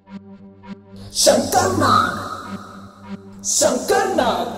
ಶಂಕರ್ನಾಗ್ ಶಂಕರ್ನಾಗ್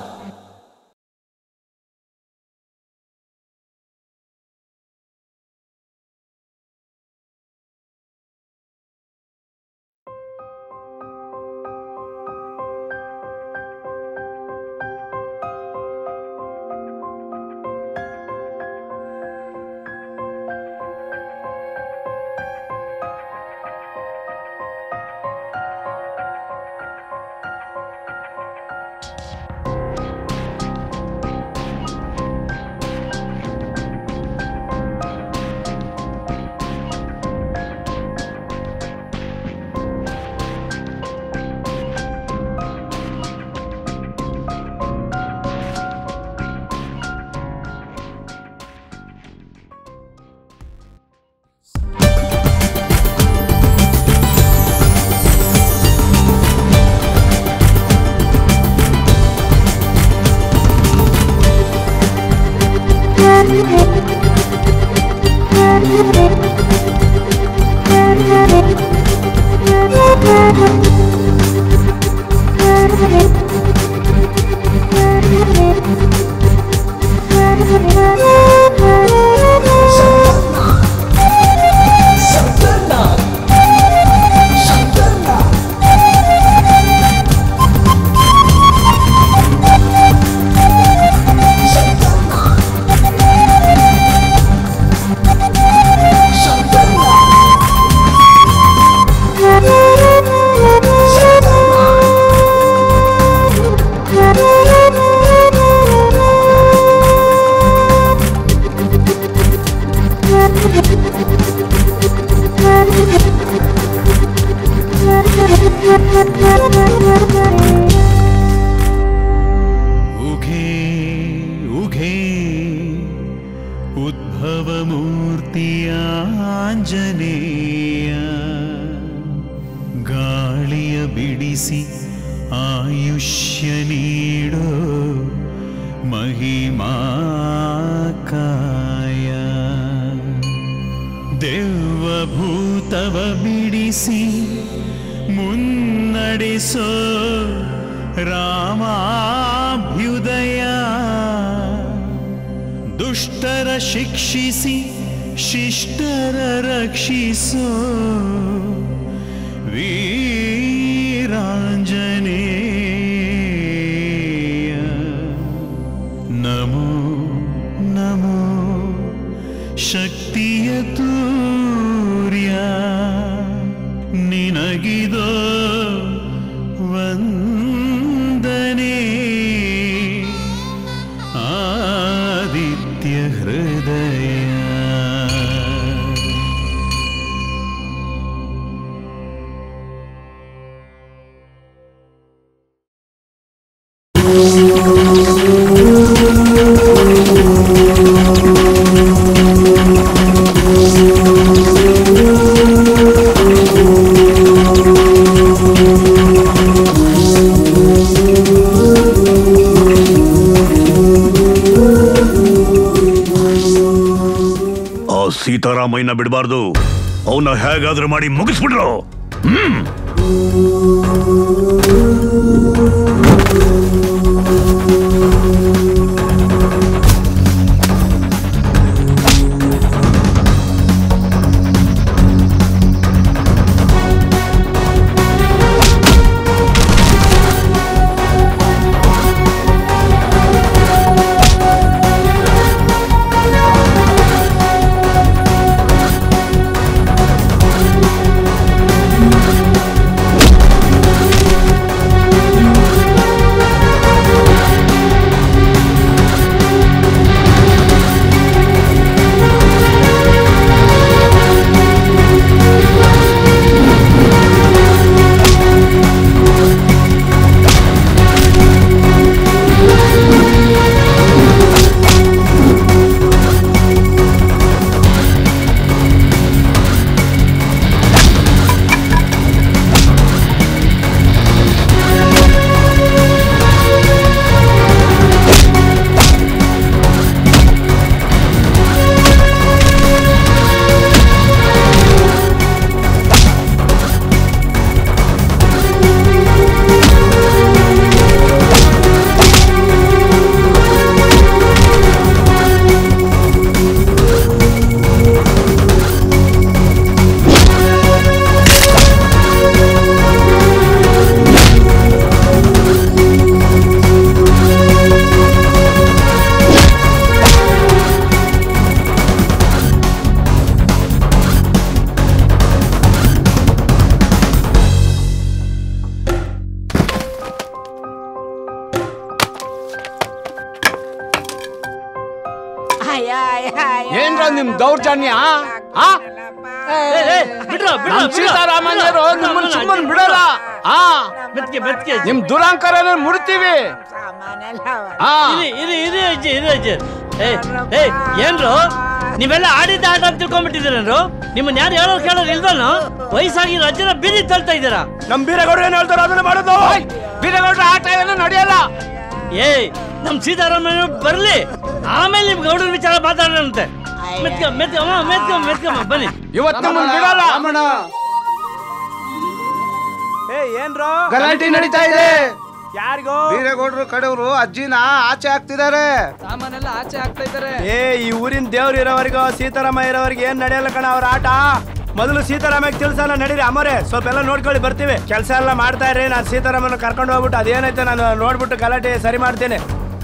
ಶಂಕರ್ನಾಗ್ ಶಂಕರ್ನಾಗ್ ಶಂಕರ್ನಾಗ್ ಶಂಕರ್ನಾಗ್ उघे उघे ಉದ್ಭವಮೂರ್ತಿಯಾಂಜನೇಯ ಗಾಳಿಯ ಬಿಡಿಸಿ ಆಯುಷ್ಯ ನೀಡೋ ಮಹಿಮಾಕಾಯ ದೆವ್ವಭೂತವ ಬಿಡಿಸಿ ಮುನ್ನಡೆಸೋ ರಾಮಾಭ್ಯುದಯ ದುಷ್ಟರ ಶಿಕ್ಷಿಸಿ ಶಿಷ್ಟರ ರಕ್ಷಿಸೋ ವೀರಾಂಜನೇಯ ನಮೋ ನಮೋ ಶಕ್ತಿಯ ತೂರ್ಯ ನಿನಗಿದೋ ವಂದನೆ ಆದಿತ್ಯ ಹೃದಯ ಆ ಸೀತಾರಾಮಯ್ಯನ ಬಿಡಬಾರ್ದು ಅವನ್ನ ಹೇಗಾದ್ರೂ ಮಾಡಿ ಮುಗಿಸ್ಬಿಡ್ರು ನಿಮ್ ದೌರ್ಜನ್ಯ ಆ? ಏ, ಬಿಡ್ರೋ ಬಿಡ್ರೋ ನಮ್ ಸೀತಾರಾಮಯ್ಯರು ನಿಮ್ಮನ್ನ ಸುಮ್ಮನೆ ಬಿಡಲ್ಲ ಆ ಮೆತ್ಗೆ ಮೆತ್ಗೆ ನಿಮ್ ದುರಾಂಕರನ ಮುಡ್ತೀವಿ ಆ ಇರಿ ಇರಿ ಇರಿ ಅಜ್ಜಿ ಇರಿ ಅಜ್ಜಿ ಏ ಏ ಏನ್ರು ನೀವೆಲ್ಲ ಆಡಿದ್ದ ಆಟ ಅಂತ ತಿಳ್ಕೊಂಡ್ಬಿಟ್ಟಿದ್ದೀರೇನ್ರು ನಿಮ್ಮನ್ನ ಯಾರು ಹೇಳೋರು ಕೇಳೋರು ಇಲ್ವಲ್ಲ ವಯಸ್ಸಾಗಿ ರಾಜ್ಯನ ಬೀದಿ ತಳ್ತಾ ಇದ್ದೀರಾ ನಮ್ ಬೀರೇಗೌಡರು ಏನ್ ಹೇಳ್ತಾರೋ ಅದನ್ನ ಮಾಡೋದು ಓಯ್, ಬೀರಗೌಡ್ರ ಆಟ ಏನು ನಡೆಯಲ್ಲ ಏಯ್ ನಮ್ ಸೀತಾರಾಮಯ್ಯ ಬರ್ಲಿ ಆಮೇಲೆ ನಿಮ್ ಗೌಡರ ವಿಚಾರ ಮಾತಾಡೋಣಂತೆ ಮೆತ್ಕ ಮೆತ್ಕಮ್ಮ ಮೆತ್ಕಮ್ಮ ಮೆತ್ಕಮ್ಮ ಬನ್ನಿ ಇವತ್ತು ನಿಮ್ಮನ್ನ ಬಿಡಲ್ಲ ಗಲಾಟೆ ನಡೀತಾ ಇದೆ ಯಾರಿಗೋ ಬೀರೇಗೌಡರು ಕಡೆಯವರು ಅಜ್ಜಿನ ಆಚೆ ಹಾಕ್ತಿದ್ದಾರೆ ಏ ಈ ಊರಿನ ದೇವ್ರು ಇರೋವರೆಗೂ ಸೀತಾರಾಮ ಇರೋವರೆಗೆ ಏನ್ ನಡೆಯಲ್ಲ ಕಣ ಅವ್ರ ಆಟ ಮೊದಲು ಸೀತಾರಾಮಕ್ಕೆ ತಿಳ್ಸಲ್ಲ ನಡೀರಿ ಅಮ್ಮರೇ ಸ್ವಲ್ಪ ಎಲ್ಲ ನೋಡ್ಕೊಳ್ಳಿ ಬರ್ತೀವಿ ಕೆಲಸ ಎಲ್ಲ ಮಾಡ್ತಾ ಇರ್ರಿ ನಾನು ಸೀತಾರಾಮನ ಕರ್ಕೊಂಡು ಹೋಗ್ಬಿಟ್ಟು ಅದೇನೈತೆ ನಾನು ನೋಡ್ಬಿಟ್ಟು ಗಲಾಟೆ ಸರಿ ಮಾಡ್ತೀನಿ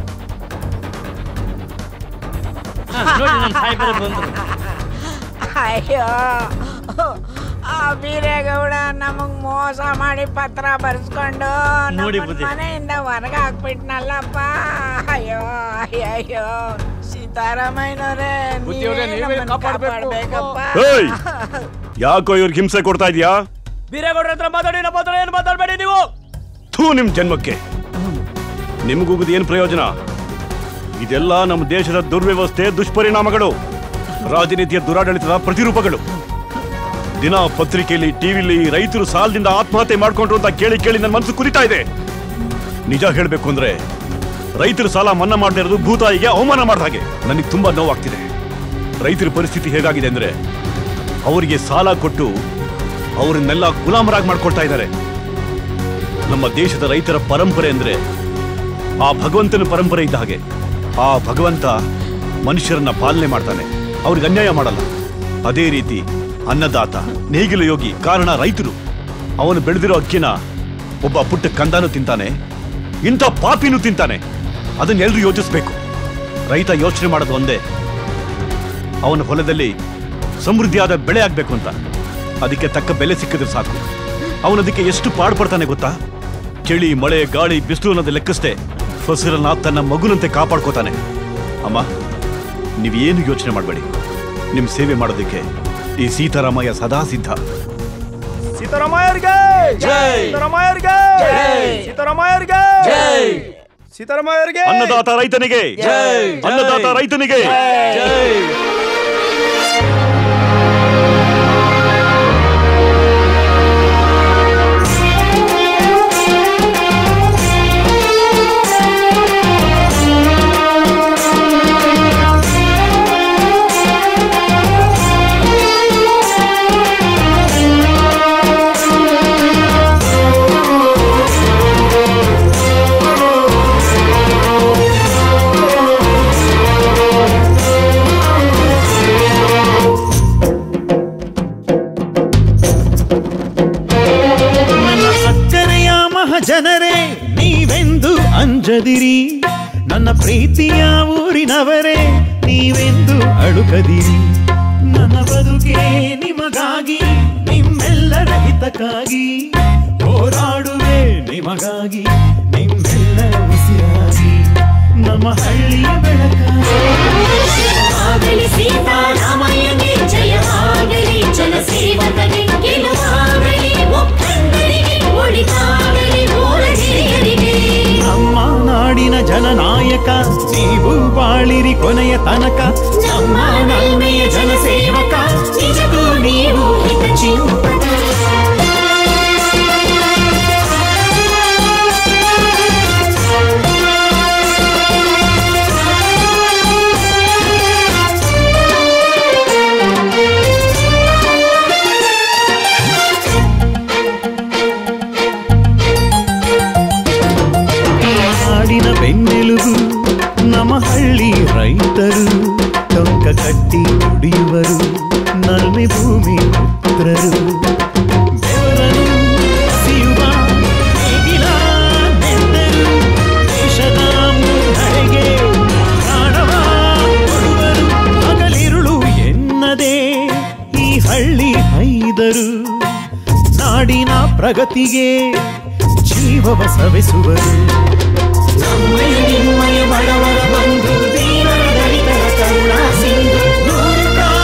ಹಾ, ನೋಡಿ ನಮ್ ಸಾಹೇಬರು ಬಂದ್ರು ಅಯ್ಯೋ ಆ ಬೀರೇಗೌಡ ನಮಗ್ ಮೋಸ ಮಾಡಿ ಪತ್ರ ಬರ್ಸ್ಕೊಂಡು ನೋಡಿ ನಮ್ಮನ್ ಬುದ್ಧಿ. ಮನೆಯಿಂದ ಹೊರಗೆ ಹಾಕ್ಬಿಟ್ನಲ್ಲಪ್ಪ ಅಯ್ಯೋ ಅಯ್ಯೋ ಅಯ್ಯೋ ಸೀತಾರಾಮಯ್ಯನವರೇ ಬುದ್ಧಿಯವ್ರೇ, ನೀವೇ ಕಾಪಾಡ್ಬೇಕು. ಏಯ್ ಯಾಕೋ ಇವ್ರಿಗೆ ಹಿಂಸೆ ಕೊಡ್ತಾ ಇದೀಯಾ ಬೀರೇಗೌಡ್ರ ಹತ್ರ ಮಾತಾಡಿ ನಮ್ಮ ಹತ್ರ ಏನು ಮಾತಾಡಬೇಡಿ ನೀವು ಥೂ ನಿಮ್ ಜನ್ಮಕ್ಕೆ ನಿಮ್ಗುಗದ ಏನ್ ಪ್ರಯೋಜನ ಇದೆಲ್ಲ ನಮ್ಮ ದೇಶದ ದುರ್ವ್ಯವಸ್ಥೆ ದುಷ್ಪರಿಣಾಮಗಳು ರಾಜನೀತಿಯ ದುರಾಡಳಿತದ ಪ್ರತಿರೂಪಗಳು ದಿನ ಪತ್ರಿಕೆಯಲ್ಲಿ ಟಿವಿಲಿ ರೈತರು ಸಾಲದಿಂದ ಆತ್ಮಹತ್ಯೆ ಮಾಡ್ಕೊಂಡ್ರು ಅಂತ ಕೇಳಿ ಕೇಳಿ ನನ್ನ ಮನಸ್ಸು ಕುರಿತಾ ಇದೆ ನಿಜ ಹೇಳ್ಬೇಕು ಅಂದ್ರೆ ರೈತರು ಸಾಲ ಮನ್ನಾ ಮಾಡದೇ ಇರೋದು ಭೂತಾಯಿಗೆ ಅವಮಾನ ಮಾಡಿದ ಹಾಗೆ ನನಗೆ ತುಂಬಾ ನೋವಾಗ್ತಿದೆ ರೈತರ ಪರಿಸ್ಥಿತಿ ಹೇಗಾಗಿದೆ ಅಂದ್ರೆ ಅವರಿಗೆ ಸಾಲ ಕೊಟ್ಟು ಅವರನ್ನೆಲ್ಲ ಗುಲಾಮರಾಗಿ ಮಾಡ್ಕೊಳ್ತಾ ಇದ್ದಾರೆ ನಮ್ಮ ದೇಶದ ರೈತರ ಪರಂಪರೆ ಅಂದ್ರೆ ಆ ಭಗವಂತನ ಪರಂಪರೆ ಇದ್ದ ಹಾಗೆ ಆ ಭಗವಂತ ಮನುಷ್ಯರನ್ನ ಪಾಲನೆ ಮಾಡ್ತಾನೆ ಅವ್ರಿಗೆ ಅನ್ಯಾಯ ಮಾಡಲ್ಲ ಅದೇ ರೀತಿ ಅನ್ನದಾತ ನೇಗಿಲು ಯೋಗಿ ಕಾರಣ ರೈತರು ಅವನು ಬೆಳೆದಿರೋ ಅಕ್ಕಿನ ಒಬ್ಬ ಪುಟ್ಟ ಕಂದಾನು ತಿಂತಾನೆ ಇಂಥ ಪಾಪಿನೂ ತಿಂತಾನೆ ಅದನ್ನೆಲ್ಲರೂ ಯೋಚಿಸ್ಬೇಕು ರೈತ ಯೋಚನೆ ಮಾಡೋದು ಒಂದೇ ಅವನ ಹೊಲದಲ್ಲಿ ಸಮೃದ್ಧಿಯಾದ ಬೆಳೆ ಆಗ್ಬೇಕು ಅಂತ ಅದಕ್ಕೆ ತಕ್ಕ ಬೆಲೆ ಸಿಕ್ಕಿದ್ರೆ ಸಾಕು ಅವನದಕ್ಕೆ ಎಷ್ಟು ಪಾಡ್ಪಡ್ತಾನೆ ಗೊತ್ತಾ ಚಳಿ ಮಳೆ ಗಾಳಿ ಬಿಸಿಲು ಅನ್ನೋದು ಲೆಕ್ಕಿಸ್ದೆ ಫಸಲನ್ನ ತನ್ನ ಮಗುನಂತೆ ಕಾಪಾಡ್ಕೋತಾನೆ ಅಮ್ಮ ನೀವೇನು ಯೋಚನೆ ಮಾಡಬೇಡಿ ನಿಮ್ ಸೇವೆ ಮಾಡೋದಕ್ಕೆ ಈ ಸೀತಾರಾಮಯ್ಯ ಸದಾ ಸಿದ್ಧ ಸೀತಾರಾಮಯ್ಯರ್ಗೆ ಸೀತಾರಾಮಯ್ಯರ್ಗೆ ಸೀತಾರಾಮಯ್ಯರ್ಗೆ ಸೀತಾರಾಮಯ್ಯರ್ಗೆ ಅನ್ನದಾತ ರೈತನಿಗೆ ಅನ್ನದಾತ ರೈತನಿಗೆ ನನ್ನ ಸಕ್ಕರೆಯ ಮಹಜನರೇ ನೀವೆಂದು ಅಂಜದಿರಿ ನನ್ನ ಪ್ರೀತಿಯ ಊರಿನವರೇ ನೀವೆಂದು ಅಳುಕದಿರಿ ನನ್ನ ಬದುಕೆ ನಿಮಗಾಗಿ ನಿಮ್ಮೆಲ್ಲರ ಹಿತಕ್ಕಾಗಿ ಹೋರಾಡುವೆ ನಿಮಗಾಗಿ ನಿಮ್ಮೆಲ್ಲರ ಉಸಿರಾಗಿ ನಮ್ಮ ಹಳ್ಳಿಯ ಬೆಳಕಾಗಿ ಆಗಲಿ ಸೀತಾರಾಮಯ್ಯಗೆ ಜಯವಾಗಲಿ ಜನಸೇವಕನಿಗೆ ಗೆಲುವಾಗಲಿ ಒಕ್ಕಂದರಿಗೆ ಒಳಿತಾಗಲಿ ಊರ ಹಿರಿಯರಿಗೆ ನಮ್ಮ ನಾಡಿನ ಜನನಾಯಕ ನೀವು ಬಾಳಿರಿ ಕೊನೆಯ ತನಕ ನಮ್ಮ ನಲ್ಮೆಯ ಜನಸೇವಕ ನಿಜಕ್ಕೂ ನೀವು ಹಿತ ಚಿಂತಕ ನಾಡಿನ ಬೆನ್ನೆಲುಬು ನಮ್ಮ ಹಳ್ಳಿ ರೈತರು ಟೊಂಕ ಕಟ್ಟಿ ದುಡಿಯುವರು ನಲ್ಮೆ ಭೂಮಿ ಪುತ್ರರು ಬೆವರನ್ನು ಹಸಿಯುವ ನೇಗಿಲ ನೆತ್ತರು ದೇಶದ ಮುನ್ನಡೆಗೆ ಪ್ರಾಣವ ಕೊಡುವರು ಹಗಲಿರುಳು ಎನ್ನದೇ ಈ ಹಳ್ಳಿ ಹೈದರು ನಾಡಿನ ಪ್ರಗತಿಗೆ ಜೀವವ ಸವೆಸುವರು ನಮ್ಮಯ ನಿಮ್ಮಯ ಬಡವರ ಬಂಧು ದೀನರ ದಲಿತರ ಕರುಣಾ ಸಿಂಧು ನೂರು ಕಾಲ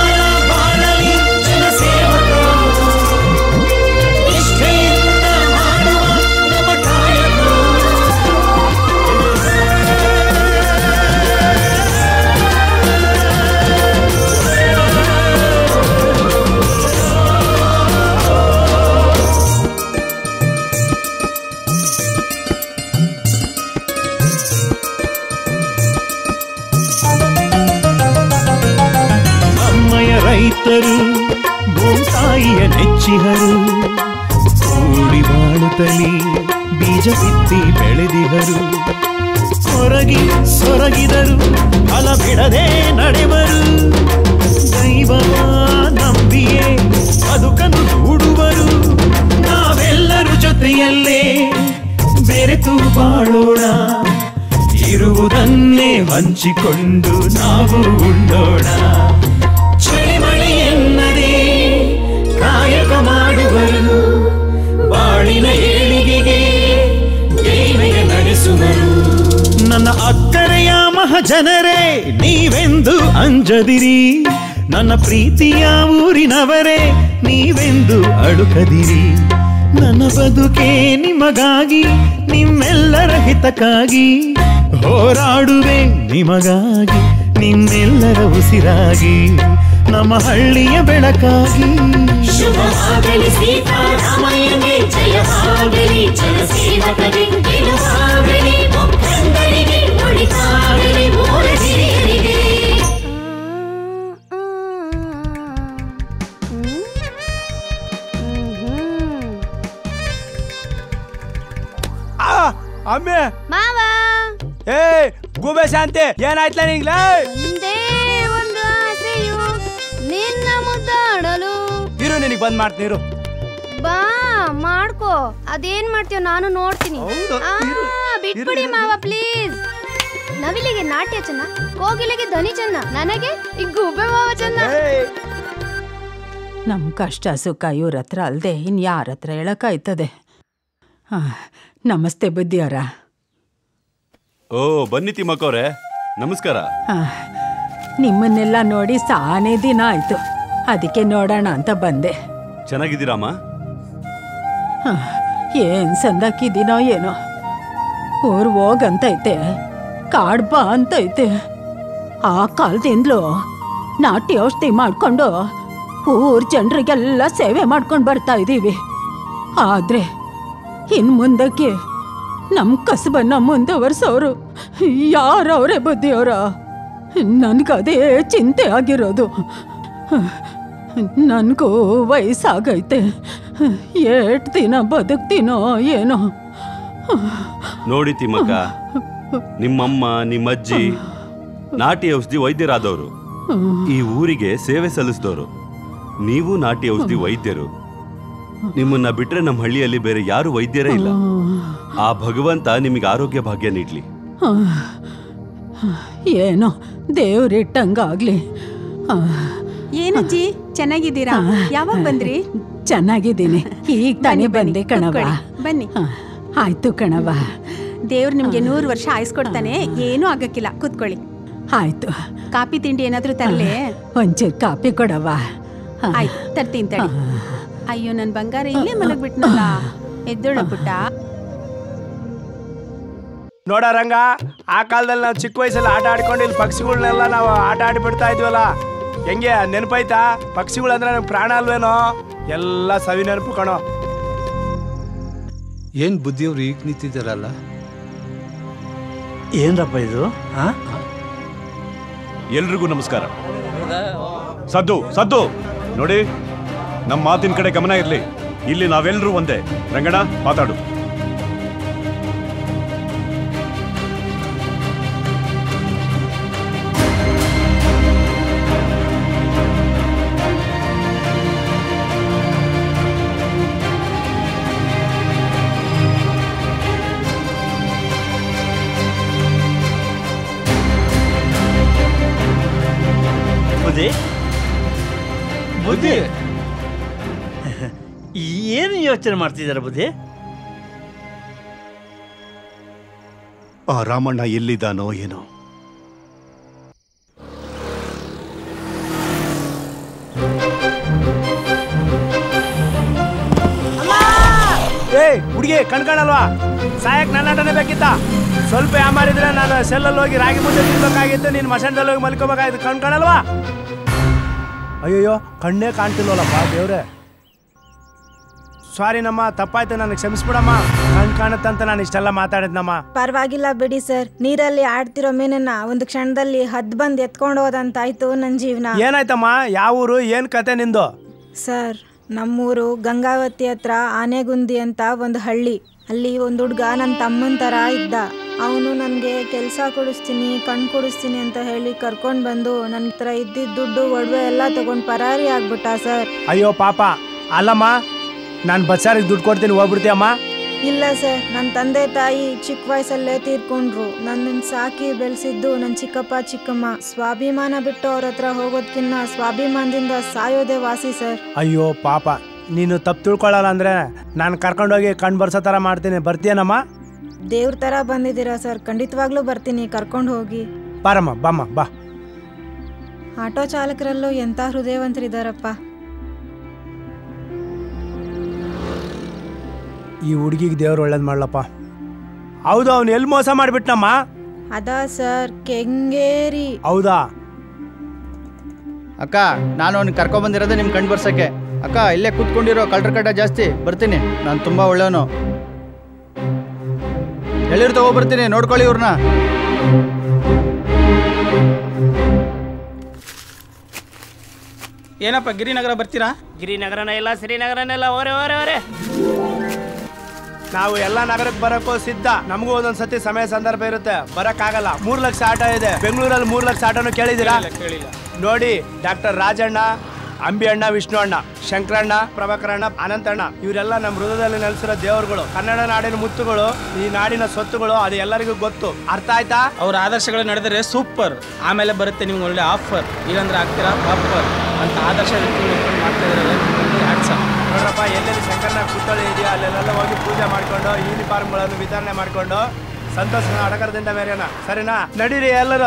ಭೂತಾಯಿಯ ನೆಚ್ಚಿಹರು ಕೂಡಿ ಬಾಳುತ್ತಲಿ ಬೀಜ ಬಿತ್ತಿ ಬೆಳೆದಿಹರು ಹೊರಗಿ ಸೊರಗಿದರು ಫಲ ಬಿಡದೆ ನಡೆವರು ದೈವ ನಂಬಿಯೇ ಬದುಕನ್ನು ಹೂಡುವರು ನಾವೆಲ್ಲರೂ ಜೊತೆಯಲ್ಲೇ ಬೆರೆತು ಬಾಳೋಣ ಇರುವುದನ್ನೇ ಹಂಚಿಕೊಂಡು ನಾವು ಉಣ್ಣೋಣ ಚಳಿಮಳಿ ಎನ್ನದೇ ಕಾಯಕ ಮಾಡುವರು ಬಾಳಿನ ಏಳಿಗೆಗೆ ದೇವೆಯ ನಡೆಸುವರು ನನ್ನ ಅಕ್ಕರೆಯ ಮಹಜನರೇ ನೀವೆಂದು ಅಂಜದಿರಿ ನನ್ನ ಪ್ರೀತಿಯ ಊರಿನವರೇ ನೀವೆಂದು ಅಳುಕದಿರಿ ನನ್ನ ಬದುಕೆ ನಿಮಗಾಗಿ ನಿಮ್ಮೆಲ್ಲರ ಹಿತಕ್ಕಾಗಿ ಹೋರಾಡುವೆ ನಿಮಗಾಗಿ ನಿಮ್ಮೆಲ್ಲರ ಉಸಿರಾಗಿ ನಮ್ಮ ಹಳ್ಳಿಯ ಬೆಳಕಾಗಿ ಶುಭವಾಗಲಿ ಸೀತಾರಾಮಯ್ಯನೇ ಜಯವಾಗಲಿ ಜನಸೇವಕರಿಗೆ ಗೆಲುವಾಗಲಿ ಮುಖಂಡರಿಗೆ ಒಳಿತಾಗಲಿ ಮೂಲ ಹಿರಿಯರಿಗೆ ಆ, ಅಮ್ಮೆ ಮಾವ ಏ ಗೂಬೆ ಶಾಂತಿ ಏನಾಯ್ತಲ ನಿಂಗ್ಲೇ ಒಂದೇ ಒಂದು ಆಸೆಯು ನಿನ್ನ ಮುದ್ದಾಡಲು ಇರು ನಿನಗೆ ಬಂದ್ ಮಾಡ್ತೀರು ಬಾ ಮಾಡ್ಕೋ ಅದೇನ್ ಮಾಡ್ತೀಯ ನಾನು ನೋಡ್ತೀನಿ ಹೌದು, ಆ, ಇರು, ಬಿಟ್ಬಿಡಿ ಇರು, ಇರು. ಮಾವ ಪ್ಲೀಸ್ ನವಿಲಿಗೆ ನಾಟ್ಯ ಚೆನ್ನ ಕೋಗಿಲೆಗೆ ಧ್ವನಿ ಚೆನ್ನ ನನಗೆ ಈ ಗುಬ್ಬೆ ಮಾವ ಚೆನ್ನ ನಮ್ಮ ಕಷ್ಟ ಸುಖ ಇವ್ರ ಹತ್ರ ಅಲ್ಲದೆ ಇನ್ನು ಯಾರ ಹತ್ರ ಹೇಳಕ್ಕಾಯ್ತದೆ ಆ, ನಮಸ್ತೆ ಬುದ್ಧಿಯವರ ಓ ಬನ್ನಿ ತಿಮ್ಮಕ್ಕವ್ರೆ ನಮಸ್ಕಾರ ಆ, ನಿಮ್ಮನ್ನೆಲ್ಲ ನೋಡಿ ಸಾನೇ ದಿನ ಆಯ್ತು ಅದಕ್ಕೆ ನೋಡೋಣ ಅಂತ ಬಂದೆ ಚೆನ್ನಾಗಿದ್ದೀರಾಮ ಆ, ಏನ್ ಸಂದಾಕಿದ್ದೀನೋ ಏನೋ ಊರ್ ಹೋಗಂತೈತೆ ಕಾಡ್ ಬಾ ಅಂತೈತೆ ಆ ಕಾಲದಿಂದಲೂ ನಾಟಿ ಔಷಧಿ ಮಾಡ್ಕೊಂಡು ಊರ್ ಜನರಿಗೆಲ್ಲ ಸೇವೆ ಮಾಡ್ಕೊಂಡು ಬರ್ತಾ ಇದ್ದೀವಿ ಆದ್ರೆ ಇನ್ ಮುಂದಕ್ಕೆ ನಮ್ ಕಸಬನ್ನ ಮುಂದುವರ್ಸೋರು ಯಾರವ್ರೆ ಬುದ್ಧಿಯವರ ನನ್ಗದೇ ಚಿಂತೆ ಆಗಿರೋದು ನನಗೂ ವಯಸ್ಸಾಗೈತೆ ಏಟ್ ದಿನ ಬದುಕ್ತೀನೋ ಏನೋ ನೋಡಿ ತಿಮ್ಮಕ್ಕ ನಿಮ್ಮಮ್ಮ ನಿಮ್ಮಜ್ಜಿ ನಾಟಿ ಔಷಧಿ ವೈದ್ಯರಾದವರು ಈ ಊರಿಗೆ ಸೇವೆ ಸಲ್ಲಿಸಿದವರು ನೀವು ನಾಟಿ ಔಷಧಿ ವೈದ್ಯರು ನಿಮ್ಮನ್ನ ಬಿಟ್ರೆ ನಮ್ಮ ಹಳ್ಳಿಯಲ್ಲಿ ಬೇರೆ ಯಾರು ವೈದ್ಯರೇ ಇಲ್ಲ ಆ ಭಗವಂತ ನಿಮಗೆ ಆರೋಗ್ಯ ಭಾಗ್ಯ ನೀಡ್ಲಿ ಏನೋ ದೇವ್ರಿಟ್ಟಂಗಾಗ್ಲಿ ಆ, ಏನಜ್ಜಿ ಚೆನ್ನಾಗಿದ್ದೀರಾ ಆ. ಯಾವಾಗ ಬಂದ್ರಿ ಚೆನ್ನಾಗಿದ್ದೀನಿ ಈಗ ತಾನೇ ಬಂದೆ ಕಣವ ಕೂತ್ಕೊಳ್ಳಿ. ಬನ್ನಿ ಆ, ಆಯ್ತು ಕಣವ ದೇವ್ರು ನಿಮ್ಗೆ ನೂರು ವರ್ಷ ಆಯ್ಸ್ಕೊಡ್ತಾನೆ ಏನೂ ಆಗಕ್ಕಿಲ್ಲ ಕೂತ್ಕೊಳ್ಳಿ ಆಯ್ತು ಕಾಪಿ ತಿಂಡಿ ಏನಾದ್ರೂ ತರ್ಲೆ ಒಂಚೂರು ಕಾಪಿ ಕೊಡವ ಆ, ಆಯ್ತು ತರ್ತೀನಿ ತಡಿ ಅಯ್ಯೋ ನನ್ ಬಂಗಾರ ಇಲ್ಲೇ ಮಲಗ್ಬಿಟ್ನಲ್ಲ ಎದ್ದೋಳ ಪುಟ್ಟ ನೋಡ ರಂಗ ಆ ಕಾಲದಲ್ಲಿ ನಾವು ಚಿಕ್ಕ ವಯಸ್ಸಲ್ಲಿ ಆಟ ಆಡ್ಕೊಂಡು ಇಲ್ಲಿ ಪಕ್ಷಿಗಳನ್ನೆಲ್ಲ ನಾವು ಆಟ ಆಡಿ ಬಿಡ್ತಾ ಇದ್ವಲ್ಲ ಹೆಂಗೆ ನೆನಪಾಯ್ತಾ ಪಕ್ಷಿಗಳು ಅಂದ್ರೆ ನಮ್ಗೆ ಪ್ರಾಣ ಅಲ್ವೇನೋ ಎಲ್ಲ ಸವಿ ನೆನಪು ಕಣೋ ಏನ್ ಬುದ್ಧಿಯವ್ರು ಈಗ ನಿಂತಿದ್ದಾರಲ್ಲ ಏನ್ರಪ್ಪ ಇದು ಎಲ್ರಿಗೂ ನಮಸ್ಕಾರ ಸದ್ದು ಸದ್ದು ನೋಡಿ ನಮ್ಮ ಮಾತಿನ ಕಡೆ ಗಮನ ಇರಲಿ ಇಲ್ಲಿ ನಾವೆಲ್ಲರೂ ಒಂದೇ ರಂಗಣ ಮಾತಾಡು ಬುದ್ಧಿ ಬುದ್ಧಿ ಏನು ಯೋಚನೆ ಮಾಡ್ತಿದ್ದಾರೆ ಬುದ್ಧಿ ಆ ರಾಮಣ್ಣ ಎಲ್ಲಿದ್ದಾನೋ ಏನೋ ಏಯ್ ಹುಡುಗಿ ಕಣ್ಕಾಣಲ್ವಾ ಸಾಯಕ್ ನನ್ನ ಆಟನೇ ಬೇಕಿತ್ತ ಸ್ವಲ್ಪ ಯಾಮಾರಿದ್ರೆ ನಾನು ಸೆಲ್ಲಲ್ಲಿ ಹೋಗಿ ರಾಗಿ ಮುದ್ದೆ ತಿನ್ಬೇಕಾಗಿತ್ತು ನೀನು ಮಸಂಡಲ್ಲಿ ಹೋಗಿ ಮಲ್ಕೋಬೇಕಾಗಿತ್ತು ಕಣ್ಕಾಣಲ್ವಾ ಅಯ್ಯಯ್ಯೋ ಕಣ್ಣೇ ಕಾಣ್ತಿಲ್ವಲ್ಲಪ್ಪ ದೇವ್ರೆ ಸಾರಿ ನಮ್ಮ ತಪ್ಪಾಯ್ತು ನನಗೆ ಕ್ಷಮಿಸ್ಬಿಡಮ್ಮ ಕಣ್ ಕಾಣುತ್ತಂತ ನಾನು ಇಷ್ಟೆಲ್ಲ ಮಾತಾಡಿದ್ನಮ್ಮ ಪರವಾಗಿಲ್ಲ ಬಿಡಿ ಸರ್ ನೀರಲ್ಲಿ ಆಡ್ತಿರೋ ಮೀನನ್ನ ಒಂದು ಕ್ಷಣದಲ್ಲಿ ಹದ್ ಬಂದ್ ಎತ್ಕೊಂಡು ಹೋದಂತಾಯ್ತು ನನ್ನ ಜೀವನ ಏನಾಯ್ತಮ್ಮ ಯಾವ ಊರು ಏನ್ ಕತೆ ನಿಂದು ಸರ್ ನಮ್ಮೂರು ಗಂಗಾವತಿ ಹತ್ರ ಆನೆಗುಂದಿ ಅಂತ ಒಂದು ಹಳ್ಳಿ ಅಲ್ಲಿ ಒಂದು ಹುಡ್ಗ ನನ್ನ ತಮ್ಮನ ಥರ ಇದ್ದ ಅವನು ನನಗೆ ಕೆಲಸ ಕೊಡಿಸ್ತೀನಿ ಕಣ್ ಕೊಡಿಸ್ತೀನಿ ಅಂತ ಹೇಳಿ ಕರ್ಕೊಂಡು ಬಂದು ನನ್ನ ಹತ್ರ ಇದ್ದಿದ್ದ ದುಡ್ಡು ಒಡವೆ ಎಲ್ಲ ತಗೊಂಡು ಪರಾರಿ ಆಗ್ಬಿಟ್ಟ ಸರ್ ಅಯ್ಯೋ ಪಾಪ ಅಲ್ಲಮ್ಮ ನಾನು ಬಸ್ಸಾರಿಗೆ ದುಡ್ಡು ಕೊಡ್ತೀನಿ ಹೋಗ್ಬಿಡ್ತೀಯಮ್ಮ ಇಲ್ಲ ಸರ್ ನನ್ನ ತಂದೆ ತಾಯಿ ಚಿಕ್ಕ ವಯಸ್ಸಲ್ಲೇ ತೀರ್ಕೊಂಡ್ರು ನನ್ನನ್ನು ಸಾಕಿ ಬೆಳೆಸಿದ್ದು ನನ್ನ ಚಿಕ್ಕಪ್ಪ ಚಿಕ್ಕಮ್ಮ ಸ್ವಾಭಿಮಾನ ಬಿಟ್ಟು ಅವ್ರ ಹತ್ರ ಹೋಗೋದ್ಕಿನ್ನ ಸ್ವಾಭಿಮಾನದಿಂದ ಸಾಯೋದೇ ವಾಸಿ ಸರ್ ಅಯ್ಯೋ ಪಾಪ ನೀನು ತಪ್ಪು ತಿಳ್ಕೊಳ್ಳಲ್ಲ ಅಂದ್ರೆ ನಾನು ಕರ್ಕೊಂಡೋಗಿ ಕಣ್ ಬರ್ಸೋ ಥರ ಮಾಡ್ತೀನಿ ಬರ್ತೀಯನಮ್ಮ ದೇವ್ರ ಥರ ಬಂದಿದ್ದೀರಾ ಸರ್ ಖಂಡಿತವಾಗ್ಲೂ ಬರ್ತೀನಿ ಕರ್ಕೊಂಡು ಹೋಗಿ ಬಾರಮ್ಮ ಬಾಮ್ಮ ಬಾ ಆಟೋ ಚಾಲಕರಲ್ಲೂ ಎಂಥ ಹೃದಯವಂತರಿದ್ದಾರಪ್ಪ ಈ ಹುಡುಗಿಗೆ ದೇವ್ರು ಒಳ್ಳೇದು ಮಾಡ್ಲಪ್ಪ ಹೌದು ಅವ್ನು ಎಲ್ಲಿ ಮೋಸ ಮಾಡಿಬಿಟ್ನಮ್ಮ ಅದಾ ಸರ್ ಕೆಂಗೇರಿ ಹೌದಾ ಅಕ್ಕ ನಾನು ಅವ್ನಿಗೆ ಕರ್ಕೊಂಬಂದಿರೋದೇ ನಿಮ್ಮ ಕಣ್ ಬರ್ಸಕ್ಕೆ ಅಕ್ಕ ಇಲ್ಲೇ ಕೂತ್ಕೊಂಡಿರೋ ಕಳ್ರ ಕಡ್ಡ ಜಾಸ್ತಿ ಬರ್ತೀನಿ ನಾನು ತುಂಬ ಒಳ್ಳೆಯವನು ಎಲ್ಲಿರು ತಗೋಬರ್ತೀನಿ ನೋಡ್ಕೊಳ್ಳಿ ಇವ್ರನ್ನ ಏನಪ್ಪ ಗಿರಿನಗರ ಬರ್ತೀರಾ ಗಿರಿನಗರನ ಇಲ್ಲ ಶ್ರೀನಗರನೆಲ್ಲ ಓರೆ ಓರೆ ಓರೆ ನಾವು ಎಲ್ಲ ನಗರಕ್ಕೆ ಬರೋಕ್ಕೂ ಸಿದ್ಧ ನಮಗೂ ಒಂದೊಂದ್ ಸತಿ ಸಮಯ ಸಂದರ್ಭ ಇರುತ್ತೆ ಬರಕ್ಕಾಗಲ್ಲ ಮೂರ್ ಲಕ್ಷ ಆಟೋ ಇದೆ ಬೆಂಗಳೂರಲ್ಲಿ ಮೂರ್ ಲಕ್ಷ ಆಟೋನು ಕೇಳಿದಿರಾ ಕೇಳಿಲ್ಲ ನೋಡಿ ಡಾಕ್ಟರ್ ರಾಜಣ್ಣ ಅಂಬಿ ಅಣ್ಣ ವಿಷ್ಣು ಅಣ್ಣ ಶಂಕರಣ್ಣ ಪ್ರಭಾಕರಣ್ಣ ಅನಂತಣ್ಣ ಇವರೆಲ್ಲ ನಮ್ಮ ಹೃದಯದಲ್ಲಿ ನೆಲೆಸಿರೋ ದೇವರುಗಳು ಕನ್ನಡ ನಾಡಿನ ಮುತ್ತುಗಳು ಈ ನಾಡಿನ ಸ್ವತ್ತುಗಳು ಅದು ಎಲ್ಲರಿಗೂ ಗೊತ್ತು ಅರ್ಥ ಆಯ್ತಾ ಅವ್ರ ಆದರ್ಶಗಳು ನಡೆದರೆ ಸೂಪರ್ ಆಮೇಲೆ ಬರುತ್ತೆ ನಿಮ್ಗೆ ಒಳ್ಳೆ ಆಫರ್ ಇಲ್ಲಾಂದ್ರೆ ಆಗ್ತೀರಾ ಪಾಪರ್ ಅಂತ ಆದರ್ಶ ವ್ಯಕ್ತಿಗಳು ಇಟ್ಕೊಂಡು ಮಾಡ್ತಾ ಇದ್ದಾರೆ ಹ್ಯಾಟ್ಸಪ್ ನೋಡ್ರಪ್ಪ ಎಲ್ಲೆಲ್ಲಿ ಶಂಕರನ ಪುತ್ಥಳಿ ಇದೆಯಾ ಅಲ್ಲೆಲ್ಲ ಹೋಗಿ ಪೂಜೆ ಮಾಡ್ಕೊಂಡು ಯೂನಿಫಾರ್ಮ್ಗಳನ್ನು ವಿತರಣೆ ಮಾಡ್ಕೊಂಡು ಸಂತೋಷನ ಅಡಕರದಿಂದ ಮೇರೆನ ಸರಿನಾ ನಡೀರಿ ಎಲ್ಲರೂ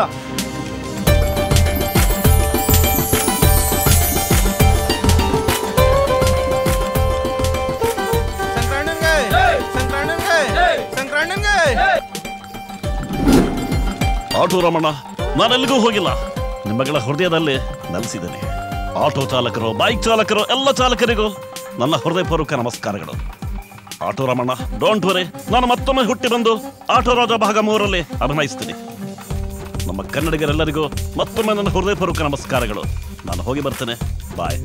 ಆಟೋ ರಮಣ ನಾನೆಲ್ಲಿಗೂ ಹೋಗಿಲ್ಲ ನಿಮ್ಮಗಳ ಹೃದಯದಲ್ಲಿ ನೆಲೆಸಿದ್ದೇನೆ ಆಟೋ ಚಾಲಕರು ಬೈಕ್ ಚಾಲಕರು ಎಲ್ಲ ಚಾಲಕರಿಗೂ ನನ್ನ ಹೃದಯಪೂರ್ವಕ ನಮಸ್ಕಾರಗಳು ಆಟೋ ರಮಣ ಡೋಂಟ್ ವರಿ ನಾನು ಮತ್ತೊಮ್ಮೆ ಹುಟ್ಟಿ ಬಂದು ಆಟೋ ರಾಜ ಭಾಗ ಮೂರರಲ್ಲಿ ಅಭಿನಯಿಸ್ತೀನಿ ನಮ್ಮ ಕನ್ನಡಿಗರೆಲ್ಲರಿಗೂ ಮತ್ತೊಮ್ಮೆ ನನ್ನ ಹೃದಯಪೂರ್ವಕ ನಮಸ್ಕಾರಗಳು ನಾನು ಹೋಗಿ ಬರ್ತೇನೆ ಬಾಯ್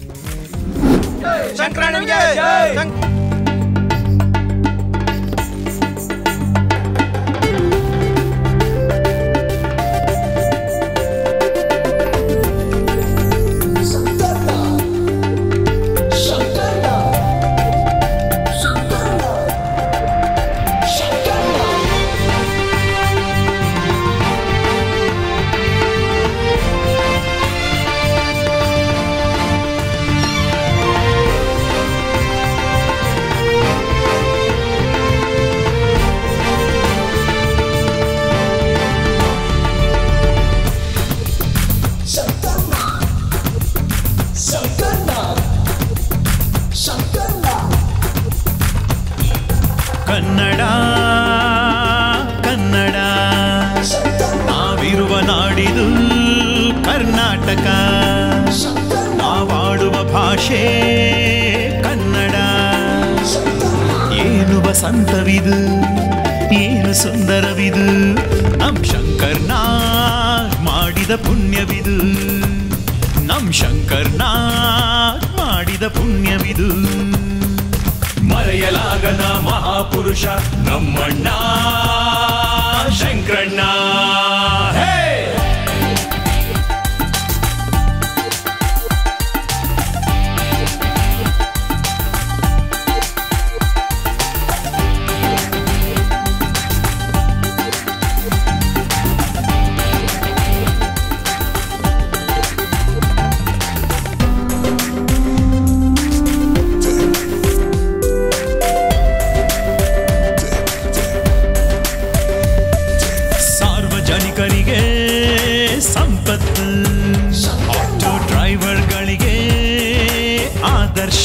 ಕನ್ನಡ ಕನ್ನಡ ನಾವಿರುವ ನಾಡಿದು ಕರ್ನಾಟಕ ನಾವಾಡುವ ಭಾಷೆ ಕನ್ನಡ ಏನು ವಸಂತವಿದು ಏನು ಸುಂದರವಿದು ನಮ್ ಶಂಕರ್ನ ಮಾಡಿದ ಪುಣ್ಯವಿದು ನಮ್ ಶಂಕರ್ನ ಮಾಡಿದ ಪುಣ್ಯವಿದು ಮರೆಯಲಾಗದ ಮಹಾಪುರುಷ ನಮ್ಮಣ್ಣ ಶಂಕರಣ್ಣ ಹೇ ಸಾರ್ವಜನಿಕರಿಗೆ ಸಂಪತ್ತು ಆಟೋ ಡ್ರೈವರ್ಗಳಿಗೆ ಆದರ್ಶ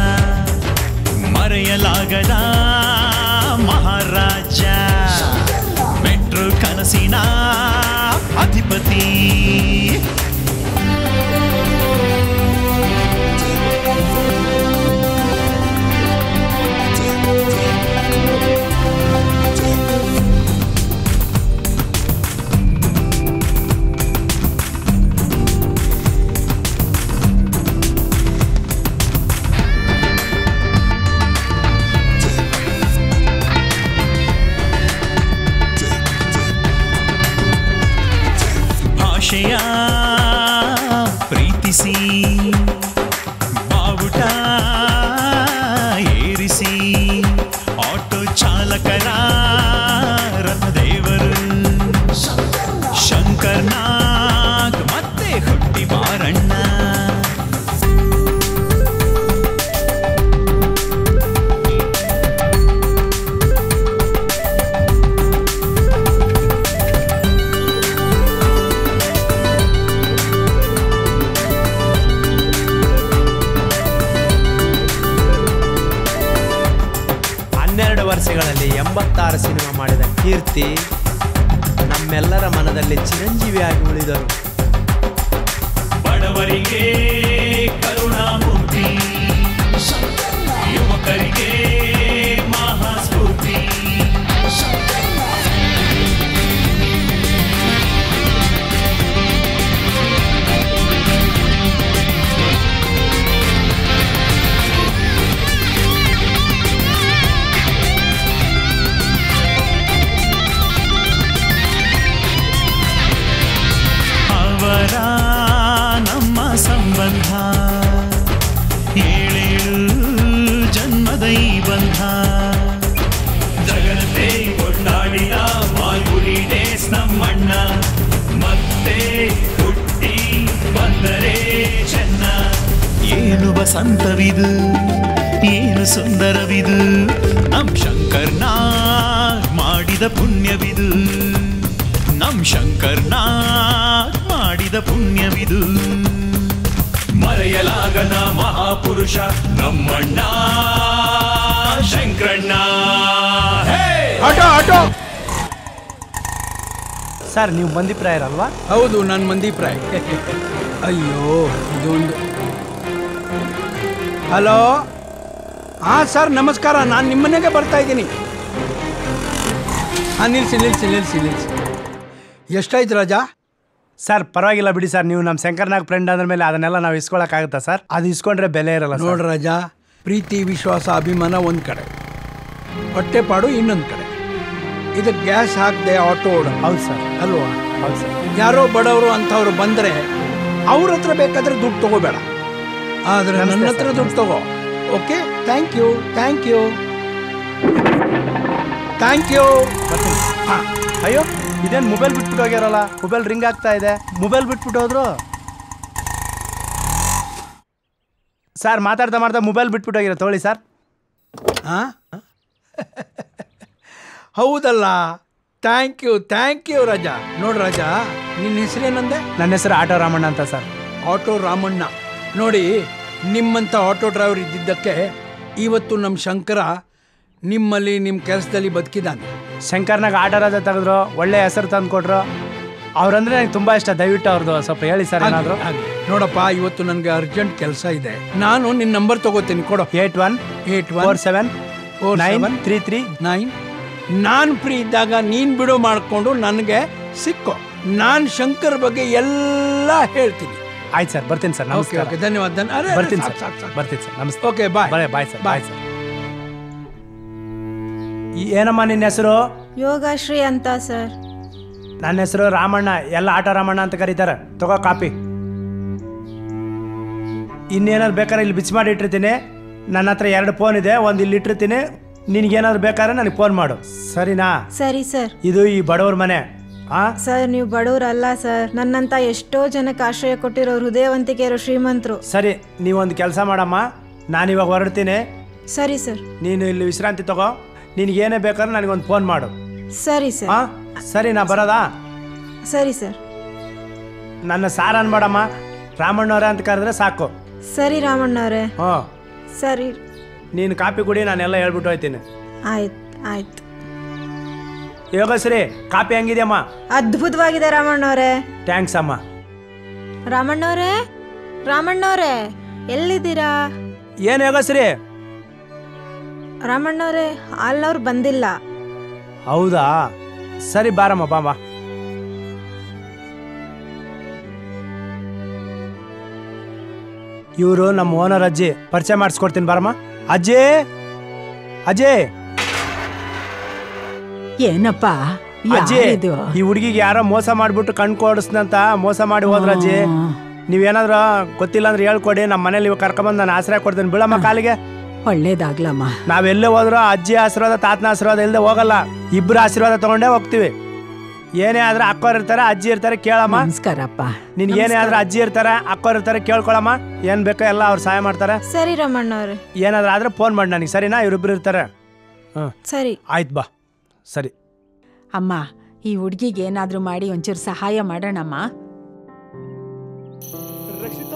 ಮರೆಯಲಾಗದ ಮಹಾರಾಜ ಮೆಟ್ರೋ ಕನಸಿನ ಅಧಿಪತಿ ವರ್ಷಗಳಲ್ಲಿ ಎಂಬತ್ತಾರು ಸಿನಿಮಾ ಮಾಡಿದ ಕೀರ್ತಿ ನಮ್ಮೆಲ್ಲರ ಮನದಲ್ಲಿ ಚಿರಂಜೀವಿಯಾಗಿ ಉಳಿದರು ಬಡವರಿಗೆ ಕರುಣಾಮೂರ್ತಿ ಯುವಕರಿಗೆ ಮಹಾಸ್ಫೂರ್ತಿ ಅವರ ನಮ್ಮ ಸಂಬಂಧ ಏಳೇಳು ಜನ್ಮದ ಈ ಬಂಧ ಜಗತ್ತೇ ಕೊಂಡಾಡಿದ ಮಾಲ್ಗುಡಿ ಡೇಸ್ ನಮ್ಮಣ್ಣ ಮತ್ತೆ ಹುಟ್ಟಿ ಬಂದರೆ ಚೆನ್ನ ಏನು ವಸಂತವಿದು ಏನು ಸುಂದರವಿದು ನಮ್ ಶಂಕರ್ನ ಮಾಡಿದ ಪುಣ್ಯವಿದು ನಮ್ ಶಂಕರ್ನ ಮಾಡಿದ ಪುಣ್ಯವಿದು ಮರೆಯಲಾಗದ ಮಹಾಪುರುಷ ನಮ್ಮಣ್ಣ ಶಂಕರಣ್ಣ ಆಟೋ ಆಟೋ ಸರ್ ನೀವು ಬಂದಿಪ್ರಾಯರಲ್ವಾ ಹೌದು ನಾನು ಮಂದೀಪ್ ರಾಯ್ ಅಯ್ಯೋ ಇದೊಂದು ಹಲೋ ಹಾಂ ಸರ್ ನಮಸ್ಕಾರ ನಾನು ನಿಮ್ಮನೆಗೆ ಬರ್ತಾ ಇದ್ದೀನಿ ಹಾಂ ನಿಲ್ಸಿ ನಿಲ್ಸಿ ನಿಲ್ಸಿ ನಿಲ್ಸಿ ಎಷ್ಟಾಯ್ತು ರಾಜಾ ಸರ್ ಪರವಾಗಿಲ್ಲ ಬಿಡಿ ಸರ್ ನೀವು ನಮ್ಮ ಶಂಕರ್ನಾಗ್ ಫ್ರೆಂಡ್ ಅಂದ್ರ ಮೇಲೆ ಅದನ್ನೆಲ್ಲ ನಾವು ಇಸ್ಕೊಳಕ್ಕಾಗುತ್ತಾ ಸರ್ ಅದು ಇಸ್ಕೊಂಡ್ರೆ ಬೆಲೆ ಇರಲ್ಲ ಸರ್. ನೋಡ್ ರಾಜಾ ಪ್ರೀತಿ ವಿಶ್ವಾಸ ಅಭಿಮಾನ ಒಂದು ಕಡೆ ಹೊಟ್ಟೆಪಾಡು ಇನ್ನೊಂದು ಕಡೆ ಇದಕ್ಕೆ ಗ್ಯಾಸ್ ಹಾಕದೆ ಆಟೋ ಓಡ ಹೌದು ಸರ್ ಅಲ್ವಾ ಹೌದು ಸರ್ ಯಾರೋ ಬಡವರು ಅಂಥವ್ರು ಬಂದರೆ ಅವ್ರ ಹತ್ರ ಬೇಕಾದ್ರೆ ದುಡ್ಡು ತಗೋಬೇಡ ಆದರೆ ನಮಸ್ತೆ ನನ್ನ ಹತ್ರ ಸರ್, ದುಡ್ಡು ತಗೋ okay thank you thank you thank you ಅಯ್ಯೋ ಇದೇನು ಮೊಬೈಲ್ ಬಿಟ್ಬಿಟ್ಟು ಹೋಗ್ಯಾರಲ್ಲ ಮೊಬೈಲ್ ರಿಂಗ್ ಆಗ್ತಾ ಇದೆ ಮೊಬೈಲ್ ಬಿಟ್ಬಿಟ್ಟು ಹೋದ್ರು ಸರ್ ಮಾತಾಡ್ತಾ ಮಾಡ್ತಾ ಮೊಬೈಲ್ ಬಿಟ್ಬಿಟ್ಟು ಹೋಗಿರೋ ತೊಗೊಳ್ಳಿ ಸರ್ ಹಾಂ ಹೌದಲ್ಲ thank you thank you Raja ನೋಡು ರಾಜಾ ನಿನ್ನ ಹೆಸರೇನಂದೆ ನನ್ನ ಹೆಸರು ಆಟೋ ರಾಮಣ್ಣ ಅಂತ ಸರ್ ಆಟೋ ರಾಮಣ್ಣ ನೋಡಿ ನಿಮ್ಮಂಥ ಆಟೋ ಡ್ರೈವರ್ ಇದ್ದಿದ್ದಕ್ಕೆ ಇವತ್ತು ನಮ್ಮ ಶಂಕರ ನಿಮ್ಮಲ್ಲಿ ನಿಮ್ಮ ಕೆಲಸದಲ್ಲಿ ಬದುಕಿದ್ದಾನೆ ಶಂಕರ್ನಾಗ ಆಟೋ ರಾಜ ತೆಗೆದ್ರು ಒಳ್ಳೆ ಹೆಸರು ತಂದು ಕೊಟ್ರು ಅವ್ರಂದ್ರೆ ನನಗೆ ತುಂಬಾ ಇಷ್ಟ ದಯವಿಟ್ಟು ಅವ್ರದ್ದು ಸ್ವಲ್ಪ ಹೇಳಿ ಸರ್ ಏನಾದ್ರು ಆಗ್ಲಿ, ಆಗ್ಲಿ. ನೋಡಪ್ಪ ಇವತ್ತು ನನಗೆ ಅರ್ಜೆಂಟ್ ಕೆಲಸ ಇದೆ ನಾನು ನಿನ್ನ ನಂಬರ್ ತಗೋತೀನಿ ಕೊಡು eight one eight four seven four nine three three nine ನಾನು ಫ್ರೀ ಇದ್ದಾಗ ನೀನು ಬಿಡು ಮಾಡಿಕೊಂಡು ನನಗೆ ಸಿಕ್ಕೋ ನಾನು ಶಂಕರ್ ಬಗ್ಗೆ ಎಲ್ಲ ಹೇಳ್ತೀನಿ ಆಯ್ತು ಸರ್ ಬರ್ತೀನಿ ಸರ್ ಓಕೆ ನಮಸ್ಕಾರ ಓಕೆ ಧನ್ಯವಾದ ಧನ್ಯ- ಅರೆ, ಅರೆ, ಬರ್ತೀನಿ ಸಾಕು, ಸರ್ ಸಾಕು, ಸಾಕು. ಬರ್ತೀನಿ ಸರ್ ನಮಸ್ತೆ okay bye bye bye sir bye bye sir ಈ ಏನಮ್ಮ ನಿನ್ನ ಹೆಸರು ಯೋಗಶ್ರೀ ಅಂತ ಸರ್ ನನ್ನ ಹೆಸರು ರಾಮಣ್ಣ ಎಲ್ಲ ಆಟ ರಾಮಣ್ಣ ಅಂತ ಕರೀತಾರೆ ತಗೋ ಕಾಪಿ ಇನ್ನೇನಾದ್ರು ಬೇಕಾದ್ರೆ ಇಲ್ಲಿ ಬಿಚ್ಚಿ ಮಾಡಿ ಇಟ್ಟಿರ್ತೀನಿ ನನ್ನ ಹತ್ರ ಎರಡು ಫೋನ್ ಇದೆ ಒಂದು ಇಲ್ಲಿ ಇಟ್ಟಿರ್ತೀನಿ ನಿನಗೇನಾದ್ರು ಬೇಕಾದ್ರೆ ನನಗೆ ಫೋನ್ ಮಾಡು ಸರಿನಾ ಸರಿ ಸರ್ ಇದು ಈ ಬಡವ್ರ ಮನೆ ಆ ಸರ್ ನೀವು ಬಡವರಲ್ಲ ಸರ್ ನನ್ನಂತ ಎಷ್ಟೋ ಜನಕ್ಕೆ ಆಶ್ರಯ ಕೊಟ್ಟಿರೋ ಹೃದಯವಂತಿಕೆ ಇರೋ ಶ್ರೀಮಂತರು ಸರಿ ನೀವೊಂದು ಕೆಲಸ ಮಾಡಮ್ಮ ನಾನು ಇವಾಗ ಹೊರಡ್ತೀನಿ ಸರಿ ಸರ್ ನೀನು ಇಲ್ಲಿ ವಿಶ್ರಾಂತಿ ತಗೋ ನಿನಗೇನೇ ಬೇಕಾದ್ರೆ ನನಗೊಂದು ಫೋನ್ ಮಾಡು ಸರಿ ಸರ್ ಆ ಸರಿ ನಾ ಬರೋದಾ ಸರಿ ಸರ್ ನನ್ನ ಸಾರ್ ಅನ್ಬೇಡಮ್ಮ ರಾಮಣ್ಣವ್ರೆ ಅಂತ ಕರೆದ್ರೆ ಸಾಕು ಸರಿ ರಾಮಣ್ಣವ್ರೆ ಹ್ಞೂ ಸರಿ ನೀನು ಕಾಪಿ ಕುಡಿ ನಾನೆಲ್ಲ ಹೇಳ್ಬಿಟ್ಟು ಹೋಯ್ತೀನಿ ಆಯ್ತು ಆಯ್ತು ಯೋಗಶ್ರೀ ಕಾಪಿ ಹೆಂಗಿದೆಯಮ್ಮ ಅದ್ಭುತವಾಗಿದೆ ರಾಮಣ್ಣವ್ರೆ ಥ್ಯಾಂಕ್ಸ್ ಅಮ್ಮ ರಾಮಣ್ಣವ್ರೆ ರಾಮಣ್ಣವ್ರೆ ಎಲ್ಲಿದ್ದೀರಾ ಏನು ಯೋಗಶ್ರೀ ರಾಮಣ್ಣವ್ರೆ ಹಾಲ್ನವ್ರು ಬಂದಿಲ್ಲ ಹೌದಾ ಸರಿ ಬಾರಮ್ಮ ಬಾ ಬಾ ಇವರು ನಮ್ಮ ಓನರ್ ಅಜ್ಜಿ ಪರಿಚಯ ಮಾಡಿಸ್ಕೊಡ್ತೀನಿ ಬಾರಮ್ಮ ಅಜ್ಜಿ ಅಜ್ಜಿ ಏನಪ್ಪ ಅಜ್ಜಿ ಯಾರಿದು? ಈ ಹುಡುಗಿಗೆ ಯಾರೋ ಮೋಸ ಮಾಡ್ಬಿಟ್ಟು ಕಣ್ ಕೊಡಿಸ್ನಂತ ಮೋಸ ಮಾಡಿ ಹೋದ್ರ ಅಜ್ಜಿ ನೀವೇನಾದ್ರು ಗೊತ್ತಿಲ್ಲ ಅಂದ್ರೆ ಹೇಳ್ಕೊಡಿ ನಮ್ಮ ಮನೇಲಿ ಇವಾಗ ಕರ್ಕೊಂಬಂದು ನಾನು ಆಶ್ರಯ ಕೊಡ್ತೀನಿ ಬೀಳಮ್ಮ ಕಾಲಿಗೆ ಒಳ್ಳೇದಾಗ್ಲಮ್ಮ ನಾವೆಲ್ಲೇ ಹೋದ್ರು ಅಜ್ಜಿ ಆಶೀರ್ವಾದ ತಾತನ ಆಶೀರ್ವಾದ ಇಲ್ಲದೆ ಹೋಗಲ್ಲ ಇಬ್ರು ಆಶೀರ್ವಾದ ತಗೊಂಡೇ ಹೋಗ್ತೀವಿ ಏನೇ ಆದ್ರೆ ಅಕ್ಕೋರ್ ಇರ್ತಾರೆ ಅಜ್ಜಿ ಇರ್ತಾರೆ ಕೇಳಮ್ಮ ನಮಸ್ಕಾರಪ್ಪ ನಿನ್ ಏನೇ ಆದ್ರೆ ಅಜ್ಜಿ ಇರ್ತಾರೆ ಅಕ್ಕೋರ್ ಇರ್ತಾರೆ ಕೇಳ್ಕೊಳಮ್ಮ ಏನ್ ಬೇಕೋ ಎಲ್ಲ ಅವ್ರು ಸಹಾಯ ಮಾಡ್ತಾರೆ ಸರಿ ರಾಮಣ್ಣವ್ರೆ ಏನಾದ್ರೂ ಆದ್ರೆ ಫೋನ್ ಮಾಡಿ ನನಗೆ ಸರಿನಾ ಇವರಿಬ್ರು ಇರ್ತಾರೆ ಹ್ಮ್ ಸರಿ ಆಯ್ತು ಬಾ ಸರಿ ಅಮ್ಮ ಈ ಹುಡ್ಗಿಗೆ ಏನಾದ್ರೂ ಮಾಡಿ ಒಂಚೂರು ಸಹಾಯ ಮಾಡೋಣಮ್ಮ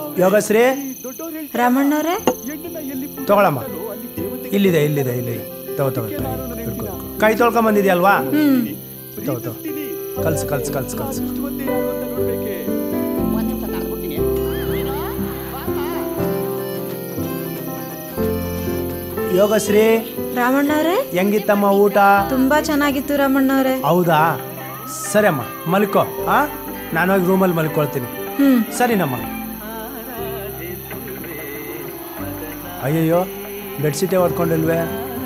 ಯೋಗಶ್ರೀ ರಾಮಣ್ಣವ್ರೆ ತಗೊಳಮ್ಮ ಇಲ್ಲಿದೆ ಇಲ್ಲಿದೆ ಇಲ್ಲಿದೆ ತಗೋ ತಗೋ ಕೈ ತೊಳ್ಕೊಂಡ್ ಬಂದಿದ್ಯಲ್ವಾ ತಗೋ ತಗೋ ಕಲ್ಸು ಕಲ್ಸು ಕಲ್ಸು ಕಲ್ಸು ಯೋಗಶ್ರೀ ರಾಮಣ್ಣವ್ರೆ ಹೆಂಗಿತ್ತಮ್ಮ ಊಟ ತುಂಬಾ ಚೆನ್ನಾಗಿತ್ತು ರಾಮಣ್ಣವ್ರೆ ಹೌದಾ ಸರಿ ಅಮ್ಮ ಮಲ್ಕೋ ಆ ನಾನು ಹೋಗಿ ರೂಮಲ್ಲಿ ಮಲ್ಕೊಳ್ತೀನಿ ಹ್ಮ್ ಸರಿನಮ್ಮ ಅಯ್ಯಯ್ಯೋ ಬೆಡ್ಶೀಟೇ ಓದ್ಕೊಂಡಿಲ್ವೇ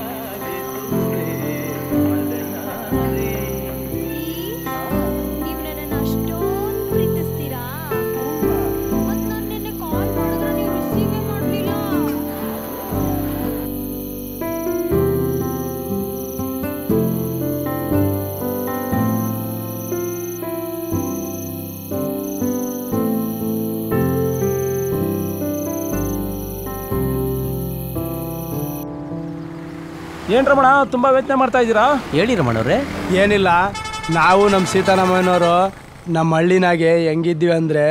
ಏನ್ ರಮಣ ತುಂಬಾ ವೇಚನೆ ಮಾಡ್ತಾ ಇದ್ದೀರಾ ಹೇಳಿ ರಮಣವ್ರೆ ಏನಿಲ್ಲ ನಾವು ನಮ್ಮ ಸೀತಾರಾಮಯ್ಯನವರು ನಮ್ಮ ಹಳ್ಳಿನಾಗೆ ಹೆಂಗಿದ್ದೀವಿ ಅಂದ್ರೆ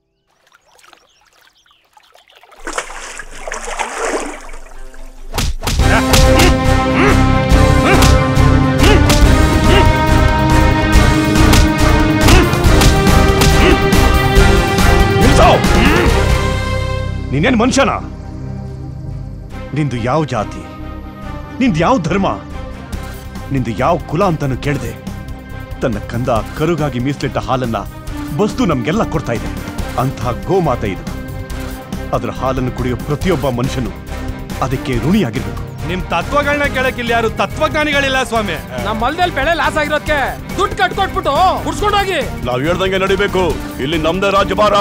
ನಿಲ್ಸೋ ನೀನೇನ್ ಮನುಷ್ಯನ ನಿಂದು ಯಾವ ಜಾತಿ ನಿಂದು ಯಾವ ಧರ್ಮ ನಿಂದು ಯಾವ ಕುಲ ಅಂತಾನು ಕೇಳದೆ ತನ್ನ ಕಂದ ಕರುಗಾಗಿ ಮೀಸಲಿಟ್ಟ ಹಾಲನ್ನ ಬಸ್ತು ನಮ್ಗೆಲ್ಲ ಕೊಡ್ತಾ ಇದೆ ಅಂತಹ ಗೋಮಾತೆ ಇದು ಅದರ ಹಾಲನ್ನು ಕುಡಿಯೋ ಪ್ರತಿಯೊಬ್ಬ ಮನುಷ್ಯನು ಅದಕ್ಕೆ ಋಣಿಯಾಗಿರ್ಬೇಕು ನಿಮ್ ತತ್ವಗಳನ್ನ ಕೇಳಕ್ ಇಲ್ಲಿ ಯಾರು ತತ್ವಜ್ಞಾನಿಗಳಿಲ್ಲ ಸ್ವಾಮಿ ನಮ್ಮ ಹೊಲದಲ್ಲಿ ಬೆಳೆ ಲಾಸ್ ಆಗಿರೋದಕ್ಕೆ ದುಡ್ಡು ಕಟ್ಕೊಟ್ಬಿಟ್ಟು ಹುಡ್ಸ್ಕೊಂಡೋಗಿ ನಾವ್ ಹೇಳ್ದಂಗೆ ನಡಿಬೇಕು ಇಲ್ಲಿ ನಮ್ದೇ ರಾಜ್ಯಭಾರ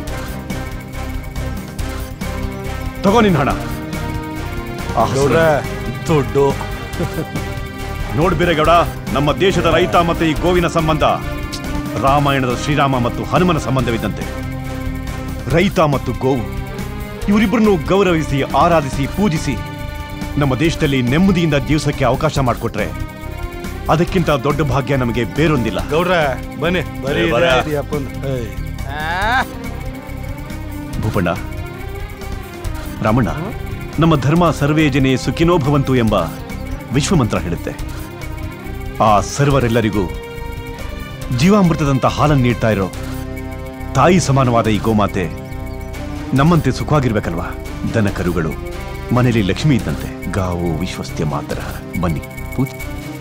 ತಗೋ ನಿನ್ ಹಣ ಆ ಹಸುರ ಗೌಡ್ರೆ. ದುಡ್ಡು ನೋಡ್ಬಿರೇಗೌಡ ನಮ್ಮ ದೇಶದ ರೈತ ಮತ್ತೆ ಈ ಗೋವಿನ ಸಂಬಂಧ ರಾಮಾಯಣದ ಶ್ರೀರಾಮ ಮತ್ತು ಹನುಮನ ಸಂಬಂಧವಿದ್ದಂತೆ ರೈತ ಮತ್ತು ಗೋವು ಇವರಿಬ್ಬರನ್ನು ಗೌರವಿಸಿ ಆರಾಧಿಸಿ ಪೂಜಿಸಿ ನಮ್ಮ ದೇಶದಲ್ಲಿ ನೆಮ್ಮದಿಯಿಂದ ಜೀವಿಸಕ್ಕೆ ಅವಕಾಶ ಮಾಡಿಕೊಟ್ರೆ ಅದಕ್ಕಿಂತ ದೊಡ್ಡ ಭಾಗ್ಯ ನಮಗೆ ಬೇರೊಂದಿಲ್ಲ ಗೌಡ್ರೆ ಬನ್ನಿ ಬರೀ ಏ, ಬರ. ಇದೇ ಐತಿ ಅಪ್ಪಂದು. ಏಯ್. ಭೂಪಣ್ಣ ರಾಮಣ್ಣ ನಮ್ಮ ಧರ್ಮ ಸರ್ವೇ ಜನೆ ಸುಖಿನೋ ಭವಂತು ಎಂಬ ವಿಶ್ವಮಂತ್ರ ಹೇಳುತ್ತೆ ಆ ಸರ್ವರೆಲ್ಲರಿಗೂ ಜೀವಾಮೃತದಂತ ಹಾಲನ್ನು ನೀಡ್ತಾ ಇರೋ ತಾಯಿ ಸಮಾನವಾದ ಈ ಗೋಮಾತೆ ನಮ್ಮಂತೆ ಸುಖವಾಗಿರ್ಬೇಕಲ್ವಾ ದನ ಕರುಗಳು ಮನೆಯಲ್ಲಿ ಲಕ್ಷ್ಮಿ ಇದ್ದಂತೆ ಗಾವು ವಿಶ್ವಸ್ತ್ಯ ಮಾತರ ಬನ್ನಿ ಪೂಜೆ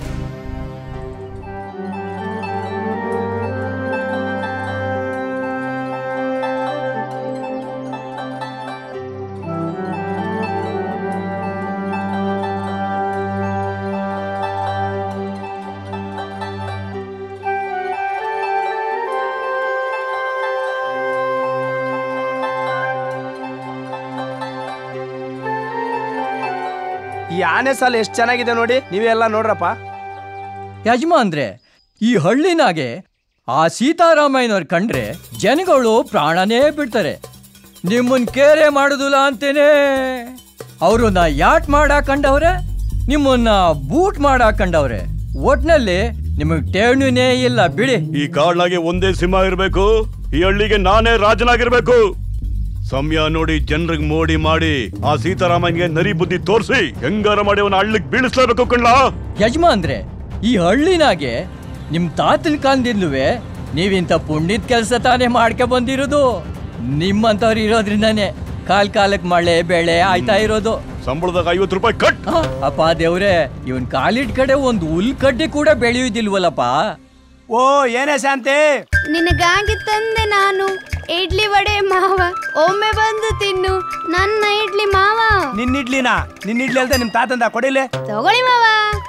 ಈ ಆನೆ ಸಾಲ ಎಷ್ಟು ಚೆನ್ನಾಗಿದೆ ನೋಡಿ ನೀವೆಲ್ಲ ನೋಡ್ರಪ್ಪ ಯಜಮಾನ್ರೆ ಈ ಹಳ್ಳಿನಾಗೆ ಆ ಸೀತಾರಾಮಯ್ಯನವ್ರು ಕಂಡ್ರೆ ಜನಗಳು ಪ್ರಾಣನೇ ಬಿಡ್ತಾರೆ ನಿಮ್ಮನ್ ಕೇರೆ ಮಾಡುದಿಲ್ಲ ಅಂತೇನೆ ಅವ್ರನ್ನ ಯಾಟ್ ಮಾಡಾಕ್ ಕಂಡವ್ರೆ ನಿಮ್ಮನ್ನ ಬೂಟ್ ಮಾಡಾಕ್ ಕಂಡವ್ರೆ ಒಟ್ನಲ್ಲಿ ನಿಮಗ್ ಠೇವಣಿನೇ ಇಲ್ಲ ಬಿಡಿ ಈ ಕಾಡ್ನಾಗೆ ಒಂದೇ ಸಿಂಹ ಇರಬೇಕು ಈ ಹಳ್ಳಿಗೆ ನಾನೇ ರಾಜನಾಗಿರ್ಬೇಕು ಸಮಯ ನೋಡಿ ಜನರಿಗೆ ಮೋಡಿ ಮಾಡಿ ಆ ಸೀತಾರಾಮನ್ಗೆ ನರಿ ಬುದ್ಧಿ ತೋರಿಸಿ ಹೆಂಗಾರ ಮಾಡಿ ಅವನ ಹಳ್ಳಿಗೆ ಬೀಳಿಸ್ಲೇಬೇಕು ಕಣ್ಲಾ ಯಜಮಾನ್ರೆ ಈ ಹಳ್ಳಿನಾಗೆ ನಿಮ್ ತಾತನ ಕಾಲದಿಂದಲೂ ನೀವಿಂತ ಪುಣ್ಯದ ಕೆಲಸ ತಾನೇ ಮಾಡ್ಕೊ ಬಂದಿರೋದು ನಿಮ್ಮಂತವ್ರು ಇರೋದ್ರಿಂದಾನೆ ಕಾಲ್ ಕಾಲಕ್ ಮಳೆ ಬೆಳೆ ಆಯ್ತಾ ಇರೋದು ಸಂಬಳದಾಗ ಐವತ್ತು ರೂಪಾಯಿ ಕಟ್ ಅಪ್ಪ ದೇವ್ರೆ ಇವನ್ ಕಾಲಿಟ್ ಕಡೆ ಒಂದು ಹುಲ್ ಕಡ್ಡಿ ಕೂಡ ಬೆಳೆಯುವುದಿಲ್ವಲ್ಲಪ್ಪ ಓ ಏನೇ ಶಾಂತಿ ನಿನಗಾಗಿ ತಂದೆ ನಾನು ಇಡ್ಲಿ ವಡೆ ಮಾವ ಒಮ್ಮೆ ಬಂದು ತಿನ್ನು ನನ್ನ ಇಡ್ಲಿ ಮಾವ ನಿನ್ನ ಇಡ್ಲಿನಾ ನಿನ್ನ ಇಡ್ಲಿ ಅಲ್ದೆ ನಿಮ್ ತಾತಂದ ಕೊಡಿಲೆ ತಗೊಳ್ಳಿ ಮಾವ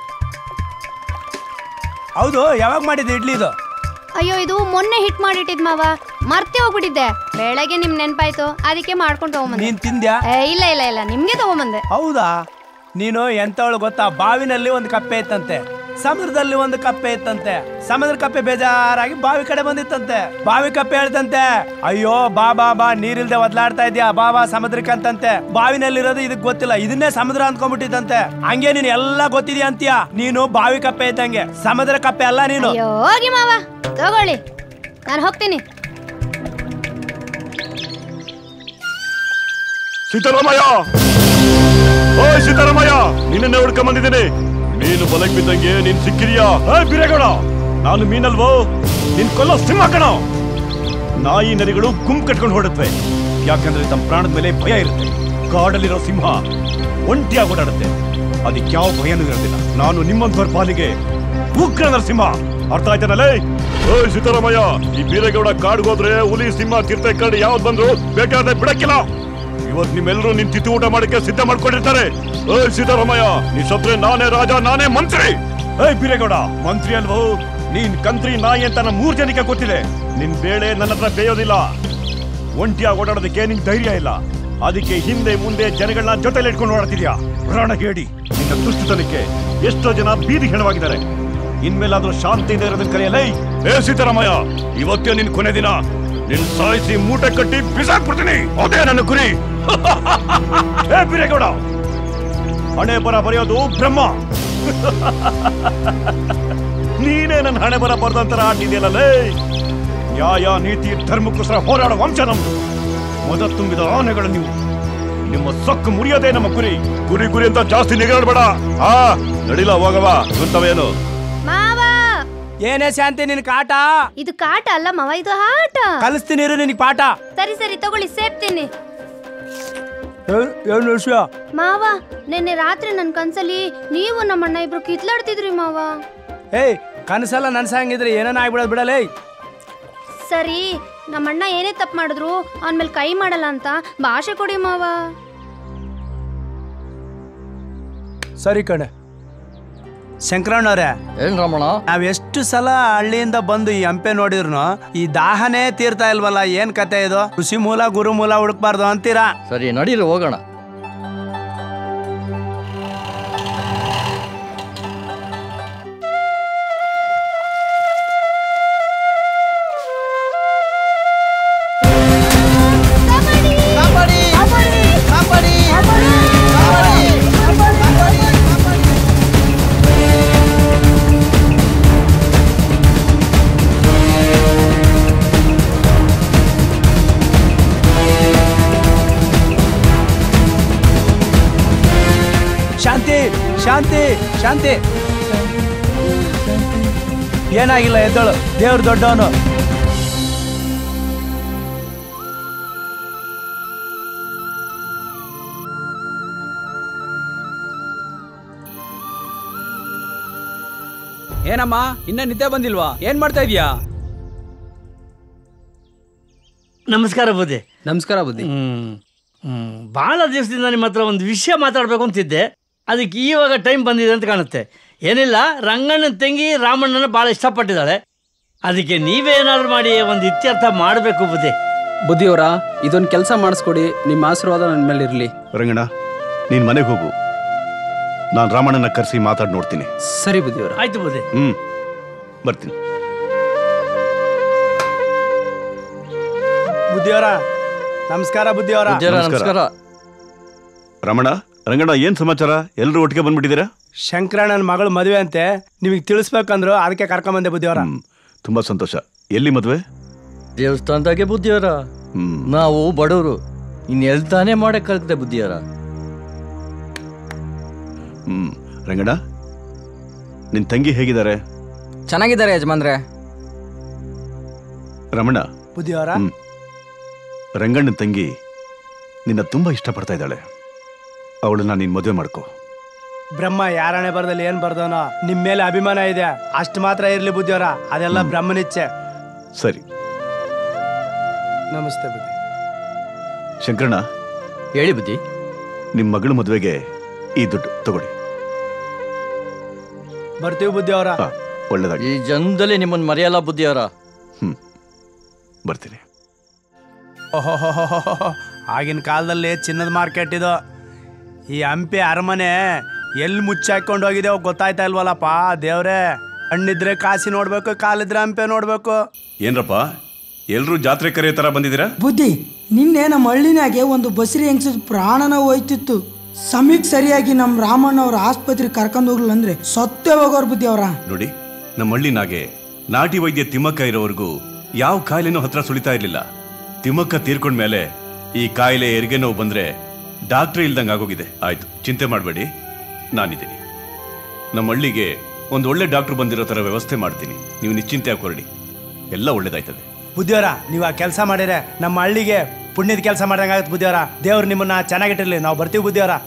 ಹೌದು ಯಾವಾಗ ಮಾಡಿದ್ದು ಇಡ್ಲಿ ಇದು ಅಯ್ಯೋ ಇದು ಮೊನ್ನೆ ಹಿಟ್ ಮಾಡಿಟ್ಟಿದ್ ಮಾವ ಮರ್ತೆ ಹೋಗ್ಬಿಟ್ಟಿದ್ದೆ ಬೆಳಗ್ಗೆ ನಿಮ್ ನೆನ್ಪಾಯ್ತು ಅದಕ್ಕೆ ಮಾಡ್ಕೊಂಡು ತಗೊಂಬಂದೆ ನೀನ್ ತಿಂದ್ಯಾ ಏ, ಇಲ್ಲ ಇಲ್ಲ ಇಲ್ಲ ನಿಮ್ಗೆ ತಗೊಂಬಂದೆ ಹೌದಾ ನೀನು ಎಂತವಳು ಗೊತ್ತಾ ಬಾವಿನಲ್ಲಿ ಒಂದು ಕಪ್ಪೆ ಇತ್ತಂತೆ ಸಮುದ್ರದಲ್ಲಿ ಒಂದು ಕಪ್ಪೆ ಇತ್ತಂತೆ ಸಮುದ್ರ ಕಪ್ಪೆ ಬೇಜಾರಾಗಿ ಬಾವಿ ಕಡೆ ಬಂದಿತ್ತಂತೆ ಬಾವಿ ಕಪ್ಪೆ ಹೇಳ್ತಂತೆ ಅಯ್ಯೋ ಬಾ ಬಾ ಬಾ ನೀರಿಲ್ದೆ ಒದ್ಲಾಡ್ತಾ ಇದ್ಯಾ ಬಾ ಬಾ ಸಮುದ್ರಕ್ಕೆ ಅಂತಂತೆ ಬಾವಿನಲ್ಲಿರೋದು ಇದಕ್ ಗೊತ್ತಿಲ್ಲ ಇದನ್ನೇ ಸಮುದ್ರ ಅಂದ್ಕೊಂಡ್ಬಿಟ್ಟಿತ್ತಂತೆ ಹಂಗೆ ನೀನು ಎಲ್ಲ ಗೊತ್ತಿದ್ಯಾ ಅಂತೀಯ ನೀನು ಬಾವಿ ಕಪ್ಪೆ ಇದ್ದಂಗೆ ಸಮುದ್ರ ಕಪ್ಪೆ ಅಲ್ಲ ನೀನು ಅಯ್ಯೋ ಹೋಗಿ ಮಾವ ತಗೊಳ್ಳಿ ನಾನು ಹೋಗ್ತೀನಿ ಸೀತಾರಾಮಯ್ಯ ಓ ಸೀತಾರಾಮಯ್ಯ ನಿನ್ನೆ ಹುಡ್ಕೊಂಡ್ ಬಂದಿದ್ದೀನಿ ನೀನು ಬಲಕ್ ಬಿದ್ದಂಗೆ ನೀನ್ ಸಿಕ್ಕಿದ್ಯಾ ಏ ಬಿರೇಗೌಡ ನಾನು ಮೀನಲ್ವೋ ನಿನ್ ಕೊಲ್ಲೋ ಸಿಂಹ ಕಣ ನಾಯಿ ನರಿಗಳು ಗುಂಪು ಕಟ್ಕೊಂಡು ಹೊರಡುತ್ತವೆ ಯಾಕಂದ್ರೆ ತಮ್ಮ ಪ್ರಾಣದ ಮೇಲೆ ಭಯ ಇರುತ್ತೆ ಕಾಡಲ್ಲಿರೋ ಸಿಂಹ ಒಂಟಿಯಾಗಿ ಓಡಾಡುತ್ತೆ ಅದಕ್ಕೆ ಯಾವ ಭಯನೂ ಇರೋದಿಲ್ಲ ನಾನು ನಿಮ್ಮಂತವ್ರ ಪಾಲಿಗೆ ಉಗ್ರ ನರಸಿಂಹ ಅರ್ಥ ಆಯ್ತಾನಲ್ಲೇ ಓಯ್ ಸಿದ್ದರಾಮಯ್ಯ ಈ ಬೀರೇಗೌಡ ಕಾಡ್ಗೋದ್ರೆ ಹುಲಿ ಸಿಂಹ ಚಿರತೆ ಕರಡಿ ಯಾವ್ದು ಬಂದ್ರು ಬೇಕಾದ್ರೆ ಬಿಡಕ್ಕಿಲ್ಲ ಇವತ್ ನಿಮ್ಮೆಲ್ಲರೂ ನಿನ್ ತಿಥಿ ಊಟ ಮಾಡಕ್ಕೆ ಸಿದ್ಧ ಮಾಡ್ಕೊಂಡಿರ್ತಾರೆ ಓಯ್ ಸಿದ್ದರಾಮಯ್ಯ ನೀ ಸತ್ರೆ ನಾನೇ ರಾಜ ನಾನೇ ಮಂತ್ರಿ ಏಯ್ ಬೀರೇಗೌಡ ಮಂತ್ರಿ ಅಲ್ವೋ ನೀನ್ ಕಂತ್ರಿ ನಾಯಿ ಅಂತ ನಮ್ಮ ಮೂರ್ ಜನಕ್ಕೆ ಗೊತ್ತಿದೆ ನಿನ್ ಬೇಳೆ ನನ್ನ ಹತ್ರ ಬೇಯೋದಿಲ್ಲ ಒಂಟಿಯಾಗಿ ಓಡಾಡೋದಕ್ಕೆ ನಿನ್ ಧೈರ್ಯ ಇಲ್ಲ ಅದಕ್ಕೆ ಹಿಂದೆ ಮುಂದೆ ಜನಗಳನ್ನ ಜೊತೆಲಿ ಇಟ್ಕೊಂಡು ಓಡಾಡ್ತಿದ್ಯಾ ಪ್ರಾಣ ಹೇಳಿ ನಿನ್ನ ದುಷ್ಟತನಕ್ಕೆ ಎಷ್ಟೋ ಜನ ಬೀದಿ ಹೆಣವಾಗಿದ್ದಾರೆ ಇನ್ಮೇಲಾದ್ರೂ ಶಾಂತಿಯಿಂದ ಇರೋದನ್ನ ಕರೆಯಲ್ಲ ಏ ಸಿದ್ದರಾಮಯ್ಯ ಇವತ್ತೇ ನಿನ್ ಕೊನೆ ದಿನ ನಿನ್ ಸಾಯಿಸಿ ಮೂಟೆ ಕಟ್ಟಿ ಬಿಸಾಕ್ಬಿಡ್ತೀನಿ ಅದೇ ನನ್ನ ಗುರಿ ಏ ಬಿರೇಗೌಡ ಹಣೆ ಬರ ಬರೆಯೋದು ಬ್ರಹ್ಮ ನೀನೇ ನನ್ನ ಹಣೆ ಬರ ಬರ್ದಂತರ ಆಟಿದೆಯಲ್ಲೇ ನ್ಯಾಯ ನೀತಿ ಧರ್ಮಕ್ಕೋಸ್ಕರ ಹೋರಾಡೋ ವಂಶ ನಮ್ದು ಮೊದ ತುಂಬಿದ ಆನೆಗಳು ನೀವು ನಿಮ್ಮ ಸೊಕ್ಕು ಮುರಿಯೋದೇ ನಮ್ಮ ಗುರಿ ಗುರಿ ಗುರಿ ಅಂತ ಜಾಸ್ತಿ ನಿಗಾಡ್ಬೇಡ ಆ ನಡಿಲ ಹೋಗವ ಗುಂತವೇನು ಮಾವ ಏನೇ ಶಾಂತಿ ನಿನ್ ಕಾಟ ಇದು ಕಾಟ ಅಲ್ಲ ಮಾವ ಇದು ಆಟ ಕಲಿಸ್ತೀನಿ ಇರು ನಿನಗೆ ಪಾಠ ಸರಿ ಸರಿ ತಗೊಳ್ಳಿ ಸೇರ್ತೀನಿ ಏನು ವಿಷಯ ಮಾವ ನಿನ್ನೆ ರಾತ್ರಿ ನನ್ ಕನ್ಸಲ್ಲಿ ನೀವು ನಮ್ಮಣ್ಣ ಇಬ್ರು ಕಿತ್ಲಾಡ್ತಿದ್ರಿ ಮಾವ ಏಯ್ ಕನಸಲ್ಲ ನನ್ಸಂಗಿದ್ರೆ ಏನೇನ ಆಗ್ಬಿಡೋದು ಬಿಡಲೇ ಸರಿ ನಮ್ಮಣ್ಣ ಏನೇ ತಪ್ಪು ಮಾಡಿದ್ರು ಅವನ ಮೇಲೆ ಕೈ ಮಾಡಲ್ಲ ಅಂತ ಭಾಷೆ ಕೊಡಿ ಮಾವ ಸರಿ ಕಣೆ ಶಂಕರಣ್ಣವ್ರೆ ಏನ್ ರಮಣ ನಾವ್ ಎಷ್ಟು ಸಲ ಹಳ್ಳಿಯಿಂದ ಬಂದು ಈ ಹಂಪೆ ನೋಡಿದ್ರು ಈ ದಾಹನೇ ತೀರ್ತಾ ಇಲ್ವಲ್ಲ ಏನ್ ಕತೆ ಇದು ಕೃಷಿ ಮೂಲ ಗುರು ಮೂಲ ಹುಡುಕ್ಬಾರ್ದು ಅಂತೀರಾ ಸರಿ ನಡೀರಿ ಹೋಗೋಣ ಶಾಂತಿ ಶಾಂತಿ ಶಾಂತಿ ಏನಾಗಿಲ್ಲ ಎದ್ದಳು ದೇವ್ರ ದೊಡ್ಡವನು ಏನಮ್ಮ ಇನ್ನ ನಿದ್ದೆ ಬಂದಿಲ್ವಾ ಏನ್ ಮಾಡ್ತಾ ಇದೀಯಾ ನಮಸ್ಕಾರ ಬುದ್ಧಿ ನಮಸ್ಕಾರ ಬುದ್ಧಿ ಹ್ಮ್ ಹ್ಮ್ ಭಾಳ ದಿವಸದಿಂದ ನಿಮ್ಮ ಹತ್ರ ಒಂದು ವಿಷಯ ಮಾತಾಡಬೇಕು ಅಂತಿದ್ದೆ ಅದಕ್ಕೆ ಇವಾಗ ಟೈಮ್ ಬಂದಿದೆ ಅಂತ ಕಾಣುತ್ತೆ ಏನಿಲ್ಲ ರಂಗಣ್ಣನ ತಂಗಿ ರಾಮಣ್ಣನ ಭಾಳ ಇಷ್ಟಪಟ್ಟಿದ್ದಾಳೆ ಅದಕ್ಕೆ ನೀವೇನಾದ್ರು ಮಾಡಿ ಒಂದು ಇತ್ಯರ್ಥ ಮಾಡಬೇಕು ಬುದ್ಧಿ ಬುದ್ಧಿಯವರ ಇದೊಂದು ಕೆಲಸ ಮಾಡಿಸ್ಕೊಡಿ ನಿಮ್ಮ ಆಶೀರ್ವಾದ ನನ್ನ ಮೇಲೆ ಇರಲಿ ರಂಗಣ್ಣ ನೀನ್ ಮನೆಗೆ ಹೋಗು ನಾನು ರಾಮಣ್ಣನ ಕರೆಸಿ ಮಾತಾಡಿ ನೋಡ್ತೀನಿ ಸರಿ ಬುದ್ಧಿಯವರ ಆಯ್ತು ಬುದ್ಧಿ ಹ್ಮ್ ಬರ್ತೀನಿ ಬುದ್ಧಿಯವರ ನಮಸ್ಕಾರ ಬುದ್ಧಿಯವರ ನಮಸ್ಕಾರ. ರಮಣ ರಂಗಣ್ಣ ಏನ್ ಸಮಾಚಾರ ಎಲ್ಲರೂ ಒಟ್ಟಿಗೆ ಬಂದ್ಬಿಟ್ಟಿದ್ದೀರಾ ಶಂಕರಣ್ಣನ ಮಗಳು ಮದುವೆ ಅಂತೆ ನಿಮಗೆ ತಿಳಿಸ್ಬೇಕಂದ್ರು ಅದಕ್ಕೆ ಕರ್ಕೊಂಬಂದೆ ಬುದ್ಧಿಯವರ ತುಂಬಾ ಸಂತೋಷ ಎಲ್ಲಿ ಮದ್ವೆ ದೇವಸ್ಥಾನದಾಗೆ ಬುದ್ಧಿಯವರ ನಾವು ಬಡವರು ಇನ್ನೆಲ್ ತಾನೇ ಮಾಡಕ್ ಕಲ್ತೆ ಬುದ್ಧಿಯವರ ಹ್ಮ್ ರಂಗಣ್ಣ ನಿನ್ ತಂಗಿ ಹೇಗಿದ್ದಾರೆ ಚೆನ್ನಾಗಿದ್ದಾರೆ ಯಜಮಾನ್ರೆ ರಮಣ ಬುದ್ಧಿಯವರ ಹ್ಮ್ ರಂಗಣ್ಣನ ತಂಗಿ ನಿನ್ನ ತುಂಬಾ ಇಷ್ಟಪಡ್ತಾ ಇದ್ದಾಳೆ ಅವಳನ್ನ ನೀನ್ ಮದುವೆ ಮಾಡ್ಕೋ ಬ್ರಹ್ಮ ಯಾರಣೆ ಬರ್ದಲ್ಲಿ ಏನ್ ಬರ್ದವನೋ ನಿಮ್ ಮೇಲೆ ಅಭಿಮಾನ ಇದೆ ಅಷ್ಟು ಮಾತ್ರ ಇರ್ಲಿ ಬುದ್ಧಿಯವರ ಅದೆಲ್ಲ ಬ್ರಹ್ಮನಿಚ್ಛೆ ಸರಿ ನಮಸ್ತೆ ಬುದ್ಧಿ ಶಂಕರಣ್ಣ ಹೇಳಿ ಬುದ್ಧಿ ನಿಮ್ ಮಗಳ ಮದುವೆಗೆ ಈ ದುಡ್ಡು ತಗೊಳ್ಳಿ ಬರ್ತೀವಿ ಬುದ್ಧಿಯವರ ಒಳ್ಳೇದಾಗಿ ಈ ಜನ್ಮದಲ್ಲಿ ನಿಮ್ಮನ್ನ ಮರೆಯಲ್ಲ ಬುದ್ಧಿಯವರ ಬರ್ತೀನಿ ಓಹೋಹೋಹೋಹೋ. ಆಗಿನ ಕಾಲದಲ್ಲಿ ಚಿನ್ನದ ಮಾರ್ಕೆಟ್ ಇದು ಈ ಹಂಪಿ ಅರಮನೆ ಎಲ್ಲಿ ಮುಚ್ಚಾಕೊಂಡು ಹೋಗಿದೆ ಗೊತ್ತಾಯ್ತಾ ಇಲ್ವಲ್ಲಪ್ಪ ದೇವ್ರೆ ಹಣ್ಣಿದ್ರೆ ಕಾಸಿ ನೋಡ್ಬೇಕು ಕಾಲಿದ್ರೆ ಹಂಪೆ ನೋಡ್ಬೇಕು ಏನ್ರಪ್ಪ ಎಲ್ರೂ ಜಾತ್ರೆ ಕರೆಯೋ ತರ ಬಂದಿದ್ದೀರಾ ಬುದ್ಧಿ ನಿನ್ನೆ ನಮ್ಮ ಹಳ್ಳಿನಾಗೆ ಒಂದು ಬಸರಿ ಹೆಂಗಸದ ಪ್ರಾಣನ ಹೋಯ್ತಿತ್ತು ಸಮಯಕ್ಕೆ ಸರಿಯಾಗಿ ನಮ್ಮ ರಾಮಣ್ಣ ಅವ್ರ ಆಸ್ಪತ್ರೆಗೆ ಕರ್ಕೊಂಡು ಹೋಗ್ಲಿಲ್ಲ ಅಂದ್ರೆ ಸತ್ತೇ ಹೋಗೋರ್ ಬುದ್ಧಿ ಅವ್ರ ನೋಡಿ ನಮ್ಮ ಹಳ್ಳಿನಾಗೆ ನಾಟಿ ವೈದ್ಯ ತಿಮ್ಮಕ್ಕ ಇರೋವರೆಗೂ ಯಾವ ಕಾಯಿಲೆನೂ ಹತ್ರ ಸುಳಿತಾ ಇರ್ಲಿಲ್ಲ ತಿಮ್ಮಕ್ಕ ತೀರ್ಕೊಂಡ್ಮೇಲೆ ಈ ಕಾಯಿಲೆ ಹೆರಿಗೆ ನೋವು ಬಂದ್ರೆ ಡಾಕ್ಟ್ರೇ ಇಲ್ದಂಗೆ ಆಗೋಗಿದೆ ಆಯ್ತು ಚಿಂತೆ ಮಾಡಬೇಡಿ ನಾನಿದ್ದೀನಿ ನಮ್ಮ ಹಳ್ಳಿಗೆ ಒಂದು ಒಳ್ಳೆ ಡಾಕ್ಟರ್ ಬಂದಿರೋ ಥರ ವ್ಯವಸ್ಥೆ ಮಾಡ್ತೀನಿ ನೀವು ನಿಶ್ಚಿಂತೆ ಹಾಕೊಳ್ರಿ ಎಲ್ಲ ಒಳ್ಳೇದಾಯ್ತದೆ ಬುದ್ಧಿಯವರ ನೀವು ಆ ಕೆಲಸ ಮಾಡಿದ್ರೆ ನಮ್ಮ ಹಳ್ಳಿಗೆ ಪುಣ್ಯದ ಕೆಲಸ ಮಾಡ್ದಂಗಾಗತ್ತೆ ಬುದ್ಧಿಯವರ ದೇವ್ರು ನಿಮ್ಮನ್ನ ಚೆನ್ನಾಗಿಟ್ಟಿರ್ಲಿ ನಾವು ಬರ್ತೀವಿ ಬುದ್ಧಿಯವರ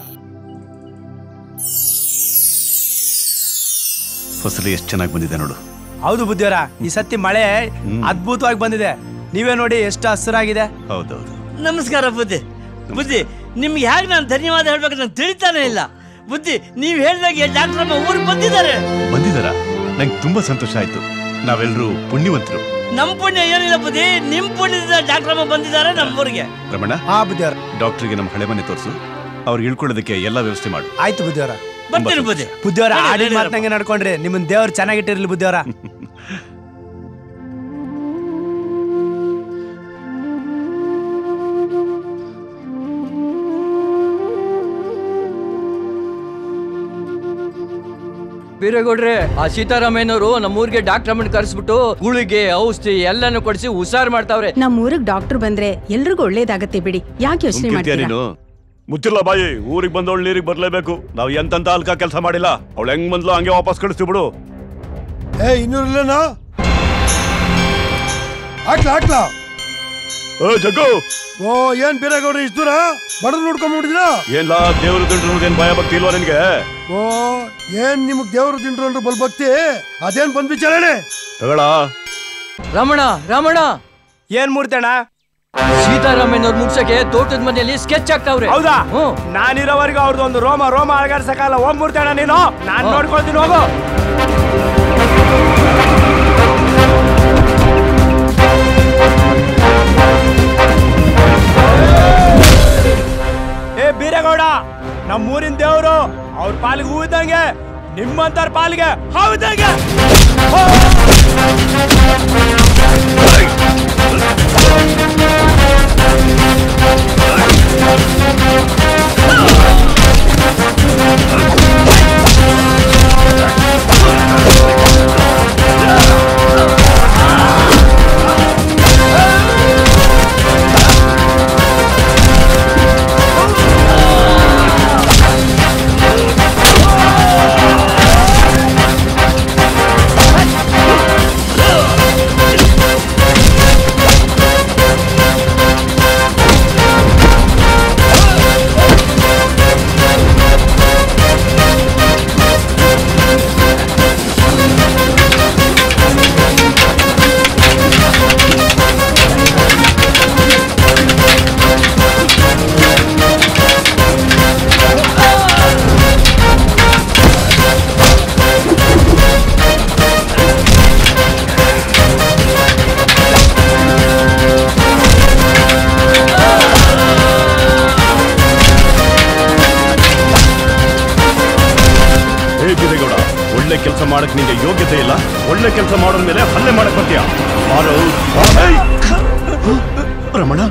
ಫಸಲು ಎಷ್ಟು ಚೆನ್ನಾಗಿ ಬಂದಿದೆ ನೋಡು ಹೌದು ಬುದ್ಧಿಯವರ ಈ ಸತಿ ಮಳೆ ಅದ್ಭುತವಾಗಿ ಬಂದಿದೆ ನೀವೇ ನೋಡಿ ಎಷ್ಟು ಹಸಿರಾಗಿದೆ ಹೌದೌದು ನಮಸ್ಕಾರ ಬುದ್ಧಿ ಬುದ್ಧಿ ನಿಮ್ಗೆ ಹೇಗೆ ನಾನು ಧನ್ಯವಾದ ಹೇಳ್ಬೇಕು ನಂಗೆ ತಿಳಿತಾನೆ ಇಲ್ಲ ಬುದ್ಧಿ ನೀವು ಹೇಳಿದಾಗೆ ಡಾಕ್ಟರ್ ಅಮ್ಮ ಊರಿಗೆ ಬಂದಿದ್ದಾರೆ ಬಂದಿದ್ದಾರಾ ನಂಗೆ ತುಂಬಾ ಸಂತೋಷ ಆಯ್ತು ನಾವೆಲ್ಲರೂ ಪುಣ್ಯವಂತರು ನಮ್ಮ ಪುಣ್ಯ ಏನಿಲ್ಲ ಬುದ್ಧಿ ನಿಮ್ ಪುಣ್ಯದಿಂದ ಡಾಕ್ಟರ್ ಅಮ್ಮ ಬಂದಿದ್ದಾರೆ ನಮ್ಮ ಊರಿಗೆ ರಮಣ ಹಾ ಬುದ್ಧಿಯವರ ಡಾಕ್ಟರ್ಗೆ ನಮ್ಮ ಹಳೆ ಮನೆ ತೋರಿಸು ಅವ್ರಿಗೆ ಇಳ್ಕೊಳ್ಳೋದಕ್ಕೆ ಎಲ್ಲ ವ್ಯವಸ್ಥೆ ಮಾಡು ಆಯ್ತು ಬುದ್ಧಿಯವರ ಬರ್ತೀನಿ ಬುದ್ಧಿ ಬುದ್ಧಿಯವರ ನಡಿ, ಆಡಿನ ನಡಿ, ಮಾತಂಗೆ ನಡ್ಕೊಂಡ್ರಿ ನಿಮ್ಮನ್ನ ದೇವ್ರು ಚೆನ್ನಾಗಿಟ್ಟಿರ್ಲಿ ಬುದ್ಧಿಯವರ ಬೀರೇಗೌಡ್ರೆ ಆ ಸೀತಾರಾಮಯ್ಯನವರು ನಮ್ಮೂರಿಗೆ ಡಾಕ್ಟರ್ ಅಮ್ಮನ್ ಕರೆಸ್ಬಿಟ್ಟು ಗುಳಿಗೆ ಔಷಧಿ ಎಲ್ಲಾನು ಕೊಡಿಸಿ ಹುಷಾರ್ ಮಾಡ್ತಾವ್ರೆ ನಮ್ಮ ಊರಿಗೆ ಡಾಕ್ಟರ್ ಬಂದ್ರೆ ಎಲ್ರಿಗೂ ಒಳ್ಳೇದಾಗತ್ತೆ ಬಿಡಿ ಯಾಕೆ ಯೋಚನೆ ಸುಮ್ಕಿರ್ತೀಯ ಮಾಡ್ತೀರಾ ನೀನು ಮುಚ್ಚಿಲ್ಲ ಬಾಯಿ ಊರಿಗೆ ಬಂದವಳು ನೀರಿಗೆ ಬರ್ಲೇಬೇಕು ನಾವು ಎಂತಂತ ಅಲ್ಕ ಕೆಲಸ ಮಾಡಿಲ್ಲ ಅವಳು ಹೆಂಗ್ ಬಂದ್ಲು ಹಂಗೆ ವಾಪಸ್ ಕಳಿಸ್ತೀವಿ ಬಿಡು ಏ ಇನ್ನೂರಿಲ್ಲನಾ ಹಾಕ್ಲಾ ಹಾಕ್ಲಾ ಏ ಜಗ್ಗು ಓ ಏನ್ ಬೀರೇಗೌಡ್ರಿ ಇಷ್ಟು ದೂರ ಬಡದ್ ನೋಡ್ಕೊಂಡ್ಬಿಟ್ಟಿದ್ದೀರಾ ಏನ್ಲಾ ದೇವ್ರ ದಿಂಡ್ರು ಏನ್ ಭಯ ಭಕ್ತಿ ಇಲ್ವಾ ನಿನ್ಗೆ ಓ ಏನ್ ನಿಮಗ್ ದೇವ್ರ ದಿಂಡ್ರು ಅಂದ್ರೆ ಬಲ್ ಭಕ್ತಿ ಅದೇನ್ ಬಂದ್ ವಿಚಾರಣೆ ತಗೊಳ ರಮಣ ರಮಣ ಏನ್ ಮೂರ್ತಣ್ಣ ಸೀತಾರಾಮಯ್ಯನವ್ರ ಮುಗ್ಸಕ್ಕೆ ತೋಟದ ಮನೆಯಲ್ಲಿ ಸ್ಕೆಚ್ ಆಗ್ತಾವ್ರೆ ಹೌದಾ ನಾನಿರೋವರೆಗೂ ಅವ್ರದ್ದು ಒಂದು ರೋಮ ರೋಮ ಅಳಗಾಡ್ಸಕ್ಕಲ್ಲ ಹೋಗ್ ಮೂರ್ತಣ್ಣ ನೀನು ನಾನ್ ನೋಡ್ಕೊಳ್ತೀನಿ ಹೋಗು ಏ ಬೀರೇಗೌಡ ನಮ್ಮೂರಿನ ದೇವ್ರು ಅವ್ರ ಪಾಲಿಗೆ ಹೂ ಇದ್ದಂಗೆ ನಿಮ್ಮಂತರ ಪಾಲಿಗೆ ಹೌದಂಗೆ ಹೇ ಗಿರಿಗೌಡ ಒಳ್ಳೆ ಕೆಲಸ ಮಾಡಕ್ ನಿಂಗೆ ಯೋಗ್ಯತೆ ಇಲ್ಲ ಒಳ್ಳೆ ಕೆಲಸ ಮಾಡೋದ್ ಮೇಲೆ ಹಲ್ಲೆ ಮಾಡಕ್ ಬರ್ತೀಯ ಬಾರೋ, ಬಾರೋ. ರಮಣ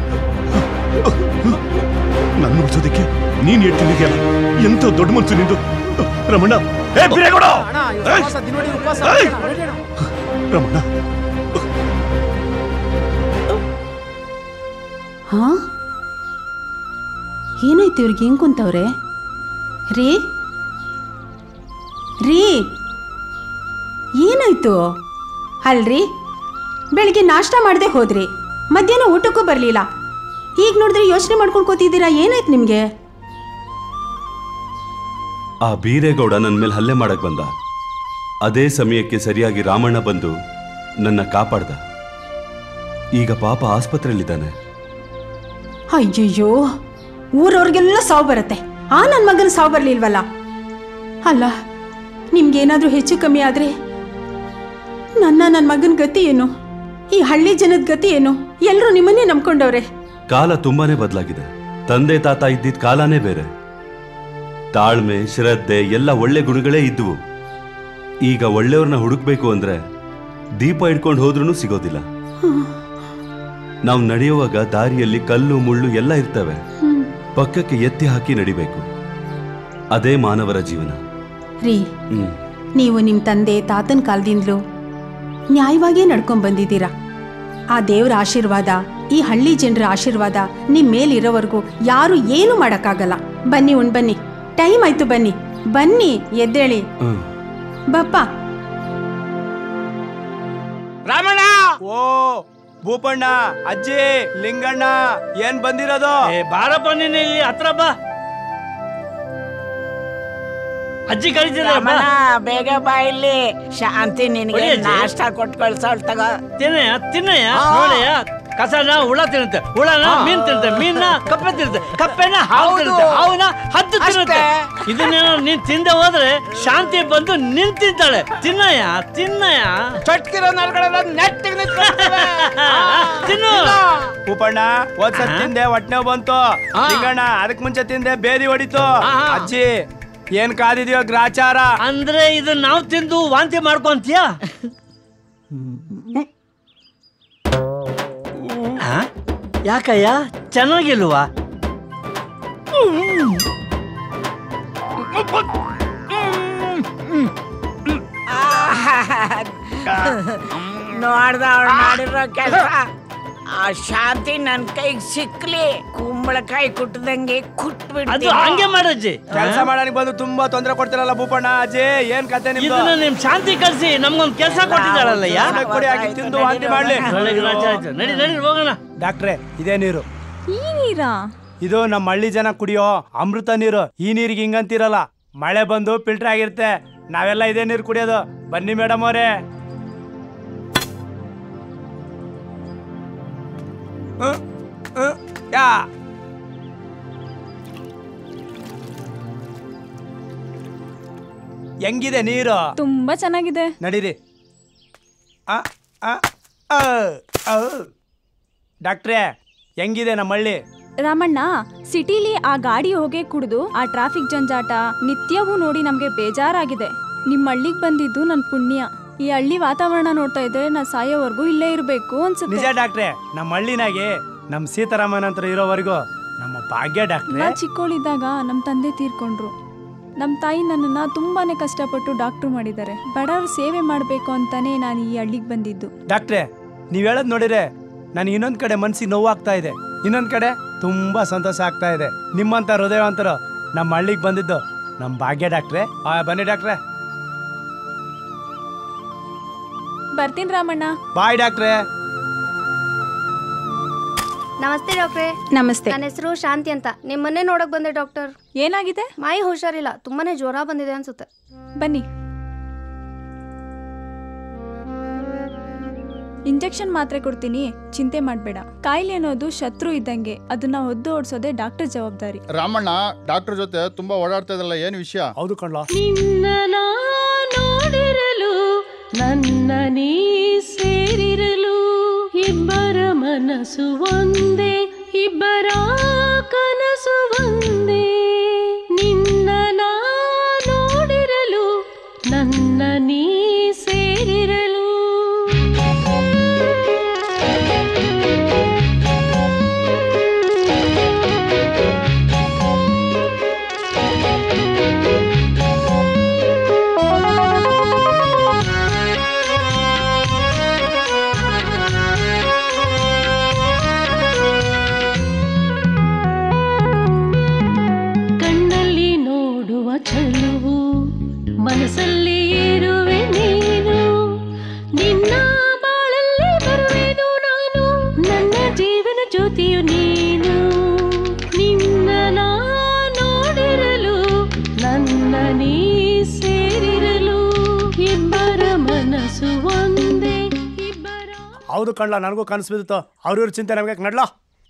ನನ್ನ ಉಳಿಸೋದಕ್ಕೆ ನೀನ್ ಹೇಳ್ತಿದ್ದೀಯಲ್ಲ ಎಂತ ದೊಡ್ಡ ಮನ್ಸು ನಿಂದು ರಮಣ ಹೇ ಬಿರೇಗೌಡ ಏಯ್! ಏಯ್! ರಮಣ ಹಾ ಏನಾಯ್ತು ಇವ್ರಿಗೆ ಹೆಂಗ್ ಕುಂತವ್ರೆ ರೀ ರೀ ಏನಾಯ್ತು ಅಲ್ರಿ ಬೆಳಿಗ್ಗೆ ನಾಷ್ಟ ಮಾಡದೆ ಹೋದ್ರಿ ಮಧ್ಯಾಹ್ನ ಊಟಕ್ಕೂ ಬರಲಿಲ್ಲ ಈಗ ನೋಡಿದ್ರೆ ಯೋಚನೆ ಮಾಡ್ಕೊಂಡು ಕೂತಿದ್ದೀರಾ ಏನಾಯ್ತು ನಿಮಗೆ ಆ ಬೀರೇಗೌಡ ನನ್ನ ಮೇಲೆ ಹಲ್ಲೆ ಮಾಡಕ್ ಬಂದ ಅದೇ ಸಮಯಕ್ಕೆ ಸರಿಯಾಗಿ ರಾಮಣ್ಣ ಬಂದು ನನ್ನ ಕಾಪಾಡ್ದ ಈಗ ಪಾಪ ಆಸ್ಪತ್ರೆಯಲ್ಲಿದ್ದಾನೆ ಅಯ್ಯಯ್ಯೋ ಊರವ್ರಿಗೆಲ್ಲ ಸಾವು ಬರುತ್ತೆ ಆ ನನ್ನ ಮಗನ ಸಾವು ಬರಲಿಲ್ವಲ್ಲ ಅಲ್ಲ ನಿಮ್ಗೇನಾದ್ರೂ ಹೆಚ್ಚು ಕಮ್ಮಿ ಆದ್ರೆ ನನ್ನ ನನ್ನ ಮಗನ ಗತಿ ಏನು ಈ ಹಳ್ಳಿ ಜನದ ಗತಿ ಏನು ಎಲ್ಲರೂ ನಿಮ್ಮನ್ನೇ ನಂಬ್ಕೊಂಡವ್ರೆ ಕಾಲ ತುಂಬಾನೇ ಬದಲಾಗಿದೆ ತಂದೆ ತಾತ ಇದ್ದಿದ್ದ ಕಾಲನೇ ಬೇರೆ ತಾಳ್ಮೆ ಶ್ರದ್ಧೆ ಎಲ್ಲ ಒಳ್ಳೆ ಗುಣಗಳೇ ಇದ್ವು ಈಗ ಒಳ್ಳೆಯವ್ರನ್ನ ಹುಡುಕ್ಬೇಕು ಅಂದ್ರೆ ದೀಪ ಇಟ್ಕೊಂಡು ಹೋದ್ರೂ ಸಿಗೋದಿಲ್ಲ ನಾವು ನಡೆಯುವಾಗ ದಾರಿಯಲ್ಲಿ ಕಲ್ಲು ಮುಳ್ಳು ಎಲ್ಲ ಇರ್ತವೆ ಪಕ್ಕಕ್ಕೆ ಎತ್ತಿ ಹಾಕಿ ನಡಿಬೇಕು ಅದೇ ಮಾನವರ ಜೀವನ ರೀ ಹ್ಮ್ ನೀವು ನಿಮ್ಮ ತಂದೆ ತಾತನ ಕಾಲದಿಂದಲೂ ನ್ಯಾಯವಾಗೇ ನಡ್ಕೊಂಡ್ ಬಂದಿದ್ದೀರಾ ಆ ದೇವರ ಆಶೀರ್ವಾದ ಈ ಹಳ್ಳಿ ಜನರ ಆಶೀರ್ವಾದ ನಿಮ್ ಮೇಲಿರೋವರೆಗೂ ಯಾರು ಏನು ಮಾಡಕ್ಕಾಗಲ್ಲ ಬನ್ನಿ ಉಣ್ ಬನ್ನಿ ಟೈಮ್ ಆಯ್ತು ಬನ್ನಿ ಬನ್ನಿ ಎದ್ದೇಳಿ ಹ್ಮ್. ಬಪ್ಪ ರಾಮಣ್ಣ ಓ ಭೂಪಣ್ಣ ಅಜ್ಜಿ ಲಿಂಗಣ್ಣ ಏನ್ ಬಂದಿರೋದು ಬಾರಪ್ಪ ನೀನು ಇಲ್ಲಿ ಹತ್ರ ಬಾ ಅಜ್ಜಿ ಕಳಿಸಿದಾರಪ್ಪ ರಮಣ ಬೇಗ ಬಾ ಇಲ್ಲಿ ಶಾಂತಿ ನಿನಗೆ ಹೊಡಿ ಅಜ್ಜಿ. ನಾಷ್ಟ ಕೊಟ್ಟು ಕಳ್ಸೋಳ್ ತಗೋ ತಿನ್ನಯ್ಯ ತಿನ್ನಯ್ಯ ಆ. ನೋಡಯ್ಯ ಕಸನ ಹುಳ ತಿನ್ನುತ್ತೆ ಹುಳನ ಆ. ಮೀನ್ ತಿನ್ನುತ್ತೆ ಮೀನ್ನ ಕಪ್ಪೆ ತಿನ್ನುತ್ತೆ ಕಪ್ಪೆನ ಹಾವು ಹೌದು. ತಿನ್ನುತ್ತೆ ಹಾವುನ ಹದ್ದು ತಿನ್ನುತ್ತೆ ಅಷ್ಟೇ. ಇದನ್ನೇನೋ ನೀನ್ ತಿಂದೆ ಹೋದ್ರೆ ಶಾಂತಿ ಬಂದು ನಿನ್ ತಿಂತಾಳೆ ತಿನ್ನಯ್ಯ ತಿನ್ನಯ್ಯ ಚಟ್ಕಿರೋ ನಲ್ಗಳೆಲ್ಲ ನೆಟ್ಟಿಗೆ ನಿಂತ್ಕೊಳ್ತವೆ. ತಿನ್ನು ಭೂಪಣ್ಣ ಹೋದ್ಸತ್ ತಿಂದೆ ಹೊಟ್ಟೆ ಬಂತು ಲಿಂಗಣ್ಣ ಅದಕ್ ಮುಂಚೆ ತಿಂದೆ ಬೇದಿ ಹೊಡಿತು ಅಜ್ಜಿ ಏನ್ ಕಾದಿದ್ಯೋ ಗ್ರಾಚಾರ ಅಂದ್ರೆ ಇದು ನಾವು ತಿಂದು ವಾಂತಿ ಮಾಡ್ಕೊಂತೀಯ ಆ? ಯಾಕಯ್ಯ ಚೆನ್ನಾಗಿಲ್ವಾ ನೋಡ್ದ ಅವ್ಳು ಮಾಡಿರೋ ಕೆಲಸ ಆ ಶಾಂತಿ ನನ್ ಕೈಗೆ ಸಿಕ್ಲಿ ಕುಂಬಳಕಾಯಿ ಕುಟ್ಟದಂಗೆ ಅದು ಕುಟ್ಬಿಡ್ತೀನಿ ಹಂಗೆ ಮಾಡಜ್ಜಿ ಕೆಲಸ ಮಾಡಕ್ ಬಂದು ತುಂಬಾ ತೊಂದರೆ ಕೊಡ್ತಿರಲ್ಲ ಭೂಪಣ್ಣ ಅಜ್ಜಿ ಏನ್ ಕತೆ ನಿಮ್ದು ಇದನ್ನ ನಿಮ್ ಶಾಂತಿ ಕಳ್ಸಿ ನಮ್ಗೊಂದ್ ಕೆಲಸ ಕೊಟ್ಟಿದ್ದಾಳಲ್ಲಯ್ಯ ಸುಮ್ನೆ ಕೊಡಿ ಹಾಕಿ ತಿಂದು ವಾಂತಿ ಮಾಡ್ಲಿ ಒಳ್ಳೆಗೆ ರಾಜ ಆಯ್ತು. ನಡಿ ನಡಿ ಹೋಗೋಣ ಡಾಕ್ಟ್ರೆ ಇದೇ ನೀರು ಈ ನೀರಾ ಇದು ನಮ್ಮ ಹಳ್ಳಿ ಜನ ಕುಡಿಯೋ ಅಮೃತ ನೀರು ಈ ನೀರಿಗೆ ಹಿಂಗಂತಿರಲ್ಲ ಮಳೆ ಬಂದು ಫಿಲ್ಟರ್ ಆಗಿರುತ್ತೆ ನಾವೆಲ್ಲ ಇದೇ ನೀರು ಕುಡಿಯೋದು ಬನ್ನಿ ಮೇಡಮ್ ಅವರೇ ಯಾ ಹೆಂಗಿದೆ ನೀರು ತುಂಬಾ ಚೆನ್ನಾಗಿದೆ ನಡೀರಿ ಆ, ಆ, ಆ, ಆ. ಡಾಕ್ಟ್ರೇ ಹೆಂಗಿದೆ ನಮ್ಮ ಹಳ್ಳಿ ರಾಮಣ್ಣ ಸಿಟಿಲಿ ಆ ಗಾಡಿ ಹೊಗೆ ಕುಡಿದು ಆ ಟ್ರಾಫಿಕ್ ಜಂಜಾಟ ನಿತ್ಯವೂ ನೋಡಿ ನಮ್ಗೆ ಬೇಜಾರಾಗಿದೆ ನಿಮ್ಮ ಹಳ್ಳಿಗೆ ಬಂದಿದ್ದು ನನ್ನ ಪುಣ್ಯ ಈ ಹಳ್ಳಿ ವಾತಾವರಣ ನೋಡ್ತಾ ಇದ್ರೆ ನಾ ಸಾಯೋವರೆಗೂ ಇಲ್ಲೇ ಇರಬೇಕು ನಿಜ ಅನ್ಸುತ್ತೆ ಡಾಕ್ಟ್ರೆ ನಮ್ಮ ಹಳ್ಳಿನಾಗೆ ನಮ್ಮ ಸೀತಾರಾಮನ್ ಅಂತ ಇರೋವರೆಗೂ ನಮ್ಮ ಭಾಗ್ಯ ಡಾಕ್ಟ್ರೆ ನಾ ಚಿಕ್ಕವಳಿದ್ದಾಗ ನಮ್ಮ ತಂದೆ ತೀರ್ಕೊಂಡ್ರು ನಮ್ಮ ತಾಯಿ ನನ್ನನ್ನು ತುಂಬಾನೇ ಕಷ್ಟಪಟ್ಟು ಡಾಕ್ಟ್ರು ಮಾಡಿದ್ದಾರೆ ಬಡವ್ರ ಸೇವೆ ಮಾಡಬೇಕು ಅಂತಾನೆ ನಾನು ಈ ಹಳ್ಳಿಗೆ ಬಂದಿದ್ದು ಡಾಕ್ಟ್ರೆ ನೀವ್ ಹೇಳದ್ ನೋಡಿದ್ರೆ ನನಗೆ ಇನ್ನೊಂದ್ ಕಡೆ ಮನ್ಸಿಗೆ ನೋವಾಗ್ತಾ ಇದೆ ಇನ್ನೊಂದ್ ಕಡೆ ತುಂಬಾ ಸಂತೋಷ ಆಗ್ತಾ ಇದೆ ನಿಮ್ಮಂತ ಹೃದಯವಂತರು ನಮ್ಮ ಹಳ್ಳಿಗೆ ಬಂದಿದ್ದು ನಮ್ಮ ಭಾಗ್ಯ ಡಾಕ್ಟ್ರೆ ಆ, ಬನ್ನಿ ಡಾಕ್ಟ್ರೆ ಬರ್ತೀನಿ ರಾಮಣ್ಣ ಬಾಯ್ ಡಾಕ್ಟ್ರೆ ನಮಸ್ತೆ ಡಾಕ್ಟ್ರೆ ನಮಸ್ತೆ ನನ್ನ ಹೆಸರು ಶಾಂತಿ ಅಂತ ನಿಮ್ಮನ್ನೇ ನೋಡಕ್ ಬಂದೆ ಡಾಕ್ಟರ್ ಏನಾಗಿದೆ ಮೈ ಹುಷಾರಿಲ್ಲ ತುಂಬಾನೇ ಜ್ವರ ಬಂದಿದೆ ಅನ್ಸುತ್ತೆ ಬನ್ನಿ ಇಂಜೆಕ್ಷನ್ ಮಾತ್ರೆ ಕೊಡ್ತೀನಿ ಚಿಂತೆ ಮಾಡಬೇಡ ಕಾಯಿಲೆ ಅನ್ನೋದು ಶತ್ರು ಇದ್ದಂಗೆ ಅದನ್ನ ಒದ್ದು ಓಡಿಸೋದೇ ಡಾಕ್ಟರ್ ಜವಾಬ್ದಾರಿ ರಾಮಣ್ಣ ಡಾಕ್ಟರ್ ಜೊತೆ ತುಂಬಾ ಓಡಾಡ್ತಾ ಇದ್ರಲ್ಲ ಏನ್ ವಿಷಯ ಹೌದು ಕಣ್ಲ ನಿನ್ನ ನಾ ನೋಡಿರಲು ನನ್ನ ನೀ ಸೇರಿರಲು ಇಬ್ಬರ ಮನಸ್ಸು ಒಂದೇ ಇಬ್ಬರ ಕನಸು ಒಂದೇ ನಿನ್ನ ನಾ ನೋಡಿರಲು ನನ್ನ ನೀ ಸೇರಿರಲು ಕಣ್ಣಲ್ಲಿ ನೋಡುವ ಚಲುವು ಮನಸ್ಸಲ್ಲಿ ಇರುವೆ ನೀನು ನಿನ್ನ ಬಾಳಲ್ಲಿ ಬರುವೆನು ನಾನು ನನ್ನ ಜೀವನ ಜ್ಯೋತಿಯು ನೀನು ನಿನ್ನ ನಾ ನೋಡಿರಲು ನನ್ನ ನೀ ಸೇರಿರಲು ಇಬ್ಬರ ಮನಸ್ಸು ಒಂದೇ ಹೌದು ಕಣ್ಲ ನನಗೂ ಕನಸು ಬಿದ್ದಿತ್ತು ಅವ್ರಿವ್ರ ಚಿಂತೆ ನಮಗೆ ನಡ್ಲಾ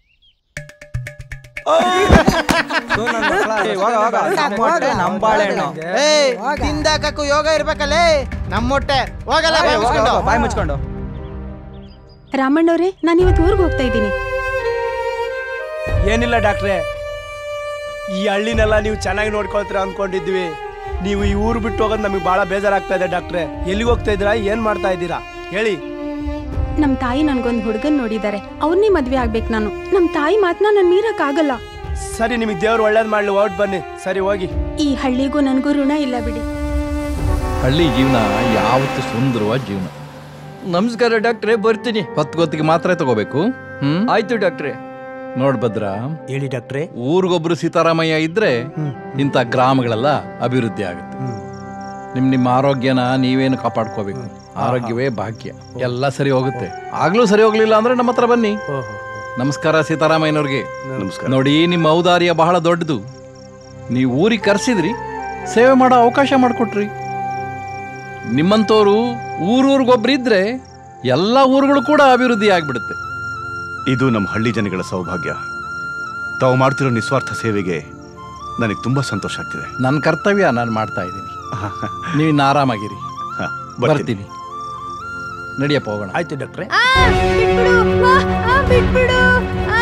ನಮ್ ಬಾಳೆಹಣ್ಣು ಏಯ್ ತಿಂದಾಕಕ್ಕೂ ಯೋಗ ಇರ್ಬೇಕಲ್ಲೇ ನಮ್ಮ ಮೊಟ್ಟೆ ಹೋಗಲ್ಲ ಬಾಯ್ ಮುಚ್ಕೊಂಡು ಬಾಯ್ ಮುಚ್ಕೊಂಡು ರಾಮಣ್ಣವ್ರೆ ನಾನು ಇವತ್ತು ಊರಿಗೆ ಹೋಗ್ತಾ ಇದ್ದೀನಿ ಏನಿಲ್ಲ ಡಾಕ್ಟ್ರೆ ಈ ಹಳ್ಳಿನೆಲ್ಲ ನೀವು ಚೆನ್ನಾಗಿ ನೋಡ್ಕೊಳ್ತೀರ ಅನ್ಕೊಂಡಿದ್ವಿ ನೀವು ಈ ಊರು ಬಿಟ್ಟು ಹೋಗೋದು ನಮಗೆ ಬಹಳ ಬೇಜಾರಾಗ್ತಾ ಇದೆ ಡಾಕ್ಟ್ರೆ ಎಲ್ಲಿಗೆ ಹೋಗ್ತಾ ಇದ್ದೀರಾ ಏನ್ ಮಾಡ್ತಾ ಇದ್ದೀರಾ ಹೇಳಿ ನಮ್ಮ ತಾಯಿ ನನ್ಗೊಂದು ಹುಡುಗನ್ ನೋಡಿದ್ದಾರೆ ಅವ್ರನ್ನೇ ಮದ್ವೆ ಆಗ್ಬೇಕು ನಾನು ನಮ್ಮ ತಾಯಿ ಮಾತನ್ನ ನಾನು ಮೀರಕ್ಕಾಗಲ್ಲ ಸರಿ ನಿಮಗೆ ದೇವ್ರು ಒಳ್ಳೇದ್ ಮಾಡ್ಲಿ ಹೊರಟ್ ಬನ್ನಿ ಸರಿ ಹೋಗಿ ಈ ಹಳ್ಳಿಗೂ ನನಗೂ ಋಣ ಇಲ್ಲ ಬಿಡಿ ಹಳ್ಳಿ ಜೀವನ ಯಾವತ್ತು ಸುಂದರವಾದ ಜೀವನ ನಮಸ್ಕಾರ ಡಾಕ್ಟ್ರೆ ಬರ್ತೀನಿ ಹೊತ್ತಿಗೆ ಮಾತ್ರ ತಗೋಬೇಕು ಹ್ಮ್ ಆಯ್ತು ಡಾಕ್ಟ್ರೆ ನೋಡ್ ಭದ್ರ ಹೇಳಿ ಡಾಕ್ಟ್ರೆ ಊರಿಗೊಬ್ರು ಸೀತಾರಾಮಯ್ಯ ಇದ್ರೆ ಇಂಥ ಗ್ರಾಮಗಳೆಲ್ಲ ಅಭಿವೃದ್ಧಿ ಆಗುತ್ತೆ ನಿಮ್ ನಿಮ್ಮ ಆರೋಗ್ಯನ ನೀವೇನು ಕಾಪಾಡ್ಕೋಬೇಕು ಆರೋಗ್ಯವೇ ಭಾಗ್ಯ ಎಲ್ಲ ಸರಿ ಹೋಗುತ್ತೆ ಆಗ್ಲೂ ಸರಿ ಹೋಗ್ಲಿಲ್ಲ ಅಂದ್ರೆ ನಮ್ಮ ಹತ್ರ ಬನ್ನಿ ನಮಸ್ಕಾರ ಸೀತಾರಾಮಯ್ಯನವ್ರಿಗೆ ನಮಸ್ಕಾರ ನೋಡಿ ನಿಮ್ಮ ಔದಾರ್ಯ ಬಹಳ ದೊಡ್ಡದು ನೀವು ಊರಿಗೆ ಕರೆಸಿದ್ರಿ ಸೇವೆ ಮಾಡೋ ಅವಕಾಶ ಮಾಡಿಕೊಟ್ರಿ ನಿಮ್ಮಂಥವ್ರು ಊರೂರಿಗೊಬ್ರಿದ್ರೆ ಎಲ್ಲ ಊರುಗಳು ಕೂಡ ಅಭಿವೃದ್ಧಿ ಆಗ್ಬಿಡುತ್ತೆ ಇದು ನಮ್ಮ ಹಳ್ಳಿ ಜನಗಳ ಸೌಭಾಗ್ಯ ತಾವು ಮಾಡ್ತಿರೋ ನಿಸ್ವಾರ್ಥ ಸೇವೆಗೆ ನನಗೆ ತುಂಬಾ ಸಂತೋಷ ಆಗ್ತಿದೆ ನನ್ನ ಕರ್ತವ್ಯ ನಾನು ಮಾಡ್ತಾ ಇದ್ದೀನಿ ನೀವು ಇನ್ನು ಆರಾಮಾಗಿರಿ ಬರ್ತೀನಿ ನಡಿಯಪ್ಪ ಹೋಗೋಣ ಆಯ್ತು ಡಾಕ್ಟ್ರೆ ಆ, ಬಿಟ್ಬಿಡು ಆ, ಆ, ಬಿಟ್ಬಿಡು ಆ.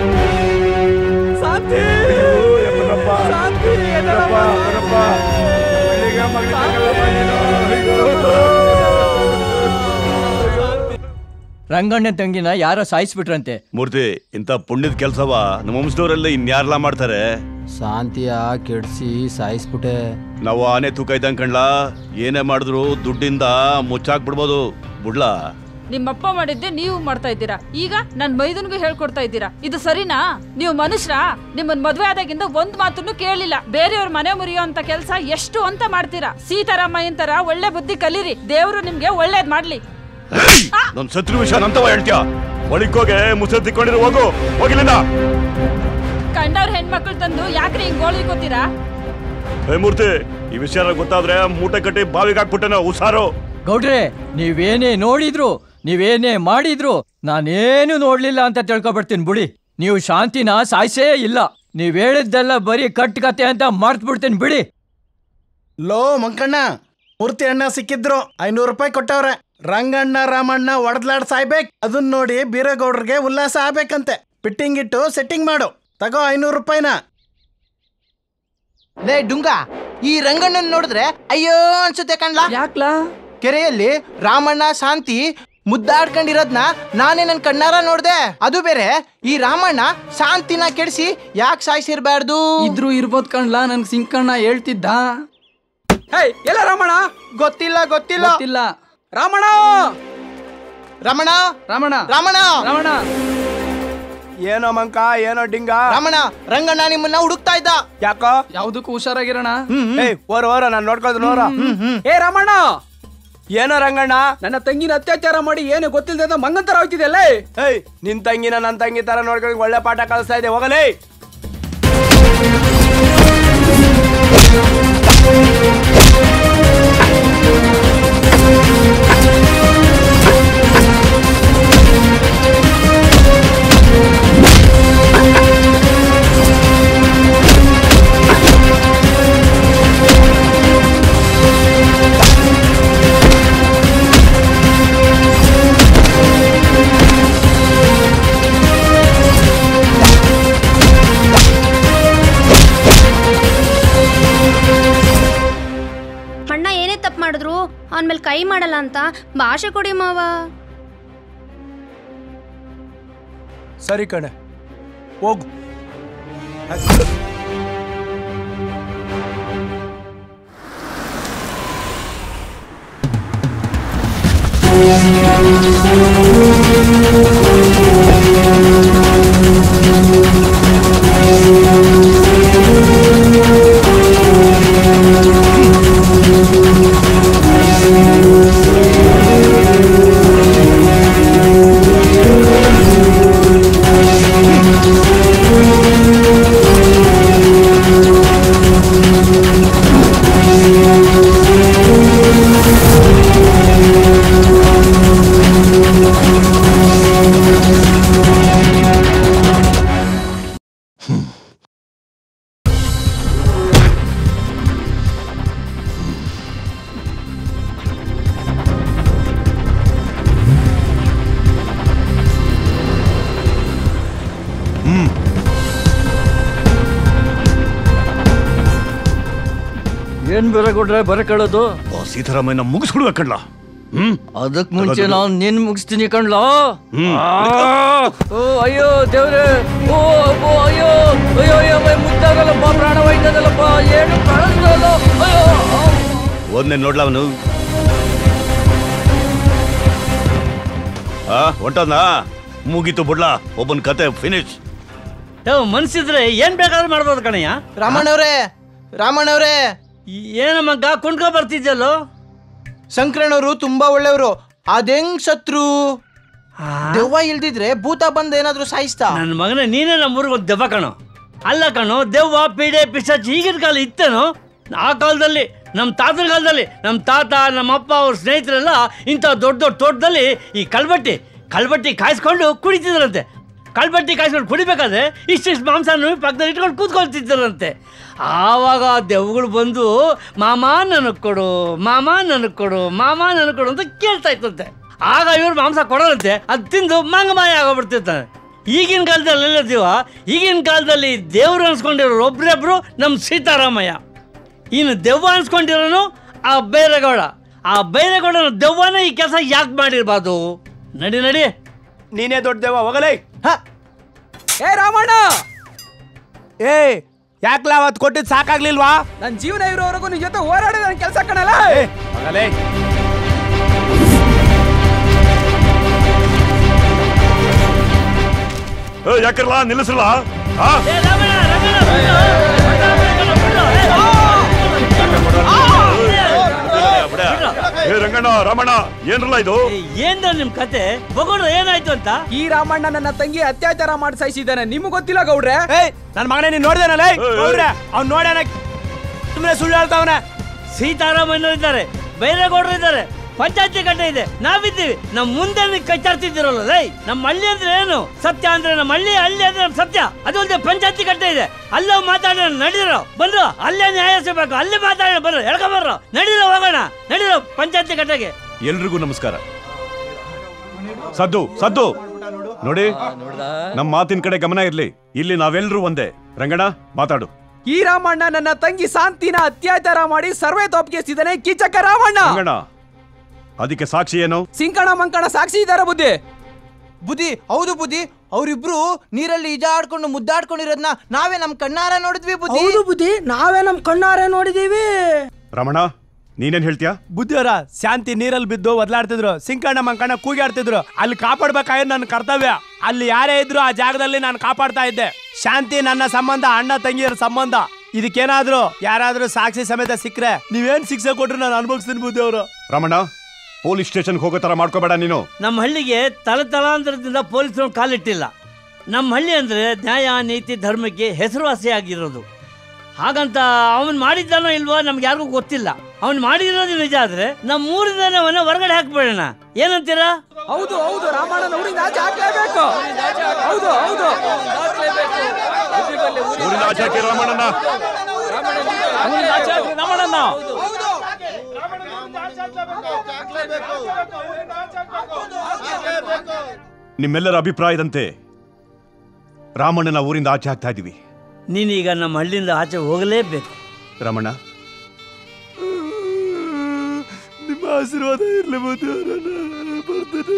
ರಂಗಣ್ಣ ತಂಗಿನ ಯಾರೋ ಸಾಯಿಸ್ಬಿಟ್ರಂತೆ ಮೂರ್ತಿ ಇಂಥ ಪುಣ್ಯದ ಕೆಲಸವ ನಮ್ಮ ವಂಶದವರೆಲ್ಲ ಇನ್ಯಾರೆಲ್ಲ ಮಾಡ್ತಾರೆ ಶಾಂತಿಯ ಕೆಡ್ಸಿ ಸಾಯಿಸ್ಬಿಟ್ಟೆ ನಾವು ಆನೆ ತೂಕ ಇದ್ದಂಗ್ ಕಣ್ಲಾ ಏನೇ ಮಾಡಿದ್ರು ದುಡ್ಡಿಂದ ಮುಚ್ಚಾಕ್ಬಿಡ್ಬೋದು ಬುಡ್ಲಾ ನಿಮ್ಮಪ್ಪ ಮಾಡಿದ್ದೆ ನೀವು ಮಾಡ್ತಾ ಇದ್ದೀರಾ ಈಗ ನನ್ ಮೈದನ್ಗೂ ಹೇಳ್ಕೊಡ್ತಾ ಇದ್ದೀರಾ ಇದು ಸರಿನಾ ನೀವು ಮನುಷ್ಯರ ನಿಮ್ಮನ್ ಮದ್ವೆ ಆದಾಗಿಂದ ಒಂದ್ ಮಾತನ್ನು ಕೇಳಿಲ್ಲ ಬೇರೆಯವ್ರ ಮನೆ ಮುರಿಯೋ ಅಂತ ಕೆಲ್ಸ ಎಷ್ಟು ಅಂತ ಮಾಡ್ತೀರಾ ಸೀತಾರಾಮಯ್ಯನ್ ತರ ಒಳ್ಳೆ ಬುದ್ಧಿ ಕಲೀರಿ ದೇವ್ರು ನಿಮ್ಗೆ ಒಳ್ಳೇದ್ ಮಾಡ್ಲಿ ನಮ್ ಶತ್ರು ವಿಷಯ ನಂತವ ಹೇಳ್ತೀಯ ಒಳಿಕೋಗೆ ಮುಸೆ ತಿಕ್ಕೊಂಡಿರೋ ಹೋಗು ಹೋಗಿಲ್ಲಿಂದ ಕಂಡವ್ರ ಹೆಣ್ಮಕ್ಳು ತಂದು ಯಾಕ್ರಿ ಹಿಂಗ್ ಗೋಳಿ ಗೊತ್ತೀರಾ ಹೇ ಮೂರ್ತಿ ಈ ವಿಷಯ ಗೊತ್ತಾದ್ರೆ ಮೂಟೆ ಕಟ್ಟಿ ಬಾವಿಗೆ ಹಾಕ್ಬಿಟ್ಟೆನ ಹುಷಾರು ಗೌಡ್ರೆ ನೀವೇನೇ ನೋಡಿದ್ರು ನೀವೇನೇ ಮಾಡಿದ್ರು ನಾನೇನು ನೋಡ್ಲಿಲ್ಲ ಅಂತ ತಿಳ್ಕೊಬಿಡ್ತೀನಿ ಬಿಡಿ ನೀವು ಶಾಂತಿನ ಸಾಯಿಸೇ ಇಲ್ಲ ನೀವ್ ಹೇಳಿದ್ದೆಲ್ಲ ಬರೀ ಕಟ್ ಕತೆ ಅಂತ ಮರ್ತ್ ಬಿಡ್ತೀನಿ ಬಿಡಿ ಲೋ ಮಂಕಣ್ಣ ಮೂರ್ತಿ ಅಣ್ಣ ಸಿಕ್ಕಿದ್ರು ಐನೂರು ರೂಪಾಯಿ ಕೊಟ್ಟವ್ರೆ ರಂಗಣ್ಣ ರಾಮಣ್ಣ ಒಡೆದ್ಲಾಡ್ ಸಾಯ್ಬೇಕ್ ಅದನ್ನ ನೋಡಿ ಬೀರೇಗೌಡ್ರಿಗೆ ಉಲ್ಲಾಸ ಆಗ್ಬೇಕಂತೆ ಫಿಟ್ಟಿಂಗ್ ಇಟ್ಟು ಸೆಟ್ಟಿಂಗ್ ಮಾಡು ತಗೋ ಐನೂರು ರೂಪಾಯಿನ ಲೇ ಡುಂಗ ಈ ರಂಗಣ್ಣನ್ ನೋಡಿದ್ರೆ ಅಯ್ಯೋ ಅನ್ಸುತ್ತೆ ಕಣ್ಲಾ ಯಾಕ್ಲಾ ಕೆರೆಯಲ್ಲಿ ರಾಮಣ್ಣ ಶಾಂತಿ ಮುದ್ದಾಡ್ಕೊಂಡಿರೋದ್ನ ನಾನೇ ನನ್ ಕಣ್ಣಾರ ನೋಡ್ದೆ ಅದು ಬೇರೆ ಈ ರಾಮಣ್ಣ ಶಾಂತಿನ ಕೆಡಿಸಿ ಯಾಕೆ ಸಾಯಿಸಿರ್ಬಾರ್ದು ಇದ್ರು ಇರ್ಬೋದ್ ಕಣ್ಲಾ ನನ್ಗೆ ಸಿಂಕಣ್ಣ ಹೇಳ್ತಿದ್ದ ಹೇಯ್ ಎಲ್ಲ ರಾಮಣ್ಣ ಗೊತ್ತಿಲ್ಲ ಗೊತ್ತಿಲ್ಲ ಗೊತ್ತಿಲ್ಲ ರಾಮಣ್ಣ ರಮಣ ರಾಮಣ್ಣ ರಾಮಣ್ಣ ರಾಮಣ್ಣ ಏನೋ ಮಂಕ ಏನೋ ಡಿಂಗ ರಾಮಣ್ಣ ರಂಗಣ್ಣ ನಿಮ್ಮನ್ನ ಹುಡುಕ್ತಾ ಇದ್ದ ಯಾಕೋ ಯಾವ್ದಕ್ಕೂ ಹುಷಾರಾಗಿರೋಣ ಏಯ್ ಓರ ಓರ ನಾನು ನೋಡ್ಕೊಳ್ತೀನಿ ನೋರ ಏ ರಾಮಣ್ಣ ಏನೋ ರಂಗಣ್ಣ ನನ್ನ ತಂಗಿನ ಅತ್ಯಾಚಾರ ಮಾಡಿ ಏನು ಗೊತ್ತಿಲ್ಲದ ಮಂಗಂತರ ಹೋಗ್ತಿದೆಯಲ್ಲ ಏಯ್ ನಿನ್ ತಂಗಿನ ನನ್ನ ತಂಗಿ ತರ ನೋಡ್ಕೊಂಡು ಒಳ್ಳೆ ಪಾಠ ಕಲಿಸ್ತಾ ಇದೆ ಹೋಗಲೇ ಅಣ್ಣ ಏನೇ ತಪ್ಪು ಮಾಡಿದ್ರು ಅವನ ಮೇಲೆ ಕೈ ಮಾಡಲ್ಲ ಅಂತ ಭಾಷೆ ಕೊಡಿ ಮಾವ ಸರಿ ಕಣೆ ಹೋಗು ಏನ್ ಬೇರೆ ಕೊಟ್ರೆ ಬರ ಕಳೋದು ಸೀತಾರಾಮಯ್ಯನ ಮುಗಿಸ್ಬಿಡುವ ಕಣ್ಲ ಹ್ಮ್ ಅದಕ್ ಮುಂಚೆ ನಾನು ನಿನ್ ಮುಗಿಸ್ತೀನಿ ಕಣ್ಲ ಹ್ಮ್. ಓ ಅಯ್ಯೋ ದೇವ್ರೆ ಓ ಅಬ್ಬೋ, ಅಯ್ಯೋ ಅಯ್ಯೋ ಅಯ್ಯೋ ಮೈ ಮುದ್ದಾಗಲ್ಲಪ್ಪ ಪ್ರಾಣ ಹೋಯ್ತದಲ್ಲಪ್ಪ ಏನು ಕಳಿಸ್ದಲ್ಲ ಅಯ್ಯೋ ಒಂದೇ ನೋಡ್ಲ ಅವನು ಆ ಹೊಂಟದ್ನಾ ಮುಗೀತು ಬಿಡ್ಲಾ ಒಬ್ಬನ ಕತೆ ಫಿನಿಶ್ ಮನ್ಸಿದ್ರೆ ಏನ್ ಬೇಕಾದ್ರೂ ಮಾಡ್ಬೋದು ಕಣಯ್ಯ ರಾಮಣ್ಣವ್ರೆ ರಾಮಣ್ಣವ್ರೆ ಏನ ಮಗ ಕುಣ್ಕೊ ಬರ್ತಿದ್ಯಲ್ಲೋ ಸಂಕ್ರಣ್ಣವರು ತುಂಬಾ ಒಳ್ಳೆಯವರು ಅದೆಂಗ್ ಸತ್ರು ದೆವ್ವ ಇಲ್ದಿದ್ರೆ ಭೂತ ಬಂದ್ ಏನಾದ್ರು ಸಾಯಿಸ್ತಾ ನನ್ನ ಮಗನೇ ನೀನೇ ನಮ್ಮೂರಿಗೆ ಒಂದು ದೆವ್ವ ಕಣೋ ಅಲ್ಲ ಕಣೋ ದೆವ್ವ ಪೀಡೆ ಪಿಶಾಚಿ ಈಗಿನ ಕಾಲ ಇತ್ತೇನೋ ಆ ಕಾಲದಲ್ಲಿ ನಮ್ಮ ತಾತನ ಕಾಲದಲ್ಲಿ ನಮ್ಮ ತಾತ ನಮ್ಮ ಅಪ್ಪ ಅವ್ರ ಸ್ನೇಹಿತರೆಲ್ಲ ಇಂಥ ದೊಡ್ಡ ದೊಡ್ಡ ತೋಟದಲ್ಲಿ ಈ ಕಲ್ಬಟ್ಟಿ ಕಲ್ಬಟ್ಟಿ ಕಾಯಿಸ್ಕೊಂಡು ಕುಡಿತಿದ್ರಂತೆ ಕಲ್ಬಟ್ಟಿ ಕಾಯಿಸ್ಕೊಂಡು ಕುಡಿಬೇಕಾದ್ರೆ ಇಷ್ಟಿಷ್ಟು ಮಾಂಸನು ಪಕ್ಕದಲ್ಲಿ ಇಟ್ಕೊಂಡು ಕೂತ್ಕೊಳ್ತಿದ್ದರಂತೆ ಆವಾಗ ಆ ದೆವ್ಗಳು ಬಂದು ಮಾಮ ನನಗೆ ಕೊಡು ಮಾಮ ನನಗೆ ಕೊಡು ಮಾಮ ನನಗೆ ಕೊಡು ಅಂತ ಕೇಳ್ತಾ ಇತ್ತಂತೆ ಆಗ ಇವ್ರು ಮಾಂಸ ಕೊಡೋರಂತೆ ಅದು ತಿಂದು ಮಂಗಮಾಯ ಆಗೋಗ್ಬಿಡ್ತಿರ್ತಾನೆ ಈಗಿನ ಕಾಲದಲ್ಲಿ ಎಲ್ಲದೀವ ಈಗಿನ ಕಾಲದಲ್ಲಿ ದೇವ್ರು ಅನ್ಸ್ಕೊಂಡಿರೋರು ಒಬ್ರೊಬ್ರು ನಮ್ಮ ಸೀತಾರಾಮಯ್ಯ ಇನ್ನು ದೆವ್ವ ಅನ್ಸ್ಕೊಂಡಿರೋನು ಆ ಬೈರೇಗೌಡ ಆ ಬೈರೇಗೌಡನ ದೆವ್ವನ ಈ ಕೆಲಸ ಯಾಕೆ ಮಾಡಿರ್ಬಾರ್ದು ನಡಿ ನಡಿ ನೀನೇ ದೊಡ್ಡ ದೇವ ಹೋಗಲೇ ಏ ರಾಮಣ್ಣ ಏ ಯಾಕ್ಲ ಅವತ್ತು ಕೊಟ್ಟಿದ್ದು ಸಾಕಾಗ್ಲಿಲ್ವಾ ನನ್ನ ಜೀವನ ಇರೋವರೆಗೂ ನಿನ್ ಜೊತೆ ಹೋರಾಡೋದು ನನ್ನ ಕೆಲಸ ಕಣಲ್ಲ ಹೋಗಲೇ ಏ, ಯಾಕಿರಲ್ಲ ನಿಲ್ಲಿಸಲ್ಲ ಆ? ಬಿಡ. ಏ ರಂಗಣ್ಣ ರಾಮಣ್ಣ ಏನ್ರಲ್ಲ ಇದು ಏನ್ರ ನಿಮ್ ಕತೆ ಬಗೋಣ ಏನಾಯ್ತು ಅಂತ ಈ ರಾಮಣ್ಣ ನನ್ನ ತಂಗಿ ಅತ್ಯಾಚಾರ ಮಾಡಿ ಸಾಯಿಸಿದ್ದಾನೆ ನಿಮ್ಗೆ ಗೊತ್ತಿಲ್ಲ ಗೌಡ್ರೆ ಏಯ್ ನನ್ನ ಮಗನೇ ನೀನ್ ನೋಡ್ದೇನಲ್ಲ ನೋಡ್ರೆ ಅವ್ನು ನೋಡ್ಯಾನ ಸುಮ್ಮನೆ ಸುಳ್ಳು ಹೇಳ್ತಾವನೆ ಸೀತಾರಾಮಯ್ಯ ಇದ್ದಾರೆ ಬೈರೇಗೌಡರು ಇದ್ದಾರೆ ಪಂಚಾಯತಿ ಗಡ್ಡೆ ಇದೆ ನಾವಿದ್ದೀವಿ ನಮ್ಮ ಮುಂದೆ ನೀವು ಕಚ್ಚಾಡ್ತಿದ್ದೀರಲ್ಲ ರೈ ನಮ್ಮ ಹಳ್ಳಿ ಅಂದ್ರೆ ಏನು ಸತ್ಯ ಅಂದ್ರೆ ನಮ್ಮ ಹಳ್ಳಿ ಹಳ್ಳಿ ಅಂದ್ರೆ ನಮ್ಮ ಸತ್ಯ ಅದೊಂದು ಪಂಚಾಯತಿ ಗಡ್ಡೆ ಇದೆ ಅಲ್ಲೋ ಮಾತಾಡೋಣ ನಡೀರೋ ಬಂದ್ರು ಅಲ್ಲೇ ನ್ಯಾಯ ಸಿಗ್ಬೇಕು ಅಲ್ಲೇ ಮಾತಾಡೋಣ ಬರ್ರು ಎಳ್ಕೊಂಬರ್ರು ನಡೀರೋ ಹೋಗೋಣ ನಡೀರೋ ಪಂಚಾಯತಿ ಗಡ್ಡೆಗೆ ಎಲ್ರಿಗೂ ನಮಸ್ಕಾರ ಸದ್ದು ಸದ್ದು ನೋಡಿ ನಮ್ಮ ಮಾತಿನ ಕಡೆ ಗಮನ ಇರ್ಲಿ ಇಲ್ಲಿ ನಾವೆಲ್ಲರೂ ಒಂದೇ ರಂಗಣ್ಣ ಮಾತಾಡು ಈ ರಾಮಣ್ಣ ನನ್ನ ತಂಗಿ ಶಾಂತಿನ ಅತ್ಯಾಚಾರ ಮಾಡಿ ಸರ್ವೇ ತೋಪ್ಗೆಸಿದ್ದಾನೆ ಕಿಚಕ ರಾಮಣ್ಣ ರಂಗಣ್ಣ ಅದಕ್ಕೆ ಸಾಕ್ಷಿ ಏನು ಸಿಂಕಣ ಮಂಕಣ ಸಾಕ್ಷಿ ಇದ್ದಾರೆ ಬುದ್ಧಿ ಬುದ್ಧಿ ಹೌದು ಬುದ್ಧಿ ಅವ್ರಿಬ್ರು ನೀರಲ್ಲಿ ಈಜಾಡ್ಕೊಂಡು ಮುದ್ದಾಡ್ಕೊಂಡಿರೋದ್ನ ನಾವೇ ನಮ್ ಕಣ್ಣಾರ ನೋಡಿದ್ವಿ ಬುದ್ಧಿ ಹೌದು ಬುದ್ಧಿ ನಾವೇ ನಮ್ ಕಣ್ಣಾರೆ ನೋಡಿದೀವಿ ರಮಣ ನೀನೇನ್ ಹೇಳ್ತೀಯಾ ಬುದ್ಧಿಯವರ ಶಾಂತಿ ನೀರಲ್ಲಿ ಬಿದ್ದು ಒದ್ಲಾಡ್ತಿದ್ರು ಸಿಂಕಣ್ಣ ಮಂಕಣ್ಣ ಕೂಗಾಡ್ತಿದ್ರು ಅಲ್ಲಿ ಕಾಪಾಡ್ಬೇಕಾಗಿರೋ ನನ್ನ ಕರ್ತವ್ಯ ಅಲ್ಲಿ ಯಾರೇ ಇದ್ರು ಆ ಜಾಗದಲ್ಲಿ ನಾನು ಕಾಪಾಡ್ತಾ ಇದ್ದೆ ಶಾಂತಿ ನನ್ನ ಸಂಬಂಧ ಅಣ್ಣ ತಂಗಿಯರ ಸಂಬಂಧ ಇದಕ್ಕೇನಾದ್ರೂ ಯಾರಾದ್ರೂ ಸಾಕ್ಷಿ ಸಮೇತ ಸಿಕ್ಕ್ರೆ ನೀವೇನ್ ಶಿಕ್ಷೆ ಕೊಟ್ರು ನಾನು ಅನುಭವಿಸ್ತೀನಿ ಬುದ್ಧಿಯವರು ರಮಣ ಪೊಲೀಸ್ ಸ್ಟೇಷನ್ಗೆ ಹೋಗೋ ತರ ಮಾಡ್ಕೋಬೇಡ ನೀನು ನಮ್ಮ ಹಳ್ಳಿಗೆ ತಲತಲಾಂತರದಿಂದ ಪೊಲೀಸರು ಕಾಲಿಟ್ಟಿಲ್ಲ ನಮ್ಮ ಹಳ್ಳಿ ಅಂದರೆ ನ್ಯಾಯ ನೀತಿ ಧರ್ಮಕ್ಕೆ ಹೆಸರುವಾಸಿಯಾಗಿರೋದು ಹಾಗಂತ ಅವನು ಮಾಡಿದ್ದಾನೋ ಇಲ್ವೋ ನಮ್ಗೆ ಯಾರಿಗೂ ಗೊತ್ತಿಲ್ಲ ಅವನು ಮಾಡಿರೋದು ನಿಜ ಆದ್ರೆ ನಮ್ಮ ಊರಿಂದಾನೆ ಅವನ ಹೊರಗಡೆ ಹಾಕ್ಬೇಡಣ ಏನಂತೀರಾ ಹೌದು ಹೌದು ರಾಮಣ್ಣನ ಊರಿಂದ ಆಚೆ ಹಾಕ್ಲೇಬೇಕು ಹೌದು ಹೌದು ಊರಿಂದ ಆಚೆ ಹಾಕಿ ರಾಮಣ್ಣನ ರಾಮಣ್ಣನ ನಿಮ್ಮೆಲ್ಲರ ಅಭಿಪ್ರಾಯದಂತೆ ರಾಮಣ್ಣನ ಊರಿಂದ ಆಚೆ ಹಾಕ್ತಾ ಇದೀವಿ ನೀನೀಗ ನಮ್ಮ ಹಳ್ಳಿಯಿಂದ ಆಚೆ ಹೋಗಲೇಬೇಕು ರಮಣ ನಿಮ್ಮ ಆಶೀರ್ವಾದ ಇರ್ಲಿ ಬುದ್ಧಿಯವರ ಬರ್ತೇನೆ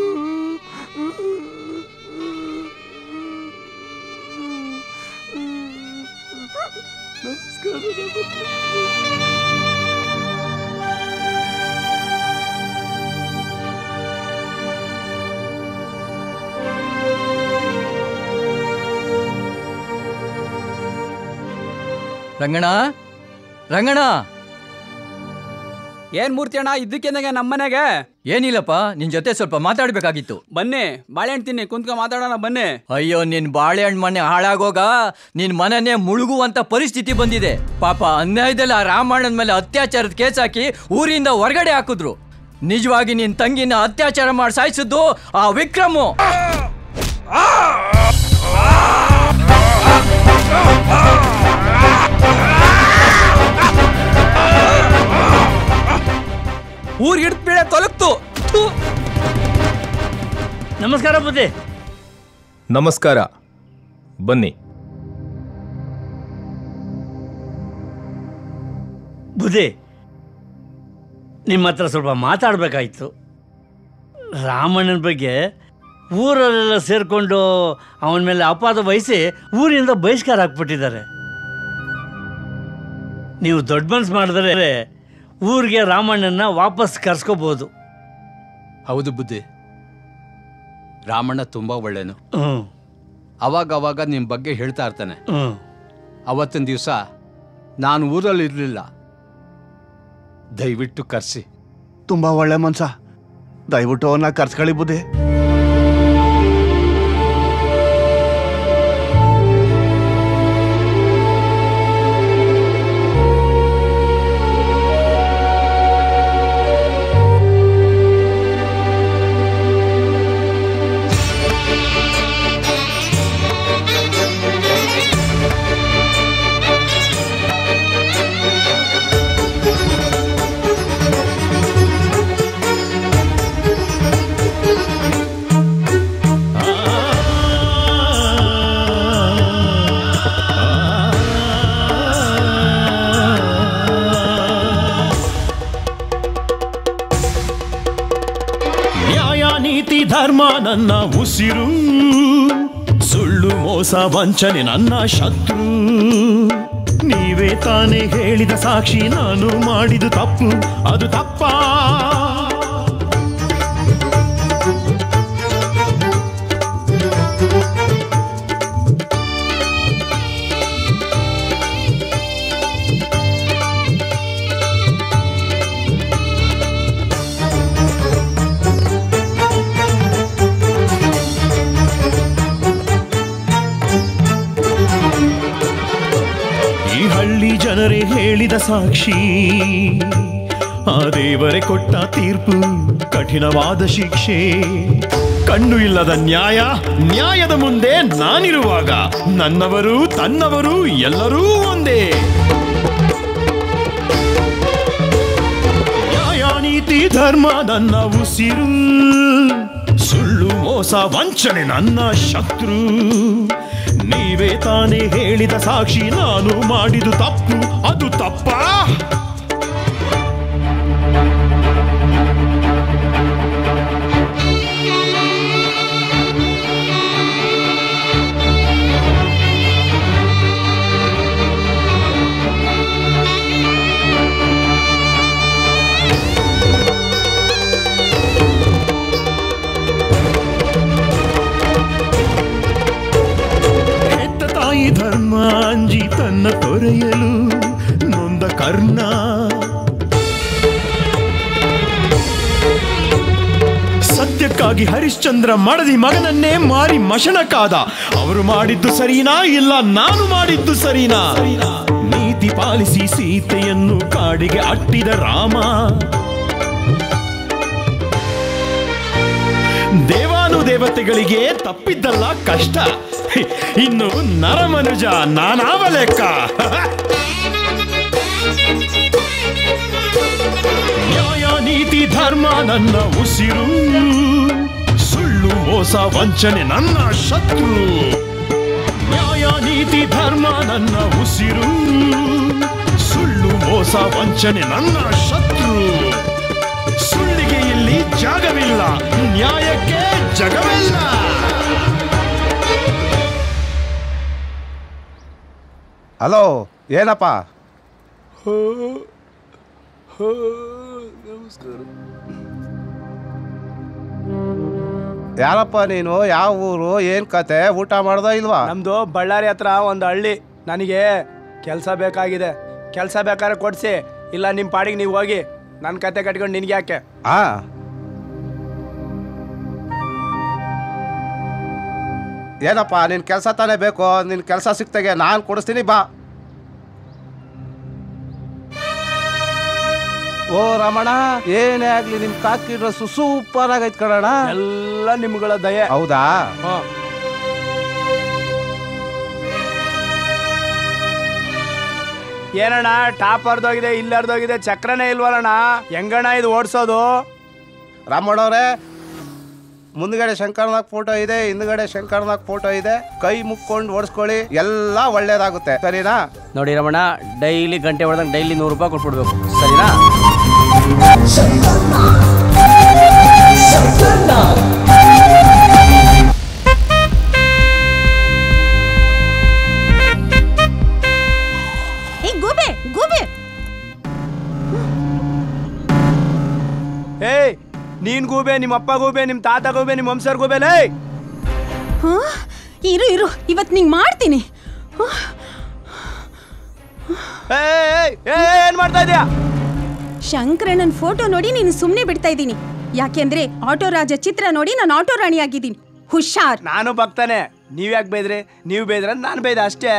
ರಂಗಣ ರಂಗಣ ಏನ್ ಮೂರ್ತಿ ಅಣ್ಣ ಇದ್ದಕ್ಕಿಂದಂಗೆ ನಮ್ಮನೆಗೆ ಏನಿಲ್ಲಪ್ಪ ನಿನ್ ಜೊತೆ ಸ್ವಲ್ಪ ಮಾತಾಡ್ಬೇಕಾಗಿತ್ತು ಬನ್ನಿ ಬಾಳೆಹಣ್ಣು ತಿನ್ನಿ ಕುಂತ್ಕ ಮಾತಾಡೋಣ ಬನ್ನಿ ಅಯ್ಯೋ ನಿನ್ ಬಾಳೆಹಣ್ಣು ಮನೆ ಹಾಳಾಗೋಗ ನಿನ್ ಮನೆನೇ ಮುಳುಗುವಂತ ಪರಿಸ್ಥಿತಿ ಬಂದಿದೆ ಪಾಪ ಅನ್ಯಾಯದಲ್ಲಿ ಆ ರಾಮಣ್ಣನ ಮೇಲೆ ಅತ್ಯಾಚಾರದ ಕೇಸ್ ಹಾಕಿ ಊರಿಂದ ಹೊರಗಡೆ ಹಾಕಿದ್ರು ನಿಜವಾಗಿ ನಿನ್ ತಂಗಿನ ಅತ್ಯಾಚಾರ ಮಾಡಿ ಸಾಯಿಸಿದ್ದು ಆ ವಿಕ್ರಮು ಊರ್ ಹಿಡ್ದು ಬೀಳೆ ತೊಲಗ್ತು ಥು. ನಮಸ್ಕಾರ ಬುದ್ಧಿ ನಮಸ್ಕಾರ ಬನ್ನಿ ಬುದ್ಧಿ ನಿಮ್ಮ ಹತ್ರ ಸ್ವಲ್ಪ ಮಾತಾಡಬೇಕಾಯ್ತು ರಾಮಣ್ಣನ ಬಗ್ಗೆ ಊರಲ್ಲೆಲ್ಲ ಸೇರಿಕೊಂಡು ಅವನ ಮೇಲೆ ಅಪಾದ ವಹಿಸಿ ಊರಿಂದ ಬಹಿಷ್ಕಾರ ಹಾಕ್ಬಿಟ್ಟಿದ್ದಾರೆ ನೀವು ದೊಡ್ಡ ಮನ್ಸು ಮಾಡಿದ್ರೆ ಊರಿಗೆ ರಾಮಣ್ಣನ ವಾಪಸ್ ಕರ್ಸ್ಕೋಬೋದು ಹೌದು ಬುದ್ಧಿ ರಾಮಣ್ಣ ತುಂಬಾ ಒಳ್ಳೆನು ಹ್ಞೂ ಅವಾಗ ಅವಾಗ ನಿಮ್ಮ ಬಗ್ಗೆ ಹೇಳ್ತಾ ಇರ್ತಾನೆ ಹ್ಞೂ ಅವತ್ತಿನ ದಿವಸ ನಾನು ಊರಲ್ಲಿ ಇರಲಿಲ್ಲ ದಯವಿಟ್ಟು ಕರ್ಸಿ ತುಂಬಾ ಒಳ್ಳೆ ಮನ್ಸ ದಯವಿಟ್ಟು ಅವನ್ನ ಕರ್ಸ್ಕೊಳ್ಳಿ ಬುದ್ಧಿ ನ್ಯಾಯ ನೀತಿ ಧರ್ಮ ನನ್ನ ಉಸಿರು ಸುಳ್ಳು ಮೋಸ ವಂಚನೆ ನನ್ನ ಶತ್ರು ನೀವೇ ತಾನೇ ಹೇಳಿದ ಸಾಕ್ಷಿ ನಾನು ಮಾಡಿದು ತಪ್ಪು ಅದು ತಪ್ಪಾ ಈ ಹಳ್ಳಿ ಜನರೇ ಹೇಳಿದ ಸಾಕ್ಷಿ ಆ ದೇವರೇ ಕೊಟ್ಟ ತೀರ್ಪು ಕಠಿಣವಾದ ಶಿಕ್ಷೆ ಕಣ್ಣು ಇಲ್ಲದ ನ್ಯಾಯ ನ್ಯಾಯದ ಮುಂದೆ ನಾನಿರುವಾಗ ನನ್ನವರು ತನ್ನವರು ಎಲ್ಲರೂ ಒಂದೇ ನ್ಯಾಯ ನೀತಿ ಧರ್ಮ ನನ್ನ ಉಸಿರು ಸುಳ್ಳು ಮೋಸ ವಂಚನೆ ನನ್ನ ಶತ್ರು ನೀವೇ ತಾನೇ ಹೇಳಿದ ಸಾಕ್ಷಿ ನಾನು ಮಾಡಿದು ತಪ್ಪು ಅದು ತಪ್ಪಾ ಹೆತ್ತ ತಾಯಿ ಧರ್ಮ ಅಂಜಿ ತನ್ನ ತೊರೆಯಲು ನೊಂದ ಕರ್ಣ ಸತ್ಯಕ್ಕಾಗಿ ಹರಿಶ್ಚಂದ್ರ ಮಡದಿ ಮಗನನ್ನೇ ಮಾರಿ ಮಶಣಕ್ಕಾದ ಅವರು ಮಾಡಿದ್ದು ಸರಿನಾ ಇಲ್ಲ ನಾನು ಮಾಡಿದ್ದು ಸರಿನಾ ನೀತಿ ಪಾಲಿಸಿ ಸೀತೆಯನ್ನು ಕಾಡಿಗೆ ಅಟ್ಟಿದ ರಾಮ ದೇವಾನು ದೇವತೆಗಳಿಗೆ ತಪ್ಪಿದ್ದಲ್ಲ ಕಷ್ಟ ಇನ್ನು ನರಮನುಜ ನಾನಾವ ಲೆಕ್ಕ ನ್ಯಾಯ ನೀತಿ ಧರ್ಮ ನನ್ನ ಉಸಿರು ಸುಳ್ಳು ಮೋಸ ವಂಚನೆ ನನ್ನ ಶತ್ರು ನ್ಯಾಯ ನೀತಿ ಧರ್ಮ ನನ್ನ ಉಸಿರು ಸುಳ್ಳು ಮೋಸ ವಂಚನೆ ನನ್ನ ಶತ್ರು ಸುಳ್ಳಿಗೆ ಇಲ್ಲಿ ಜಾಗವಿಲ್ಲ ನ್ಯಾಯಕ್ಕೆ ಜಗವಿಲ್ಲ ಹಲೋ ಏನಪ್ಪ ಯಾರಪ್ಪ ನೀನು ಯಾವ ಊರು ಏನ್ ಕತೆ ಊಟ ಮಾಡ್ದೋ ಇಲ್ವಾ ನಮ್ದು ಬಳ್ಳಾರಿ ಹತ್ರ ಒಂದು ಹಳ್ಳಿ ನನಗೆ ಕೆಲಸ ಬೇಕಾಗಿದೆ ಕೆಲಸ ಬೇಕಾದ್ರೆ ಕೊಡ್ಸಿ ಇಲ್ಲ ನಿಮ್ಮ ಪಾಡಿಗೆ ನೀವು ಹೋಗಿ ನನ್ನ ಕತೆ ಕಟ್ಕೊಂಡು ನಿನ್ಗೆ ಯಾಕೆ ಆ ಏನಪ್ಪ ನಿನ್ ಕೆಲಸ ತಾನೇ ಬೇಕು ನಿನ್ ಕೆಲಸ ಸಿಕ್ತಾಗೆ ನಾನು ಕೊಡಿಸ್ತೀನಿ ಬಾ ಓ ರಮಣ ಏನೇ ಆಗ್ಲಿ ನಿಮ್ ಕಾಕಿ ಡ್ರೆಸ್ ಸೂಪರ್ ಆಗೈತ್ ಕಣಣ ಎಲ್ಲ ನಿಮ್ಗಳ ದಯೆ ಹೌದಾ ಏನಣ್ಣ ಟಾಪ್ ಅರ್ಧೋಗಿದೆ ಇಲ್ಲಿ ಅರ್ಧೋಗಿದೆ ಚಕ್ರನೇ ಇಲ್ವಲ್ಲಣ್ಣ ಹೆಂಗಣ್ಣ ಇದು ಓಡಿಸೋದು ರಾಮಣ್ಣವ್ರೆ ಮುಂದ್ಗಡೆ ಶಂಕರ್ನಾಗ್ ಫೋಟೋ ಇದೆ ಹಿಂದ್ಗಡೆ ಶಂಕರ್ನಾಗ್ ಫೋಟೋ ಇದೆ ಕೈ ಮುಕ್ಕೊಂಡು ಓಡಿಸ್ಕೊಳ್ಳಿ ಎಲ್ಲ ಒಳ್ಳೇದಾಗುತ್ತೆ ಸರಿನಾ ನೋಡಿ ರಮಣ ಡೈಲಿ ಗಂಟೆ ಹೊಡೆದಂಗೆ ಡೈಲಿ ನೂರು ರೂಪಾಯಿ ಕೊಟ್ಬಿಡ್ಬೇಕು ಸರಿನಾ ಏ ಗೂಬೆ ಗೂಬೆ ಏಯ್ ನೀನ್ ಗೂಬೆ ನಿಮ್ಮ ಅಪ್ಪ ಗೂಬೆ ನಿಮ್ಮ ತಾತ ಗೂಬೆ ನಿಮ್ಮ ವಂಶರ್ ಗೂಬೆ ಲೇ ಹಾ ಇರು ಇರು ಇವತ್ತು ನಿಂಗೆ ಮಾಡ್ತೀನಿ ಏಯ್, ಏಯ್, ಏಯ್, ಏನ್ ಮಾಡ್ತಾ ಇದೀಯಾ ಶಂಕರಣ್ಣನ ಫೋಟೋ ನೋಡಿ ನೀನು ಸುಮ್ಮನೆ ಬಿಡ್ತಾ ಇದ್ದೀನಿ ಯಾಕೆಂದ್ರೆ ಆಟೋ ರಾಜ ಚಿತ್ರ ನೋಡಿ ನಾನು ಆಟೋ ರಾಣಿ ಆಗಿದ್ದೀನಿ ಹುಷಾರ್ ನಾನು ಭಕ್ತಾನೆ ನೀವ್ ಯಾಕೆ ಬೈದ್ರಿ ನೀವು ಬೈದ್ರ ನಾನು ಬೈದ ಅಷ್ಟೇ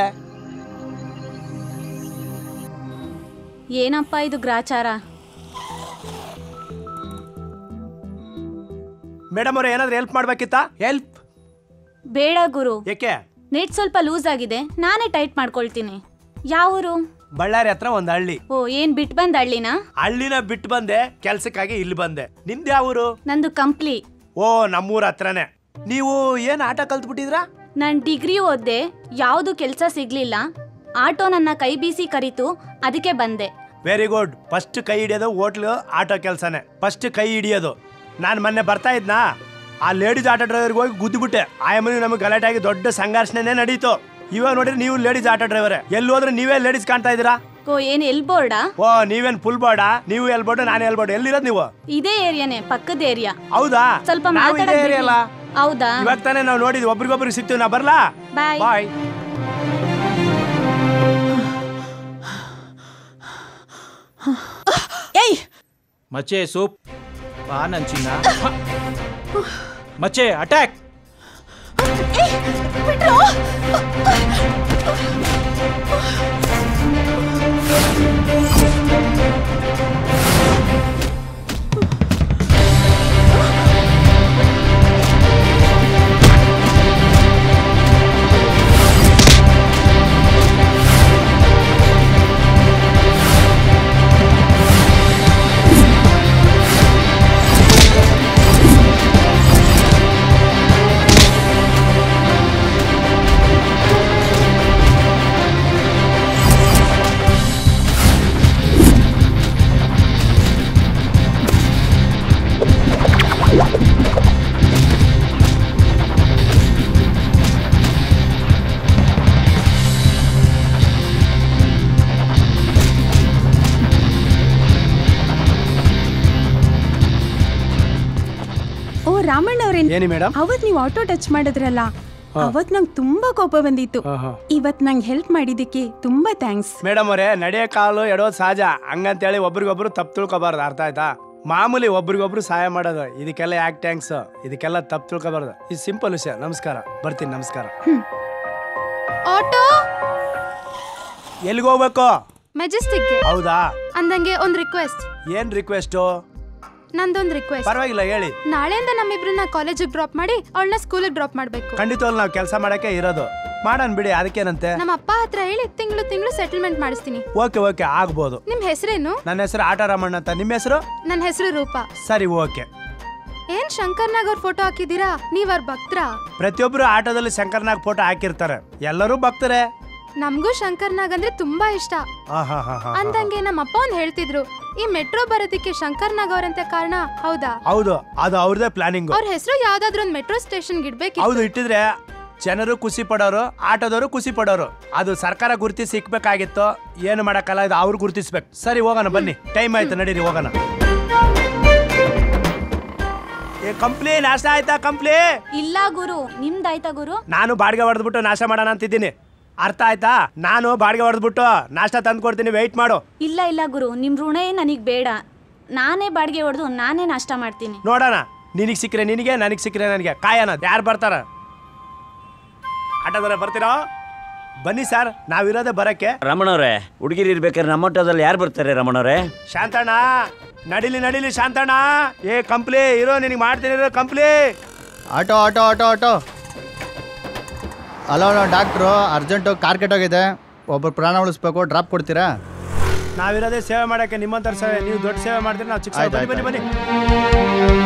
ಏನಪ್ಪ ಇದು ಗ್ರಾಚಾರ ಮೇಡಮ್ ಅವ್ರೆ ಏನಾದ್ರು ಹೆಲ್ಪ್ ಮಾಡ್ಬೇಕಿತ್ತಾ ಹೆಲ್ಪ್ ಬೇಡ ಗುರು ಏಕೆ ನೆಟ್ ಸ್ವಲ್ಪ ಲೂಸ್ ಆಗಿದೆ ನಾನೇ ಟೈಟ್ ಮಾಡ್ಕೊಳ್ತೀನಿ ಯಾವೂರು ಬಳ್ಳಾರಿ ಹತ್ರ ಒಂದ್ ಹಳ್ಳಿ ಓ ಏನ್ ಬಿಟ್ ಬಂದ್ ಹಳ್ಳಿನ ಹಳ್ಳಿನ ಬಿಟ್ಟು ಬಂದೆ ಕೆಲ್ಸಕ್ಕಾಗಿ ಇಲ್ಲಿ ಬಂದೆ ನಿಮ್ದು ಯಾವೂರು ನಂದು ಕಂಪ್ಲಿ ಓ ನಮ್ಮೂರ ಹತ್ರನೇ ನೀವು ಏನ್ ಆಟ ಕಲ್ತ್ಬಿಟ್ಟಿದ್ರಾ ನಾನ್ ಡಿಗ್ರಿ ಓದ್ದೆ ಯಾವುದು ಕೆಲಸ ಸಿಗ್ಲಿಲ್ಲ ಆಟೋ ನನ್ನ ಕೈ ಬೀಸಿ ಕರಿತು ಅದಕ್ಕೆ ಬಂದೆ ವೆರಿ ಗುಡ್ ಫಸ್ಟ್ ಕೈ ಹಿಡಿಯೋದು ಹೋಟ್ಲು ಆಟೋ ಕೆಲಸನೇ ಫಸ್ಟ್ ಕೈ ಹಿಡಿಯೋದು ನಾನು ಮೊನ್ನೆ ಬರ್ತಾ ಇದ್ನಾ ಆ ಲೇಡೀಸ್ ಆಟೋ ಡ್ರೈವರ್ಗೆ ಹೋಗಿ ಗುದ್ದುಬಿಟ್ಟೆ ಆಯಮ್ಮನಿಗೆ ನಮಗೆ ಗಲಾಟೆ ಆಗಿ ದೊಡ್ಡ ಸಂಘರ್ಷಣೆನೇ ನಡೀತು ಇವಾಗ ನೋಡಿದ್ರೆ ನೀವು ಲೇಡೀಸ್ ಆಟೋ ಡ್ರೈವರೇ ಎಲ್ಲಿ ಹೋದ್ರೆ ನೀವೇ ಲೇಡೀಸ್ ಕಾಣ್ತಾ ಇದ್ದೀರಾ ಓ ಏನ್ ಎಲ್ ಬೋರ್ಡಾ ಓ ನೀವೇನ್ ಫುಲ್ ಬೋರ್ಡ ನೀವು ಎಲ್ ಬೋರ್ಡ್ ನಾನು ಎಲ್ ಬೋರ್ಡ್ ಎಲ್ಲಿರೋದು ನೀವು ಇದೇ ಏರಿಯಾನೇ ಪಕ್ಕದ ಏರಿಯಾ ಹೌದಾ ಸ್ವಲ್ಪ ನಾವು ಇದೇ ಮಾತಾಡಕ್ area ಅಲ್ಲ? ಬಿಡಿ. ಹೌದಾ ಇವಾಗ ತಾನೇ ನಾವು ನೋಡಿದ್ವಿ ಒಬ್ರಿಗೊಬ್ರಿಗೆ ಸಿಗ್ತೀವಿ ನಾ ಬರ್ಲಾ ಬಾಯ್ ಬಾಯ್ ಏಯ್ ಮಚ್ಚೆ ಸೂಪ್ ಬಾ ನನ್ ಚಿನ್ನ ಮಚ್ಚೆ ಅಟ್ಯಾಕ್ ಓ ರಾಮಣ್ಣ ಅವ್ರೆ ಏನಿ ಮೇಡಮ್ ಅವತ್ ನೀವು ಆಟೋ ಟಚ್ ಮಾಡಿದ್ರಲ್ಲ ಹಾ. ಅವತ್ ನಂಗೆ ತುಂಬಾ ಕೋಪ ಬಂದಿತ್ತು ಇವತ್ ನಂಗೆ ಹೆಲ್ಪ್ ಮಾಡಿದ್ದಕ್ಕೆ ತುಂಬಾ ಥ್ಯಾಂಕ್ಸ್ ಮೇಡಮ್ ಅವರೇ ನಡೆಯೋ ಕಾಲು ಎಡೋದು ಸಹಜ ಹಂಗಂತೇಳಿ ಒಬ್ರಿಗೊಬ್ರು ತಪ್ಪು ತಿಳ್ಕೊಬಾರ್ದು ಅರ್ಥ ಆಯ್ತಾ ಮಾಮೂಲಿ ಒಬ್ರಿಗೊಬ್ರು ಸಹಾಯ ಮಾಡೋದು ಇದಕ್ಕೆಲ್ಲ ಯಾಕೆ ಟ್ಯಾಂಕ್ಸ್ ಇದಕ್ಕೆಲ್ಲ ತಪ್ಪು ತಿಳ್ಕೊಬಾರ್ದು ಇದು ಸಿಂಪಲ್ ವಿಷಯ ನಮಸ್ಕಾರ ಬರ್ತೀನಿ ನಮಸ್ಕಾರ ಆಟೋ ಎಲ್ಲಿಗೆ ಹೋಗ್ಬೇಕು ಮೆಜೆಸ್ಟಿಕ್ ಹೌದಾ ಅಂದಂಗೆ ಒಂದ್ ರಿಕ್ವೆಸ್ಟ್ ಏನ್ ರಿಕ್ವೆಸ್ಟು ನಂದೊಂದ್ ರಿಕ್ವೆಸ್ಟ್ ಪರವಾಗಿಲ್ಲ ಹೇಳಿ ನಾಳೆಯಿಂದ ನಮ್ಮಿಬ್ರನ್ನ ಕಾಲೇಜಿಗೆ ಡ್ರಾಪ್ ಮಾಡಿ ಅವಳನ್ನ ಸ್ಕೂಲಿಗೆ ಡ್ರಾಪ್ ಮಾಡ್ಬೇಕು ಖಂಡಿತವಾಗ್ಲು ನಾವು ಕೆಲಸ ಮಾಡಕ್ಕೆ ಇರೋದು ಮಾಡೋಣ ಬಿಡಿ ಅದಕ್ಕೇನಂತೆ ನಮ್ಮ ಅಪ್ಪ ಹತ್ರ ಹೇಳಿ ತಿಂಗಳು ತಿಂಗಳು ಸೆಟಲ್ಮೆಂಟ್ ಮಾಡಿಸ್ತೀನಿ ಓಕೆ ಓಕೆ ಆಗ್ಬೋದು ನಿಮ್ ಹೆಸರೇನು ನನ್ನ ಹೆಸರು ಆಟ ರಾಮಣ್ಣ ಅಂತ ನಿಮ್ಮ ಹೆಸರು ನನ್ನ ಹೆಸರು ರೂಪಾ ಸರಿ ಓಕೆ ಏನ್ ಶಂಕರ್ನಾಗ್ ಅವ್ರ ಫೋಟೋ ಹಾಕಿದೀರಾ ನೀವ್ ಅವ್ರ ಭಕ್ತರ ಪ್ರತಿಯೊಬ್ಬರು ಆಟೋದಲ್ಲಿ ಶಂಕರ್ನಾಗ್ ಫೋಟೋ ಹಾಕಿರ್ತಾರೆ ಎಲ್ಲರೂ ಭಕ್ತರೇ ನಮಗೂ ಶಂಕರ್ನಾಗ್ ಅಂದ್ರೆ ತುಂಬಾ ಇಷ್ಟ ಹಾ ಹಾ ಹಾ ಹಾ ಅಂದಂಗೆ ನಮ್ಮ ಅಪ್ಪ ಒಂದ್ ಹೇಳ್ತಿದ್ರು ಈ ಮೆಟ್ರೋ ಬರೋದಕ್ಕೆ ಶಂಕರ್ನಾಗ್ ಅವ್ರಂತೆ ಕಾರಣ ಹೌದಾ ಹೌದು ಅದು ಅವ್ರದೇ ಪ್ಲಾನಿಂಗ್ ಅವ್ರ ಹೆಸರು ಯಾವ್ದಾದ್ರು ಒಂದ್ ಮೆಟ್ರೋ ಸ್ಟೇಷನ್ ಹೌದು ಇಡ್ಬೇಕಿತ್ತು ಇಟ್ಟಿದ್ರೆ ಜನರು ಖುಷಿ ಪಡೋರು ಆಟೋದವರು ಖುಷಿ ಪಡೋರು ಅದು ಸರ್ಕಾರ ಗುರುತಿಸಿ ಸಿಕ್ಬೇಕಾಗಿತ್ತು ಏನು ಮಾಡಕ್ಕಲ್ಲ ಇದು ಅವ್ರು ಗುರುತಿಸ್ಬೇಕು ಸರಿ ಹೋಗೋಣ ಬನ್ನಿ ಟೈಮ್ ಆಯ್ತು ನಡೀರಿ ಹೋಗೋಣ ಏ ಕಂಪ್ಲಿ ನಾಶ ಆಯ್ತಾ ಕಂಪ್ಲಿ ಇಲ್ಲ ಗುರು ನಿಮ್ದಾಯ್ತಾ ಗುರು ನಾನು ಬಾಡಿಗೆ ಹೊಡೆದ್ಬಿಟ್ಟು ನಾಶ ಮಾಡೋಣ ಅಂತಿದ್ದೀನಿ ಅರ್ಥ ಆಯ್ತಾ ನಾನು ಬಾಡಿಗೆ ಹೊಡೆದ್ಬಿಟ್ಟು ನಾಷ್ಟ ತಂದು ಕೊಡ್ತೀನಿ ವೆಯ್ಟ್ ಮಾಡು ಇಲ್ಲ ಇಲ್ಲ ಗುರು ನಿಮ್ ಋಣ ನನಗ್ ಬೇಡ ನಾನೇ ಬಾಡಿಗೆ ಹೊಡೆದು ನಾನೇ ನಾಷ್ಟ ಮಾಡ್ತೀನಿ ನೋಡೋಣ ನಿನಗೆ ಸಿಕ್ಕರೆ ನಿನಗೆ ನನಗೆ ಸಿಕ್ಕರೆ ನನಗೆ ಕಾಯೋಣ ಯಾರು ಬರ್ತಾರ ಆಟೋದಲ್ಲ ಬರ್ತೀರಾ ಬನ್ನಿ ಸರ್ ನಾವಿರೋದೇ ಬರಕ್ಕೆ ರಮಣವ್ರೆ ಹುಡುಗಿರು ಇರ್ಬೇಕಾದ್ರೆ ನಮ್ಮ ಆಟೋದಲ್ಲಿ ಯಾರು ಬರ್ತಾರೆ ರಮಣವ್ರೆ ಶಾಂತಣ್ಣ ನಡಿಲಿ ನಡಿಲಿ ಶಾಂತಣ್ಣ ಏ ಕಂಪ್ಲಿ ಇರೋ ನಿನಗೆ ಮಾಡ್ತೀನಿ ಇರೋ ಕಂಪ್ಲಿ auto auto auto auto hello doctor urgent car ಕೆಟ್ಟೋಗಿದೆ ಒಬ್ಬರು ಪ್ರಾಣ ಉಳಿಸ್ಬೇಕು ಡ್ರಾಪ್ ಕೊಡ್ತೀರಾ ನಾವಿರೋದೇ ಸೇವೆ ಮಾಡಕ್ಕೆ ನಿಮ್ಮಂತರ ಸೇವೆ ನೀವು ದೊಡ್ಡ ಸೇವೆ ಮಾಡ್ತೀರಿ ನಾವು ಚಿಕ್ಕ ಸೇವೆ. ಆಯ್ತು, ಬನ್ನಿ ಬನ್ನಿ ಆಯ್ತು, ಬನ್ನಿ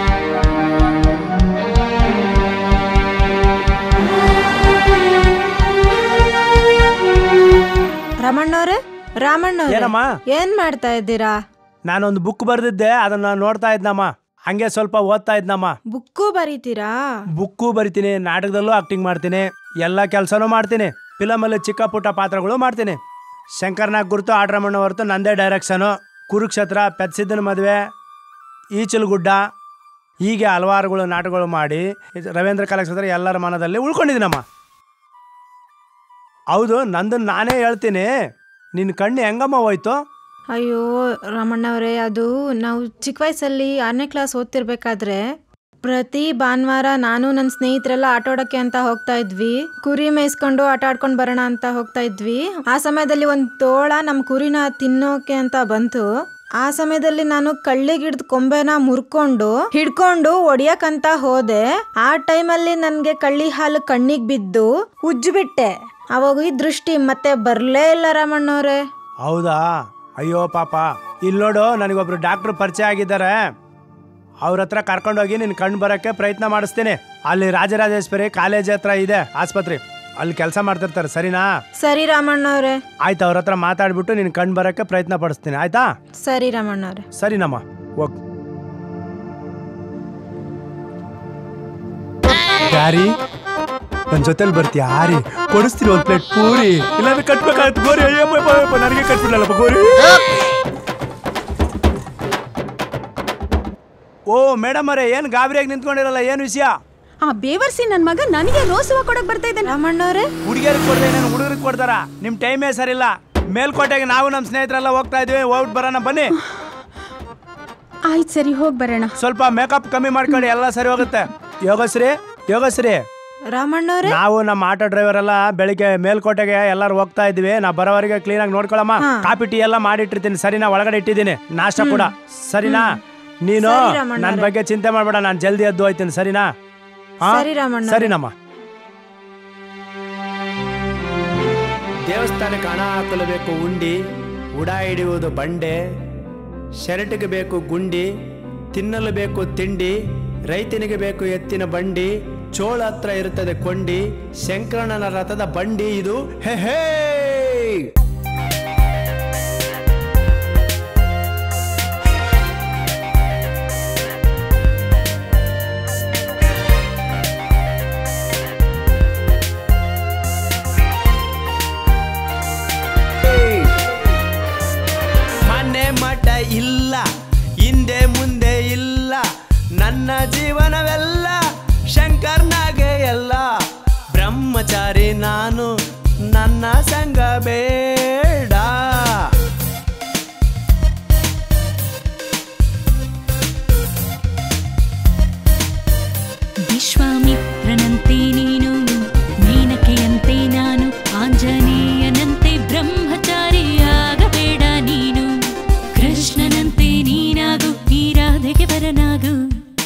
ರಮಣ್ಣವ್ರೆ ರಾಮಣ್ಣವ್ರೆ ಏನಮ್ಮ? ಏನ್ ಮಾಡ್ತಾ ಇದ್ದೀರಾ ನಾನೊಂದು ಬುಕ್ ಬರ್ದಿದ್ದೆ ಅದನ್ನ ನೋಡ್ತಾ ಇದ್ನಮ್ಮ ಹಂಗೆ ಸ್ವಲ್ಪ ಓದ್ತಾ ಇದ್ನಮ್ಮ ಬುಕ್ಕು ಬರೀತೀರಾ ಬುಕ್ಕು ಬರಿತೀನಿ ನಾಟಕದಲ್ಲೂ ಆಕ್ಟಿಂಗ್ ಮಾಡ್ತೀನಿ ಎಲ್ಲ ಕೆಲಸನೂ ಮಾಡ್ತೀನಿ ಫಿಲಮಲ್ಲಿ ಚಿಕ್ಕ ಪುಟ್ಟ ಪಾತ್ರಗಳು ಮಾಡ್ತೀನಿ ಶಂಕರ್ನಾಗ್ ಗುರುತು ಆಡ್ರಮಣ್ಣ ಹೊರತು ನಂದೇ ಡೈರೆಕ್ಷನು ಕುರುಕ್ಷೇತ್ರ ಪೆದ್ಸಿದ್ದನ ಮದುವೆ ಈಚಲುಗುಡ್ಡ ಹೀಗೆ ಹಲವಾರುಗಳು ನಾಟಕಗಳು ಮಾಡಿ ಇದು ರವೀಂದ್ರ ಕಲಾಕ್ಷೇತ್ರ ಎಲ್ಲರ ಮನದಲ್ಲಿ ಉಳ್ಕೊಂಡಿದ್ದೀನಮ್ಮ ಹೌದು ನಂದು ನಾನೇ ಹೇಳ್ತೀನಿ ನಿನ್ನ ಕಣ್ಣು ಹೆಂಗಮ್ಮ ಹೋಯ್ತು ಅಯ್ಯೋ ರಾಮಣ್ಣವರೇ ಅದು ನಾವು ಚಿಕ್ಕ ವಯಸ್ಸಲ್ಲಿ ಆರನೇ ಕ್ಲಾಸ್ ಓದ್ತಿರ್ಬೇಕಾದ್ರೆ ಪ್ರತಿ ಭಾನುವಾರ ನಾನು ನನ್ನ ಸ್ನೇಹಿತರೆಲ್ಲ ಆಟ ಆಡೋಕ್ಕೆ ಅಂತ ಹೋಗ್ತಾ ಇದ್ವಿ ಕುರಿ ಮೇಯಿಸ್ಕೊಂಡು ಆಟ ಆಡ್ಕೊಂಡು ಬರೋಣ ಅಂತ ಹೋಗ್ತಾ ಇದ್ವಿ ಆ ಸಮಯದಲ್ಲಿ ಒಂದು ತೋಳ ನಮ್ಮ ಕುರಿನ ತಿನ್ನೋಕೆ ಅಂತ ಬಂತು ಆ ಸಮಯದಲ್ಲಿ ನಾನು ಕಳ್ಳಿಗಿಡ್ದ ಕೊಂಬೆನ ಮುರ್ಕೊಂಡು ಹಿಡ್ಕೊಂಡು ಒಡಿಯಕ್ಕಂತ ಹೋದೆ ಆ ಟೈಮಲ್ಲಿ ನನಗೆ ಕಳ್ಳಿ ಹಾಲು ಕಣ್ಣಿಗೆ ಬಿದ್ದು ಉಜ್ಜಿಬಿಟ್ಟೆ ಅವಾಗ ಈ ದೃಷ್ಟಿ ಮತ್ತೆ ಬರ್ಲೇ ಇಲ್ಲ ರಾಮಣ್ಣವ್ರೆ ಹೌದಾ ಅಯ್ಯೋ ಪಾಪ ಇಲ್ಲಿ ನೋಡು ನನಗೊಬ್ರು ಡಾಕ್ಟ್ರು ಪರಿಚಯ ಆಗಿದ್ದಾರೆ ಅವ್ರ ಹತ್ರ ಕರ್ಕೊಂಡೋಗಿ ನಿನ್ ಕಣ್ಣು ಬರೋಕ್ಕೆ ಪ್ರಯತ್ನ ಮಾಡಿಸ್ತೀನಿ ಅಲ್ಲಿ ರಾಜರಾಜೇಶ್ವರಿ ಕಾಲೇಜ್ ಹತ್ರ ಇದೆ ಆಸ್ಪತ್ರೆ ಅಲ್ಲಿ ಕೆಲಸ ಮಾಡ್ತಿರ್ತಾರೆ ಸರಿನಾ ಸರಿ ರಾಮಣ್ಣವ್ರೆ ಆಯ್ತು ಅವ್ರ ಹತ್ರ ಮಾತಾಡ್ಬಿಟ್ಟು ನಿನ್ ಕಣ್ಣು ಬರೋಕ್ಕೆ ಪ್ರಯತ್ನ ಪಡಿಸ್ತೀನಿ ಆಯ್ತಾ ಸರಿ ರಾಮಣ್ಣವ್ರೆ ಸರಿನಮ್ಮ ಹೋಗ್ ಯಾರಿ ನನ್ ಜೊತೆಲಿ ಬರ್ತೀಯ ಆರಿ ಕೊಡಿಸ್ತೀನಿ ಒಂದ್ ಪ್ಲೇಟ್ ಪೂರಿ ಇಲ್ಲಾಂದ್ರೆ ಕಟ್ಬೇಕಾಯ್ತು ಗೋರಿ ಅಯ್ಯಪ್ಪ ಅಯ್ಯಪ್ಪ, ಅಯ್ಯಪ್ಪ, ನನಗೆ ಕಟ್ಬಿಡಲ್ಲಪ್ಪ ಗೋರಿ ಓ ಮೇಡಮ್ ಅವರೇ ಏನ್ ಗಾಬರಿಯಾಗಿ ನಿಂತ್ಕೊಂಡಿರಲ್ಲ ಏನ್ ವಿಷಯ ಆ ಬೇವರ್ಸಿ ನನ್ ಮಗ ನನಗೆ ರೋಸ್ ಹೂವ ಕೊಡಕ್ ಬರ್ತಾ ಇದ್ದಾನೆ ರಾಮಣ್ಣವ್ರೆ ಹುಡುಗಿಯರಿಗೆ ಕೊಡ್ದೆ ನಾನು ಹುಡುಗರಿಗೆ ಕೊಡ್ತಾರ ನಿಮ್ ಟೈಮೇ ಸರಿಲ್ಲ ಮೇಲ್ಕೋಟೆಗೆ ನಾವು ನಮ್ಮ ಸ್ನೇಹಿತರೆಲ್ಲ ಹೋಗ್ತಾ ಇದೀವಿ ಹೋಗ್ಬಿಟ್ಟು ಬರೋಣ ಬನ್ನಿ ಆಯ್ತು ಸರಿ ಹೋಗ್ ಬರೋಣ ಸ್ವಲ್ಪ ಮೇಕಪ್ ಕಮ್ಮಿ ಮಾಡ್ಕೊಳ್ಳಿ ಎಲ್ಲ ಸರಿ ಹೋಗುತ್ತೆ ಯೋಗಶ್ರೀ ಯೋಗಶ್ರೀ ರಾಮಣ್ಣವ್ರೆ ನಾವು ನಮ್ಮ ಆಟೋ ಡ್ರೈವರ್ ಎಲ್ಲ ಬೆಳಿಗ್ಗೆ ಮೇಲ್ಕೋಟೆಗೆ ಎಲ್ಲರೂ ಹೋಗ್ತಾ ಇದ್ವಿ ನಾ ಬರೋವರೆಗೆ ಕ್ಲೀನ್ ಆಗಿ ನೋಡ್ಕೊಳಮ್ಮ ಕಾಫಿ ಟೀ ಎಲ್ಲ ಮಾಡಿಟ್ಟಿರ್ತೀನಿ ಸರಿನಾ ಒಳಗಡೆ ಇಟ್ಟಿದ್ದೀನಿ ನಾಷ್ಟ ಕೂಡ ಸರಿನಾ ನೀನು ಸರಿ ರಾಮಣ್ಣವ್ರೆ. ನನ್ನ ಬಗ್ಗೆ ಚಿಂತೆ ಮಾಡ್ಬೇಡ ನಾನು ಜಲ್ದಿ ಎದ್ದು ಹೋಯ್ತೀನಿ ಸರಿನಾ ಹಾ? ಸರಿ ರಾಮಣ್ಣವ್ರೆ. ಸರಿನಮ್ಮ ದೇವಸ್ಥಾನಕ್ಕೆ ಹಣ ಹಾಕಲು ಬೇಕು ಉಂಡಿ ಉಡ ಹಿಡಿಯುವುದು ಬಂಡೆ ಶರ್ಟ್ಗೆ ಬೇಕು ಗುಂಡಿ ತಿನ್ನಲು ಬೇಕು ತಿಂಡಿ ರೈತನಿಗೆ ಬೇಕು ಎತ್ತಿನ ಬಂಡಿ ಚೋಳ ಹತ್ರ ಇರುತ್ತದೆ ಕೊಂಡಿ ಶಂಕರಣ್ಣನ ರಥದ ಬಂಡಿ ಇದು ಹೇ ಹೇ ಮನೆ ಮಠ ಇಲ್ಲ ಹಿಂದೆ ಮುಂದೆ ಇಲ್ಲ ನನ್ನ ಜೀವನವೆಲ್ಲ ಶಂಕರ್ನಾಗೆ ಎಲ್ಲ ಬ್ರಹ್ಮಚಾರಿ ನಾನು ನನ್ನ ಸಂಗ ಬೇಡ ವಿಶ್ವಾಮಿತ್ರನಂತೆ ನೀನು ಮೇನಕೆಯಂತೆ ನಾನು ಆಂಜನೇಯನಂತೆ ಬ್ರಹ್ಮಚಾರಿಯಾಗಬೇಡ ನೀನು ಕೃಷ್ಣನಂತೆ ನೀನಾಗು ಈ ರಾಧೆಗೆ ಬರನಾಗು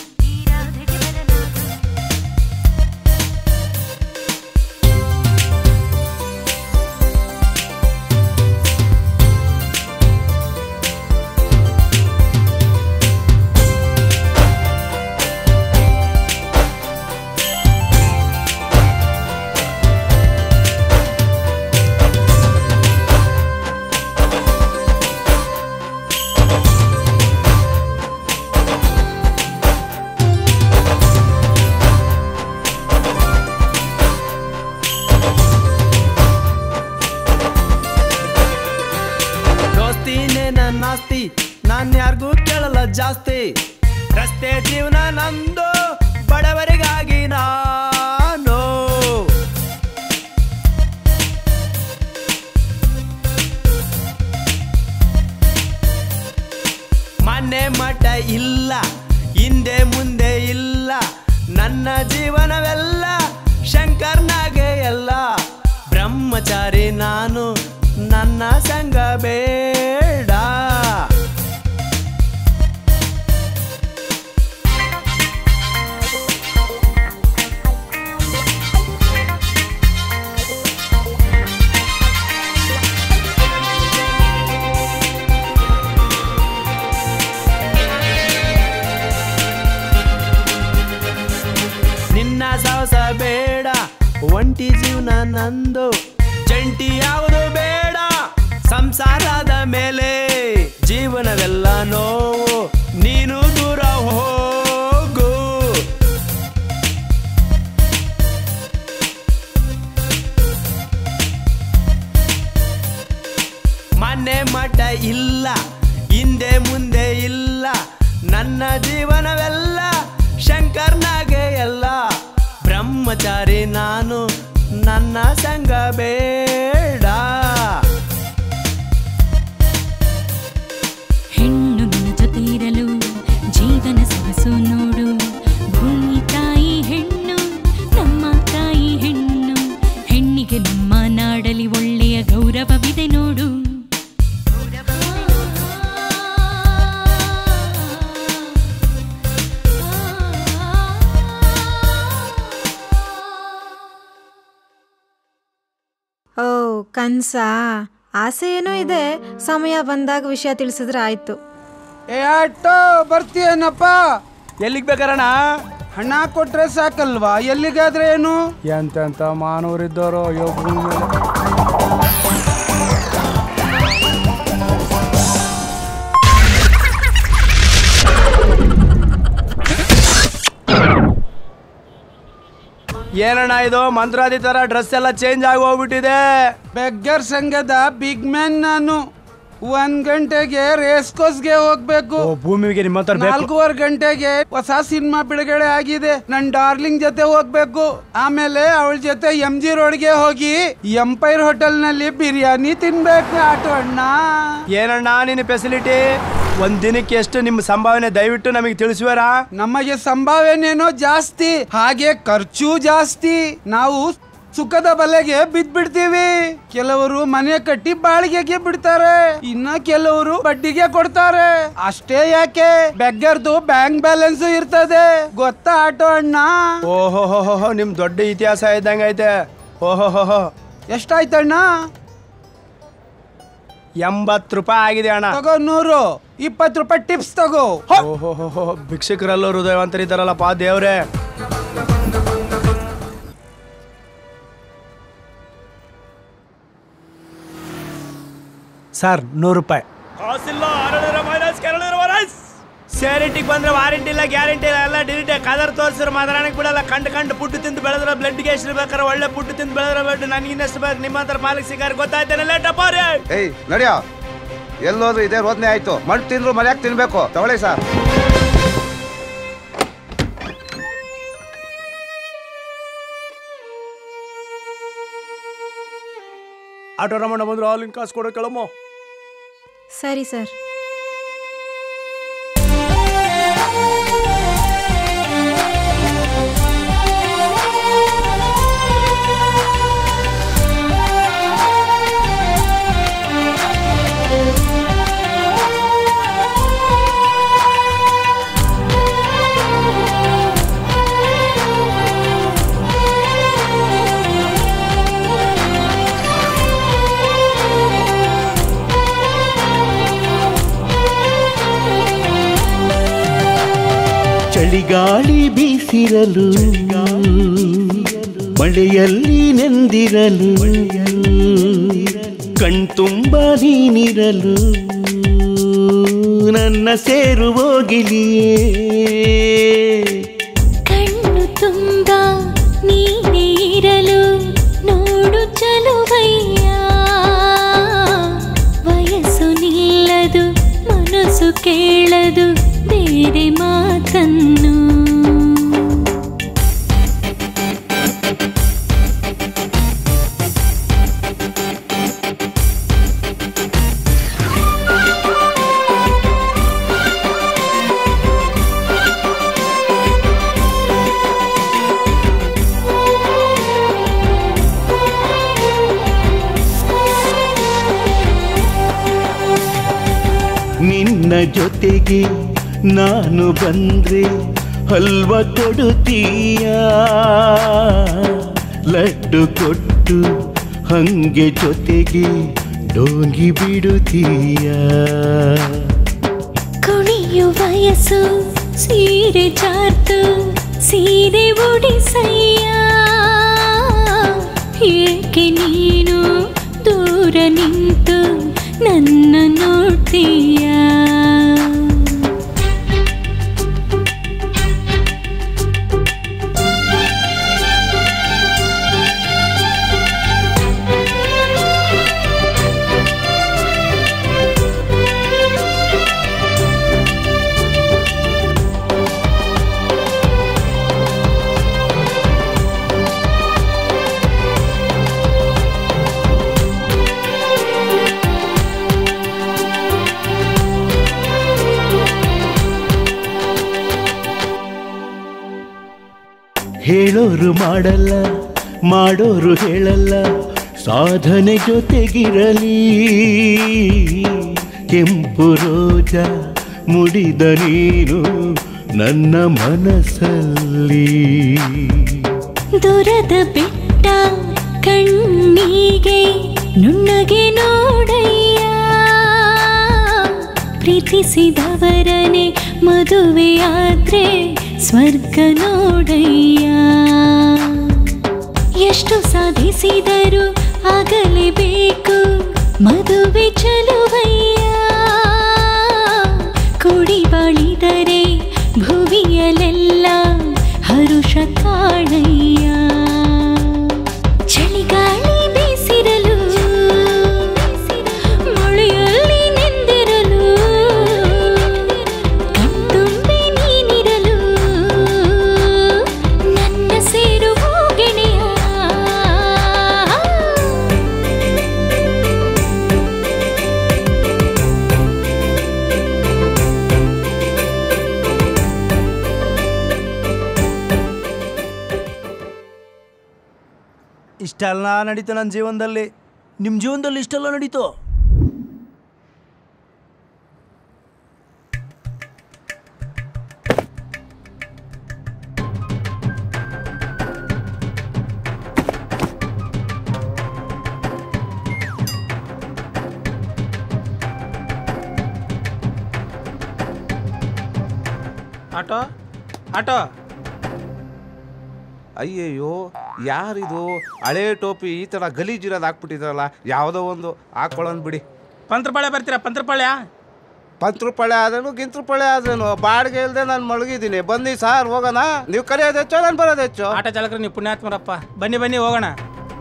ದೋಸ್ತಿನೇ ನನ್ನ ಆಸ್ತಿ ನಾನ್ ಯಾರಿಗೂ ಕೇಳಲ್ಲ ಜಾಸ್ತಿ ರಸ್ತೆ ಜೀವನ ನಂದು ಬಡವರಿಗಾಗಿ ನಾನು ಮನೆ ಮಠ ಇಲ್ಲ ಹಿಂದೆ ಮುಂದೆ ಇಲ್ಲ ನನ್ನ ಜೀವನವೆಲ್ಲ ಶಂಕರ್ನಾಗೆ ಎಲ್ಲ ಬ್ರಹ್ಮಚಾರಿ ನಾನು ನನ್ನ ಸಂಗ ಬೇಡ ನಿನ್ನ ಸಾಹಸ ಬೇಡ ಒಂಟಿ ಜೀವನ ನಂದು ಜಂಟಿ ಯಾವುದು ಬೇಡ ಸಂಸಾರದ ಮೇಲೆ ಜೀವನವೆಲ್ಲ ನೋವು ನೀನು ದೂರ ಹೋಗು ಮನೆ ಮಠ ಇಲ್ಲ ಹಿಂದೆ ಮುಂದೆ ಇಲ್ಲ ನನ್ನ ಜೀವನವೆಲ್ಲ ಶಂಕರ್ನಾಗೆ ಎಲ್ಲ ಬ್ರಹ್ಮಚಾರಿ ನಾನು ನನ್ನ ಸಂಗ ಬೇಡ ಕನ್ಸ ಆಸೆ ಏನೋ ಇದೆ ಸಮಯ ಬಂದಾಗ ವಿಷಯ ತಿಳಿಸಿದ್ರೆ ಆಯ್ತು ಏ ಆಟೋ ಬರ್ತೀಯನಪ್ಪ ಎಲ್ಲಿಗೆ ಬೇಕಾರಣ ಹಣ ಕೊಟ್ರೆ ಸಾಕಲ್ವಾ ಎಲ್ಲಿಗಾದ್ರೆ ಏನು ಎಂತೆಂತ ಮಾನವರಿದ್ದವರು ಅಯ್ಯೋ ಭೂಮಿ ಮೇಲೆ ಏನಣ್ಣ ಇದು ಮಂತ್ರಾದಿ ತರ ಡ್ರೆಸ್ ಎಲ್ಲ ಚೇಂಜ್ ಆಗಿ ಹೋಗ್ಬಿಟ್ಟಿದೆ ಬೆಗ್ಗರ್ ಸಂಘದ ಬಿಗ್ ಮ್ಯಾನ್ ನಾನು ಒಂದ್ ಗಂಟೆಗೆ ರೇಸ್ ಕೋರ್ಸ್ಗೆ ಹೋಗ್ಬೇಕು ಓ ಭೂಮಿಗೆ ನಿಮ್ಮ ಹತ್ರ ಬೇಕು ನಾಲ್ಕೂವರೆ ಗಂಟೆಗೆ ಹೊಸ ಸಿನಿಮಾ ಬಿಡುಗಡೆ ಆಗಿದೆ ನನ್ ಡಾರ್ಲಿಂಗ್ ಜೊತೆ ಹೋಗ್ಬೇಕು ಆಮೇಲೆ ಅವಳ ಜೊತೆ ಎಂ ಜಿ ರೋಡ್ಗೆ ಹೋಗಿ ಎಂಪೈರ್ ಹೋಟೆಲ್ ನಲ್ಲಿ ಬಿರಿಯಾನಿ ತಿನ್ಬೇಕು ಆಟೋ ಅಣ್ಣ ಏನಣ್ಣ ನಿನ್ನ ಫೆಸಿಲಿಟಿ ಒಂದ್ ದಿನಕ್ಕೆ ಎಷ್ಟು ನಿಮ್ಮ ಸಂಭಾವನೆ ದಯವಿಟ್ಟು ನಮಗೆ ತಿಳಿಸುವರಾ ನಮಗೆ ಸಂಭಾವನೆನೋ ಜಾಸ್ತಿ ಹಾಗೆ ಖರ್ಚು ಜಾಸ್ತಿ ನಾವು ಸುಖದ ಬಲೆಗೆ ಬಿದ್ಬಿಡ್ತೀವಿ ಕೆಲವರು ಮನೆ ಕಟ್ಟಿ ಬಾಳಿಗೆಗೆ ಬಿಡ್ತಾರೆ ಇನ್ನ ಕೆಲವರು ಬಡ್ಡಿಗೆ ಕೊಡ್ತಾರೆ ಅಷ್ಟೇ ಯಾಕೆ ಬೆಗ್ಗರ್ದು ಬ್ಯಾಂಕ್ ಬ್ಯಾಲೆನ್ಸ್ ಇರ್ತದೆ ಗೊತ್ತಾ ಆಟೋ ಅಣ್ಣ ಓಹೋ ಹೋ ಹೋ ಹೋ ನಿಮ್ ದೊಡ್ಡ ಇತಿಹಾಸ ಇದ್ದಂಗ ಐತೆ ಓಹೋ ಹೋ ಹೋ ಎಷ್ಟಾಯ್ತಣ್ಣ ಎಂಬತ್ತು ರೂಪಾಯಿ ಆಗಿದೆ ಅಣ್ಣ ತಗೋ ನೂರು ಇಪ್ಪತ್ತು ರೂಪಾಯಿ ಟಿಪ್ಸ್ ತಗೋ ಓಹೋ ಹೋ ಹೋ ಭಿಕ್ಷಕರಲ್ಲೂ ಹೃದಯವಂತರಿದ್ದಾರಲ್ಲಪ್ಪ ದೇವ್ರೆ ಸರ್ ನೂರು ರೂಪಾಯಿ ಸೇರಿಟಿಗೆ ಬಂದ್ರೆ ವಾರಂಟಿ ಇಲ್ಲ ಗ್ಯಾರಂಟಿ ಇಲ್ಲ ಎಲ್ಲ ಡಿಲಿಟೆ ಕಲರ್ ತೋರಿಸಿದ್ರೆ ಮಾತಾಡಕ್ ಬಿಡಲ್ಲ ಕಂಡು ಕಂಡು ಪುಟ್ಟು ತಿಂದು ಬೆಳೆದ್ರೆ ಬ್ಲಡ್ಗೆ ಎಷ್ಟು ಬೇಕಾದ್ರೆ ಒಳ್ಳೆ ಪುಟ್ಟು ತಿಂದು ಬೆಳೆದ್ರೆ ಬ್ಲಡ್ ನನಗೆ ಇನ್ನೆಷ್ಟು ಬೇಕು ನಿಮ್ಮ ಹತ್ರ ಪಾಲಿಗೆ ಸಿಗಾರ ಗೊತ್ತಾಯ್ತಾನೆ ಲೇಟಪ್ಪ ರೀ ಏಯ್ ನಡಿಯೋ ಎಲ್ಲೋದ್ರು ಇದೇ ರೋದನೆ ಆಯ್ತು ಮಣ್ಣು ತಿಂದ್ರು ಮರ್ಯಾಕ್ ತಿನ್ಬೇಕು ತಗೊಳ್ಳಿ ಸರ್ ಆಟೋ ರಮಣ ಬಂದ್ರು ಹಾಲಿನ ಕಾಸು ಕೊಡೋ ಕೇಳಮ್ಮ ಸರಿ ಸರ್ ಚಳಿಗಾಳಿ ಬೀಸಿರಲು ಮಳೆಯಲ್ಲಿ ನೆಂದಿರಲು ಕಣ್ತುಂಬ ನೀನಿರಲು ನನ್ನ ಸೇರು ಹೋಗಿಲಿಯೇ ಕಣ್ಣು ತುಂಬ ನೀನೇ ಇರಲು ನೋಡು ಚಲುವಯ್ಯ ವಯಸ್ಸು ನಿಲ್ಲದು ಮನಸ್ಸು ಕೇಳದು ಬೇರೆ ಮಾತನ್ನು ನಿನ್ನ ಜೊತೆಗೆ ನಾನು ಬಂದ್ರೆ ಹಲ್ವ ಕೊಡುತ್ತೀಯ ಲಡ್ಡು ಕೊಟ್ಟು ಹಂಗೆ ಜೊತೆಗೆ ಡೋಂಗಿ ಬಿಡುತ್ತೀಯ ಕುಣಿಯು ವಯಸ್ಸು ಸೀರೆ ಚಾರ್ತು ಸೀರೆ ಉಡಿಸಯ್ಯ ಏಕೆ ನೀನು ದೂರ ನಿಂತು ನನ್ನ ನೋಡ್ತೀಯ ಹೇಳೋರು ಮಾಡಲ್ಲ ಮಾಡೋರು ಹೇಳಲ್ಲ ಸಾಧನೆ ಜೊತೆಗಿರಲಿ ಕೆಂಪು ರೋಜ ಮುಡಿದ ನೀನು ನನ್ನ ಮನಸ್ಸಲ್ಲಿ ದುರದ ಬೆಟ್ಟ ಕಣ್ಣಿಗೆ ನುಣ್ಣಗೆ ನೋಡಯ್ಯ ಪ್ರೀತಿಸಿದವರನೆ ಮದುವೆಯಾದ್ರೆ ಸ್ವರ್ಗ ನೋಡಯ್ಯ ಎಷ್ಟು ಸಾಧಿಸಿದರೂ ಆಗಲೇಬೇಕು ಮದುವೆ ಚಲುವಯ್ಯ ಕೂಡಿ ಬಾಳಿದರೆ ಭುವಿಯಲೆಲ್ಲ ಹರುಷ ಕಾಣಯ್ಯ ಚಳಿಗಾಳಿ ಬೀಸಿರಲು ಮಳೆಯಲ್ಲಿ ನೆಂದಿರಲು ಕಣ್ತುಂಬಿ ನೀನಿರಲು ನನ್ನ ಸೇರುವ ಗೆಳೆಯ ಇಷ್ಟೆಲ್ಲ ನಡೀತು ನನ್ನ ಜೀವನದಲ್ಲಿ ನಿಮ್ಮ ಜೀವನದಲ್ಲಿ ಇಷ್ಟೆಲ್ಲ ನಡೀತು ಆಟೋ ಆಟೋ ಅಯ್ಯಯ್ಯೋ ಯಾರಿದು ಹಳೆ ಟೋಪಿ ಈ ಥರ ಗಲೀಜಿರೋದು ಹಾಕ್ಬಿಟ್ಟಿದ್ರಲ್ಲ ಯಾವುದೋ ಒಂದು ಹಾಕೊಳ್ಳೋನ್ ಬಿಡಿ ಪಂತ್ರಪಾಳ್ಯ ಬರ್ತೀರಾ ಪಂತ್ರಪಾಳ್ಯ ಪಂತ್ರಪಳೆ ಆದನು ಗಿಂತ್ರಪಳೆ ಆದನು ಬಾಡಿಗೆ ಇಲ್ಲದೆ ನಾನು ಮಲಗಿದ್ದೀನಿ ಬನ್ನಿ ಸಾರ್ ಹೋಗೋಣ ನೀವು ಕರೆಯೋದು ಹೆಚ್ಚು ನಾನು ಬರೋದು ಹೆಚ್ಚು ಆಟೋ ಚಾಲಕರು ನೀವು ಪುಣ್ಯಾತ್ಮರಪ್ಪ ಬನ್ನಿ ಬನ್ನಿ ಹೋಗೋಣ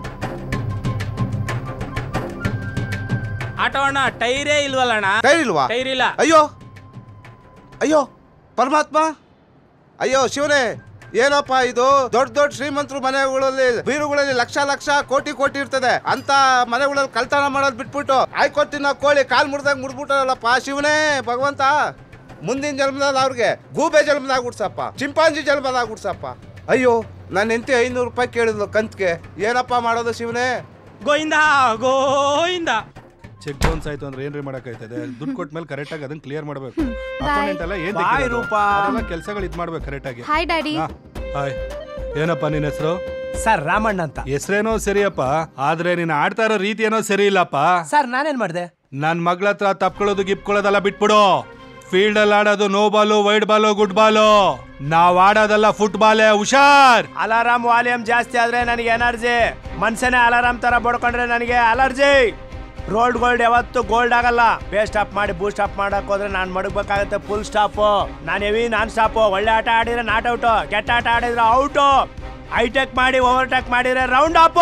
ಆಟೋ ಅಣ್ಣ ಟೈರೇ ಇಲ್ವಲ್ಲ ಅಣ್ಣ ಟೈರ್ ಇಲ್ವಾ ಟೈರ್ ಇಲ್ಲ ಅಯ್ಯೋ ಅಯ್ಯೋ ಪರಮಾತ್ಮ ಅಯ್ಯೋ ಶಿವನೇ ಏನಪ್ಪ ಇದು ದೊಡ್ಡ ದೊಡ್ಡ ಶ್ರೀಮಂತರು ಮನೆಗಳಲ್ಲಿ ಬೀರುಗಳಲ್ಲಿ ಲಕ್ಷ ಲಕ್ಷ ಕೋಟಿ ಕೋಟಿ ಇರ್ತದೆ ಅಂತ ಮನೆಗಳಲ್ಲಿ ಕಳ್ತನ ಮಾಡೋದು ಬಿಟ್ಬಿಟ್ಟು ಆಯ್ಕೊಟ್ಟಿನ ಕೋಳಿ ಕಾಲ್ ಮುರಿದಾಗ ಮುರ್ದ್ಬಿಟ್ಟಾರಲ್ಲಪ್ಪ ಶಿವನೇ ಭಗವಂತ ಮುಂದಿನ ಜನ್ಮದಾಗ ಅವ್ರಿಗೆ ಗೂಬೆ ಜನ್ಮದಾಗ ಹುಡ್ಸಪ್ಪ ಚಿಂಪಾಂಜಿ ಜನ್ಮದಾಗ ಹುಡ್ಸಪ್ಪ ಅಯ್ಯೋ ನನ್ನ ಹೆಂಡತಿ ಐನೂರು ರೂಪಾಯಿ ಕೇಳಿದ್ಲು ಕಂತ್ಗೆ ಏನಪ್ಪ ಮಾಡೋದು ಶಿವನೇ ಗೋಯಿಂದ ಗೋಯಿಂದ ಚೆಕ್ ಬೌನ್ಸ್ ಆಯ್ತು ಅಂದ್ರೆ ಏನ್ರಿ ಮಾಡಕ್ಕಾಯ್ತದೆ ದುಡ್ಡು ಕೊಟ್ಟ ಮೇಲೆ ಕರೆಕ್ಟ್ ಆಗಿ ಅದನ್ನ ಕ್ಲಿಯರ್ ಮಾಡಬೇಕು Bye. ಅಕೌಂಟ್ ಎಲ್ಲ ಏನ್ Bye, ರೂಪಾ. ಕೆಲಸಗಳು ಇದ್ ಮಾಡ್ಬೇಕು ಕರೆಕ್ಟ್ ಆಗಿ ಹಾಯ್ ಡ್ಯಾಡಿ ಹಾಯ್ ಏನಪ್ಪ ನಿನ್ನ ಹೆಸರು ಸರ್ ರಾಮಣ್ಣ ಅಂತ ಹೆಸರೇನೋ ಸರಿಯಪ್ಪ ಆದ್ರೆ ನೀನ್ ಆಡ್ತಾ ಇರೋ ರೀತಿ ಏನೋ ಸರಿ ಇಲ್ಲಪ್ಪ ಸರ್ ನಾನೇನ್ ಮಾಡ್ದೆ ನನ್ ಮಗಳ ಹತ್ರ ತಪ್ಕೊಳ್ಳೋದು ಗಿಪ್ಕೊಳ್ಳೋದೆಲ್ಲ ಬಿಟ್ಬಿಡು ಫೀಲ್ಡ್ ಅಲ್ಲಿ ಆಡೋದು no ball wide ball good ball ನಾವ್ ಆಡೋದೆಲ್ಲ ಫುಟ್ಬಾಲೇ ಹುಷಾರ್ ಅಲಾರಾಮ್ ವಾಲ್ಯೂಮ್ ಜಾಸ್ತಿ ಆದ್ರೆ ನನಗೆ ಎನರ್ಜಿ ಮನ್ಸನೇ ಅಲಾರಾಮ್ ತರ ಬಡ್ಕೊಂಡ್ರೆ ನನಗೆ ಅಲರ್ಜಿ ರೋಲ್ಡ್ ಗೋಲ್ಡ್ ಯಾವತ್ತು ಗೋಲ್ಡ್ ಆಗಲ್ಲ ಬೇ ಸ್ಟಾಪ್ ಮಾಡಿ ಬೂ ಸ್ಟಾಪ್ ಮಾಡಕ್ ಹೋದ್ರೆ ನಾನು ಮಡಗ್ಬೇಕಾಗತ್ತೆ ಫುಲ್ ಸ್ಟಾಪ್ ನಾನು ಹೆವಿ ನಾನ್ ಸ್ಟಾಪ್ ಒಳ್ಳೆ ಆಟ ಆಡಿದ್ರೆ ನಾಟ್ ಔಟ್ ಕೆಟ್ಟ ಆಟ ಆಡಿದ್ರೆ ಔಟ್ ಹೈಟೆಕ್ ಮಾಡಿ ಓವರ್ಟೇಕ್ ಮಾಡಿದ್ರೆ ರೌಂಡ್ ಅಪ್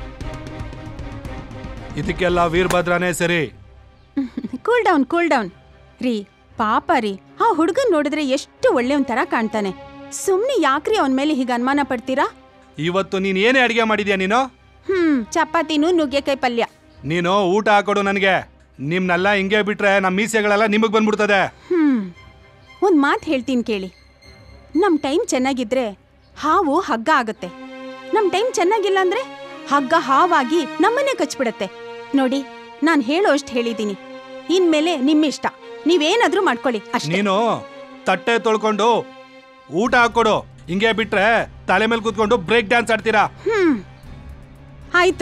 ಇದಕ್ಕೆಲ್ಲ ವೀರಭದ್ರನೇ ಸರಿ ಕೂಲ್ ಡೌನ್ ಕೂಲ್ ಡೌನ್ ರೀ ಪಾಪ ರೀ ಆ ಹುಡುಗನ್ ನೋಡಿದ್ರೆ ಎಷ್ಟು ಒಳ್ಳೆಯವನ್ ತರ ಕಾಣ್ತಾನೆ ಸುಮ್ನೆ ಯಾಕ್ರಿ ಅವನ್ ಮೇಲೆ ಹೀಗೆ ಅನುಮಾನ ಪಡ್ತೀರಾ ಇವತ್ತು ನೀನ್ ಏನೇ ಅಡಿಗೆ ಮಾಡಿದ್ಯಾ ನೀನು ಹ್ಮ್ ಚಪಾತಿನೂ ನುಗ್ಗೆಕಾಯಿ ಪಲ್ಯ ನೀನು ಊಟ ಹಾಕೊಡು ನನಗೆ ನಿಮ್ನೆಲ್ಲ ಹಿಂಗೆ ಬಿಟ್ರೆ ನಮ್ಮ ಮೀಸೆಗಳೆಲ್ಲ ನಿಮಗ್ ಬಂದ್ಬಿಡ್ತದೆ ಹ್ಮ್ ಒಂದ್ ಮಾತು ಹೇಳ್ತೀನಿ ಕೇಳಿ ನಮ್ ಟೈಮ್ ಚೆನ್ನಾಗಿದ್ರೆ ಹಾವು ಹಗ್ಗ ಆಗುತ್ತೆ ನಮ್ ಟೈಮ್ ಚೆನ್ನಾಗಿಲ್ಲ ಅಂದ್ರೆ ಹಗ್ಗ ಹಾವಾಗಿ ನಮ್ಮನ್ನೇ ಕಚ್ಬಿಡತ್ತೆ ನೋಡಿ ನಾನ್ ಹೇಳೋ ಅಷ್ಟ್ ಹೇಳಿದೀನಿ ಇನ್ಮೇಲೆ ನಿಮ್ಮಿಷ್ಟ ನೀವೇನಾದ್ರೂ ಮಾಡ್ಕೊಳ್ಳಿ ಅಷ್ಟೇ ನೀನು ತಟ್ಟೆ ತೊಳ್ಕೊಂಡು ಊಟ ಹಾಕೊಡು ಹಿಂಗೆ ಬಿಟ್ರೆ ತಲೆ ಮೇಲೆ ಕೂತ್ಕೊಂಡು ಬ್ರೇಕ್ ಡ್ಯಾನ್ಸ್ ಆಡ್ತೀರಾ ಹ್ಮ್ ಆಯ್ತು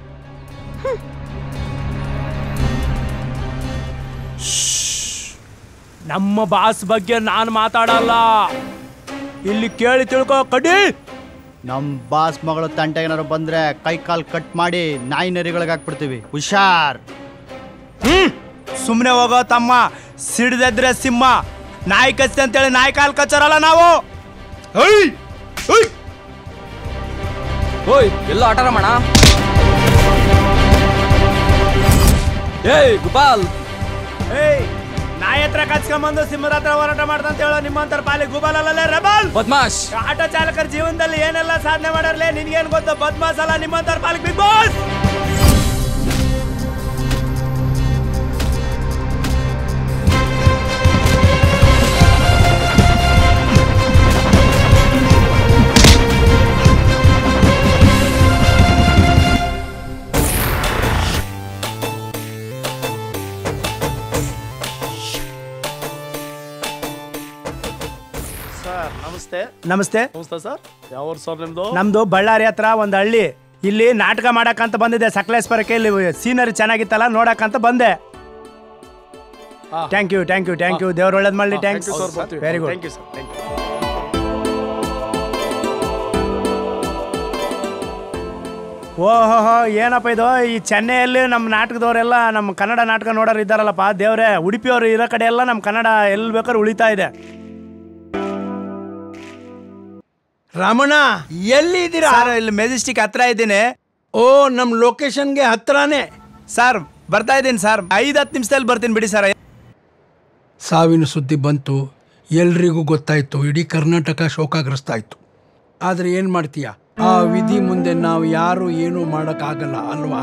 ನಮ್ಮ ಬಾಸ್ ಬಗ್ಗೆ ನಾನು ಮಾತಾಡಲ್ಲ ಇಲ್ಲಿ ಕೇಳಿ ತಿಳ್ಕೊ ಕಡಿ ನಮ್ ಬಾಸ್ ಮಗಳು ತಂಟೆ ಏನಾರು ಬಂದ್ರೆ ಕೈ ಕಾಲ್ ಕಟ್ ಮಾಡಿ ನಾಯಿ ನರಿಗಳಿಗೆ ಹಾಕ್ಬಿಡ್ತೀವಿ ಹುಷಾರ್ ಸುಮ್ಮನೆ ಹೋಗೋ ತಮ್ಮ ಸಿಡ್ದೆದ್ರೆ ಸಿಂಹ ನಾಯಿ ಕಚ್ಚಿ ಅಂತೇಳಿ ನಾಯಿ ಕಾಲ್ ಕಚ್ಚರಲ್ಲ ನಾವು ಓಯ್ ಎಲ್ಲ ಆಟ ರಮಣ ಏಯ್ ಗೋಪಾಲ್ ಏಯ್ ನಾಯಿ ಹತ್ರ ಕಚ್ಕೊಂಬಂದು ಸಿಂಹದ ಹತ್ರ ಹೋರಾಟ ಮಾಡ್ದಂತ ಹೇಳೋ ನಿಮ್ಮಂತರ ಪಾಲಿ ಗುಬಾಲಲ್ಲೇ ರೆಬಲ್ ಬದ್ಮಾಶ್ ಆಟೋ ಚಾಲಕರ ಜೀವನದಲ್ಲಿ ಏನೆಲ್ಲ ಸಾಧನೆ ಮಾಡರ್ಲೆ ನಿನ್ಗೇನ್ ಗೊತ್ತು ಬದ್ಮಾಸ್ ಅಲ್ಲ ನಿಮ್ಮಂತರ ಪಾಲಿಗೆ ಬಿಗ್ ಬಾಸ್ ಸರ್ ನಮಸ್ತೆ ನಮಸ್ತೆ ನಮಸ್ತೆ ಸರ್ ಯಾವ ಸರ್ ನಿಮ್ದು ನಮ್ದು ಬಳ್ಳಾರಿ ಹತ್ರ ಒಂದ್ ಹಳ್ಳಿ ಇಲ್ಲಿ ನಾಟಕ ಮಾಡಕ್ಕಂತ ಬಂದಿದ್ದೆ ಸಕಲೇಶ್ವರಕ್ಕೆ ಇಲ್ಲಿ ಸೀನರಿ ಚೆನ್ನಾಗಿತ್ತಲ್ಲ ನೋಡಕ್ಕಂತ ಬಂದೆ thank you thank you thank you ದೇವ್ರು ಒಳ್ಳೇದ್ ಮಾಡಲಿ thanks very good thank you sir thank you ಓಹೋ ಏನಪ್ಪ ಇದು ಈ ಚೆನ್ನೈಯಲ್ಲಿ ನಮ್ಮ ನಾಟಕದವರೆಲ್ಲ ನಮ್ಮ ಕನ್ನಡ ನಾಟಕ ನೋಡೋರು ಇದ್ದಾರಲ್ಲಪ್ಪ ದೇವ್ರೆ ಉಡುಪಿಯವರು ಇರೋ ಕಡೆ ಎಲ್ಲ ನಮ್ಮ ಕನ್ನಡ ಎಲ್ಲಿ ಬೇಕಾದ್ರೂ ಉಳಿತಾ ಇದೆ ರಾಮಣ್ಣ ಎಲ್ಲಿದ್ದೀರಾ ಸರ್ ಇಲ್ಲಿ ಮೆಜೆಸ್ಟಿಕ್ ಹತ್ರ ಇದ್ದೀನಿ ಓ ನಮ್ಮ ಲೊಕೇಶನ್ಗೆ ಹತ್ರನೇ ಸರ್ ಬರ್ತಾ ಇದ್ದೀನಿ ಸರ್ ಐದು ಹತ್ತು ನಿಮಿಷದಲ್ಲಿ ಬರ್ತೀನಿ ಬಿಡಿ ಸರ್ ಸಾವಿನ ಸುದ್ದಿ ಬಂತು ಎಲ್ರಿಗೂ ಗೊತ್ತಾಯ್ತು ಇಡೀ ಕರ್ನಾಟಕ ಶೋಕಾಗ್ರಸ್ತ ಆಯ್ತು ಆದರೆ ಏನು ಮಾಡ್ತೀಯ ಆ ವಿಧಿ ಮುಂದೆ ನಾವು ಯಾರು ಏನೂ ಮಾಡೋಕ್ಕಾಗಲ್ಲ ಅಲ್ವಾ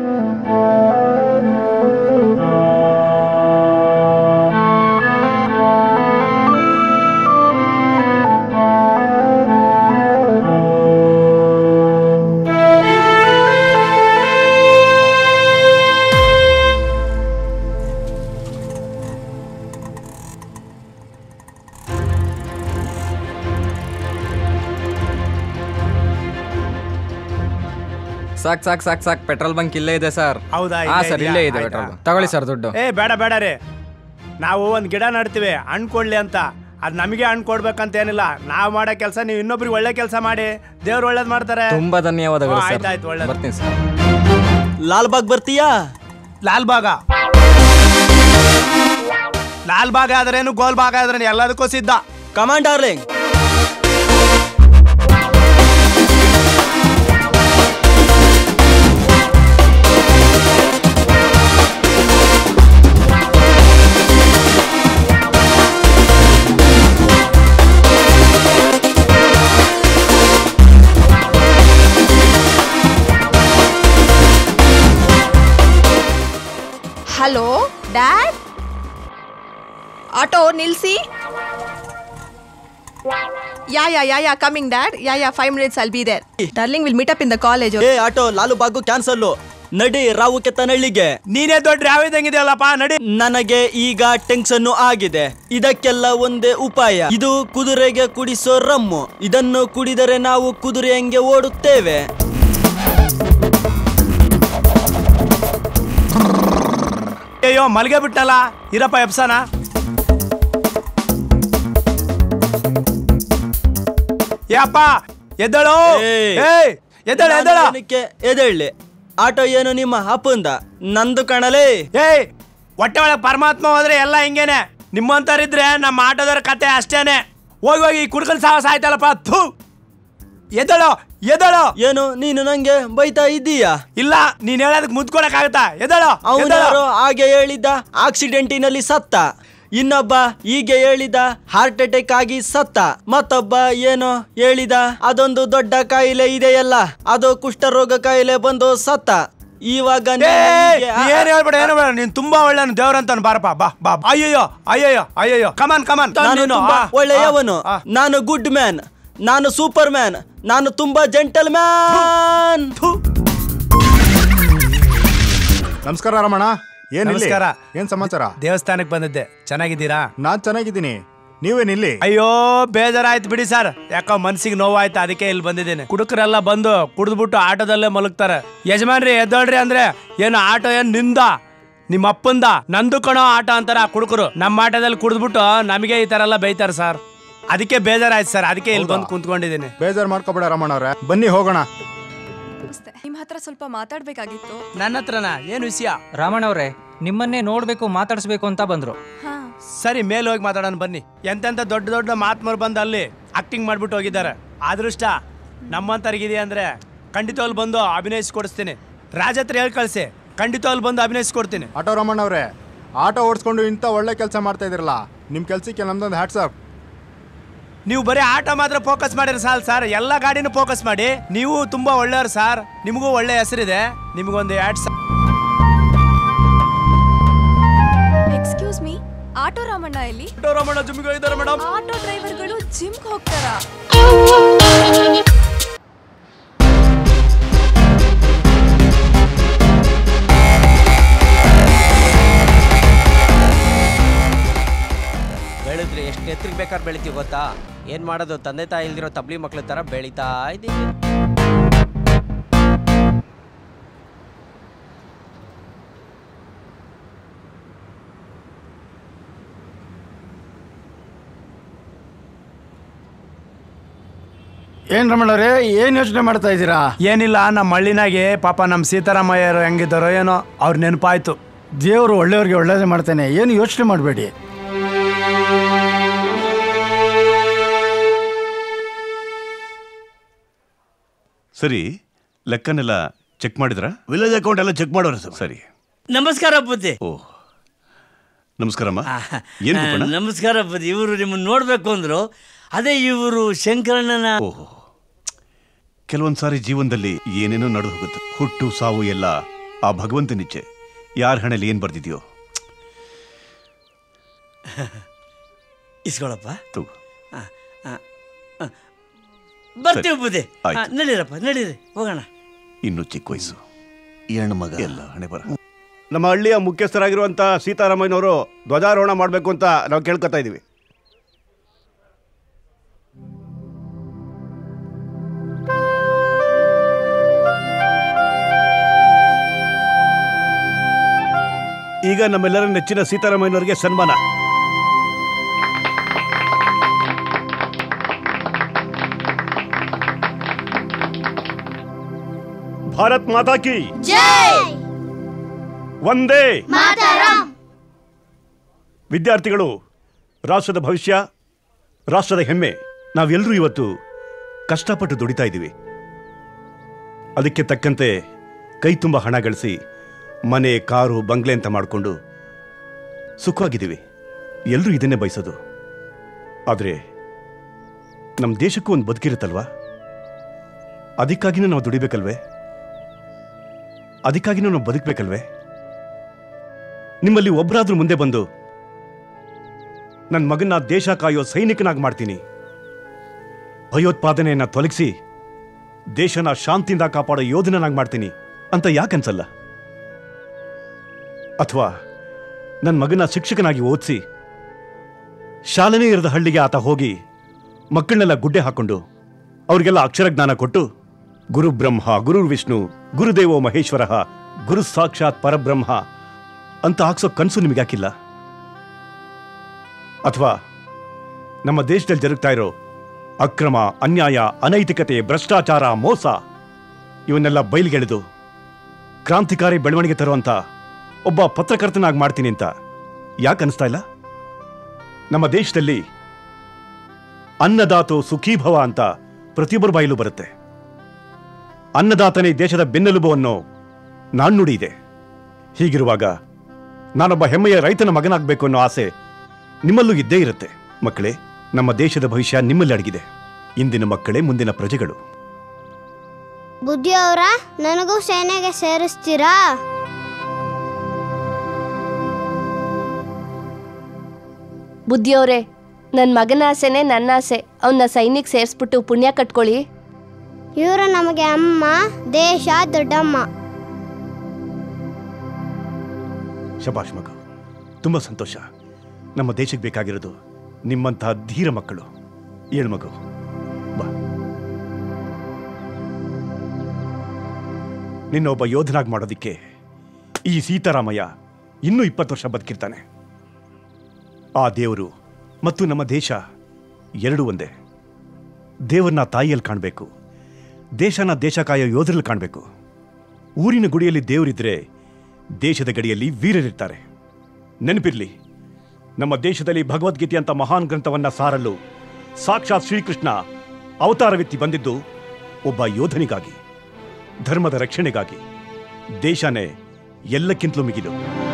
ಸಾಕ್ ಸಾಕ್ ಸಾಕ್ ಸಾಕ್ ಪೆಟ್ರೋಲ್ ಬಂಕ್ ಇಲ್ಲೇ ಇದೆ ಸರ್ ಹೌದಾ ಹಾ ಇಲ್ಲೇ ಸರ್ ಇದೆಯಾ? ಇಲ್ಲೇ ಇದೆ ಆಯ್ತಾ? ಪೆಟ್ರೋಲ್ ತಗೊಳ್ಳಿ ಸರ್ ದುಡ್ಡು ಏ ಬೇಡ ಬೇಡ ರೀ ನಾವು ಒಂದು ಗಿಡ ನಡ್ತೀವಿ ಹಣ್ಣು ಕೊಡ್ಲಿ ಅಂತ ಅದು ನಮಗೆ ಹಣ್ಣು ಕೊಡ್ಬೇಕಂತ ಏನಿಲ್ಲ ನಾವು ಮಾಡೋ ಕೆಲಸ ನೀವು ಇನ್ನೊಬ್ರಿಗೆ ಒಳ್ಳೆ ಕೆಲಸ ಮಾಡಿ ದೇವ್ರು ಒಳ್ಳೇದು ಮಾಡ್ತಾರೆ ತುಂಬಾ ಧನ್ಯವಾದಗಳು ಹ್ಮ್, ಸರ್ ಆಯ್ತು, ಆಯ್ತು, ಒಳ್ಳೇದು. ಬರ್ತೀನಿ ಸರ್ ಲಾಲ್ಬಾಗ್ ಬರ್ತೀಯಾ ಲಾಲ್ಬಾಗ ಲಾಲ್ಬಾಗ್ ಆದ್ರೇನು ಗೋಲ್ಬಾಗ್ ಆದ್ರೇನು ಎಲ್ಲದಕ್ಕೂ ಸಿದ್ಧ command darling hello dad auto ನಿಲ್ಸಿ yeah yeah yeah yeah coming dad yeah yeah five minutes I'll be there darling will meet up in the college ಏ ಆಟೋ ಲಾಲು ಬಾಗು ಕ್ಯಾನ್ಸಲ್ಲು ನಡಿ ರಾವು ಕೆತ್ತನಹಳ್ಳಿಗೆ ನೀನೇ ದೊಡ್ಡ ಯಾವ ಇದ್ದಂಗಿದೆಯಲ್ಲಪ್ಪ ನಡಿ ನನಗೆ ಈಗ ಟೆನ್ಷನ್ ಆಗಿದೆ ಇದಕ್ಕೆಲ್ಲ ಒಂದೇ ಉಪಾಯ ಇದು ಕುದುರೆಗೆ ಕುಡಿಸೋ ರಮ್ಮು ಇದನ್ನು ಕುಡಿದರೆ ನಾವು ಕುದುರೆ ಹಂಗೆ ಓಡುತ್ತೇವೆ ಅಯ್ಯೋ ಮಲ್ಗೆ ಬಿಟ್ಟಲ್ಲ ಇರಪ್ಪ ಎಪ್ಸನ ಯಪ್ಪ ಎದ್ದಳು ಏಯ್ ಎದ್ದಳು ನಾನು ಎದ್ದಳು ಏನಕ್ಕೆ ಎದ್ದೇಳಿ ಆಟೋ ಏನು ನಿಮ್ಮ ಅಪ್ಪಂದ ನಂದು ಕಣಲೇ ಏಯ್ ಹೊಟ್ಟೆ ಒಳಗೆ ಪರಮಾತ್ಮ ಹೋದ್ರೆ ಎಲ್ಲ ಹಿಂಗೇನೆ ನಿಮ್ಮಂತರಿದ್ರೆ ನಮ್ಮ ಆಟೋದವ್ರ ಕತೆ ಅಷ್ಟೇನೆ ಹೋಗಿ ಹೋಗಿ ಕುಡ್ಕಲ್ ಸಾಹಸ ಆಯ್ತಲ್ಲಪ್ಪ ಥೂ ಎದ್ದಳು ಎದ್ದಳು ಏನು ನೀನು ನಂಗೆ ಬೈತಾ ಇದ್ದೀಯಾ ಇಲ್ಲ ನೀನ್ ಹೇಳೋದಕ್ಕೆ ಮುದ್ಕೊಳಕ್ಕಾಗತ್ತಾ ಎದ್ದಳು ಅವನು ಎದ್ದಳು. ಯಾರೋ ಹಾಗೆ ಹೇಳಿದ್ದ ಆಕ್ಸಿಡೆಂಟಿನಲ್ಲಿ ಸತ್ತ ಇನ್ನೊಬ್ಬ ಹೀಗೆ ಹೇಳಿದ ಹಾರ್ಟ್ ಅಟ್ಯಾಕ್ ಆಗಿ ಸತ್ತ ಮತ್ತೊಬ್ಬ ಏನು ಹೇಳಿದ ಅದೊಂದು ದೊಡ್ಡ ಕಾಯಿಲೆ ಇದೆಯಲ್ಲ ಅದು ಕುಷ್ಠರೋಗ ಕಾಯಿಲೆ ಬಂದು ಸತ್ತ ಇವಾಗ ನೀನು ಏಯ್, ಹೀಗೆ- ನೀ ಏನ್ ಹೇಳ್ಬೇಡ ಏನು ಬೇಡ ನೀನ್ ತುಂಬಾ ಒಳ್ಳೆ ದೇವ್ರಂತಾನು ಬಾರಪ್ಪ ಬಾ ಬಾ ಬಾ. ಅಯ್ಯಯ್ಯೋ ಅಯ್ಯಯ್ಯೋ ಅಯ್ಯಯ್ಯೋ ಕಮಾನ್ ಕಮಾನ್ ನಾನು ತುಂಬಾ ಒಳ್ಳೆಯವನು ನಾನು ಗುಡ್ ಮ್ಯಾನ್ ನಾನು ಸೂಪರ್ ಮ್ಯಾನ್ ನಾನು ತುಂಬಾ ಜೆಂಟಲ್ ಮ್ಯಾನ್ ನಮಸ್ಕಾರ ರಮಣ ಏನ್ ಇಲ್ಲಿ? ನಮಸ್ಕಾರ. ಏನ್ ಸಮಾಚಾರ ದೇವಸ್ಥಾನಕ್ಕೆ ಬಂದಿದ್ದೆ ಚೆನ್ನಾಗಿದ್ದೀರಾ ನಾನ್ ಚೆನ್ನಾಗಿದ್ದೀನಿ ನೀವೇನ್ ಇಲ್ಲಿ ಅಯ್ಯೋ ಬೇಜಾರಾಯ್ತು ಬಿಡಿ ಸರ್ ಯಾಕೋ ಮನ್ಸಿಗೆ ನೋವಾಯ್ತು ಅದಕ್ಕೆ ಇಲ್ಲಿ ಬಂದಿದ್ದೇನೆ ಕುಡುಕರೆಲ್ಲ ಬಂದು ಕುಡಿದ್ಬಿಟ್ಟು ಆಟೋದಲ್ಲೇ ಮಲಗ್ತಾರೆ ಯಜಮಾನ್ರಿ ಎದ್ದೋಳ್ರಿ ಅಂದ್ರೆ ಏನು ಆಟೋ ಏನ್ ನಿಂದ ನಿಮ್ಮ ಅಪ್ಪಂದ ನಂದು ಕಣೋ ಆಟ ಅಂತಾರ ಆ ಕುಡುಕರು ನಮ್ಮ ಆಟೋದಲ್ಲಿ ಕುಡಿದ್ಬಿಟ್ಟು ನಮಗೆ ಈ ತರ ಎಲ್ಲ ಬೈತಾರೆ ಸರ್ ಅದಕ್ಕೆ ಬೇಜಾರಾಯ್ತು ಸರ್ ಅದಕ್ಕೆ ಇಲ್ಲಿ ಬಂದು ಕುಂತ್ಕೊಂಡಿದ್ದೀನಿ ಬೇಜಾರ್ ಮಾಡ್ಕೋಬೇಡ ರಮಣ ಅವ್ರೆ ಬನ್ನಿ ಹೋಗೋಣ ನಿಮ್ ಹತ್ರ ಸ್ವಲ್ಪ ಮಾತಾಡ್ಬೇಕಾಗಿತ್ತು ನನ್ನ ಹತ್ರನಾ ಏನು ವಿಷಯ ರಾಮಣ್ಣ ಅವರೇ ನಿಮ್ಮನ್ನೇ ನೋಡ್ಬೇಕು ಮಾತಾಡಿಸ್ಬೇಕು ಅಂತ ಬಂದ್ರು ಸರಿ ಮೇಲೆ ಹೋಗಿ ಮಾತಾಡೋಣ ಬನ್ನಿ ಎಂತೆಂತ ದೊಡ್ಡ ದೊಡ್ಡ ಮಾತ್ಮರು ಬಂದು ಅಲ್ಲಿ ಆಕ್ಟಿಂಗ್ ಮಾಡ್ಬಿಟ್ಟು ಹೋಗಿದ್ದಾರೆ ಅದೃಷ್ಟ ನಮ್ಮಂತರಿಗಿದೆ ಅಂದ್ರೆ ಖಂಡಿತವಾಗ್ಲು ಬಂದು ಅಭಿನಯಿಸಿ ಕೊಡಿಸ್ತೀನಿ ರಾಜ ಹತ್ರ ಹೇಳಿ ಕಳಿಸಿ ಖಂಡಿತವಾಗ್ಲು ಬಂದು ಅಭಿನಯಿಸಿ ಕೊಡ್ತೀನಿ ಆಟೋ ರಮಣ ಅವ್ರೆ ಆಟೋ ಓಡಿಸ್ಕೊಂಡು ಇಂಥ ಒಳ್ಳೆ ಕೆಲಸ ಮಾಡ್ತಾ ಇದಿರಲ್ಲ ನಿಮ್ ಕೆಲ್ಸಕ್ಕೆ ನಮ್ದೊಂದು ಹ್ಯಾಟ್ಸಪ್ ನೀವು ಬರೀ ಆಟ ಮಾತ್ರ ಫೋಕಸ್ ಮಾಡಿದ್ರೆ ಸಾಲ್ ಸರ್ ಎಲ್ಲ ಗಾಡಿನೂ ಫೋಕಸ್ ಮಾಡಿ ನೀವು ತುಂಬಾ ಒಳ್ಳೆಯವ್ರು ಸರ್ ನಿಮಗೂ ಒಳ್ಳೆ ಹೆಸರಿದೆ ನಿಮಗೊಂದು ಎರಡು ಎಕ್ಸ್ಕ್ಯೂಸ್ ಮೀ ಆಟೋ ರಾಮಣ್ಣ ಎಲ್ಲಿ ಆಟೋ ರಮಣ ಜಿಮ್ಗೆ ಹೋಗಿದ್ದಾರೆ ಮೇಡಮ್ ಆಟೋ ಡ್ರೈವರ್ಗಳು ಜಿಮ್ಗೆ ಹೋಗ್ತಾರಾ ಬೆಳೆದ್ರೆ ಎಷ್ಟು ಎತ್ತರಿಗೆ ಬೇಕಾದ್ರೆ ಬೆಳಿತೀವಿ ಗೊತ್ತಾ ಏನು ಮಾಡೋದು ತಂದೆ ತಾಯಿ ಇಲ್ದಿರೋ ತಬ್ಲಿ ಮಕ್ಳ ಥರ ಬೆಳೀತಾ ಇದ್ದೀವಿ ಏನ್ ರಮಣವ್ರೆ ಏನ್ ಯೋಚನೆ ಮಾಡ್ತಾ ಇದ್ದೀರಾ ಏನಿಲ್ಲ ನಮ್ಮ ಹಳ್ಳಿನಾಗೆ ಪಾಪ ನಮ್ಮ ಸೀತಾರಾಮಯ್ಯರು ಹೆಂಗಿದ್ದಾರೋ ಏನೋ ಅವ್ರ ನೆನಪಾಯ್ತು ದೇವರು ಒಳ್ಳೆಯವ್ರಿಗೆ ಒಳ್ಳೇದೇ ಮಾಡ್ತಾನೆ ಏನು ಯೋಚನೆ ಮಾಡಬೇಡಿ ಸರಿ ಲೆಕ್ಕನೆಲ್ಲ ಚೆಕ್ ಮಾಡಿದ್ರ ವಿಲೇಜ್ ಅಕೌಂಟ್ ಎಲ್ಲ ಚೆಕ್ ಮಾಡೋರು ಸರ್ ಸರಿ ನಮಸ್ಕಾರ ಬುದ್ಧಿ ಓ ನಮಸ್ಕಾರಮ್ಮ ಏನು ಗೋಪಣ್ಣ? ನಮಸ್ಕಾರ ಬುದ್ಧಿ ಇವರು ನಿಮ್ಮನ್ನ ನೋಡ್ಬೇಕು ಅಂದ್ರು ಅದೇ ಇವರು ಶಂಕರಣ್ಣನ ಓಹೋ ಕೆಲವೊಂದ್ ಸಾರಿ ಜೀವನದಲ್ಲಿ ಏನೇನೋ ನಡು ಹೋಗುತ್ತೆ ಹುಟ್ಟು ಸಾವು ಎಲ್ಲ ಆ ಭಗವಂತನಿಚ್ಛೆ ಯಾರ ಹಣೆಯಲ್ಲಿ ಏನ್ ಬರ್ದಿದ್ಯೋ ಇಸ್ಕೊಳಪ್ಪ ತಗೋ. ಆ, ಆ, ಆ. ಬರ್ತೀವಿ ಸರಿ. ಬುದ್ಧಿ ಆ, ಆಯ್ತು. ನಡೀರಪ್ಪ ನಡೀರಿ ಹೋಗೋಣ ಇನ್ನು ಚಿಕ್ಕ ವಯಸ್ಸು ಈ ಹೆಣ್ಣು ಮಗ ಎಲ್ಲ ಹಣೆ ಬರ ನಮ್ಮ ಹಳ್ಳಿಯ ಮುಖ್ಯಸ್ಥರಾಗಿರುವಂತ ಸೀತಾರಾಮಯ್ಯನವರು ಧ್ವಜಾರೋಹಣ ಮಾಡಬೇಕು ಅಂತ ನಾವು ಕೇಳ್ಕೊತಾ ಇದೀವಿ ಈಗ ನಮ್ಮೆಲ್ಲರ ನೆಚ್ಚಿನ ಸೀತಾರಾಮಯ್ಯನವರಿಗೆ ಸನ್ಮಾನ ಭಾರತ್ ಮಾತಾ ಕಿ ಒಂದೇ ವಿದ್ಯಾರ್ಥಿಗಳು ರಾಷ್ಟ್ರದ ಭವಿಷ್ಯ ರಾಷ್ಟ್ರದ ಹೆಮ್ಮೆ ನಾವೆಲ್ಲರೂ ಇವತ್ತು ಕಷ್ಟಪಟ್ಟು ದುಡಿತಾ ಇದ್ದೀವಿ ಅದಕ್ಕೆ ತಕ್ಕಂತೆ ಕೈ ತುಂಬ ಹಣ ಗಳಿಸಿ ಮನೆ ಕಾರು ಬಂಗ್ಲೆ ಅಂತ ಮಾಡಿಕೊಂಡು ಸುಖವಾಗಿದ್ದೀವಿ ಎಲ್ಲರೂ ಇದನ್ನೇ ಬಯಸೋದು ಆದರೆ ನಮ್ಮ ದೇಶಕ್ಕೂ ಒಂದು ಬದುಕಿರುತ್ತಲ್ವಾ ಅದಕ್ಕಾಗಿನೂ ನಾವು ದುಡಿಬೇಕಲ್ವೇ ಅದಕ್ಕಾಗಿನೂ ನಾವು ಬದುಕಬೇಕಲ್ವೇ ನಿಮ್ಮಲ್ಲಿ ಒಬ್ಬರಾದ್ರೂ ಮುಂದೆ ಬಂದು ನನ್ನ ಮಗನ್ನ ದೇಶ ಕಾಯೋ ಸೈನಿಕನಾಗಿ ಮಾಡ್ತೀನಿ ಭಯೋತ್ಪಾದನೆಯನ್ನ ತೊಲಗಿಸಿ ದೇಶನ ಶಾಂತಿಯಿಂದ ಕಾಪಾಡೋ ಯೋಧನನಾಗಿ ಮಾಡ್ತೀನಿ ಅಂತ ಯಾಕನ್ಸಲ್ಲ ಅಥವಾ ನನ್ನ ಮಗನ ಶಿಕ್ಷಕನಾಗಿ ಓದಿಸಿ ಶಾಲೆನೇ ಇರದ ಹಳ್ಳಿಗೆ ಆತ ಹೋಗಿ ಮಕ್ಕಳನ್ನೆಲ್ಲ ಗುಡ್ಡೆ ಹಾಕೊಂಡು ಅವ್ರಿಗೆಲ್ಲ ಅಕ್ಷರ ಜ್ಞಾನ ಕೊಟ್ಟು ಗುರು ಬ್ರಹ್ಮ ಗುರು ವಿಷ್ಣು ಗುರುದೇವೋ ಮಹೇಶ್ವರ ಗುರು ಸಾಕ್ಷಾತ್ ಪರಬ್ರಹ್ಮ ಅಂತ ಹಾಕ್ಸೋ ಕನಸು ನಿಮಗೆ ಯಾಕಿಲ್ಲ ಅಥವಾ ನಮ್ಮ ದೇಶದಲ್ಲಿ ಜರುಗ್ತಾ ಇರೋ ಅಕ್ರಮ ಅನ್ಯಾಯ ಅನೈತಿಕತೆ ಭ್ರಷ್ಟಾಚಾರ ಮೋಸ ಇವನ್ನೆಲ್ಲ ಬಯಲಿಗೆಳೆದು ಕ್ರಾಂತಿಕಾರಿ ಬೆಳವಣಿಗೆ ತರುವಂತ ಒಬ್ಬ ಪತ್ರಕರ್ತನಾಗಿ ಮಾಡ್ತೀನಿ ಅಂತ ಯಾಕೆ ಅನಿಸ್ತಾ ಇಲ್ಲ ನಮ್ಮ ದೇಶದಲ್ಲಿ ಅನ್ನದಾತು ಸುಖೀಭವ ಅಂತ ಪ್ರತಿಯೊಬ್ಬರ ಬಾಯಲ್ಲೂ ಬರುತ್ತೆ ಅನ್ನದಾತನೇ ದೇಶದ ಬೆನ್ನೆಲುಬು ಅನ್ನೋ ನಾಣ್ಣುಡಿ ಇದೆ ಹೀಗಿರುವಾಗ ನಾನೊಬ್ಬ ಹೆಮ್ಮೆಯ ರೈತನ ಮಗನಾಗಬೇಕು ಅನ್ನೋ ಆಸೆ ನಿಮ್ಮಲ್ಲೂ ಇದ್ದೇ ಇರುತ್ತೆ ಮಕ್ಕಳೇ ನಮ್ಮ ದೇಶದ ಭವಿಷ್ಯ ನಿಮ್ಮಲ್ಲಿ ಅಡಗಿದೆ ಇಂದಿನ ಮಕ್ಕಳೇ ಮುಂದಿನ ಪ್ರಜೆಗಳು ಬುದ್ಧಿ ಅವರ ನನಗೂ ಸೇನೆಗೆ ಸೇರಿಸ್ತೀರಾ ಬುದ್ಧಿಯವ್ರೆ ನನ್ನ ಮಗನ ಆಸೆನೇ ನನ್ನ ಆಸೆ ಅವನ್ನ ಸೈನಿಕ್ ಸೇರಿಸ್ಬಿಟ್ಟು ಪುಣ್ಯ ಕಟ್ಕೊಳ್ಳಿ ಇವರು ನಮಗೆ ಅಮ್ಮ ದೇಶ ದೊಡ್ಡಮ್ಮ ಶಬಾಷ್ ಮಗು ತುಂಬಾ ಸಂತೋಷ ನಮ್ಮ ದೇಶಕ್ಕೆ ಬೇಕಾಗಿರೋದು ನಿಮ್ಮಂತಹ ಧೀರ ಮಕ್ಕಳು ಏಳು ಮಗು ಬಾ ನಿನ್ನ ಒಬ್ಬ ಯೋಧನಾಗಿ ಮಾಡೋದಿಕ್ಕೆ ಈ ಸೀತಾರಾಮಯ್ಯ ಇನ್ನೂ ಇಪ್ಪತ್ತು ವರ್ಷ ಬದುಕಿರ್ತಾನೆ ಆ ದೇವರು ಮತ್ತು ನಮ್ಮ ದೇಶ ಎರಡೂ ಒಂದೇ ದೇವರನ್ನ ತಾಯಿಯಲ್ಲಿ ಕಾಣಬೇಕು ದೇಶನ ದೇಶ ಕಾಯೋ ಯೋಧರಲ್ಲಿ ಕಾಣಬೇಕು ಊರಿನ ಗುಡಿಯಲ್ಲಿ ದೇವರಿದ್ರೆ ದೇಶದ ಗಡಿಯಲ್ಲಿ ವೀರರಿರ್ತಾರೆ ನೆನಪಿರ್ಲಿ ನಮ್ಮ ದೇಶದಲ್ಲಿ ಭಗವದ್ಗೀತೆ ಅಂತ ಮಹಾನ್ ಗ್ರಂಥವನ್ನ ಸಾರಲು ಸಾಕ್ಷಾತ್ ಶ್ರೀಕೃಷ್ಣ ಅವತಾರವೆತ್ತಿ ಬಂದಿದ್ದು ಒಬ್ಬ ಯೋಧನಿಗಾಗಿ ಧರ್ಮದ ರಕ್ಷಣೆಗಾಗಿ ದೇಶನೇ ಎಲ್ಲಕ್ಕಿಂತಲೂ ಮಿಗಿಲು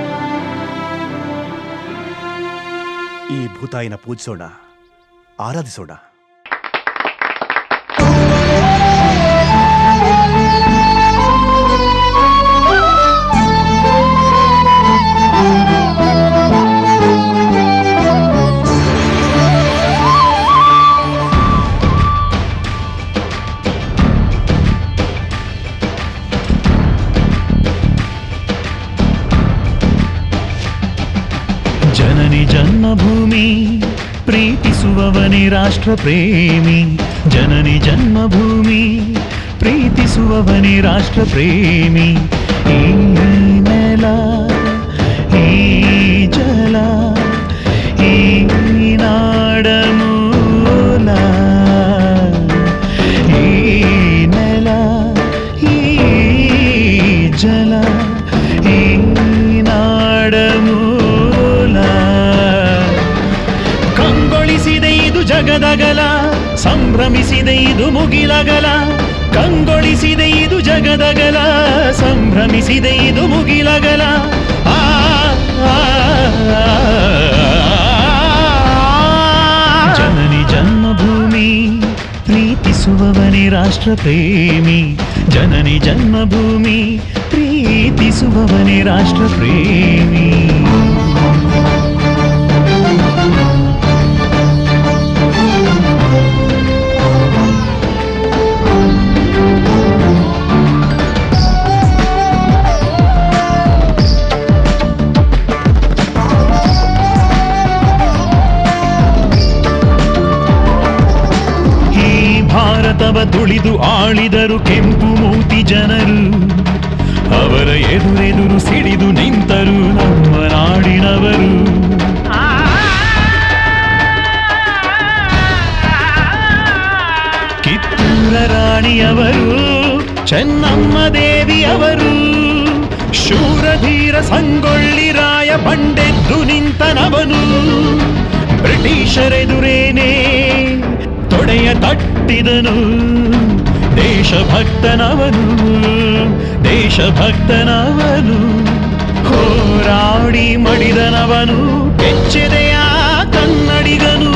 ಈ ಭೂತಾಯಿನ ಪೂಜಿಸೋಣ ಆರಾಧಿಸೋಣ ಜನನಿ ಜನ್ಮಭೂಮಿ ಪ್ರೀತಿಸುವವನೇ ರಾಷ್ಟ್ರ ಪ್ರೇಮಿ ಜನನಿ ಜನ್ಮಭೂಮಿ ಪ್ರೀತಿಸುವವನೇ ರಾಷ್ಟ್ರ ಪ್ರೇಮಿ ಈ ನೆಲ ಈ ಜಲ ಈ ನಾಡ ಮೂಲ ಜಗದಗಲ ಸಂಭ್ರಮಿಸಿದೆ ಇದು ಮುಗಿಲಗಲ ಕಂಗೊಳಿಸಿದೆ ಇದು ಜಗದಗಲ ಸಂಭ್ರಮಿಸಿದೆ ಇದು ಮುಗಿಲಗಲ ಆ, ಆ, ಆ, ಜನನಿ ಜನ್ಮಭೂಮಿ ಪ್ರೀತಿಸುವವನೇ ರಾಷ್ಟ್ರ ಪ್ರೇಮಿ ಜನನಿ ಜನ್ಮಭೂಮಿ ಪ್ರೀತಿಸುವವನೇ ರಾಷ್ಟ್ರ ಪ್ರೇಮಿ ಈ ಭಾರತವ ತುಳಿದು ಆಳಿದರು ಕೆಂಪು ಮೂತಿ ಜನರು ಅವರ ಎದುರೆದುರು ಸಿಡಿದು ನಿಂತರು ನಮ್ಮ ನಾಡಿನವರು ಕಿತ್ತೂರ ರಾಣಿಯವರು ಚೆನ್ನಮ್ಮ ದೇವಿಯವರು ಶೂರಧೀರ ಸಂಗೊಳ್ಳಿ ರಾಯ ಬಂಡೆದ್ದು ನಿಂತನವನು ಬ್ರಿಟಿಷರೆದುರೇನೆ ತೊಡೆಯ ತಟ್ಟಿದನು ದೇಶಭಕ್ತನವನು ದೇಶಭಕ್ತನವನು ಹೋರಾಡಿ ಮಡಿದನವನು ಕೆಚ್ಚೆದೆಯ ಕನ್ನಡಿಗನು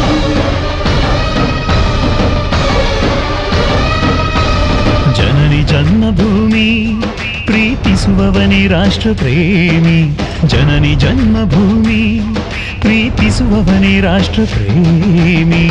ಜನನಿ ಜನ್ಮಭೂಮಿ ಪ್ರೀತಿಸುವವನೇ ರಾಷ್ಟ್ರ ಪ್ರೇಮಿ ಜನನಿ ಜನ್ಮಭೂಮಿ ಪ್ರೀತಿಸುವವನೇ ರಾಷ್ಟ್ರ ಪ್ರೇಮಿ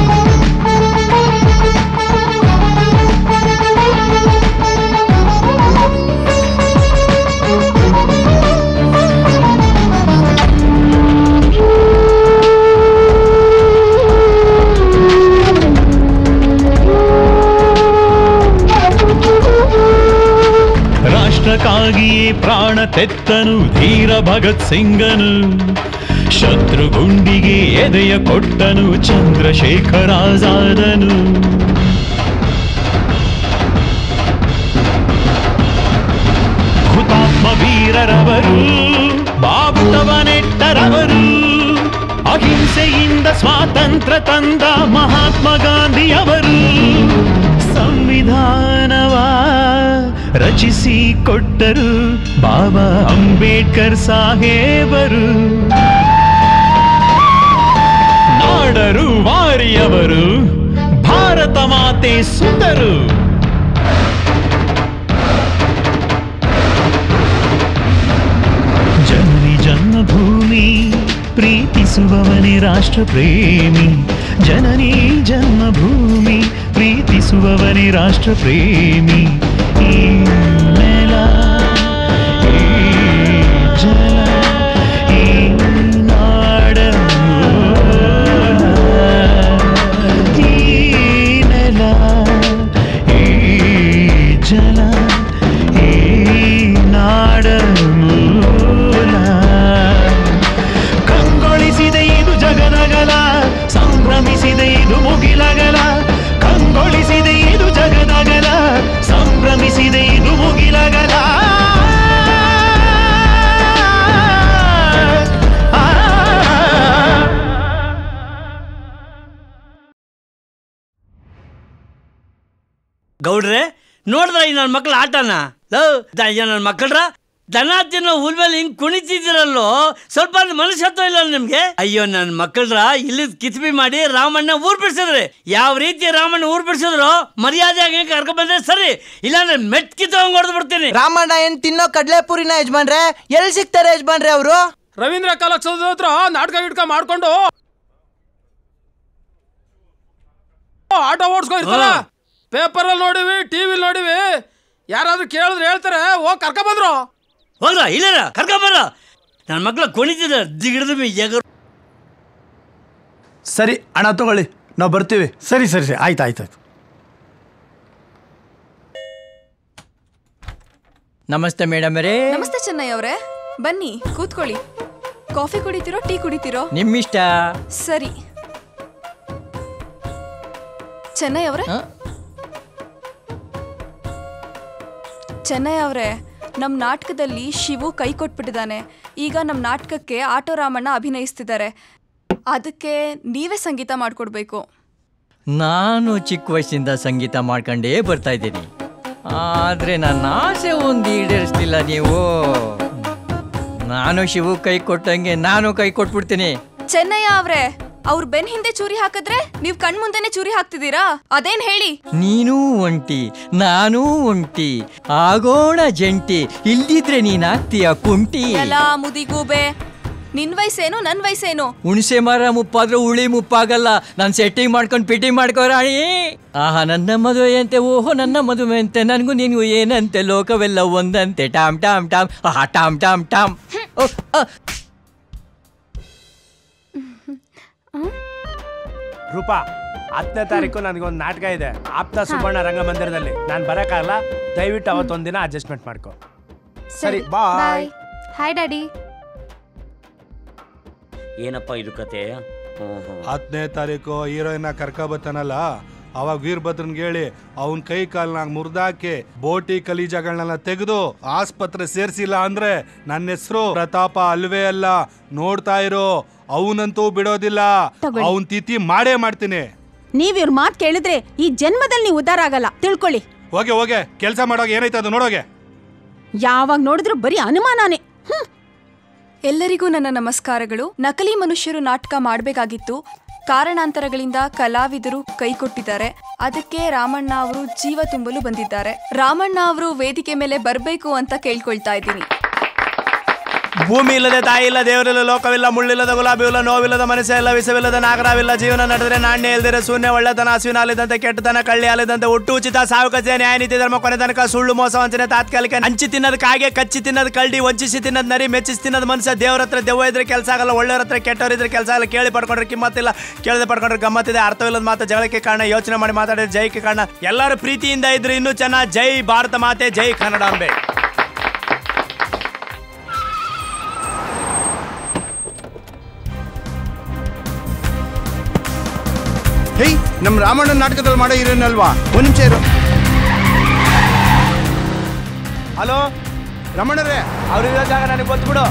ರಾಷ್ಟ್ರಕ್ಕಾಗಿಯೇ ಪ್ರಾಣ ತೆತ್ತನು ಧೀರ ಭಗತ್ ಸಿಂಗನು ಶತ್ರುಗುಂಡಿಗೆ ಎದೆಯ ಕೊಟ್ಟನು ಚಂದ್ರಶೇಖರಾಜಾದನು ಹುತಾತ್ಮ ವೀರರವರು ಬಾವುಟವ ನೆಟ್ಟರವರು ಅಹಿಂಸೆಯಿಂದ ಸ್ವಾತಂತ್ರ್ಯ ತಂದ ಮಹಾತ್ಮ ಗಾಂಧಿಯವರು ಸಂವಿಧಾನವ ರಚಿಸಿ ಕೊಟ್ಟರು ಬಾಬಾ ಅಂಬೇಡ್ಕರ್ ಸಾಹೇಬರು ನಾಡರು ವಾರಿಯವರು ಭಾರತ ಮಾತೆ ಸುಂದರು ಜನನಿ ಜನ್ಮಭೂಮಿ ಪ್ರೀತಿಸುವವನೇ ರಾಷ್ಟ್ರ ಪ್ರೇಮಿ ಜನನಿ ಜನ್ಮಭೂಮಿ ಪ್ರೀತಿಸುವವನೇ ರಾಷ್ಟ್ರ ಪ್ರೇಮಿ ಈ ನೆಲ ಈ ಜಲ ಈ ನಾಡ ಮೂಲ, ಈ ನೆಲ ಈ ಜಲ ಈ ನಾಡ ಮೂಲ ಕಂಗೊಳಿಸಿದೆ ಇದು ಜಗದಗಲ ಸಂಭ್ರಮಿಸಿದೆ ಇದು ಮುಗಿಲಗಲ ಕಂಗೊಳಿಸಿದೆ ಇದು ಜಗದಗಲ ಸಂಭ್ರಮಿಸಿದೆ ಇದು ಮುಗಿಲಗಲ ಗೌಡ್ರೆ ನೋಡ್ದ ಈ ನನ್ನ ಮಕ್ಳ ಆಟನ ಲವ್ ನನ್ನ ಮಕ್ಕಳ್ರ ದನ ತಿನ್ನೋ ಹುಲ್ ಮೇಲೆ ಹಿಂಗ್ ಕುಣಿತಿದ್ದೀರಲ್ಲೋ ಸ್ವಲ್ಪ ಮನಸ್ಸತ್ವ ಇಲ್ಲ ನಿಮ್ಗೆ ಅಯ್ಯೋ ನನ್ನ ಮಕ್ಕಳ್ರ ಇಲ್ಲಿ ಕಿತ್ಬಿ ಮಾಡಿ ರಾಮಣ್ಣ ಊರ್ ಬಿಡ್ಸಿದ್ರಿ ಯಾವ ರೀತಿ ರಾಮಣ್ಣ ಊರ್ ಬಿಡ್ಸಿದ್ರು ಮರ್ಯಾದೆಯಾಗಿ ಕರ್ಕೊಂಡ್ ಬಂದ್ರೆ ಸರಿ ಇಲ್ಲಾಂದ್ರೆ ಮೆಟ್ಕಿ ತಗೊಂಡ್ ಹೊಡೆದು ಬಿಡ್ತೀನಿ ರಾಮಣ್ಣ ಏನ್ ತಿನ್ನೋ ಕಡ್ಲೆಪುರಿನ ಯಜಮಾನ್ರೆ ಎಲ್ಲಿ ಸಿಗ್ತಾರೆ ಯಜಮಾನ್ರೆ ಅವರು ರವೀಂದ್ರ ಕಲಾಕ್ಷದ ಹತ್ರ ನಾಟಕ ಗಿಟ್ಕ ಮಾಡ್ಕೊಂಡು ಆಟೋ ಓಡಿಸ್ಕೊ ಇರ್ತಾರ ಪೇಪರ್ ಅಲ್ಲಿ ನೋಡಿವಿ ಟಿವಿ ನೋಡಿವಿ ಯಾರಾದ್ರೂ ಕೇಳಿದ್ರೆ ಹೇಳ್ತಾರೆ ಹೋಗ್ ಕರ್ಕ ಬಂದ್ರು ಹೋಗ್ರ ಇಲ್ಲ ಕರ್ಕೊಂಬರ ನನ್ನ ಮಕ್ಳು ಕುಣಿತಿದ್ದ ದಿಗಿಡ್ದು ಎಗರು ಸರಿ ಹಣ ತಗೊಳ್ಳಿ ನಾವು ಬರ್ತೀವಿ ಸರಿ ಸರಿ ಸರಿ ಆಯ್ತು ಆಯ್ತು ಆಯ್ತು ನಮಸ್ತೆ ಮೇಡಮ್ ರೇ ನಮಸ್ತೆ ಚೆನ್ನಯ್ಯ ಅವರೇ ಬನ್ನಿ ಕೂತ್ಕೊಳ್ಳಿ ಕಾಫಿ ಕುಡಿತೀರೋ ಟೀ ಕುಡಿತೀರೋ ನಿಮ್ಮಿಷ್ಟ ಸರಿ ಚೆನ್ನೈ ಅವರೇ ಚೆನ್ನೈ ಅವರೇ ನಮ್ಮ ನಾಟಕದಲ್ಲಿ ಶಿವು ಕೈ ಕೊಟ್ಬಿಟ್ಟಿದ್ದಾನೆ ಈಗ ನಮ್ಮ ನಾಟಕಕ್ಕೆ ಆಟೋ ರಾಮಣ್ಣ ಅಭಿನಯಿಸ್ತಿದ್ದಾರೆ ಅದಕ್ಕೆ ನೀವೇ ಸಂಗೀತ ಮಾಡ್ಕೊಡ್ಬೇಕು ನಾನು ಚಿಕ್ಕ ವಯಸ್ಸಿಂದ ಸಂಗೀತ ಮಾಡ್ಕೊಂಡೇ ಬರ್ತಾ ಇದ್ದೀನಿ ಆದರೆ ನನ್ನ ಆಸೆ ಒಂದು ಈಡೇರಿಸ್ತಿಲ್ಲ ನೀವು ನಾನು ಶಿವು ಕೈ ಕೊಟ್ಟಂಗೆ ನಾನು ಕೈ ಕೊಟ್ಬಿಡ್ತೀನಿ ಚೆನ್ನಯ್ಯ ಅವ್ರೆ ಅವ್ರ ಬೆನ್ ಹಿಂದೆ ಚೂರಿ ಹಾಕಿದ್ರೆ ನೀವ್ ಕಣ್ ಮುಂದೆನೆ ಚೂರಿ ಹಾಕ್ತಿದ್ದೀರಾ ಅದೇನ್ ಹೇಳಿ ನೀನೂ ಒಂಟಿ ನಾನೂ ಒಂಟಿ ಆಗೋಣ ಜಂಟಿ ಇಲ್ದಿದ್ರೆ ನೀನಾಗ್ತೀಯ ಕುಂಟಿ ಎಲ್ಲ ಮುದಿಗೂಬೆ ನಿನ್ ವಯಸ್ಸೇನು ನನ್ ವಯಸ್ಸೇನು ಹುಣಸೆ ಮರ ಮುಪ್ಪಾದ್ರೆ ಉಳಿ ಮುಪ್ಪಾಗಲ್ಲ ನಾನು ಸೆಟ್ಟಿಂಗ್ ಮಾಡ್ಕೊಂಡು ಫಿಟ್ಟಿಂಗ್ ಮಾಡ್ಕೋರಾಣಿ ಆಹಾ ನನ್ನ ಮದುವೆ ಅಂತೆ ಓಹೋ ನನ್ನ ಮದುವೆ ಅಂತೆ ನನಗೂ ನಿನಗೂ ಏನಂತೆ ಲೋಕವೆಲ್ಲ ಒಂದಂತೆ ಟಾಮ್ ಟಾಮ್ ಟಾಮ್ ಆಹಾ ಟಾಮ್ ಟಾಮ್ ಟಾಮ್ ಓ, ಆ. ರೂಪಾ ಹತ್ತನೇ ತಾರೀಕು ನನಗೊಂದು ನಾಟಕ ಇದೆ ಆಪ್ತ ಸುಬ್ಬಣ್ಣ ರಂಗಮಂದಿರದಲ್ಲಿ ನಾನು ಬರೋಕ್ಕಾಗಲ್ಲ ದಯವಿಟ್ಟು ಅವತ್ತೊಂದಿನ ಅಡ್ಜಸ್ಟ್ಮೆಂಟ್ ಮಾಡ್ಕೊ ಸರಿ ಬಾಯ್ ಹಾಯ್ ಡ್ಯಾಡಿ ಏನಪ್ಪ ಇದು ಕತೆ ಓಹೋ ಹತ್ತನೇ ತಾರೀಕು ಹೀರೋಯಿನ್ ಕರ್ಕೊಬತ್ತಾನಲ್ಲ ಅವಾಗ ವೀರಭದ್ರನ್ಗೆ ಹೇಳಿ ಅವನ್ ಕೈ ಕಾಲ್ನಾಗ ಮುರಿದಾಕಿ ಬೋಟಿ ಕಲೀಜಗಳನ್ನೆಲ್ಲ ತೆಗೆದು ಆಸ್ಪತ್ರೆ ಸೇರ್ಸಿಲ್ಲ ಅಂದ್ರೆ ನನ್ನ ಹೆಸರು ಪ್ರತಾಪ ಅಲ್ವೇ ಅಲ್ಲ ನೋಡ್ತಾ ಇರೋ ಅವನಂತೂ ಬಿಡೋದಿಲ್ಲ ತಗೊಳ್ಳಿ. ಅವನ್ ತಿಥಿ ಮಾಡೇ ಮಾಡ್ತೀನಿ ನೀವ್ ಇವ್ರ ಮಾತು ಕೇಳಿದ್ರೆ ಈ ಜನ್ಮದಲ್ಲಿ ನೀವು ಉದ್ಧಾರ ಆಗಲ್ಲ ತಿಳ್ಕೊಳ್ಳಿ ಹೋಗೆ ಹೋಗೆ ಕೆಲಸ ಮಾಡೋಗ ಏನೈತೆ ಅದು ನೋಡೋಗೆ ಯಾವಾಗ ನೋಡಿದ್ರು ಬರೀ ಅನುಮಾನನೇ ಎಲ್ಲರಿಗೂ ನನ್ನ ನಮಸ್ಕಾರಗಳು ನಕಲಿ ಮನುಷ್ಯರು ನಾಟಕ ಮಾಡಬೇಕಾಗಿತ್ತು ಕಾರಣಾಂತರಗಳಿಂದ ಕಲಾವಿದರು ಕೈಕೊಟ್ಟಿದ್ದಾರೆ ಅದಕ್ಕೆ ರಾಮಣ್ಣ ಅವರು ಜೀವ ತುಂಬಲು ಬಂದಿದ್ದಾರೆ ರಾಮಣ್ಣ ಅವರು ವೇದಿಕೆ ಮೇಲೆ ಬರಬೇಕು ಅಂತ ಕೇಳ್ಕೊಳ್ತಾ ಇದ್ದೀನಿ ಭೂಮಿ ಇಲ್ಲದೆ ತಾಯಿ ಇಲ್ಲ ದೇವರಿಲ್ಲ ಲೋಕವಿಲ್ಲ ಮುಳ್ಳಿಲ್ಲದ ಗುಲಾಬಿ ಇಲ್ಲ ನೋವಿಲ್ಲದ ಮನಸ್ಸೇ ಇಲ್ಲ ವಿಷವಿಲ್ಲದ ನಾಗರವಿಲ್ಲ ಜೀವನ ನಡೆದರೆ ನಾಣ್ಯ ಇಲ್ದಿರೆ ಶೂನ್ಯ ಒಳ್ಳೆತನ ಹಸುವಿನ ಅಲಿದಂತೆ ಕೆಟ್ಟತನ ಕಳ್ಳಿ ಅಲಿದಂತೆ ಒಟ್ಟು ಉಚಿತ ಸಾವುಕತೆ ನ್ಯಾಯ ನೀತಿ ಧರ್ಮ ಕೊನೆ ತನಕ ಸುಳ್ಳು ಮೋಸ ವಂಚನೆ ತಾತ್ಕಾಲಿಕ ಹಂಚಿ ತಿನ್ನೋದು ಕಾಗೆ ಕಚ್ಚಿ ತಿನ್ನೋದು ಕಳ್ಳಿ ವಂಚಿಸಿ ತಿನ್ನೋದು ನರಿ ಮೆಚ್ಚಿಸಿ ತಿನ್ನೋದು ಮನುಷ್ಯ ದೇವ್ರ ಹತ್ರ ದೆವ್ವ ಇದ್ರೆ ಕೆಲಸ ಆಗಲ್ಲ ಒಳ್ಳೆಯವ್ರ ಹತ್ರ ಕೆಟ್ಟವ್ರ ಇದ್ರೆ ಕೆಲಸ ಆಗಲ್ಲ ಕೇಳಿ ಪಡ್ಕೊಂಡ್ರೆ ಕಿಮ್ಮತ್ತಿಲ್ಲ ಕೇಳದೆ ಪಡ್ಕೊಂಡ್ರೆ ಗಮ್ಮತ್ತಿದೆ ಅರ್ಥವಿಲ್ಲದ ಮಾತು ಜಗಳಕ್ಕೆ ಕಾರಣ ಯೋಚನೆ ಮಾಡಿ ಮಾತಾಡಿದ್ರೆ ಜೈಕ್ಕೆ ಕಾರಣ ಎಲ್ಲರೂ ಪ್ರೀತಿಯಿಂದ ಇದ್ರೆ ಇನ್ನೂ ಚೆನ್ನಾಗಿ ಜೈ ಭಾರತ ಮಾತೆ ಜೈ ಕನ್ನಡಾಂಬೆ ಹೇಯ್ ನಮ್ಮ ರಾಮಣ್ಣನ ನಾಟಕದಲ್ಲಿ ಮಾಡೋ ಹೀರೋಯಿನ್ ಒಂದ್ ನಿಮಿಷ ಇರು ಹಲೋ ರಮಣರೇ ಅವ್ರಿರೋ ಜಾಗ ನನಗೆ ಗೊತ್ತು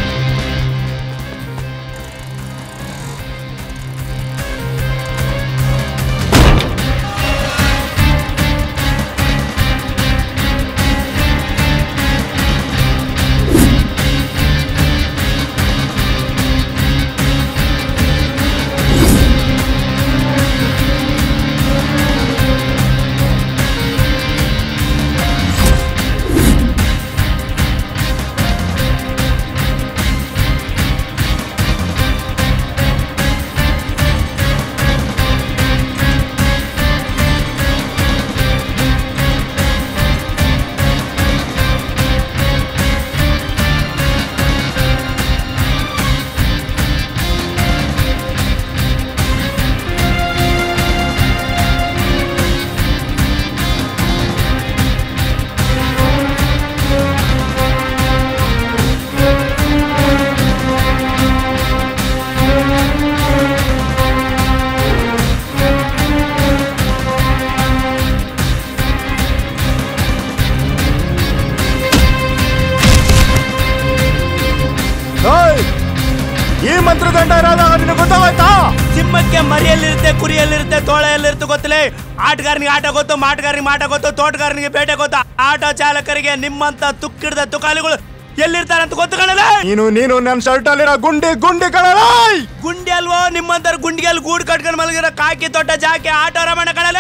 ಈ ಮಂತ್ರದಂಡ ಇರೋದ ನಿನಗೆ ಗೊತ್ತಾಗೋಯ್ತಾ ಸಿಂಹಕ್ಕೆ ಮರಿಯಲ್ಲಿರುತ್ತೆ ಕುರಿಯಲ್ಲಿರುತ್ತೆ ತೋಳೆಯಲ್ಲಿರುತ್ತೆ ಗೊತ್ತಿಲ್ಲ ಆಟಗಾರನಿಗೆ ಆಟ ಗೊತ್ತು ಮಾಟಗಾರನಿಗೆ ಮಾಟ ಗೊತ್ತು ತೋಟಗಾರನಿಗೆ ಬೇಟೆ ಗೊತ್ತು ಆಟೋ ಚಾಲಕರಿಗೆ ನಿಮ್ಮಂತ ತುಕ್ಕಿಡ್ದ ತುಕಾಲಿಗಳು ಎಲ್ಲಿರ್ತಾರೆ ಅಂತ ಗೊತ್ತು ಕಣಲ್ಲ ನೀನು ನೀನು ನನ್ನ ಶರ್ಟ್ ಅಲ್ಲಿರೋ ಗುಂಡಿ ಗುಂಡಿ ಕಣಲ್ಲ ಗುಂಡಿ ಅಲ್ವೋ ನಿಮ್ಮಂತರ ಗುಂಡಿಗೆಲ್ಲಿ ಗೂಡು ಕಟ್ಕೊಂಡು ಮಲಗಿರೋ ಕಾಕಿ ತೊಟ್ಟ ಜಾಕೆ ಆಟೋ ರಮಣ ಕಣಲ್ಲ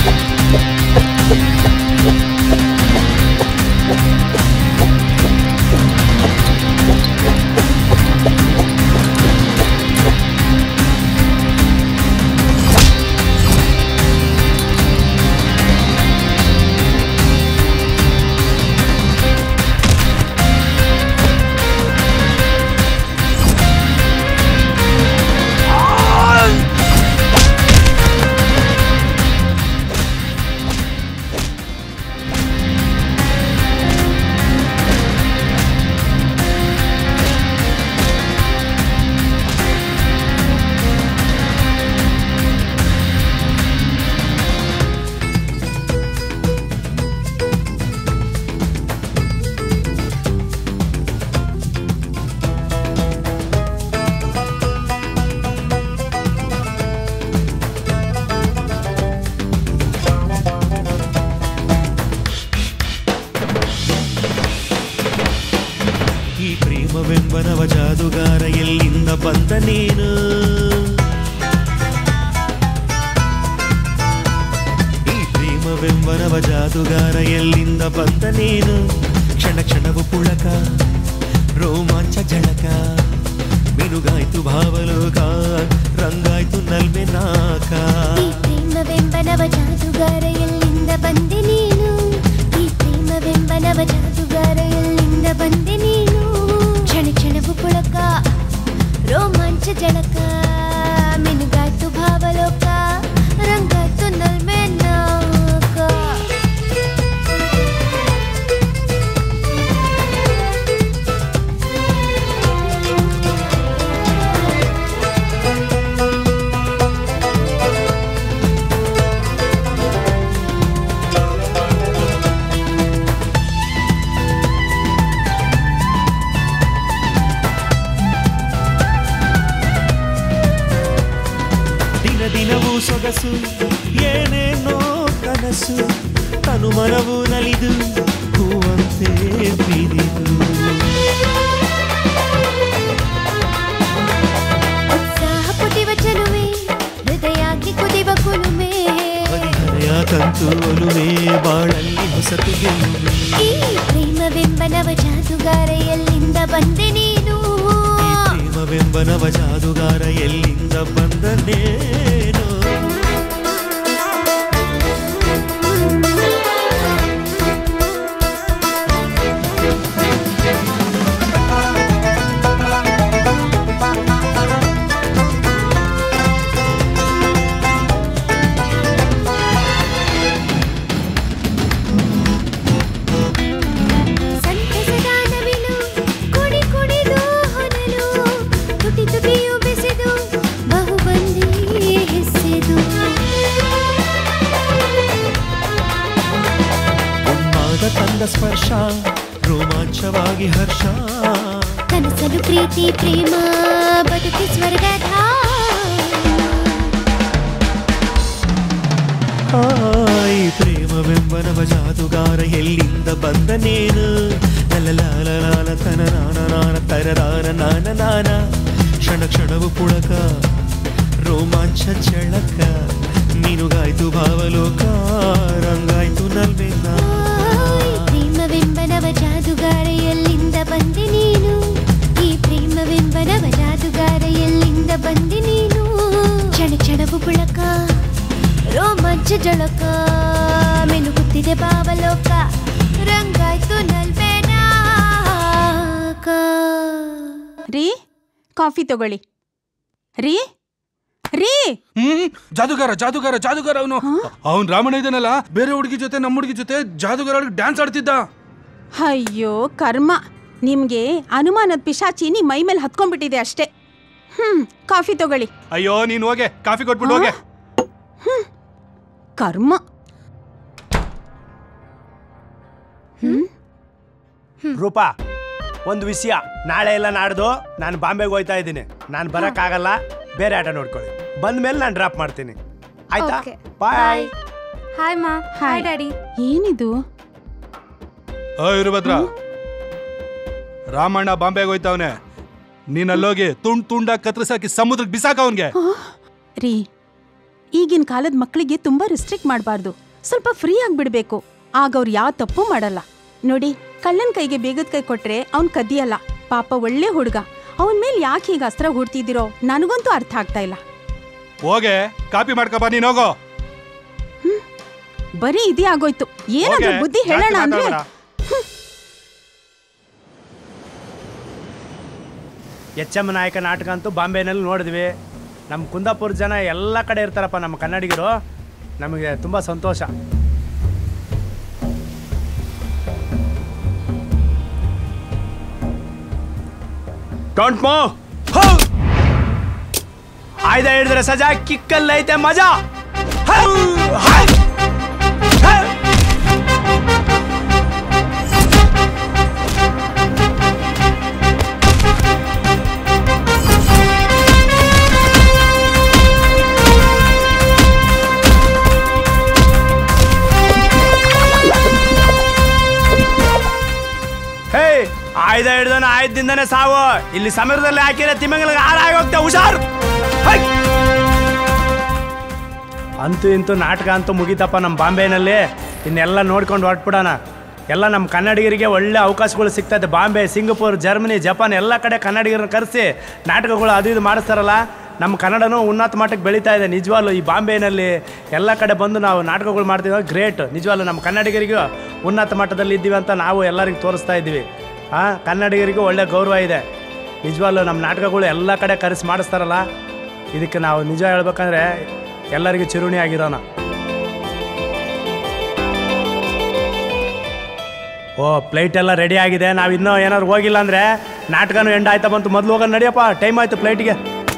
ಆ ಪ್ರೇಮವೆಂಬನವ ಜಾದುಗಾರ ಎಲ್ಲಿಂದ ಬಂದ ನೀನು ಈ ಪ್ರೇಮವೆಂಬನವ ಜಾದುಗಾರ ಎಲ್ಲಿಂದ ಬಂದ ನೀನು ಕ್ಷಣ ಕ್ಷಣವು ಪುಳಕ ರೋಮಾಂಚ ಜಳಕ ಮಿನುಗಾಯ್ತು ಭಾವಲೋಕ ರಂಗಾಯ್ತು ನಲ್ಮೆ ನಾಕ ಈ ಪ್ರೇಮವೆಂಬನವ ಜಾದುಗಾರ ಎಲ್ಲಿಂದ ಬಂದೆ ನೀನು ಈ ಪ್ರೇಮವೆಂಬನವ ಜಾದುಗಾರ ಎಲ್ಲಿಂದ ಬಂದೆ ನೀನು ಕ್ಷಣ ಕ್ಷಣವು ಪುಳಕ ರೋಮಾಂಚ ಜಳಕ ಮಿನುಗಾಯ್ತು ಭಾವಲೋಕ ರಂಗಾಯ್ತು ನಲ್ಮೆ ನಾಕ ದಿನ ದಿನವೂ ಸೊಗಸು ಏನೇನೋ ಕನಸು ತನು ಮನವು ನಲಿದು ಹೂವಂತೆ ಬಿರಿದು ಉತ್ಸಾಹ ಪುಟಿವ ಚೆಲುವೆ ಹೃದಯಾಗಿ ಕುದಿವ ಕುಲುಮೆ ಹರೆಯ ತಂತು ಒಲುವೆ ಬಾಳಲ್ಲಿ ಹೊಸತು ಗೆಲುವೆ ಈ ಪ್ರೇಮವೆಂಬನವ ಜಾದುಗಾರ ಎಲ್ಲಿಂದ ಬಂದೆ ನೀನು ಪ್ರೇಮವೆಂಬನವ ಜಾದುಗಾರ ಎಲ್ಲಿಂದ ಬಂದನೇನು ಸಂತಸದ ನವಿಲು ಕುಡಿ ಕುಡಿದು ಹೊನಲು ತುಟಿ ತುಟಿಯು ಬೆಸೆದು ಬಹುಬಂದಿ ಹೆಸೆದು ಉನ್ಮಾದ ತಂದ ಸ್ಪರ್ಶ ರೋಮಾಂಚವಾಗಿ ಹರ್ಷ ಕನಸಲು ಪ್ರೀತಿ ಪ್ರೇಮ ಬದುಕಿ ಸ್ವರ್ಗದ ಹಾಯ್ ಪ್ರೇಮವೆಂಬನವ ಜಾದುಗಾರ ಎಲ್ಲಿಂದ ಬಂದ ನೀನು ಲಲಲಾಲಲಾಲ ತನ ನಾನ ನಾನ ತರರಾನ ನಾನ ನಾನ ಕ್ಷಣ ಕ್ಷಣವು ಪುಳಕ ರೋಮಾಂಚ ಚಳಕ ನೀನುಗಾಯ್ತು ಭಾವಲೋಕ ರಂಗಾಯ್ತು ನಲ್ವೆನ್ನ ಪ್ರೇಮವೆಂಬನವ ಜಾದುಗಾರ ಎಲ್ಲಿಂದ ಬಂದೆ ನೀನು ಈ ಪ್ರೇಮವೆಂಬನವ ಜಾದುಗಾರ ಎಲ್ಲಿಂದ ಬಂದೆ ನೀನು ಕ್ಷಣ ಕ್ಷಣವು ಪುಳಕ ರೋಮಾಂಚ ಜಳಕ ಮೆನುಗುತ್ತಿದೆ ಭಾವಲೋಕ ರಂಗಾಯ್ತು ನಲ್ವೇನಾಕ ರೀ ಕಾಫಿ ತಗೊಳ್ಳಿ ರೀ ರೀ ಹ್ಮ್ ಜಾದುಗಾರ ಜಾದುಗಾರ ಜಾದುಗಾರ ಅವನು ಅವನ್ ರಾಮಣ್ಣ ಇದ್ದಾನಲ್ಲ ಬೇರೆ ಹುಡುಗಿ ಜೊತೆ ನಮ್ಮ ಹುಡುಗಿ ಜೊತೆ ಜಾದುಗಾರ ಡ್ಯಾನ್ಸ್ ಆಡ್ತಿದ್ದ ಅಯ್ಯೋ ಕರ್ಮ ನಿಮ್ಗೆ ಅನುಮಾನದ ಪಿಶಾಚಿ ನಿಮ್ ಮೈ ಮೇಲೆ ಹತ್ಕೊಂಡ್ಬಿಟ್ಟಿದೆ ಅಷ್ಟೇ ಹ್ಮ್ ಕಾಫಿ ತಗೊಳ್ಳಿ ಅಯ್ಯೋ ನೀನ್ ಹೋಗೆ ಕಾಫಿ ಕೊಟ್ಬಿಟ್ಟು ಹೋಗೆ ಕರ್ಮ ರೂಪಾ ಒಂದು ವಿಷಯ ನಾಳೆ ಎಲ್ಲ ನಾಡ್ದು ನಾನು ಬಾಂಬೆಗೆ ಹೋಯ್ತಾ ಇದ್ದೀನಿ ನಾನು ಬರೋಕ್ಕಾಗಲ್ಲ ಬೇರೆ ಆಟ ನೋಡ್ಕೊಳ್ಳಿ ಬಂದ ಮೇಲೆ ನಾನು ಡ್ರಾಪ್ ಮಾಡ್ತೀನಿ ಆಯ್ತಾ Okay. ಬಾಯ್ ಹಾಯ್ ಮಾ ಹಾಯ್ ಡ್ಯಾಡಿ ಏನಿದು ಓ ಇರುಭದ್ರ ರಾಮಣ್ಣ ಬಾಂಬೆಗೆ ಹೋಯ್ತಾವನೆ ನೀನ್ ಅಲ್ಲೋಗಿ ತುಂಡ್ ತುಂಡ ಕತ್ರಿಸಾಕಿ ಸಮುದ್ರಕ್ಕೆ ಬಿಸಾಕ ಅವನ್ಗೆ ರೀ ಈಗಿನ ಕಾಲದ ಮಕ್ಕಳಿಗೆ ತುಂಬಾ ರಿಸ್ಟ್ರಿಕ್ಟ್ ಮಾಡಬಾರ್ದು ಸ್ವಲ್ಪ ಫ್ರೀ ಆಗಿಬಿಡ್ಬೇಕು ಆಗ ಅವ್ರು ಯಾವ ತಪ್ಪು ಮಾಡಲ್ಲ ನೋಡಿ ಕಳ್ಳನ ಕೈಗೆ ಬೇಗದ ಕೈ ಕೊಟ್ರೆ ಅವ್ನ್ ಕದಿಯಲ್ಲ ಪಾಪ ಒಳ್ಳೆ ಹುಡುಗ ಅವನ್ ಮೇಲೆ ಯಾಕೆ ಹೀಗೆ ಅಸ್ತ್ರ ಹುಡ್ತಿದ್ದೀರೋ ನನಗಂತೂ ಅರ್ಥ ಆಗ್ತಾ ಇಲ್ಲ ಹೋಗೆ ಕಾಪಿ ಮಾಡ್ಕೊ ಬಾ ನೀನ್ ಹೋಗೋ ಬರೀ ಇದೇ ಆಗೋಯ್ತು ಏನಾದ್ರೂ ಹೋಗೆ, ಬುದ್ಧಿ ಜಾಸ್ತಿ ಹೇಳೋಣ ಅಂದ್ರೆ ಮಾತಾಡ್ಬೇಡ. ಎಚ್ ಎಂ ನಾಯಕ ನಾಟಕ ಅಂತೂ ಬಾಂಬೆನಲ್ಲಿ ನೋಡಿದ್ವಿ ನಮ್ಮ ಕುಂದಾಪುರ ಜನ ಎಲ್ಲ ಕಡೆ ಇರ್ತಾರಪ್ಪ ನಮ್ಮ ಕನ್ನಡಿಗರು ನಮಗೆ ತುಂಬ ಸಂತೋಷ ಡೋಂಟ್ ಮೋ ಆಯ್ದ ಹಿಡಿದ್ರೆ ಸಜಾ ಕಿಕ್ಕಲ್ಲೈತೆ ಮಜಾ ಹೌ, ಹೈ. ಹೈ. ಹೇ ಆಯ್ದ ಹಿಡ್ದನ ಆಯ್ದಿಂದನೇ ಸಾವು ಇಲ್ಲಿ ಸಮೀರದಲ್ಲಿ ಹಾಕಿದ್ರೆ ತಿಮ್ಮಂಗಲಿಗೆ ಹಾಳಾಗಿ ಹೋಗ್ತಾ ಹುಷಾರ್ ಹೈ! ಅಂತೂ ಇಂತೂ ನಾಟಕ ಅಂತೂ ಮುಗೀತಪ್ಪ ನಮ್ಮ ಬಾಂಬೆನಲ್ಲಿ ಇನ್ನೆಲ್ಲ ನೋಡ್ಕೊಂಡು ಹೊರಟ್ಬಿಡೋಣ ಎಲ್ಲ ನಮ್ಮ ಕನ್ನಡಿಗರಿಗೆ ಒಳ್ಳೆ ಅವಕಾಶಗಳು ಸಿಗ್ತದೆ ಬಾಂಬೆ ಸಿಂಗಪುರ್ ಜರ್ಮನಿ ಜಪಾನ್ ಎಲ್ಲ ಕಡೆ ಕನ್ನಡಿಗರನ್ನ ಕರೆಸಿ ನಾಟಕಗಳು ಅದು ಇದು ಮಾಡಿಸ್ತಾರಲ್ಲ ನಮ್ಮ ಕನ್ನಡನೂ ಉನ್ನತ ಮಟ್ಟಕ್ಕೆ ಬೆಳೀತಾ ಇದೆ ನಿಜವಾಗ್ಲೂ ಈ ಬಾಂಬೆನಲ್ಲಿ ಎಲ್ಲ ಕಡೆ ಬಂದು ನಾವು ನಾಟಕಗಳು ಮಾಡ್ತೀವಿ ಗ್ರೇಟ್ ನಿಜವಾಗ್ಲೂ ನಮ್ಮ ಕನ್ನಡಿಗರಿಗೂ ಉನ್ನತ ಮಟ್ಟದಲ್ಲಿ ಇದ್ದೀವಿ ಅಂತ ನಾವು ಎಲ್ಲರಿಗೂ ತೋರಿಸ್ತಾ ಇದ್ದೀವಿ ಹಾಂ ಕನ್ನಡಿಗರಿಗೂ ಒಳ್ಳೆ ಗೌರವ ಇದೆ ನಿಜವಾಗ್ಲೂ ನಮ್ಮ ನಾಟಕಗಳು ಎಲ್ಲ ಕಡೆ ಕರೆಸಿ ಮಾಡಿಸ್ತಾರಲ್ಲ ಇದಕ್ಕೆ ನಾವು ನಿಜ ಹೇಳ್ಬೇಕಂದ್ರೆ ಎಲ್ಲರಿಗೂ ಚಿರುಣಿ ಆಗಿರೋಣ ಓ ಪ್ಲೈಟ್ ಎಲ್ಲ ರೆಡಿ ಆಗಿದೆ ನಾವು ಇನ್ನೂ ಏನಾದ್ರು ಹೋಗಿಲ್ಲ ಅಂದರೆ ನಾಟಕನೂ ಎಂಡ್ ಆಯ್ತಾ ಬಂತು ಮೊದಲು ಹೋಗೋಣ ನಡಿಯಪ್ಪ ಟೈಮ್ ಆಯ್ತು ಫ್ಲೈಟ್ಗೆ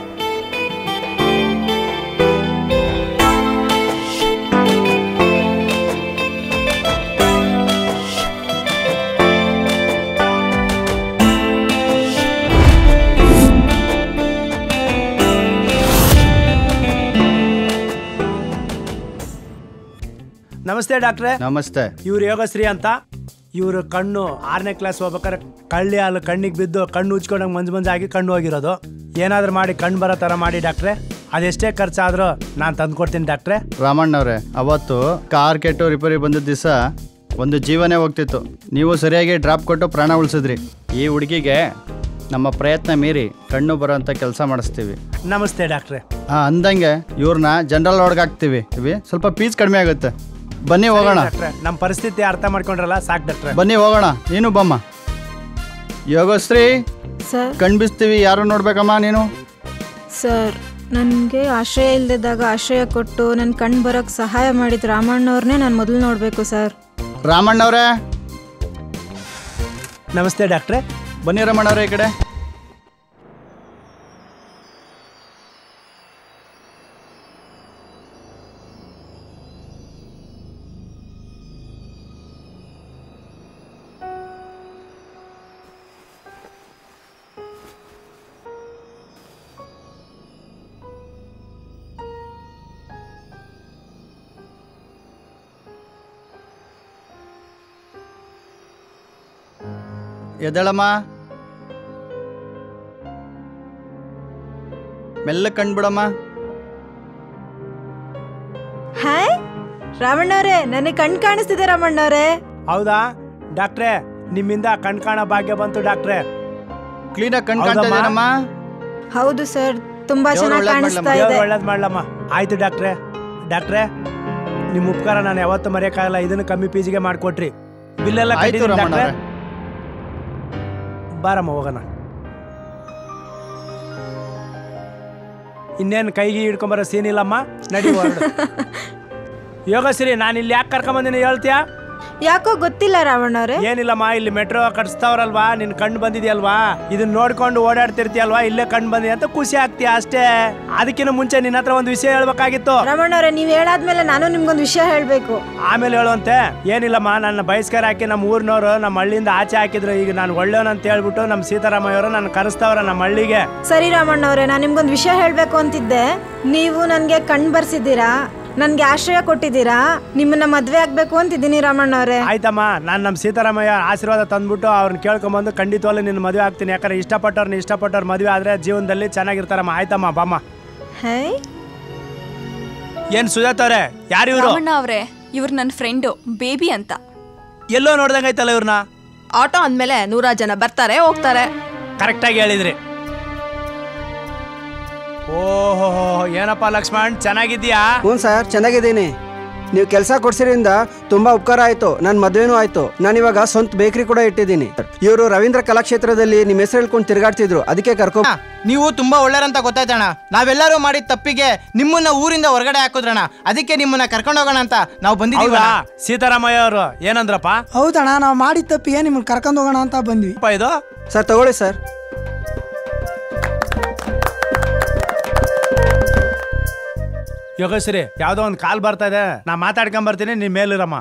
ನಮಸ್ತೆ ಡಾಕ್ಟ್ರೆ ನಮಸ್ತೆ ಇವ್ರು ಯೋಗಶ್ರೀ ಅಂತ ಇವರು ಕಣ್ಣು ಆರನೇ ಕ್ಲಾಸ್ ಹೋಗ್ಬೇಕಾದ್ರೆ ಕಳ್ಳಿ ಹಾಲು ಕಣ್ಣಿಗೆ ಬಿದ್ದು ಕಣ್ಣು ಉಜ್ಕೊಂಡಂಗೆ ಮಂಜು ಮಂಜಾಗಿ ಕಣ್ಣು ಹೋಗಿರೋದು ಏನಾದರೂ ಮಾಡಿ ಕಣ್ಣು ಬರೋ ಥರ ಮಾಡಿ ಡಾಕ್ಟ್ರೆ ಅದೆಷ್ಟೇ ಖರ್ಚಾದರೂ ನಾನು ತಂದ್ಕೊಡ್ತೀನಿ ಡಾಕ್ಟ್ರೆ ರಾಮಣ್ಣವ್ರೆ ಅವತ್ತು ಕಾರ್ ಕೆಟ್ಟು ರಿಪೇರಿ ಬಂದಿದ್ದ ದಿವಸ ಒಂದು ಜೀವನೇ ಹೋಗ್ತಿತ್ತು ನೀವು ಸರಿಯಾಗಿ ಡ್ರಾಪ್ ಕೊಟ್ಟು ಪ್ರಾಣ ಉಳಿಸಿದ್ರಿ ಈ ಹುಡುಗಿಗೆ ನಮ್ಮ ಪ್ರಯತ್ನ ಮೀರಿ ಕಣ್ಣು ಬರೋಂಥ ಕೆಲಸ ಮಾಡಿಸ್ತೀವಿ ನಮಸ್ತೆ ಡಾಕ್ಟ್ರೆ ಹಾಂ ಅಂದಂಗೆ ಇವ್ರನ್ನ ಜನರಲ್ ಒಳಗೆ ಹಾಕ್ತೀವಿ ಇವಿ ಸ್ವಲ್ಪ ಫೀಸ್ ಕಡಿಮೆ ಆಗುತ್ತೆ ಬನ್ನಿ ಹೋಗೋಣ ಡಾಕ್ಟ್ರೆ ನಮ್ಮ ಪರಿಸ್ಥಿತಿ ಅರ್ಥ ಮಾಡ್ಕೊಂಡ್ರಲ್ಲ ಸಾಕು ಡಾಕ್ಟ್ರೆ ಬನ್ನಿ ಹೋಗೋಣ ನೀನು ಬಮ್ಮ ಯೋಗಶ್ರೀ ಸರ್ ಕಣ್ಬಿಸ್ತೀವಿ ಯಾರು ನೋಡ್ಬೇಕಮ್ಮ ನೀನು ಸರ್ ನನಗೆ ಆಶ್ರಯ ಇಲ್ಲದಿದ್ದಾಗ ಆಶ್ರಯ ಕೊಟ್ಟು ನನ್ನ ಕಣ್ಣು ಬರೋಕ್ಕೆ ಸಹಾಯ ಮಾಡಿದ ರಾಮಣ್ಣವ್ರನ್ನೇ ನಾನು ಮೊದಲು ನೋಡಬೇಕು ಸರ್ ರಾಮಣ್ಣವ್ರೆ ನಮಸ್ತೆ ಡಾಕ್ಟ್ರೆ ಬನ್ನಿ ರಮಣ್ಣವ್ರೆ ಈ ಕಡೆ ಎದ್ದೇಳಮ್ಮ ಮೆಲ್ಲ ಕಣ್ಬಿಡಮ್ಮ ಹಾಯ್ ರಾಮಣ್ಣವ್ರೆ ನನಗೆ ಕಣ್ಣು ಕಾಣಿಸ್ತಿದೆ ರಾಮಣ್ಣವ್ರೆ ಹೌದಾ ಡಾಕ್ಟ್ರೆ ನಿಮ್ಮಿಂದ ಕಣ್ ಕಾಣೋ ಭಾಗ್ಯ ಬಂತು ಡಾಕ್ಟ್ರೆ ಕ್ಲೀನಾಗಿ ಕಣ್ ಕಾಣ್ತಾ ಇದೆಯೇನಮ್ಮ ಹೌದು ಸರ್ ತುಂಬಾ ದೇವ್ರು ಚೆನ್ನಾಗಿ ಒಳ್ಳೇದ್ ಕಾಣಿಸ್ತಾ ಮಾಡ್ಲಮ್ಮ. ಇದೆ ಒಳ್ಳೇದು ಮಾಡ್ಲಮ್ಮ ಆಯ್ತು ಡಾಕ್ಟ್ರೆ ಡಾಕ್ಟ್ರೆ ನಿಮ್ಮ ಉಪಕಾರ ನಾನು ಯಾವತ್ತೂ ಮರೆಯೋಕ್ಕಾಗಲ್ಲ ಇದನ್ನು ಕಮ್ಮಿ ಪೀಜಿಗೆ ಮಾಡಿಕೊಟ್ರಿ ಬಿಲ್ಲೆಲ್ಲ ಆಯ್ತು ಕಟ್ಟಿದ್ದೀನಿ ಡಾಕ್ಟ್ರೆ ರಮಣ್ಣವ್ರೆ ಬಾರಮ್ಮ ಹೋಗೋಣ ಇನ್ನೇನು ಕೈಗೆ ಹಿಡ್ಕೊಂಬರೋ ಸೀನ್ ಇಲ್ಲಮ್ಮ ನಡಿ ಹೊರಡು ಯೋಗಶ್ರೀ ನಾನು ಇಲ್ಲಿ ಯಾಕೆ ಕರ್ಕೊಂಬಂದಿನಿ ಹೇಳ್ತೀಯಾ ಯಾಕೋ ಗೊತ್ತಿಲ್ಲ ರಾಮಣ್ಣವ್ರೆ ಏನಿಲ್ಲಮ್ಮ ಇಲ್ಲಿ ಮೆಟ್ರೋ ಕಟ್ಸ್ತಾವ್ರಲ್ವಾ ನಿನ್ ಕಣ್ಣು ಬಂದಿದ್ಯಲ್ವಾ ಇದನ್ನ ನೋಡ್ಕೊಂಡು ಓಡಾಡ್ತಿರ್ತೀಯಲ್ವಾ ಇಲ್ಲೇ ಕಣ್ಣು ಬಂದಿದೆ ಅಂತ ಖುಷಿ ಆಗ್ತೀಯ ಅಷ್ಟೇ ಅದಕ್ಕಿಂತ ಮುಂಚೆ ನಿನ್ನ ಹತ್ರ ಒಂದು ವಿಷಯ ಹೇಳ್ಬೇಕಾಗಿತ್ತು ರಾಮಣ್ಣವ್ರೆ ನೀವ್ ಹೇಳಾದ್ಮೇಲೆ ನಾನು ನಿಮ್ಗೊಂದು ವಿಷಯ ಹೇಳ್ಬೇಕು ಆಮೇಲೆ ಹೇಳುವಂತೆ ಏನಿಲ್ಲಮ್ಮ ನನ್ನ ಬಯಸ್ಕರ ಹಾಕಿ ನಮ್ಮ ಊರಿನವರು ನಮ್ಮ ಹಳ್ಳಿಯಿಂದ ಆಚೆ ಹಾಕಿದ್ರು ಈಗ ನಾನು ಒಳ್ಳೆಯವನಂತ ಹೇಳ್ಬಿಟ್ಟು ನಮ್ಮ ಸೀತಾರಾಮಯ್ಯವರು ನನ್ನ ಕರೆಸ್ತವ್ರ ನಮ್ಮ ಹಳ್ಳಿಗೆ ಸರಿ ರಾಮಣ್ಣವ್ರೆ ನಾನು ನಿಮ್ಗೊಂದು ವಿಷಯ ಹೇಳ್ಬೇಕು ಅಂತಿದ್ದೆ ನೀವು ನನಗೆ ಕಣ್ಣು ಬರ್ಸಿದ್ದೀರಾ ನನ್ಗೆ ಆಶ್ರಯ ಕೊಟ್ಟಿದ್ದೀರಾ ನಿಮ್ಮನ್ನ ಮದ್ವೆ ಆಗ್ಬೇಕು ಅಂತಿದ್ದೀನಿ ರಾಮಣ್ಣವ್ರೆ ಆಯ್ತಮ್ಮ ನಾನು ನಮ್ಮ ಸೀತಾರಾಮಯ್ಯ ಆಶೀರ್ವಾದ ತಂದ್ಬಿಟ್ಟು ಅವ್ರನ್ನ ಕೇಳ್ಕೊಂಬಂದು ಖಂಡಿತವಾಗ್ಲೂ ನಿನ್ನ ಮದುವೆ ಆಗ್ತೀನಿ ಯಾಕಂದ್ರೆ ಇಷ್ಟಪಟ್ಟವ್ರನ್ನ ಇಷ್ಟಪಟ್ಟವ್ರ ಮದುವೆ ಆದ್ರೆ ಜೀವನದಲ್ಲಿ ಚೆನ್ನಾಗಿರ್ತಾರಮ್ಮ ಆಯ್ತಮ್ಮ ಬಾಮ್ಮ ಹೈ ಏನ್ ಸುಜಾತ್ ಅವ್ರೆ ಯಾರು ಇವರು ರಾಮಣ್ಣ ಅವರೇ ಇವ್ರು ನನ್ನ ಫ್ರೆಂಡು ಬೇಬಿ ಅಂತ ಎಲ್ಲೋ ನೋಡ್ದಂಗೈತಲ್ಲ ಇವ್ರನ್ನ ಆಟೋ ಅಂದ್ಮೇಲೆ ನೂರಾರು ಜನ ಬರ್ತಾರೆ ಹೋಗ್ತಾರೆ ಕರೆಕ್ಟಾಗಿ ಹೇಳಿದ್ರಿ ಓಹೋ ಏನಪ್ಪ ಲಕ್ಷ್ಮಣ್ ಚೆನ್ನಾಗಿದ್ಯಾ ಹ್ಞೂ ಸರ್ ಚೆನ್ನಾಗಿದ್ದೀನಿ ನೀವು ಕೆಲಸ ಕೊಡ್ಸಿರಿಂದ ತುಂಬಾ ಉಪಕಾರ ಆಯ್ತು ನನ್ನ ಮದುವೆನೂ ಆಯ್ತು ನಾನು ಇವಾಗ ಸ್ವಂತ ಬೇಕರಿ ಕೂಡ ಇಟ್ಟಿದ್ದೀನಿ ಇವರು ರವೀಂದ್ರ ಕಲಾಕ್ಷೇತ್ರದಲ್ಲಿ ನಿಮ್ಮ ಹೆಸರು ಹೇಳ್ಕೊಂಡು ತಿರುಗಾಡ್ತಿದ್ರು ಅದಕ್ಕೆ ಕರ್ಕೊ ನೀವು ತುಂಬಾ ಒಳ್ಳೆಯರಂತ ಗೊತ್ತಾಯ್ತಣ್ಣ ನಾವೆಲ್ಲರೂ ಮಾಡಿದ ತಪ್ಪಿಗೆ ನಿಮ್ಮನ್ನ ಊರಿಂದ ಹೊರಗಡೆ ಹಾಕಿದ್ರಣ್ಣ ಅದಕ್ಕೆ ನಿಮ್ಮನ್ನ ಕರ್ಕೊಂಡು ಹೋಗೋಣ ಅಂತ ನಾವು ಬಂದಿದ್ದೀವಿ ಹೌದಾ ಸೀತಾರಾಮಯ್ಯ ಅವರು ಏನಂದ್ರಪ್ಪ ಹೌದಣ್ಣ ನಾವು ಮಾಡಿದ ತಪ್ಪಿಗೆ ನಿಮ್ಮನ್ನ ಕರ್ಕೊಂಡು ಹೋಗೋಣ ಅಂತ ಬಂದ್ವಿ ಇದು ಸರ್ ತಗೊಳ್ಳಿ ಸರ್ ಯೋಗೇಶ್ವರಿ ಯಾವ್ದೋ ಒಂದು ಕಾಲ್ ಬರ್ತಾ ಇದೆ ನಾ ಮಾತಾಡ್ಕೊಂಡ್ ಬರ್ತೀನಿ ನೀನ್ ಮೇಲಿರಮ್ಮ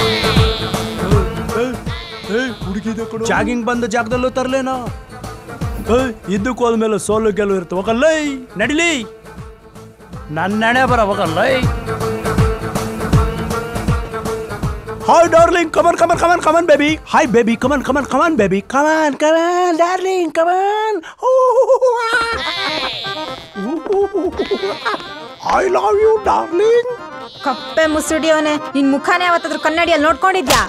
ಜಾಗಿಂಗ್ ಬಂದ ಜಾಗದಲ್ಲೂ ತರ್ಲೇನೋ ಏಯ್, ಇದ್ದಕ್ಕೆ ಹೋದ್ಮೇಲೆ ಸೋಲು ಗೆಲುವು ಇರುತ್ತೆ ಹೋಗಲ್ಲೈ ನಡಿಲಿ ನನ್ನ ಹಣೆ ಬರ ಹೋಗಲ್ಲೈ hi darling come on come on come on come on baby hi baby come on come on come on baby come on come on darling come on I love you darling ಕಪ್ಪೆ ಮುಸುಡಿಯೋನೆ ನಿನ್ ಮುಖಾನೇ ಯಾವತ್ತಾದ್ರೂ ಕನ್ನಡಿಯಲ್ಲಿ ನೋಡ್ಕೊಂಡಿದ್ಯಾ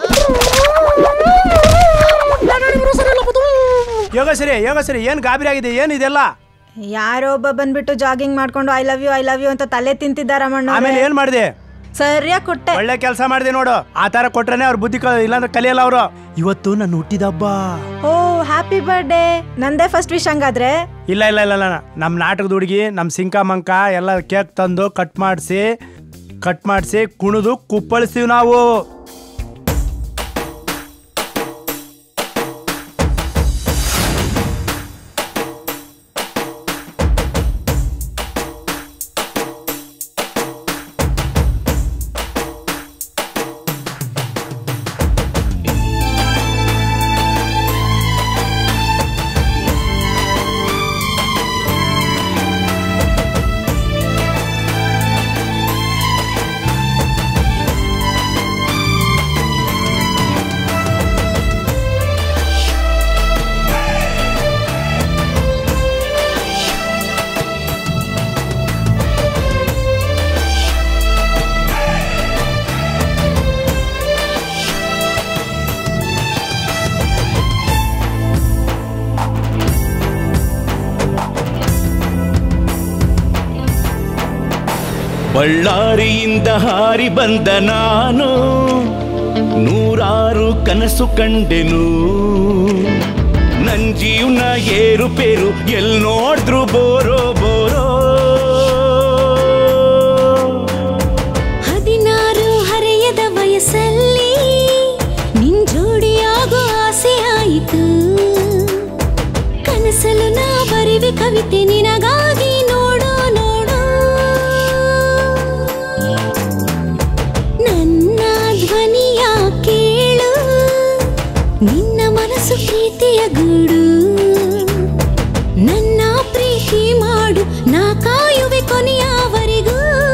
ಯೋಗ ಸರಿ ಯೋಗ ಸರಿ ಏನ್ ಗಾಬರಿ ಆಗಿದೆ ಏನ್ ಇದೆಲ್ಲ ಯಾರೋ ಒಬ್ಬ ಬಂದ್ಬಿಟ್ಟು ಜಾಗಿಂಗ್ ಮಾಡ್ಕೊಂಡು I love you I love you ಅಂತ ತಲೆ ತಿಂತಿದ್ದಾರ ಆಮೇಲೆ ಏನ್ ಮಾಡಿದೆ ಸರಿಯಾಗಿ ಕೊಟ್ಟೆ ಒಳ್ಳೆ ಕೆಲಸ ಮಾಡಿದೆ ನೋಡು ಆ ತರ ಕೊಟ್ರೇನೆ ಅವ್ರ ಬುದ್ಧಿ ಕ- ಇಲ್ಲಾಂದ್ರೆ ಕಲಿಯಲ್ಲ ಅವರು ಇವತ್ತು ನನ್ನ ಹುಟ್ಟಿದ ಹಬ್ಬ ಓ ಹ್ಯಾಪಿ ಬರ್ಡೇ ನಂದೇ ಫಸ್ಟ್ ವಿಶ್ ಹಂಗಾದ್ರೆ ಇಲ್ಲ ಇಲ್ಲ ಇಲ್ಲ ಇಲ್ಲ ನಮ್ಮ ನಾಟಕದ ಹುಡುಗಿ ನಮ್ಮ ಸಿಂಕ ಮಂಕ ಎಲ್ಲ ಕೇಕ್ ತಂದು ಕಟ್ ಮಾಡಿಸಿ ಕಟ್ ಮಾಡಿಸಿ ಕುಣಿದು ಕುಪ್ಪಳಿಸ್ತೀವಿ ನಾವು ಬಳ್ಳಾರಿಯಿಂದ ಹಾರಿ ಬಂದ ನಾನು ನೂರಾರು ಕನಸು ಕಂಡೆನು ನನ್ ಜೀವನ ಏರುಪೇರು ಎಲ್ ನೋಡಿದ್ರು ಬೋರೋ ಬೋರೋ ಹದಿನಾರು ಹರೆಯದ ವಯಸ್ಸಲ್ಲಿ ನಿನ್ ಜೋಡಿಯಾಗೋ ಆಸೆ ಆಯಿತು ಕನಸಲು ನಾ ಬರಿವೆ ಕವಿತೆ ನಿನಗಾಗಿ ನೋಡು ನೋಡು ನನ್ನ ಧ್ವನಿಯ ಕೇಳು ನಿನ್ನ ಮನಸ್ಸು ಪ್ರೀತಿಯ ಗೂಡು ನನ್ನ ಪ್ರೀತಿ ಮಾಡು ನಾ ಕಾಯುವೆ ಕೊನೆಯವರೆಗೂ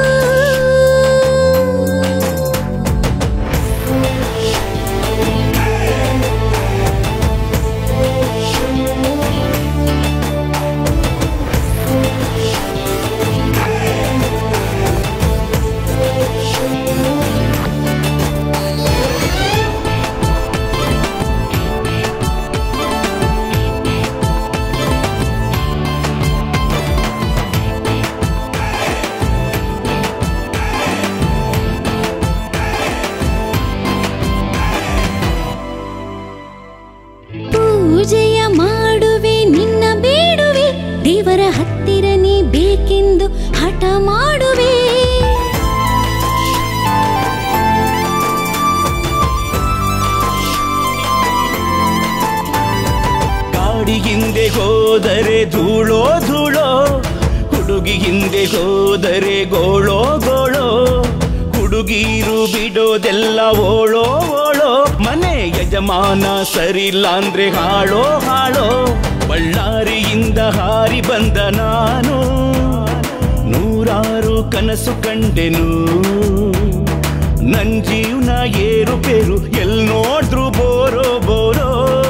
ಪೂಜೆಯ ಮಾಡುವೆ ನಿನ್ನ ಬೇಡುವೆ ದೇವರ ಹತ್ತಿರ ನೀ ಬೇಕೆಂದು ಹಠ ಮಾಡುವೆ ಗಾಡಿ ಹಿಂದೆ ಹೋದರೆ ಧೂಳೋ ಧೂಳೋ ಹುಡುಗಿ ಹಿಂದೆ ಹೋದರೆ ಗೋಳೋ ಗೋಳೋ ಹುಡುಗೀರು ಬಿಡೋದೆಲ್ಲ ಓಳೋ ಓಳೋ ಮನೆ ಯಜಮಾನ ಸರಿಲ್ಲ ಅಂದ್ರೆ ಹಾಳೋ ಹಾಳೋ ಬಳ್ಳಾರಿಯಿಂದ ಹಾರಿ ಬಂದ ನಾನು ನೂರಾರು ಕನಸು ಕಂಡೆನು ನನ್ ಜೀವನ ಏರುಪೇರು ಎಲ್ ನೋಡಿದ್ರು ಬೋರೋ ಬೋರೋ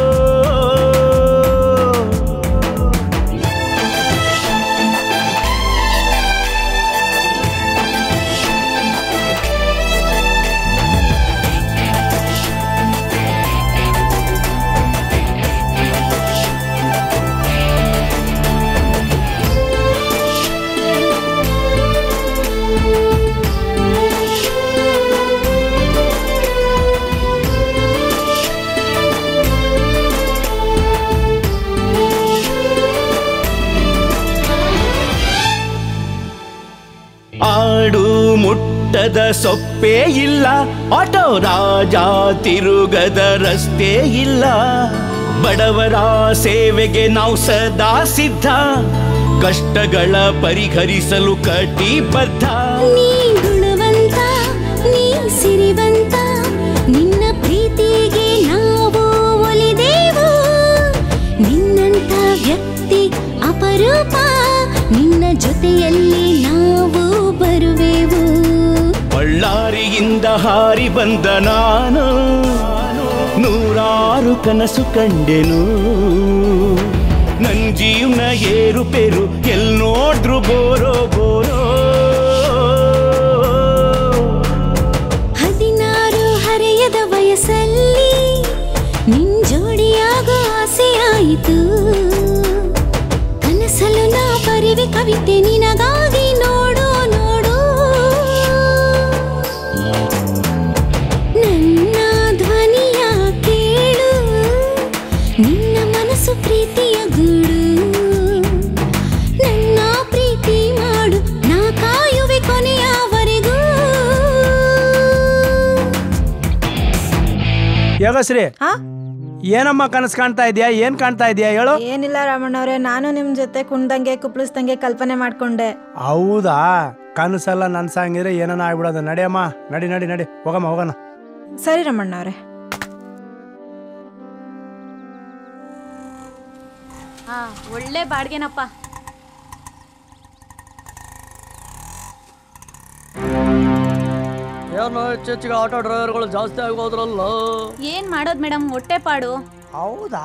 ಆಡು ಮುಟ್ಟದ ಸೊಪ್ಪೇ ಇಲ್ಲ ಆಟೋ ರಾಜ ತಿರುಗದ ರಸ್ತೆ ಇಲ್ಲ ಬಡವರ ಸೇವೆಗೆ ನಾವು ಸದಾ ಸಿದ್ಧ ಕಷ್ಟಗಳ ಪರಿಹರಿಸಲು ಕಟಿಬದ್ಧ ನೀ ಗುಣವಂತ ನೀ ಸಿರಿವಂತ ನಿನ್ನ ಪ್ರೀತಿಗೆ ನಾವು ಒಲಿದೆವು ನಿನ್ನಂತ ವ್ಯಕ್ತಿ ಅಪರೂಪ ನಿನ್ನ ಜೊತೆಯಲ್ಲಿ ನಾವು ಬರುವೆವು ಬಳ್ಳಾರಿಯಿಂದ ಹಾರಿ ಬಂದ ನಾನು ನೂರಾರು ಕನಸು ಕಂಡೆನು ನನ್ ಜೀವನ ಏರುಪೇರು ಎಲ್ ನೋಡ್ರು ಬೋರೋ ಬೋರೋ ಹದಿನಾರು ಹರೆಯದ ವಯಸ್ಸಲ್ಲಿ ನಿನ್ ಜೋಡಿಯಾಗೋ ಆಸೆ ಆಯಿತು ಕನಸಲು ನಾ ಬರೆವೆ ಕವಿತೆ ನಿನಗಾಗಿ ನೋಡು ನೋಡು ನನ್ನ ಧ್ವನಿಯ ಕೇಳು ನಿನ್ನ ಮನಸ್ಸು ಪ್ರೀತಿಯ ಗೂಡು ನನ್ನ ಪ್ರೀತಿ ಮಾಡು ನಾ ಕಾಯುವೆ ಕೊನೆಯವರೆಗೂ ಯೋಗಶ್ರೀ ಏನಮ್ಮ ಕನಸು ಕಾಣ್ತಾ ಇದೆಯಾ ಏನ್ ಕಾಣ್ತಾ ಇದೆಯಾ ಹೇಳು ಏನಿಲ್ಲ ರಾಮಣ್ಣವ್ರೆ ನಾನು ನಿಮ್ ಜೊತೆ ಕುಣ್ದಂಗೆ ಕುಪ್ಳಿಸ್ದಂಗೆ ಕಲ್ಪನೆ ಮಾಡ್ಕೊಂಡೆ ಹೌದಾ ಕನಸೆಲ್ಲ ನನ್ಸಂಗಿದ್ರೆ ಏನನ ಆಗ್ಬಿಡೋದು ನಡಿಯಮ್ಮ ನಡಿ ನಡಿ ನಡಿ ಹೋಗಮ್ಮ ಹೋಗೋಣ ಸರಿ ರಮಣ್ಣವ್ರೆ ಹಾ ಒಳ್ಳೆ ಬಾಡ್ಗೆನಪ್ಪ ಏನೋ ಹೆಚ್ಚೆಚ್ಚಿಗೆ ಆಟೋ ಡ್ರೈವರ್ಗಳು ಜಾಸ್ತಿ ಆಗೋದ್ರಲ್ಲ ಏನ್ ಮಾಡೋದ್ ಮೇಡಮ್ ಹೊಟ್ಟೆ ಪಾಡು ಹೌದಾ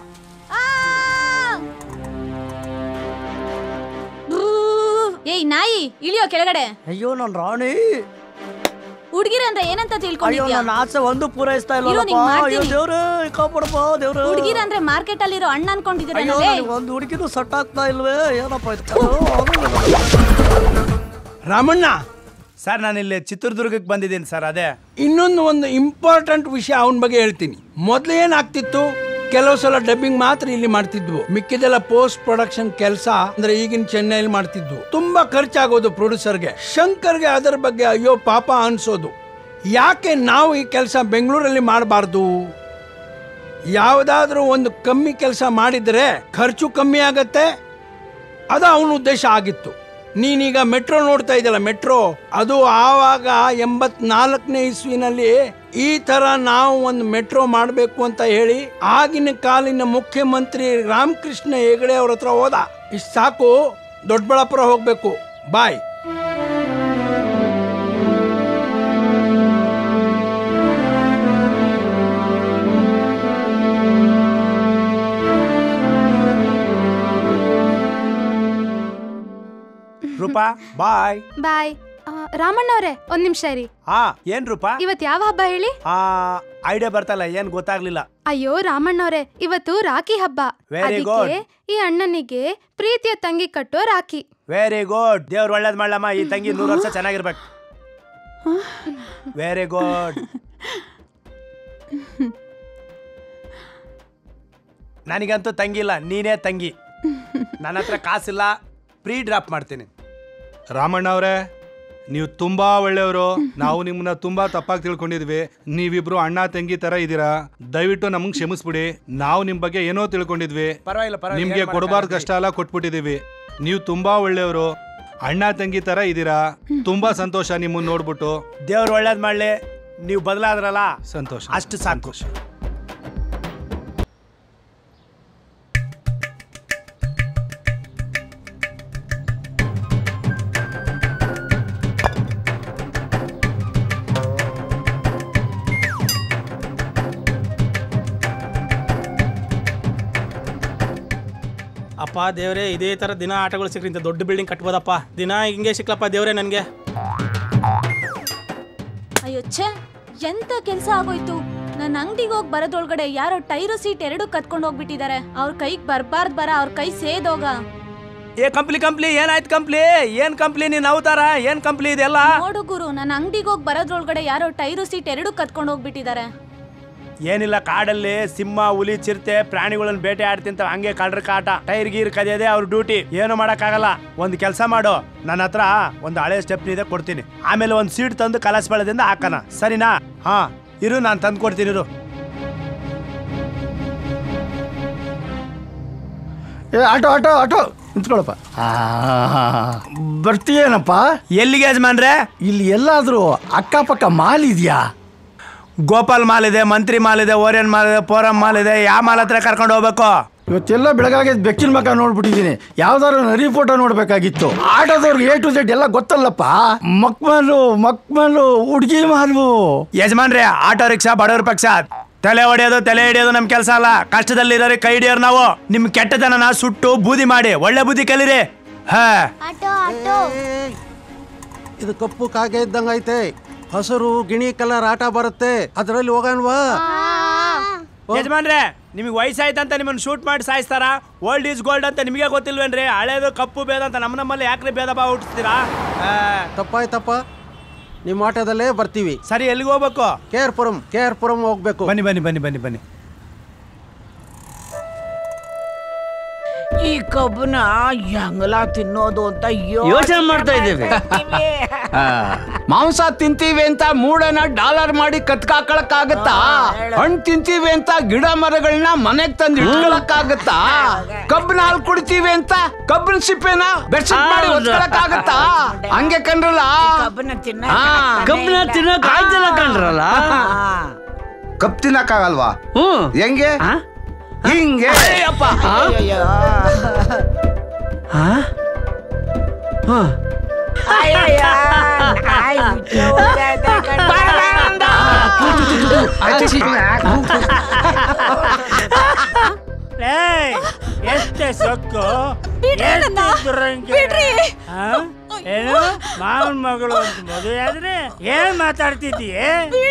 ಏಯ್ ನಾಯಿ ಇಳಿಯೋ ಕೆಳಗಡೆ ಅಯ್ಯೋ ನನ್ ರಾಣಿ ಹುಡ್ಗಿರಂದ್ರೆ ಏನಂತ ಅಯ್ಯೋ ತಿಳ್ಕೊಂಡಿದ್ಯಾ ನನ್ನ ಆಸೆ ಒಂದು ಪೂರೈಸ್ತಾ ಇರು, ಇಲ್ಲ ನಿಂಗ್ ಮಾಡ್ತೀನಿ. ಅಯ್ಯೋ ದೇವ್ರೇ ಕಾಪಾಡಪ್ಪ ದೇವ್ರೇ ಹುಡ್ಗಿರಂದ್ರೆ ಮಾರ್ಕೆಟ್ ಅಲ್ಲಿರೋ ಅಣ್ಣ ಅನ್ಕೊಂಡಿದ್ದೀರ ಅಯ್ಯೋ ನನಗೆ ಒಂದು ಹುಡುಗಿನೂ ಸಟ್ ಆಗ್ತಾ ಇಲ್ವೇ ಏನಪ್ಪ ಇದು ರಾಮಣ್ಣ ಸರ್ ನಾನು ಇಲ್ಲಿ ಚಿತ್ರದುರ್ಗಕ್ಕೆ ಬಂದಿದ್ದೀನಿ ಸರ್ ಅದೇ ಇನ್ನೊಂದು ಒಂದು ಇಂಪಾರ್ಟೆಂಟ್ ವಿಷಯ ಅವನ ಬಗ್ಗೆ ಹೇಳ್ತೀನಿ ಮೊದಲು ಏನಾಗ್ತಿತ್ತು ಕೆಲವು ಸಲ ಡಬ್ಬಿಂಗ್ ಮಾತ್ರ ಇಲ್ಲಿ ಮಾಡ್ತಿದ್ವು ಮಿಕ್ಕಿದೆಲ್ಲ ಪೋಸ್ಟ್ ಪ್ರೊಡಕ್ಷನ್ ಕೆಲಸ ಅಂದ್ರೆ ಈಗಿನ ಚೆನ್ನೈಲಿ ಮಾಡ್ತಿದ್ವು ತುಂಬಾ ಖರ್ಚಾಗೋದು ಪ್ರೊಡ್ಯೂಸರ್ಗೆ ಶಂಕರ್ಗೆ ಅದರ ಬಗ್ಗೆ ಅಯ್ಯೋ ಪಾಪ ಅನ್ಸೋದು ಯಾಕೆ ನಾವು ಈ ಕೆಲಸ ಬೆಂಗಳೂರಲ್ಲಿ ಮಾಡಬಾರ್ದು ಯಾವುದಾದ್ರೂ ಒಂದು ಕಮ್ಮಿ ಕೆಲಸ ಮಾಡಿದ್ರೆ ಖರ್ಚು ಕಮ್ಮಿ ಆಗತ್ತೆ ಅದು ಅವನ ಉದ್ದೇಶ ಆಗಿತ್ತು ನೀನೀಗ ಮೆಟ್ರೋ ನೋಡ್ತಾ ಇದೆಯಲ್ಲ ಮೆಟ್ರೋ ಅದು ಆವಾಗ ಎಂಬತ್ನಾಲ್ಕನೇ ಇಸ್ವಿನಲ್ಲಿ ಈ ತರ ನಾವು ಒಂದು ಮೆಟ್ರೋ ಮಾಡಬೇಕು ಅಂತ ಹೇಳಿ ಆಗಿನ ಕಾಲಿನ ಮುಖ್ಯಮಂತ್ರಿ ರಾಮಕೃಷ್ಣ ಹೆಗಡೆ ಅವ್ರ ಹತ್ರ ಹೋದ ಇಷ್ಟು ಸಾಕು ದೊಡ್ಡಬಳ್ಳಾಪುರ ಹೋಗ್ಬೇಕು ಬಾಯ್ ರೂಪಾ ಬಾಯ್ ಬಾಯ್ ರಾಮಣ್ಣವ್ರೆ ಒಂದ್ ನಿಮಿಷ ರೀ ಹಾ ಏನ್ ರೂಪಾ ಇವತ್ ಯಾವ ಹಬ್ಬ ಹೇಳಿ ಆ ಐಡಿಯಾ ಬರ್ತಲ್ಲ ಏನ್ ಗೊತ್ತಾಗ್ಲಿಲ್ಲ ಅಯ್ಯೋ ರಾಮಣ್ಣವ್ರೆ ಇವತ್ತು ರಾಖಿ ಹಬ್ಬ Very ಅದಕ್ಕೆ good. ಈ ಅಣ್ಣನಿಗೆ ಪ್ರೀತಿಯ ತಂಗಿ ಕಟ್ಟೋ ರಾಖಿ ವೆರಿ ಗುಡ್ ದೇವ್ರು ಒಳ್ಳೇದ್ ಮಾಡ್ಲಮ್ಮ ಈ ತಂಗಿ ನೂರು ವರ್ಷ ಚೆನ್ನಾಗಿರ್ಬೇಕು ವೆರಿ ಗುಡ್ ನನಗಂತೂ ತಂಗಿಲ್ಲ ನೀನೇ ತಂಗಿ ನನ್ನ ಹತ್ರ ಕಾಸಿಲ್ಲ ಪ್ರೀ ಡ್ರಾಪ್ ಮಾಡ್ತೀನಿ ರಾಮಣ್ಣ ಅವರೇ ನೀವು ತುಂಬಾ ಒಳ್ಳೆಯವರು ನಾವು ನಿಮ್ಮನ್ನ ತುಂಬಾ ತಪ್ಪಾಗಿ ತಿಳ್ಕೊಂಡಿದ್ವಿ ನೀವಿಬ್ರು ಅಣ್ಣ ತಂಗಿ ತರ ಇದ್ದೀರಾ ದಯವಿಟ್ಟು ನಮ್ಗೆ ಕ್ಷಮಿಸ್ಬಿಡಿ ನಾವು ನಿಮ್ ಬಗ್ಗೆ ಏನೋ ತಿಳ್ಕೊಂಡಿದ್ವಿ ಪರವಾಗಿಲ್ಲ ಪರವಾಗಿಲ್ಲ ನಿಮ್ಗೆ ಏನ್ ಕೊಡಬಾರ್ದು ಮಾಡಕ್ಕಾಗತ್ತೆ? ಕಷ್ಟ ಎಲ್ಲ ಕೊಟ್ಬಿಟ್ಟಿದೀವಿ ನೀವು ತುಂಬಾ ಒಳ್ಳೆಯವರು ಅಣ್ಣ ತಂಗಿ ತರ ಇದ್ದೀರಾ ತುಂಬಾ ಸಂತೋಷ ನಿಮ್ಮನ್ನ ನೋಡ್ಬಿಟ್ಟು ದೇವ್ರು ಒಳ್ಳೇದ್ ಮಾಡ್ಲಿ ನೀವು ಬದಲಾದ್ರಲ್ಲ ಸಂತೋಷ ಅಷ್ಟು ಸಾಕು ಅಪ್ಪ ದೇವ್ರೆ ಇದೇ ಥರ ದಿನ ಆಟಗಳು ಸಿಕ್ಕ್ರಿ ಇಂಥ ದೊಡ್ಡ ಬಿಲ್ಡಿಂಗ್ ಕಟ್ಬೋದಪ್ಪ ದಿನ ಹಿಂಗೆ ಸಿಕ್ಲಪ್ಪ ದೇವ್ರೆ ನನಗೆ ಅಯ್ಯೋ ಛೇ ಎಂತ ಕೆಲ್ಸ ಆಗೋಯ್ತು ನನ್ನ ಅಂಗಡಿಗೆ ಹೋಗಿ ಬರೋದ್ರೊಳಗಡೆ ಯಾರೋ ಟೈರು ಸೀಟ್ ಎರಡು ಕತ್ಕೊಂಡು ಹೋಗ್ಬಿಟ್ಟಿದ್ದಾರೆ ಅವ್ರ ಕೈಗೆ ಬರ್ಬಾರ್ದು ಬರ ಅವ್ರ ಕೈ ಸೇದೋಗ ಏ ಕಂಪ್ಲಿ ಕಂಪ್ಲಿ ಏನಾಯ್ತು ಕಂಪ್ಲಿ ಏನ್ ಕಂಪ್ಲಿ ನೀನ್ ಅವತಾರ ಏನ್ ಕಂಪ್ಲಿ ಇದೆಲ್ಲ ನೋಡು ಗುರು ನನ್ನ ಅಂಗಡಿಗೆ ಹೋಗಿ ಬರೋದ್ರೊಳಗಡೆ ಯಾರೋ ಟೈರು ಸೀಟ್ ಎರಡು ಕತ್ಕೊಂಡು ಹೋಗ್ಬಿಟ್ಟಿದ್ದಾರೆ ಏನಿಲ್ಲ ಕಾಡಲ್ಲಿ ಸಿಂಹ ಹುಲಿ ಚಿರತೆ ಪ್ರಾಣಿಗಳನ್ನ ಬೇಟೆ ಆಡ್ತಿಂತ ಹಂಗೆ ಕಳ್ರ ಕಾಟ ಟೈರ್ ಗೀರ್ ಕದಿಯೋದೇ ಅವ್ರ ಡ್ಯೂಟಿ ಏನು ಮಾಡಕ್ಕಾಗಲ್ಲ ಒಂದು ಕೆಲಸ ಮಾಡು ನನ್ನ ಹತ್ರ ಒಂದು ಹಳೆ ಸ್ಟೆಪ್ ಇದೆ ಕೊಡ್ತೀನಿ ಆಮೇಲೆ ಒಂದು ಸೀಟ್ ತಂದು ಕಲಸ್ ಬೆಳದಿಂದ ಹಾಕೋಣ ಸರಿನಾ ಹಾ ಇರು ನಾನು ತಂದು ಕೊಡ್ತೀನಿ ಇರು ಏ ಆಟೋ ಆಟೋ ಆಟೋ ನಿಂತ್ಕೊಳಪ್ಪ ಬರ್ತೀಯೇನಪ್ಪ ಎಲ್ಲಿಗೆ ಯಜಮಾನ್ರೆ ಇಲ್ಲಿ ಎಲ್ಲಾದ್ರೂ ಅಕ್ಕಪಕ್ಕ ಮಾಲ್ ಇದೆಯಾ ಗೋಪಾಲ್ ಮಾಲ್ ಇದೆ ಮಂತ್ರಿ ಮಾಲ್ ಇದೆ ಓರಿಯನ್ ಮಾಲ್ ಇದೆ ಪೋರಂ ಮಾಲ್ ಇದೆ ಯಾವ ಮಾಲ್ ಹತ್ರ ಕರ್ಕೊಂಡು ಹೋಗ್ಬೇಕು ಇವತ್ತೆಲ್ಲ ಬೆಳಗಾಗಿ ಬೆಕ್ಕಿನ ಮಕ ನೋಡ್ಬಿಟ್ಟಿದ್ದೀನಿ ಯಾವ್ದಾದ್ರು ನರಿ ಫೋಟೋ ನೋಡ್ಬೇಕಾಗಿತ್ತು ಆಟೋದವ್ರಿಗೆ ಎ ಟು ಜೆಡ್ ಎಲ್ಲ ಗೊತ್ತಲ್ಲಪ್ಪ ಮಕ್ಮಲು ಮಕ್ಮಲು ಹುಡ್ಗಿ ಮಾಲ್ವು ಯಜಮಾನ್ರೆ ಆಟೋ ರಿಕ್ಷಾ ಬಡವ್ರ ಪಕ್ಷ ತಲೆ ಹೊಡೆಯೋದು ತಲೆ ಹಿಡಿಯೋದು ನಮ್ ಕೆಲಸ ಅಲ್ಲ ಕಷ್ಟದಲ್ಲಿರೋರಿಗೆ ಕೈ ಹಿಡಿಯೋರು ನಾವು ನಿಮ್ ಕೆಟ್ಟತನನ ಸುಟ್ಟು ಬೂದಿ ಮಾಡಿ ಒಳ್ಳೆ ಬುದ್ಧಿ ಕಲೀರಿ ಹಾ ಇದು ಕಪ್ಪು ಕಾಗೆ ಇದ್ದಂಗ ಐತೆ ಹಸಿರು ಗಿಣಿ ಕಲರ್ ಆಟ ಬರುತ್ತೆ ಅದರಲ್ಲಿ ಹೋಗಣ್ವಾ ಯಜಮಾನ್ರೆ ನಿಮಗೆ ವಯಸ್ಸಾಯ್ತಂತ ನಿಮ್ಮನ್ನ ಶೂಟ್ ಮಾಡಿ ಸಾಯಿಸ್ತಾರ ಓಲ್ಡ್ ಈಸ್ ಗೋಲ್ಡ್ ಅಂತ ನಿಮಗೆ ಗೊತ್ತಿಲ್ವೇನ್ರಿ ಹಳೇದು ಕಪ್ಪು ಭೇದ ಅಂತ ನಮ್ಮ ನಮ್ಮಲ್ಲಿ ಯಾಕ್ರಿ ಭೇದ ಭಾವ ಹುಟ್ಟಿಸ್ತೀರಾ ತಪ್ಪಾಯ್ತಪ್ಪ ನಿಮ್ಮ ಆಟೋದಲ್ಲೇ ಬರ್ತೀವಿ ಸರಿ ಎಲ್ಲಿಗೆ ಹೋಗ್ಬೇಕು K R Puram K R Puram ಹೋಗ್ಬೇಕು ಬನ್ನಿ ಬನ್ನಿ ಬನ್ನಿ ಬನ್ನಿ ಬನ್ನಿ ಈ ಕಬ್ಬನ ಹೆಂಗಲ ತಿನ್ನೋದು ಅಂತ ಯೋಚನೆ ಮಾಡ್ತಾ ಇದ್ದೇವೆ. ಆ, ಮಾಂಸ ತಿಂತೀವಿ ಅಂತ ಮೂಡನ ಡಾಲರ್ ಮಾಡಿ ಕತ್ಕಾಕಳಕ್ಕಾಗತ್ತಾ ಹಣ್ಣು ತಿಂತೀವಿ ಅಂತ ಗಿಡ ಮರಗಳನ್ನ ಮನೆಗ್ ತಂದು ಇಟ್ಕೊಳಕ್ಕಾಗತ್ತಾ ಕಬ್ಬಿನ ಹಾಲು ಕುಡಿತೀವಿ ಅಂತ ಕಬ್ಬಿನ ಸಿಪ್ಪೆನ ಬೆಡ್ಶೀಟ್ ಮಾಡಿ ಹೌದು. ಒತ್ಕೊಳಕ್ಕಾಗತ್ತಾ ಹಂಗೆ ಕಂಡ್ರಲ್ಲ ಕಬ್ಬನ ತಿನ್ನ ಆ, ಕಬ್ಬನ ತಿನ್ನಕ್ ಆಯ್ತಲ್ಲ ಕಣ್ರಲ್ಲ ಕಪ್ ತಿನ್ನಕ್ಕಾಗಲ್ವಾ ಹೆಂಗೆ ಹಿಂಗೆ ಎಷ್ಟೇ ಸೊಕ್ಕು ಬಿಡ್ರಿ ನನ್ನ. ಬಿಡ್ರಿ. ಏನು ಮಾವನ್ ಮಗಳು ಅಂತ ಮದುವೆ ಆದ್ರೆ ಏನ್ ಮಾತಾಡ್ತಿದ್ದೀಯ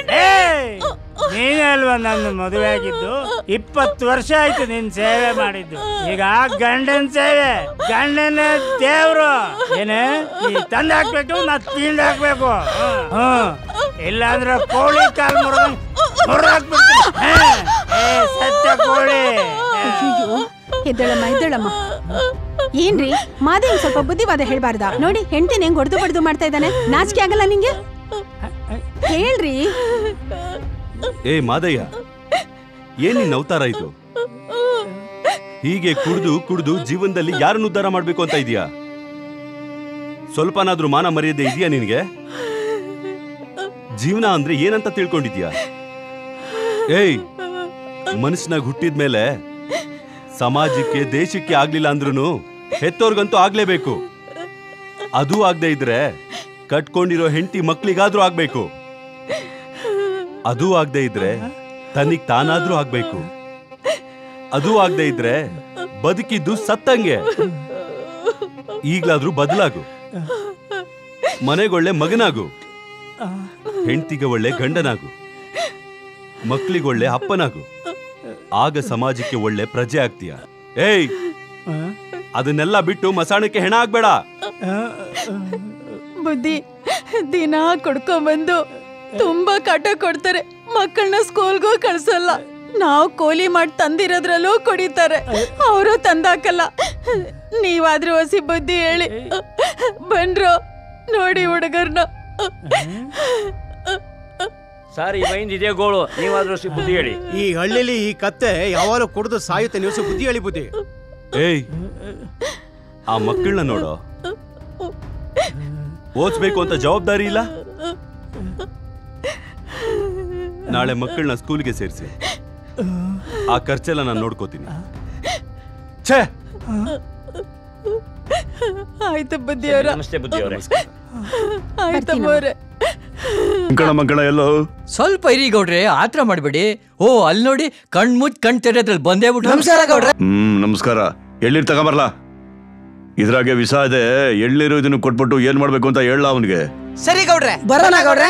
ನೀನೇ ಅಲ್ವಾ ನನ್ನ ಮದುವೆ ಆಗಿದ್ದು ಇಪ್ಪತ್ತು ವರ್ಷ ಆಯ್ತು ನಿನ್ ಸೇವೆ ಮಾಡಿದ್ದು ಈಗ ಗಂಡನ್ ಸೇವೆ ಗಂಡನ ದೇವ್ರು ಏನೇ ನೀ ತಂದ್ ಹಾಕ್ಬೇಕು ನಾ ತಿಂದ್ ಹಾಕ್ಬೇಕು ಹ್ಮ್ ಇಲ್ಲಾಂದ್ರೆ ಕೋಳಿ ಕಾಲ್ ಮುರಿದ ಮುರಿದಾಕ್ಬಿಡ್ತೀನಿ ಏ ಸತ್ಯ ಕೋಳಿ ಅಯ್ಯೋ ಎದ್ದಳಮ್ಮ ಎದ್ದಳಮ್ಮ ಏನ್ರಿ ಮಾದೇವ್ ಸ್ವಲ್ಪ ಬುದ್ಧಿವಾದ ಹೇಳ್ಬಾರ್ದ ನೋಡಿ ಹೆಂಡತಿನ ಹೆಂಗ್ ಹೊಡೆದು ಬಡ್ದು ಮಾಡ್ತಾ ಇದ್ದಾನೆ ನಾಚಿಕೆ ಆಗಲ್ಲ ನಿಂಗೆ ಹೇಳ್ರಿ ಏ ಮಾದಯ್ಯ ಏನ್ ನಿನ್ ಅವತಾರ ಇದು ಹೀಗೆ ಕುಡ್ದು ಕುಡ್ದು ಜೀವನದಲ್ಲಿ ಯಾರನ್ನು ಉದ್ಧಾರ ಮಾಡ್ಬೇಕು ಅಂತ ಇದೀಯಾ ಸ್ವಲ್ಪನಾದ್ರೂ ಮಾನ ಮರ್ಯಾದೆ ಇದೆಯಾ ನಿನಗೆ ಜೀವನ ಅಂದ್ರೆ ಏನಂತ ತಿಳ್ಕೊಂಡಿದ್ಯಾ ಏಯ್ ಮನಸ್ಸಿನಾಗ ಹುಟ್ಟಿದ್ಮೇಲೆ ಸಮಾಜಕ್ಕೆ ದೇಶಕ್ಕೆ ಆಗ್ಲಿಲ್ಲ ಅಂದ್ರೂ ಹೆತ್ತೋರ್ಗಂತೂ ಆಗ್ಲೇಬೇಕು ಅದು ಆಗದೆ ಇದ್ರೆ ಕಟ್ಕೊಂಡಿರೋ ಹೆಂಡತಿ ಮಕ್ಳಿಗಾದ್ರೂ ಆಗ್ಬೇಕು ಅದು ಆಗದೆ ಇದ್ರೆ ತನಿಗ್ ತಾನಾದ್ರೂ ಆಗ್ಬೇಕು ಅದು ಆಗದೆ ಇದ್ರೆ ಬದುಕಿದ್ದು ಸತ್ತಂಗೆ ಈಗ್ಲಾದ್ರೂ ಬದಲಾಗು ಮನೆಗೊಳ್ಳೆ ಮಗನಾಗು ಹೆಂಡತಿಗೆ ಒಳ್ಳೆ ಗಂಡನಾಗು ಮಕ್ಳಿಗೊಳ್ಳೆ ಅಪ್ಪನಾಗು ಆಗ ಸಮಾಜಕ್ಕೆ ಒಳ್ಳೆ ಪ್ರಜೆ ಆಗ್ತೀಯ ಏಯ್ ಅದನ್ನೆಲ್ಲ ಬಿಟ್ಟು ಮಸಾಣಕ್ಕೆ ಹೆಣ ಆಗ್ಬೇಡ ಬುದ್ಧಿ ದಿನ ಕೊಡ್ಕೊಂಬಂದು ತುಂಬಾ ಕಾಟ ಕೊಡ್ತಾರೆ ಮಕ್ಕಳನ್ನ ಸ್ಕೂಲ್ಗೂ ಕಳ್ಸಲ್ಲ ನಾವು ಕೋಲಿ ಮಾಡಿ ತಂದಿರೋದ್ರಲ್ಲೂ ಕುಡಿತಾರೆ ಅವರು ತಂದಾಕಲ್ಲ ನೀವಾದ್ರೂ ಹೊಸಿ ಬುದ್ಧಿ ಹೇಳಿ ಬನ್ರು ನೋಡಿ ಹುಡುಗರ್ನ ಸರ್ ಈ ಬೈಂದ್ ಇದೇ ಗೋಳು ನೀವಾದ್ರೂ ಸಿ- ಬುದ್ಧಿ ಹೇಳಿ ಈ ಹಳ್ಳಿಲಿ ಈ ಕತ್ತೆ ಯಾವಾಗಲೂ ಕುಡಿದು ಸಾಯುತ್ತೆ ನೀವು ಸ್ವಲ್ಪ ಬುದ್ಧಿ ಹೇಳಿ ಬುದ್ಧಿ ಏಯ್ ಆ ಮಕ್ಕಳನ್ನ ನೋಡೋ ಓದ್ಸ್ಬೇಕು ಅಂತ ಜವಾಬ್ದಾರಿ ಇಲ್ಲ ನಾಳೆ ಮಕ್ಕಳನ್ನ ಸ್ಕೂಲ್ಗೆ ಸೇರಿಸಿ ಆ ಖರ್ಚೆಲ್ಲ ನಾನು ನೋಡ್ಕೋತೀನಿ ಛೇ ಆಯ್ತು ಬುದ್ಧಿಯವರ ನಮಸ್ತೆ ಬುದ್ಧಿಯವರೇ ಆಯ್ತಮ್ಮವ್ರೆ ಮಂಕಣ ಮಂಕಣ ಎಲ್ಲೋ ಸ್ವಲ್ಪ ಇರಿ ಗೌಡ್ರೆ ಆತ್ರ ಮಾಡಬೇಡಿ ಓ ಅಲ್ಲಿ ನೋಡಿ ಕಣ್ ಮುಚ್ಚ್ ಕಣ್ ತೆರೆದ್ರಲ್ಲಿ ಬಂದೇ ಬಿಟ್ಟು ಹ್ಮ್ ನಮಸ್ಕಾರ ಎಳ್ನೀರ್ ತಗೊಂಬರ್ಲಾ ಇದ್ರಾಗೆ ವಿಷ ಇದೆ ಎಳ್ನೀರು ಇದನ್ನು ಕೊಟ್ಬಿಟ್ಟು ಏನ್ ಮಾಡ್ಬೇಕು ಅಂತ ಹೇಳ ಅವನಿಗೆ ಸರಿ ಗೌಡ್ರೆ ಬರೋಣ ಗೌಡ್ರೆ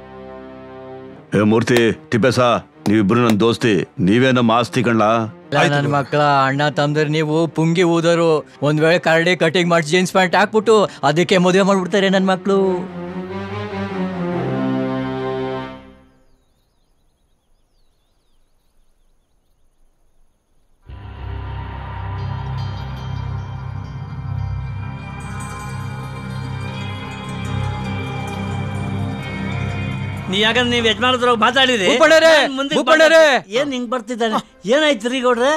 ಏ ಮೂರ್ತಿ ತಿಪ್ಪೇಸ ನೀವಿಬ್ರು ನನ್ನ ದೋಸ್ತಿ ನೀವೇ ನಮ್ಮ ಆಸ್ತಿ ಕಣ್ಲಾ ನನ್ನ ಮಕ್ಕಳ ಅಣ್ಣ ತಮ್ಮದ್ರ ನೀವು ಪುಂಗಿ ಊದರು ಒಂದ್ ವೇಳೆ ಕರಡಿ ಕಟಿಂಗ್ ಮಾಡಿ ಜೀನ್ಸ್ ಪ್ಯಾಂಟ್ ಹಾಕ್ಬಿಟ್ಟು ಅದಕ್ಕೆ ಮದುವೆ ಮಾಡ್ಬಿಡ್ತಾರೆ ನನ್ನ ಮಕ್ಕಳು ನೀ ಯಾಕಂದ್ರೆ ನೀವು ಯಜಮಾನದ್ರ ಮಾತಾಡಿದ್ರಿ ಭೂಪಣ್ಣರೇ, ನಾನ್ ಮುಂದಕ್ಕೆ ಭೂಪಣ್ಣರೇ. ಬರ್ತಾ- ಏನ್ ಹಿಂಗ್ ಬರ್ತಿದ್ದಾನೆ ಏನಾಯ್ತು ರೀ ಗೌಡ್ರೆ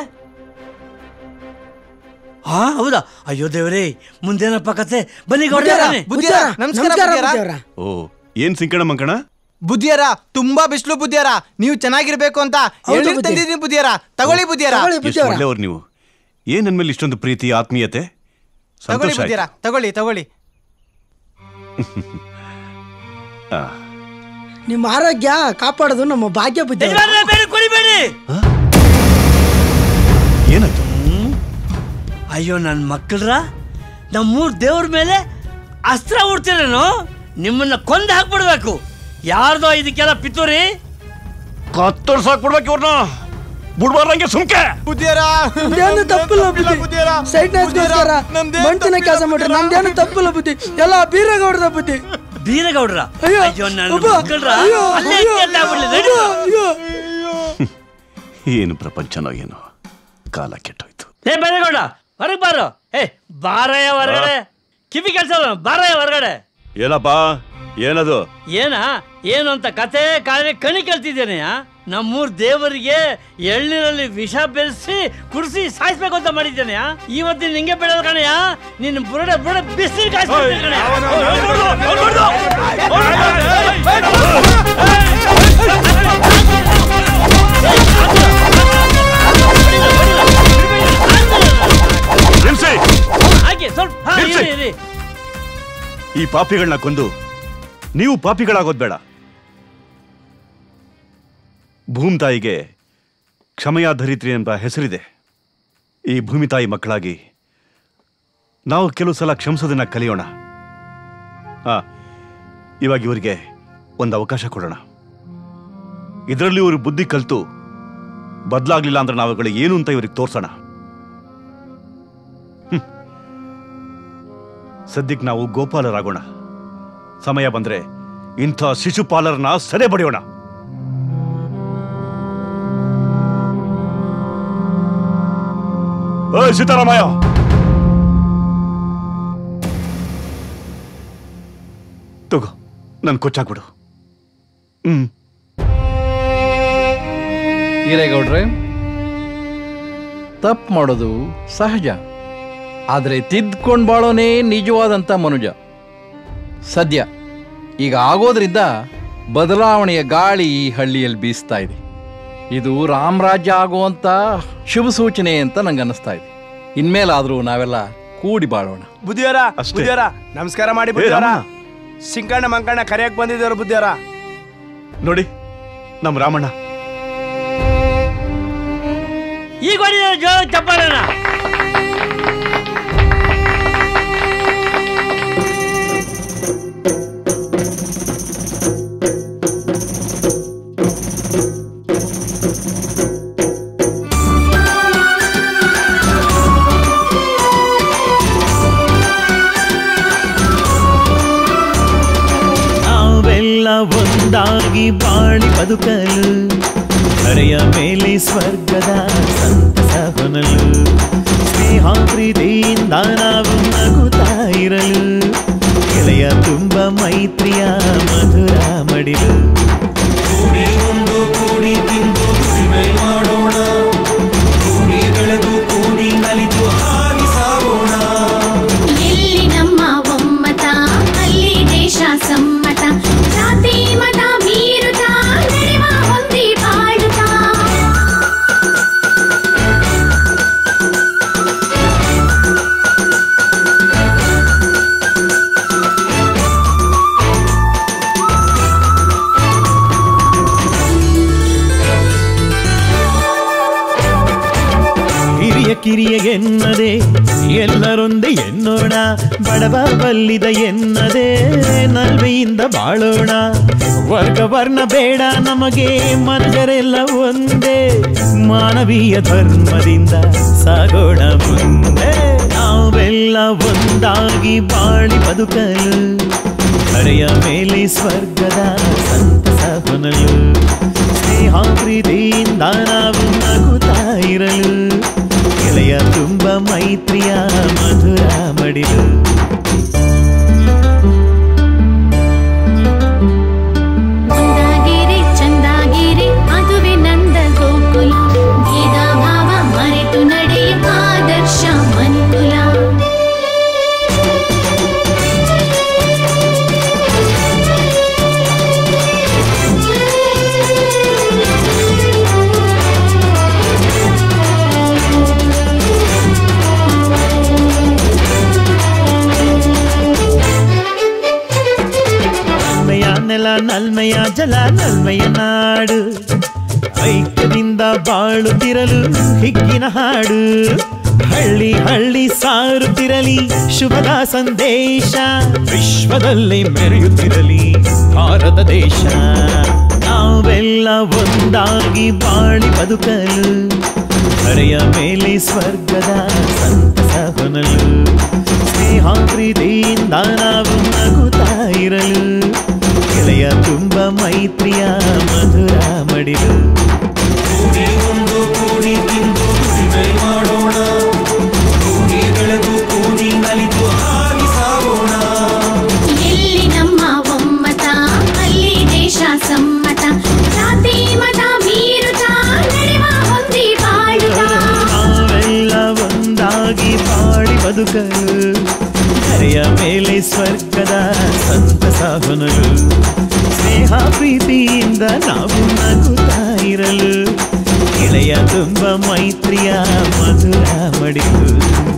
ಹಾ ಹೌದಾ ಅಯ್ಯೋ ದೇವ್ರೇ ಮುಂದೇನಪ್ಪ ಕತೆ ಬನ್ನಿ ಗೌಡ್ರೆ ಬುದ್ಧಿಯರ, ಬನ್ನಿ. ಬುದ್ಧಿಯರ, ನಮಸ್ಕಾರ ಬುದ್ಧಿಯರ. ಓ ಏನ್ ಸಿಂಕಣ ಮಂಕಣ ಬುದ್ಧಿಯರ ತುಂಬಾ ಬಿಸಿಲು ಬುದ್ಧಿಯರ ನೀವು ಚೆನ್ನಾಗಿರ್ಬೇಕು ಅಂತ ಹೌದು ಎಳ್ನೀರ್ ಬುದ್ಧಿ. ತಂದಿದ್ದೀನಿ ಬುದ್ಧಿಯರ ತಗೊಳ್ಳಿ ಬುದ್ಧಿಯರ ಎಷ್ಟು ಒಳ್ಳೆಯವ್ರು ನೀವು ಏನ್ ನನ್ ಮೇಲೆ ಇಷ್ಟೊಂದು ಪ್ರೀತಿ ಆತ್ಮೀಯತೆ ತಗೊಳ್ಳಿ ಸಂತೋಷ ಬುದ್ಧಿರ ತಗೊಳ್ಳಿ ತಗೊಳ್ಳಿ ಆ, ನಿಮ್ಮ ಆರೋಗ್ಯ ಕಾಪಾಡೋದು ನಮ್ಮ ಭಾಗ್ಯ ಬುದ್ಧಿ ಕುಡಿಬೇಡಿ ಏನಾಯ್ತು ಅಯ್ಯೋ ನನ್ನ ಮಕ್ಕಳ್ರ ನಮ್ಮೂರ್ ದೇವ್ರ ಮೇಲೆ ಅಸ್ತ್ರ ಹುಡ್ತೀರೇನು ನಿಮ್ಮನ್ನ ಕೊಂದು ಹಾಕ್ಬಿಡ್ಬೇಕು ಯಾರ್ದೋ ಇದಕ್ಕೆಲ್ಲ ಪಿತೂರಿ ಕತ್ತರ್ಸಾಕ್ಬಿಡ್ಬೇಕು ಇವ್ರನ್ನ ಬುಡ್ಬಾರ್ದಂಗೆ ಸುಮ್ಕೆ ನಮ್ದೇನು ತಪ್ಪಿಲ್ಲ ಬುದ್ಧಿ ಸೈಡ್ ನಗೋಸ್ಕರ ಮಂಟಿನ ಕೆಲಸ ಮಾಡ್ರಿ ನಮ್ದೇನು ತಪ್ಪಿಲ್ಲ ಬುದ್ಧಿ ಎಲ್ಲ ಬೀರಗೌಡದ ಬುದ್ಧಿ ಬೀರಗೌಡ್ರ ಅಯ್ಯೋ, ಅಯ್ಯೋ ನನ್ನ ಅಬ್ಬಾ, ಮಕ್ಕಳ್ರ ಅಯ್ಯೋ, ಅಲ್ಲೇ ಅಯ್ಯೋ, ಕೆಟ್ಟ ಆಗ್ಬಿಡ್ಲಿ, ನಡಿ. ಅಯ್ಯೋ, ಏನು ಪ್ರಪಂಚನೋ ಏನೋ ಕಾಲ ಕೆಟ್ಟೋಯ್ತು ಏ ಬೀರಗೌಡ ಹೊರಗೆ ಬಾರೋ ಏ ಬಾರಯ್ಯ ಹೊರಗಡೆ ಕಿವಿ ಕೆಲಸ ಬಾರಯ್ಯ ಹೊರಗಡೆ ಏನಪ್ಪ ಏನದು ಏನ ಏನು ಅಂತ ಕತೆ ಕಾಳೆ ಕಣಿ ಕಲ್ತಿದ್ದೇನೆಯ ನಮ್ಮೂರ್ ದೇವರಿಗೆ ಎಳ್ನೀರಲ್ಲಿ ವಿಷ ಬೆರೆಸಿ ಕುಡಿಸಿ ಸಾಯಿಸ್ಬೇಕು ಅಂತ ಮಾಡಿದ್ದೇನೆಯ ಇವತ್ತಿನ ನಿಂಗೆ ಬಿಡೋದು ಕಣಯ್ಯ ನಿನ್ನ ಬುರುಡೆ ಬುರುಡೆ ಬಿಸಿ ನಿಲ್ಸಿ! ಹಾಗೆ ಸ್ವಲ್ಪ ಹಾ, ನಿಲ್ಸಿ! ಇರಿ, ಇರಿ. ಈ ಪಾಪಿಗಳನ್ನ ಕೊಂದು ನೀವು ಪಾಪಿಗಳಾಗೋದ್ ಬೇಡ ಭೂಮಿ ತಾಯಿಗೆ ಕ್ಷಮೆಯ ಧರಿತ್ರಿ ಎಂಬ ಹೆಸರಿದೆ ಈ ಭೂಮಿ ತಾಯಿ ಮಕ್ಕಳಾಗಿ ನಾವು ಕೆಲವು ಸಲ ಕ್ಷಮಿಸೋದನ್ನ ಕಲಿಯೋಣ ಆ ಇವಾಗ ಇವರಿಗೆ ಒಂದು ಅವಕಾಶ ಕೊಡೋಣ ಇದರಲ್ಲಿ ಇವರು ಬುದ್ಧಿ ಕಲಿತು ಬದಲಾಗ್ಲಿಲ್ಲ ಅಂದ್ರೆ ನಾವುಗಳು ಏನು ಅಂತ ಇವ್ರಿಗೆ ತೋರ್ಸೋಣ ಸದ್ಯಕ್ಕೆ ನಾವು ಗೋಪಾಲರಾಗೋಣ ಸಮಯ ಬಂದ್ರೆ ಇಂಥ ಶಿಶುಪಾಲರನ್ನ ಸದೆ ಬಡಿಯೋಣ ಓಯ್ ಸೀತಾರಾಮಯ್ಯ ತಗೋ ನನ್ ಕೊಚ್ಚಾಕ್ಬಿಡು ಹ್ಮ್ ಹಿರೇಗೌಡ್ರೆ ತಪ್ಪು ಮಾಡೋದು ಸಹಜ ಆದರೆ ತಿದ್ಕೊಂಡು ಬಾಳೋನೇ ನಿಜವಾದಂಥ ಮನುಜ ಸದ್ಯ ಈಗ ಆಗೋದ್ರಿಂದ ಬದಲಾವಣೆಯ ಗಾಳಿ ಈ ಹಳ್ಳಿಯಲ್ಲಿ ಬೀಸ್ತಾ ಇದೆ ಇದು ರಾಮರಾಜ್ಯ ಆಗುವಂಥ ಶುಭ ಸೂಚನೆ ಅಂತ ನಂಗೆ ಅನ್ನಿಸ್ತಾ ಇದೆ ಇನ್ಮೇಲಾದರೂ ನಾವೆಲ್ಲ ಕೂಡಿ ಬಾಳೋಣ ಬುದ್ಧಿಯವರ ಅಷ್ಟೇ. ಬುದ್ಧಿಯವರ ನಮಸ್ಕಾರ ಮಾಡಿ ಏ, ಬುದ್ಧಿಯವರ ರಾಮಣ್ಣ. ಸಿಂಕಣ್ಣ ಮಂಕಣ್ಣ ಕರೆಯಕ್ ಬಂದಿದ್ದಾರೆ ಬುದ್ಧಿಯವರ ನೋಡಿ ನಮ್ ರಾಮಣ್ಣ ಈಗ ಹೊಡಿಯೋದು ಜೋರ ಚಪ್ಪಾಳೆನ ನಾವೆಲ್ಲ ಒಂದಾಗಿ ಬಾಳಿ ಬದುಕಲು ಧರೆಯ ಮೇಲೆ ಸ್ವರ್ಗದ ಸಂತಸ ಹೊನಲು ಸ್ನೇಹ ಪ್ರೀತಿಯಿಂದ ನಾವು ನಗುತ್ತಾ ಇರಲು ಗೆಳೆಯ ತುಂಬ ಮೈತ್ರಿಯ ಮಧುರ ಮಡಿಲು ಕೂಡಿ ಒಂದು ಕೂಡಿ ತಿಂದು ದುಡಿಮೆ ಮಾಡೋಣ ಕೂಡಿ ಬೆಳೆದು ಕೂಡಿ ನಲಿದು ಹಾರಿ ಸಾಗೋಣ ಎಲ್ಲಿ ನಮ್ಮ ಒಮ್ಮತ ಅಲ್ಲಿ ದೇಶ ಸಮ್ಮತ ಜಾತಿ ಮತ ಮೀರುತ್ತಾ ನಡೆವ ಹೊಂದಿ ಬಾಳುತ್ತಾ ಹಿರಿಯ ಕಿರಿಯ ಎನ್ನದೆ ಎಲ್ಲರೊಂದೇ ಎನ್ನೋಣ ಬಡವ ಬಲ್ಲಿದ ಎನ್ನದೆ ನಲ್ವೆಯಿಂದ ಬಾಳೋಣ ವರ್ಗ ವರ್ಣ ಬೇಡ ನಮಗೆ ಮನುಜರೆಲ್ಲ ಒಂದೇ ಮಾನವೀಯ ಧರ್ಮದಿಂದ ಸಾಗೋಣ ಮುಂದೆ ನಾವೆಲ್ಲ ಒಂದಾಗಿ ಬಾಳಿ ಬದುಕಲು ಹರೆಯ ಮೇಲೆ ಸ್ವರ್ಗದ ಸಂತಸ ಹೊನಲು ಸ್ನೇಹ ಪ್ರೀತಿಯಿಂದ ನಾವು ನಗುತ್ತಾ ಇರಲು ಗೆಳೆಯ ತುಂಬ ಮೈತ್ರಿಯ ಮಧುರ ಮಡಿಲು ಒಂದಾಗಿರಿ ಚಂದಾಗಿರಿ ಅದುವೆ ನಂದ ಗೋಕುಲ ಭೇದ ಭಾವ ಮರೆತು ನಡೆಯ ಆದರ್ಶ ಮನುಕುಲ ನಲ್ಮೆಯ ಜಲ ನಲ್ಮೆಯ ನಾಡು ಐಕ್ಯದಿಂದ ಬಾಳುತ್ತಿರಲು ಹಿಗ್ಗಿನ ಹಾಡು ಹಳ್ಳಿ ಹಳ್ಳಿ ಸಾರುತ್ತಿರಲಿ ಶುಭದ ಸಂದೇಶ ವಿಶ್ವದಲ್ಲಿ ಮೆರೆಯುತ್ತಿರಲಿ ಭಾರತ ದೇಶ ನಾವೆಲ್ಲ ಒಂದಾಗಿ ಬಾಳಿ ಬದುಕಲು ಧರೆಯ ಮೇಲೆ ಸ್ವರ್ಗದ ಸಂತಸ ಹೊನಲು ಸ್ನೇಹ ಪ್ರೀತಿಯಿಂದ ನಾವು ನಗುತ್ತಾ ಇರಲು ಗೆಳೆಯ ತುಂಬ ಮೈತ್ರಿಯ ಮಧುರ ಮಡಿಲು ಕೂಡಿ ಒಂದು ಕೂಡಿ ತಿಂದು ದುಡಿಮೆ ಮಾಡೋಣ ಕೂಡಿ ಬೆಳೆದು ಕೂಡಿ ನಲಿತು ಹಾರಿ ಸಾಗೋಣ ಎಲ್ಲಿ ನಮ್ಮ ಒಮ್ಮತ ಅಲ್ಲಿ ದೇಶ ಸಮ್ಮತ ಜಾತಿ ಮತ ಮೀರುತ್ತ ನಡೆವ ಹೊಂದಿ ಬಾಳುತ್ತ ನಾವೆಲ್ಲ ಒಂದಾಗಿ ಬಾಳಿ ಬದುಕಲು ಧರೆಯ ಮೇಲೆ ಸ್ವರ್ಗದ ಸಂತಸ ಹೊನಲು ಸ್ನೇಹ ಪ್ರೀತಿಯಿಂದ ನಾವು ನಗುತ್ತಾ ಇರಲು ಗೆಳೆಯ ತುಂಬ ಮೈತ್ರಿಯ ಮಧುರ ಮಡಿಲು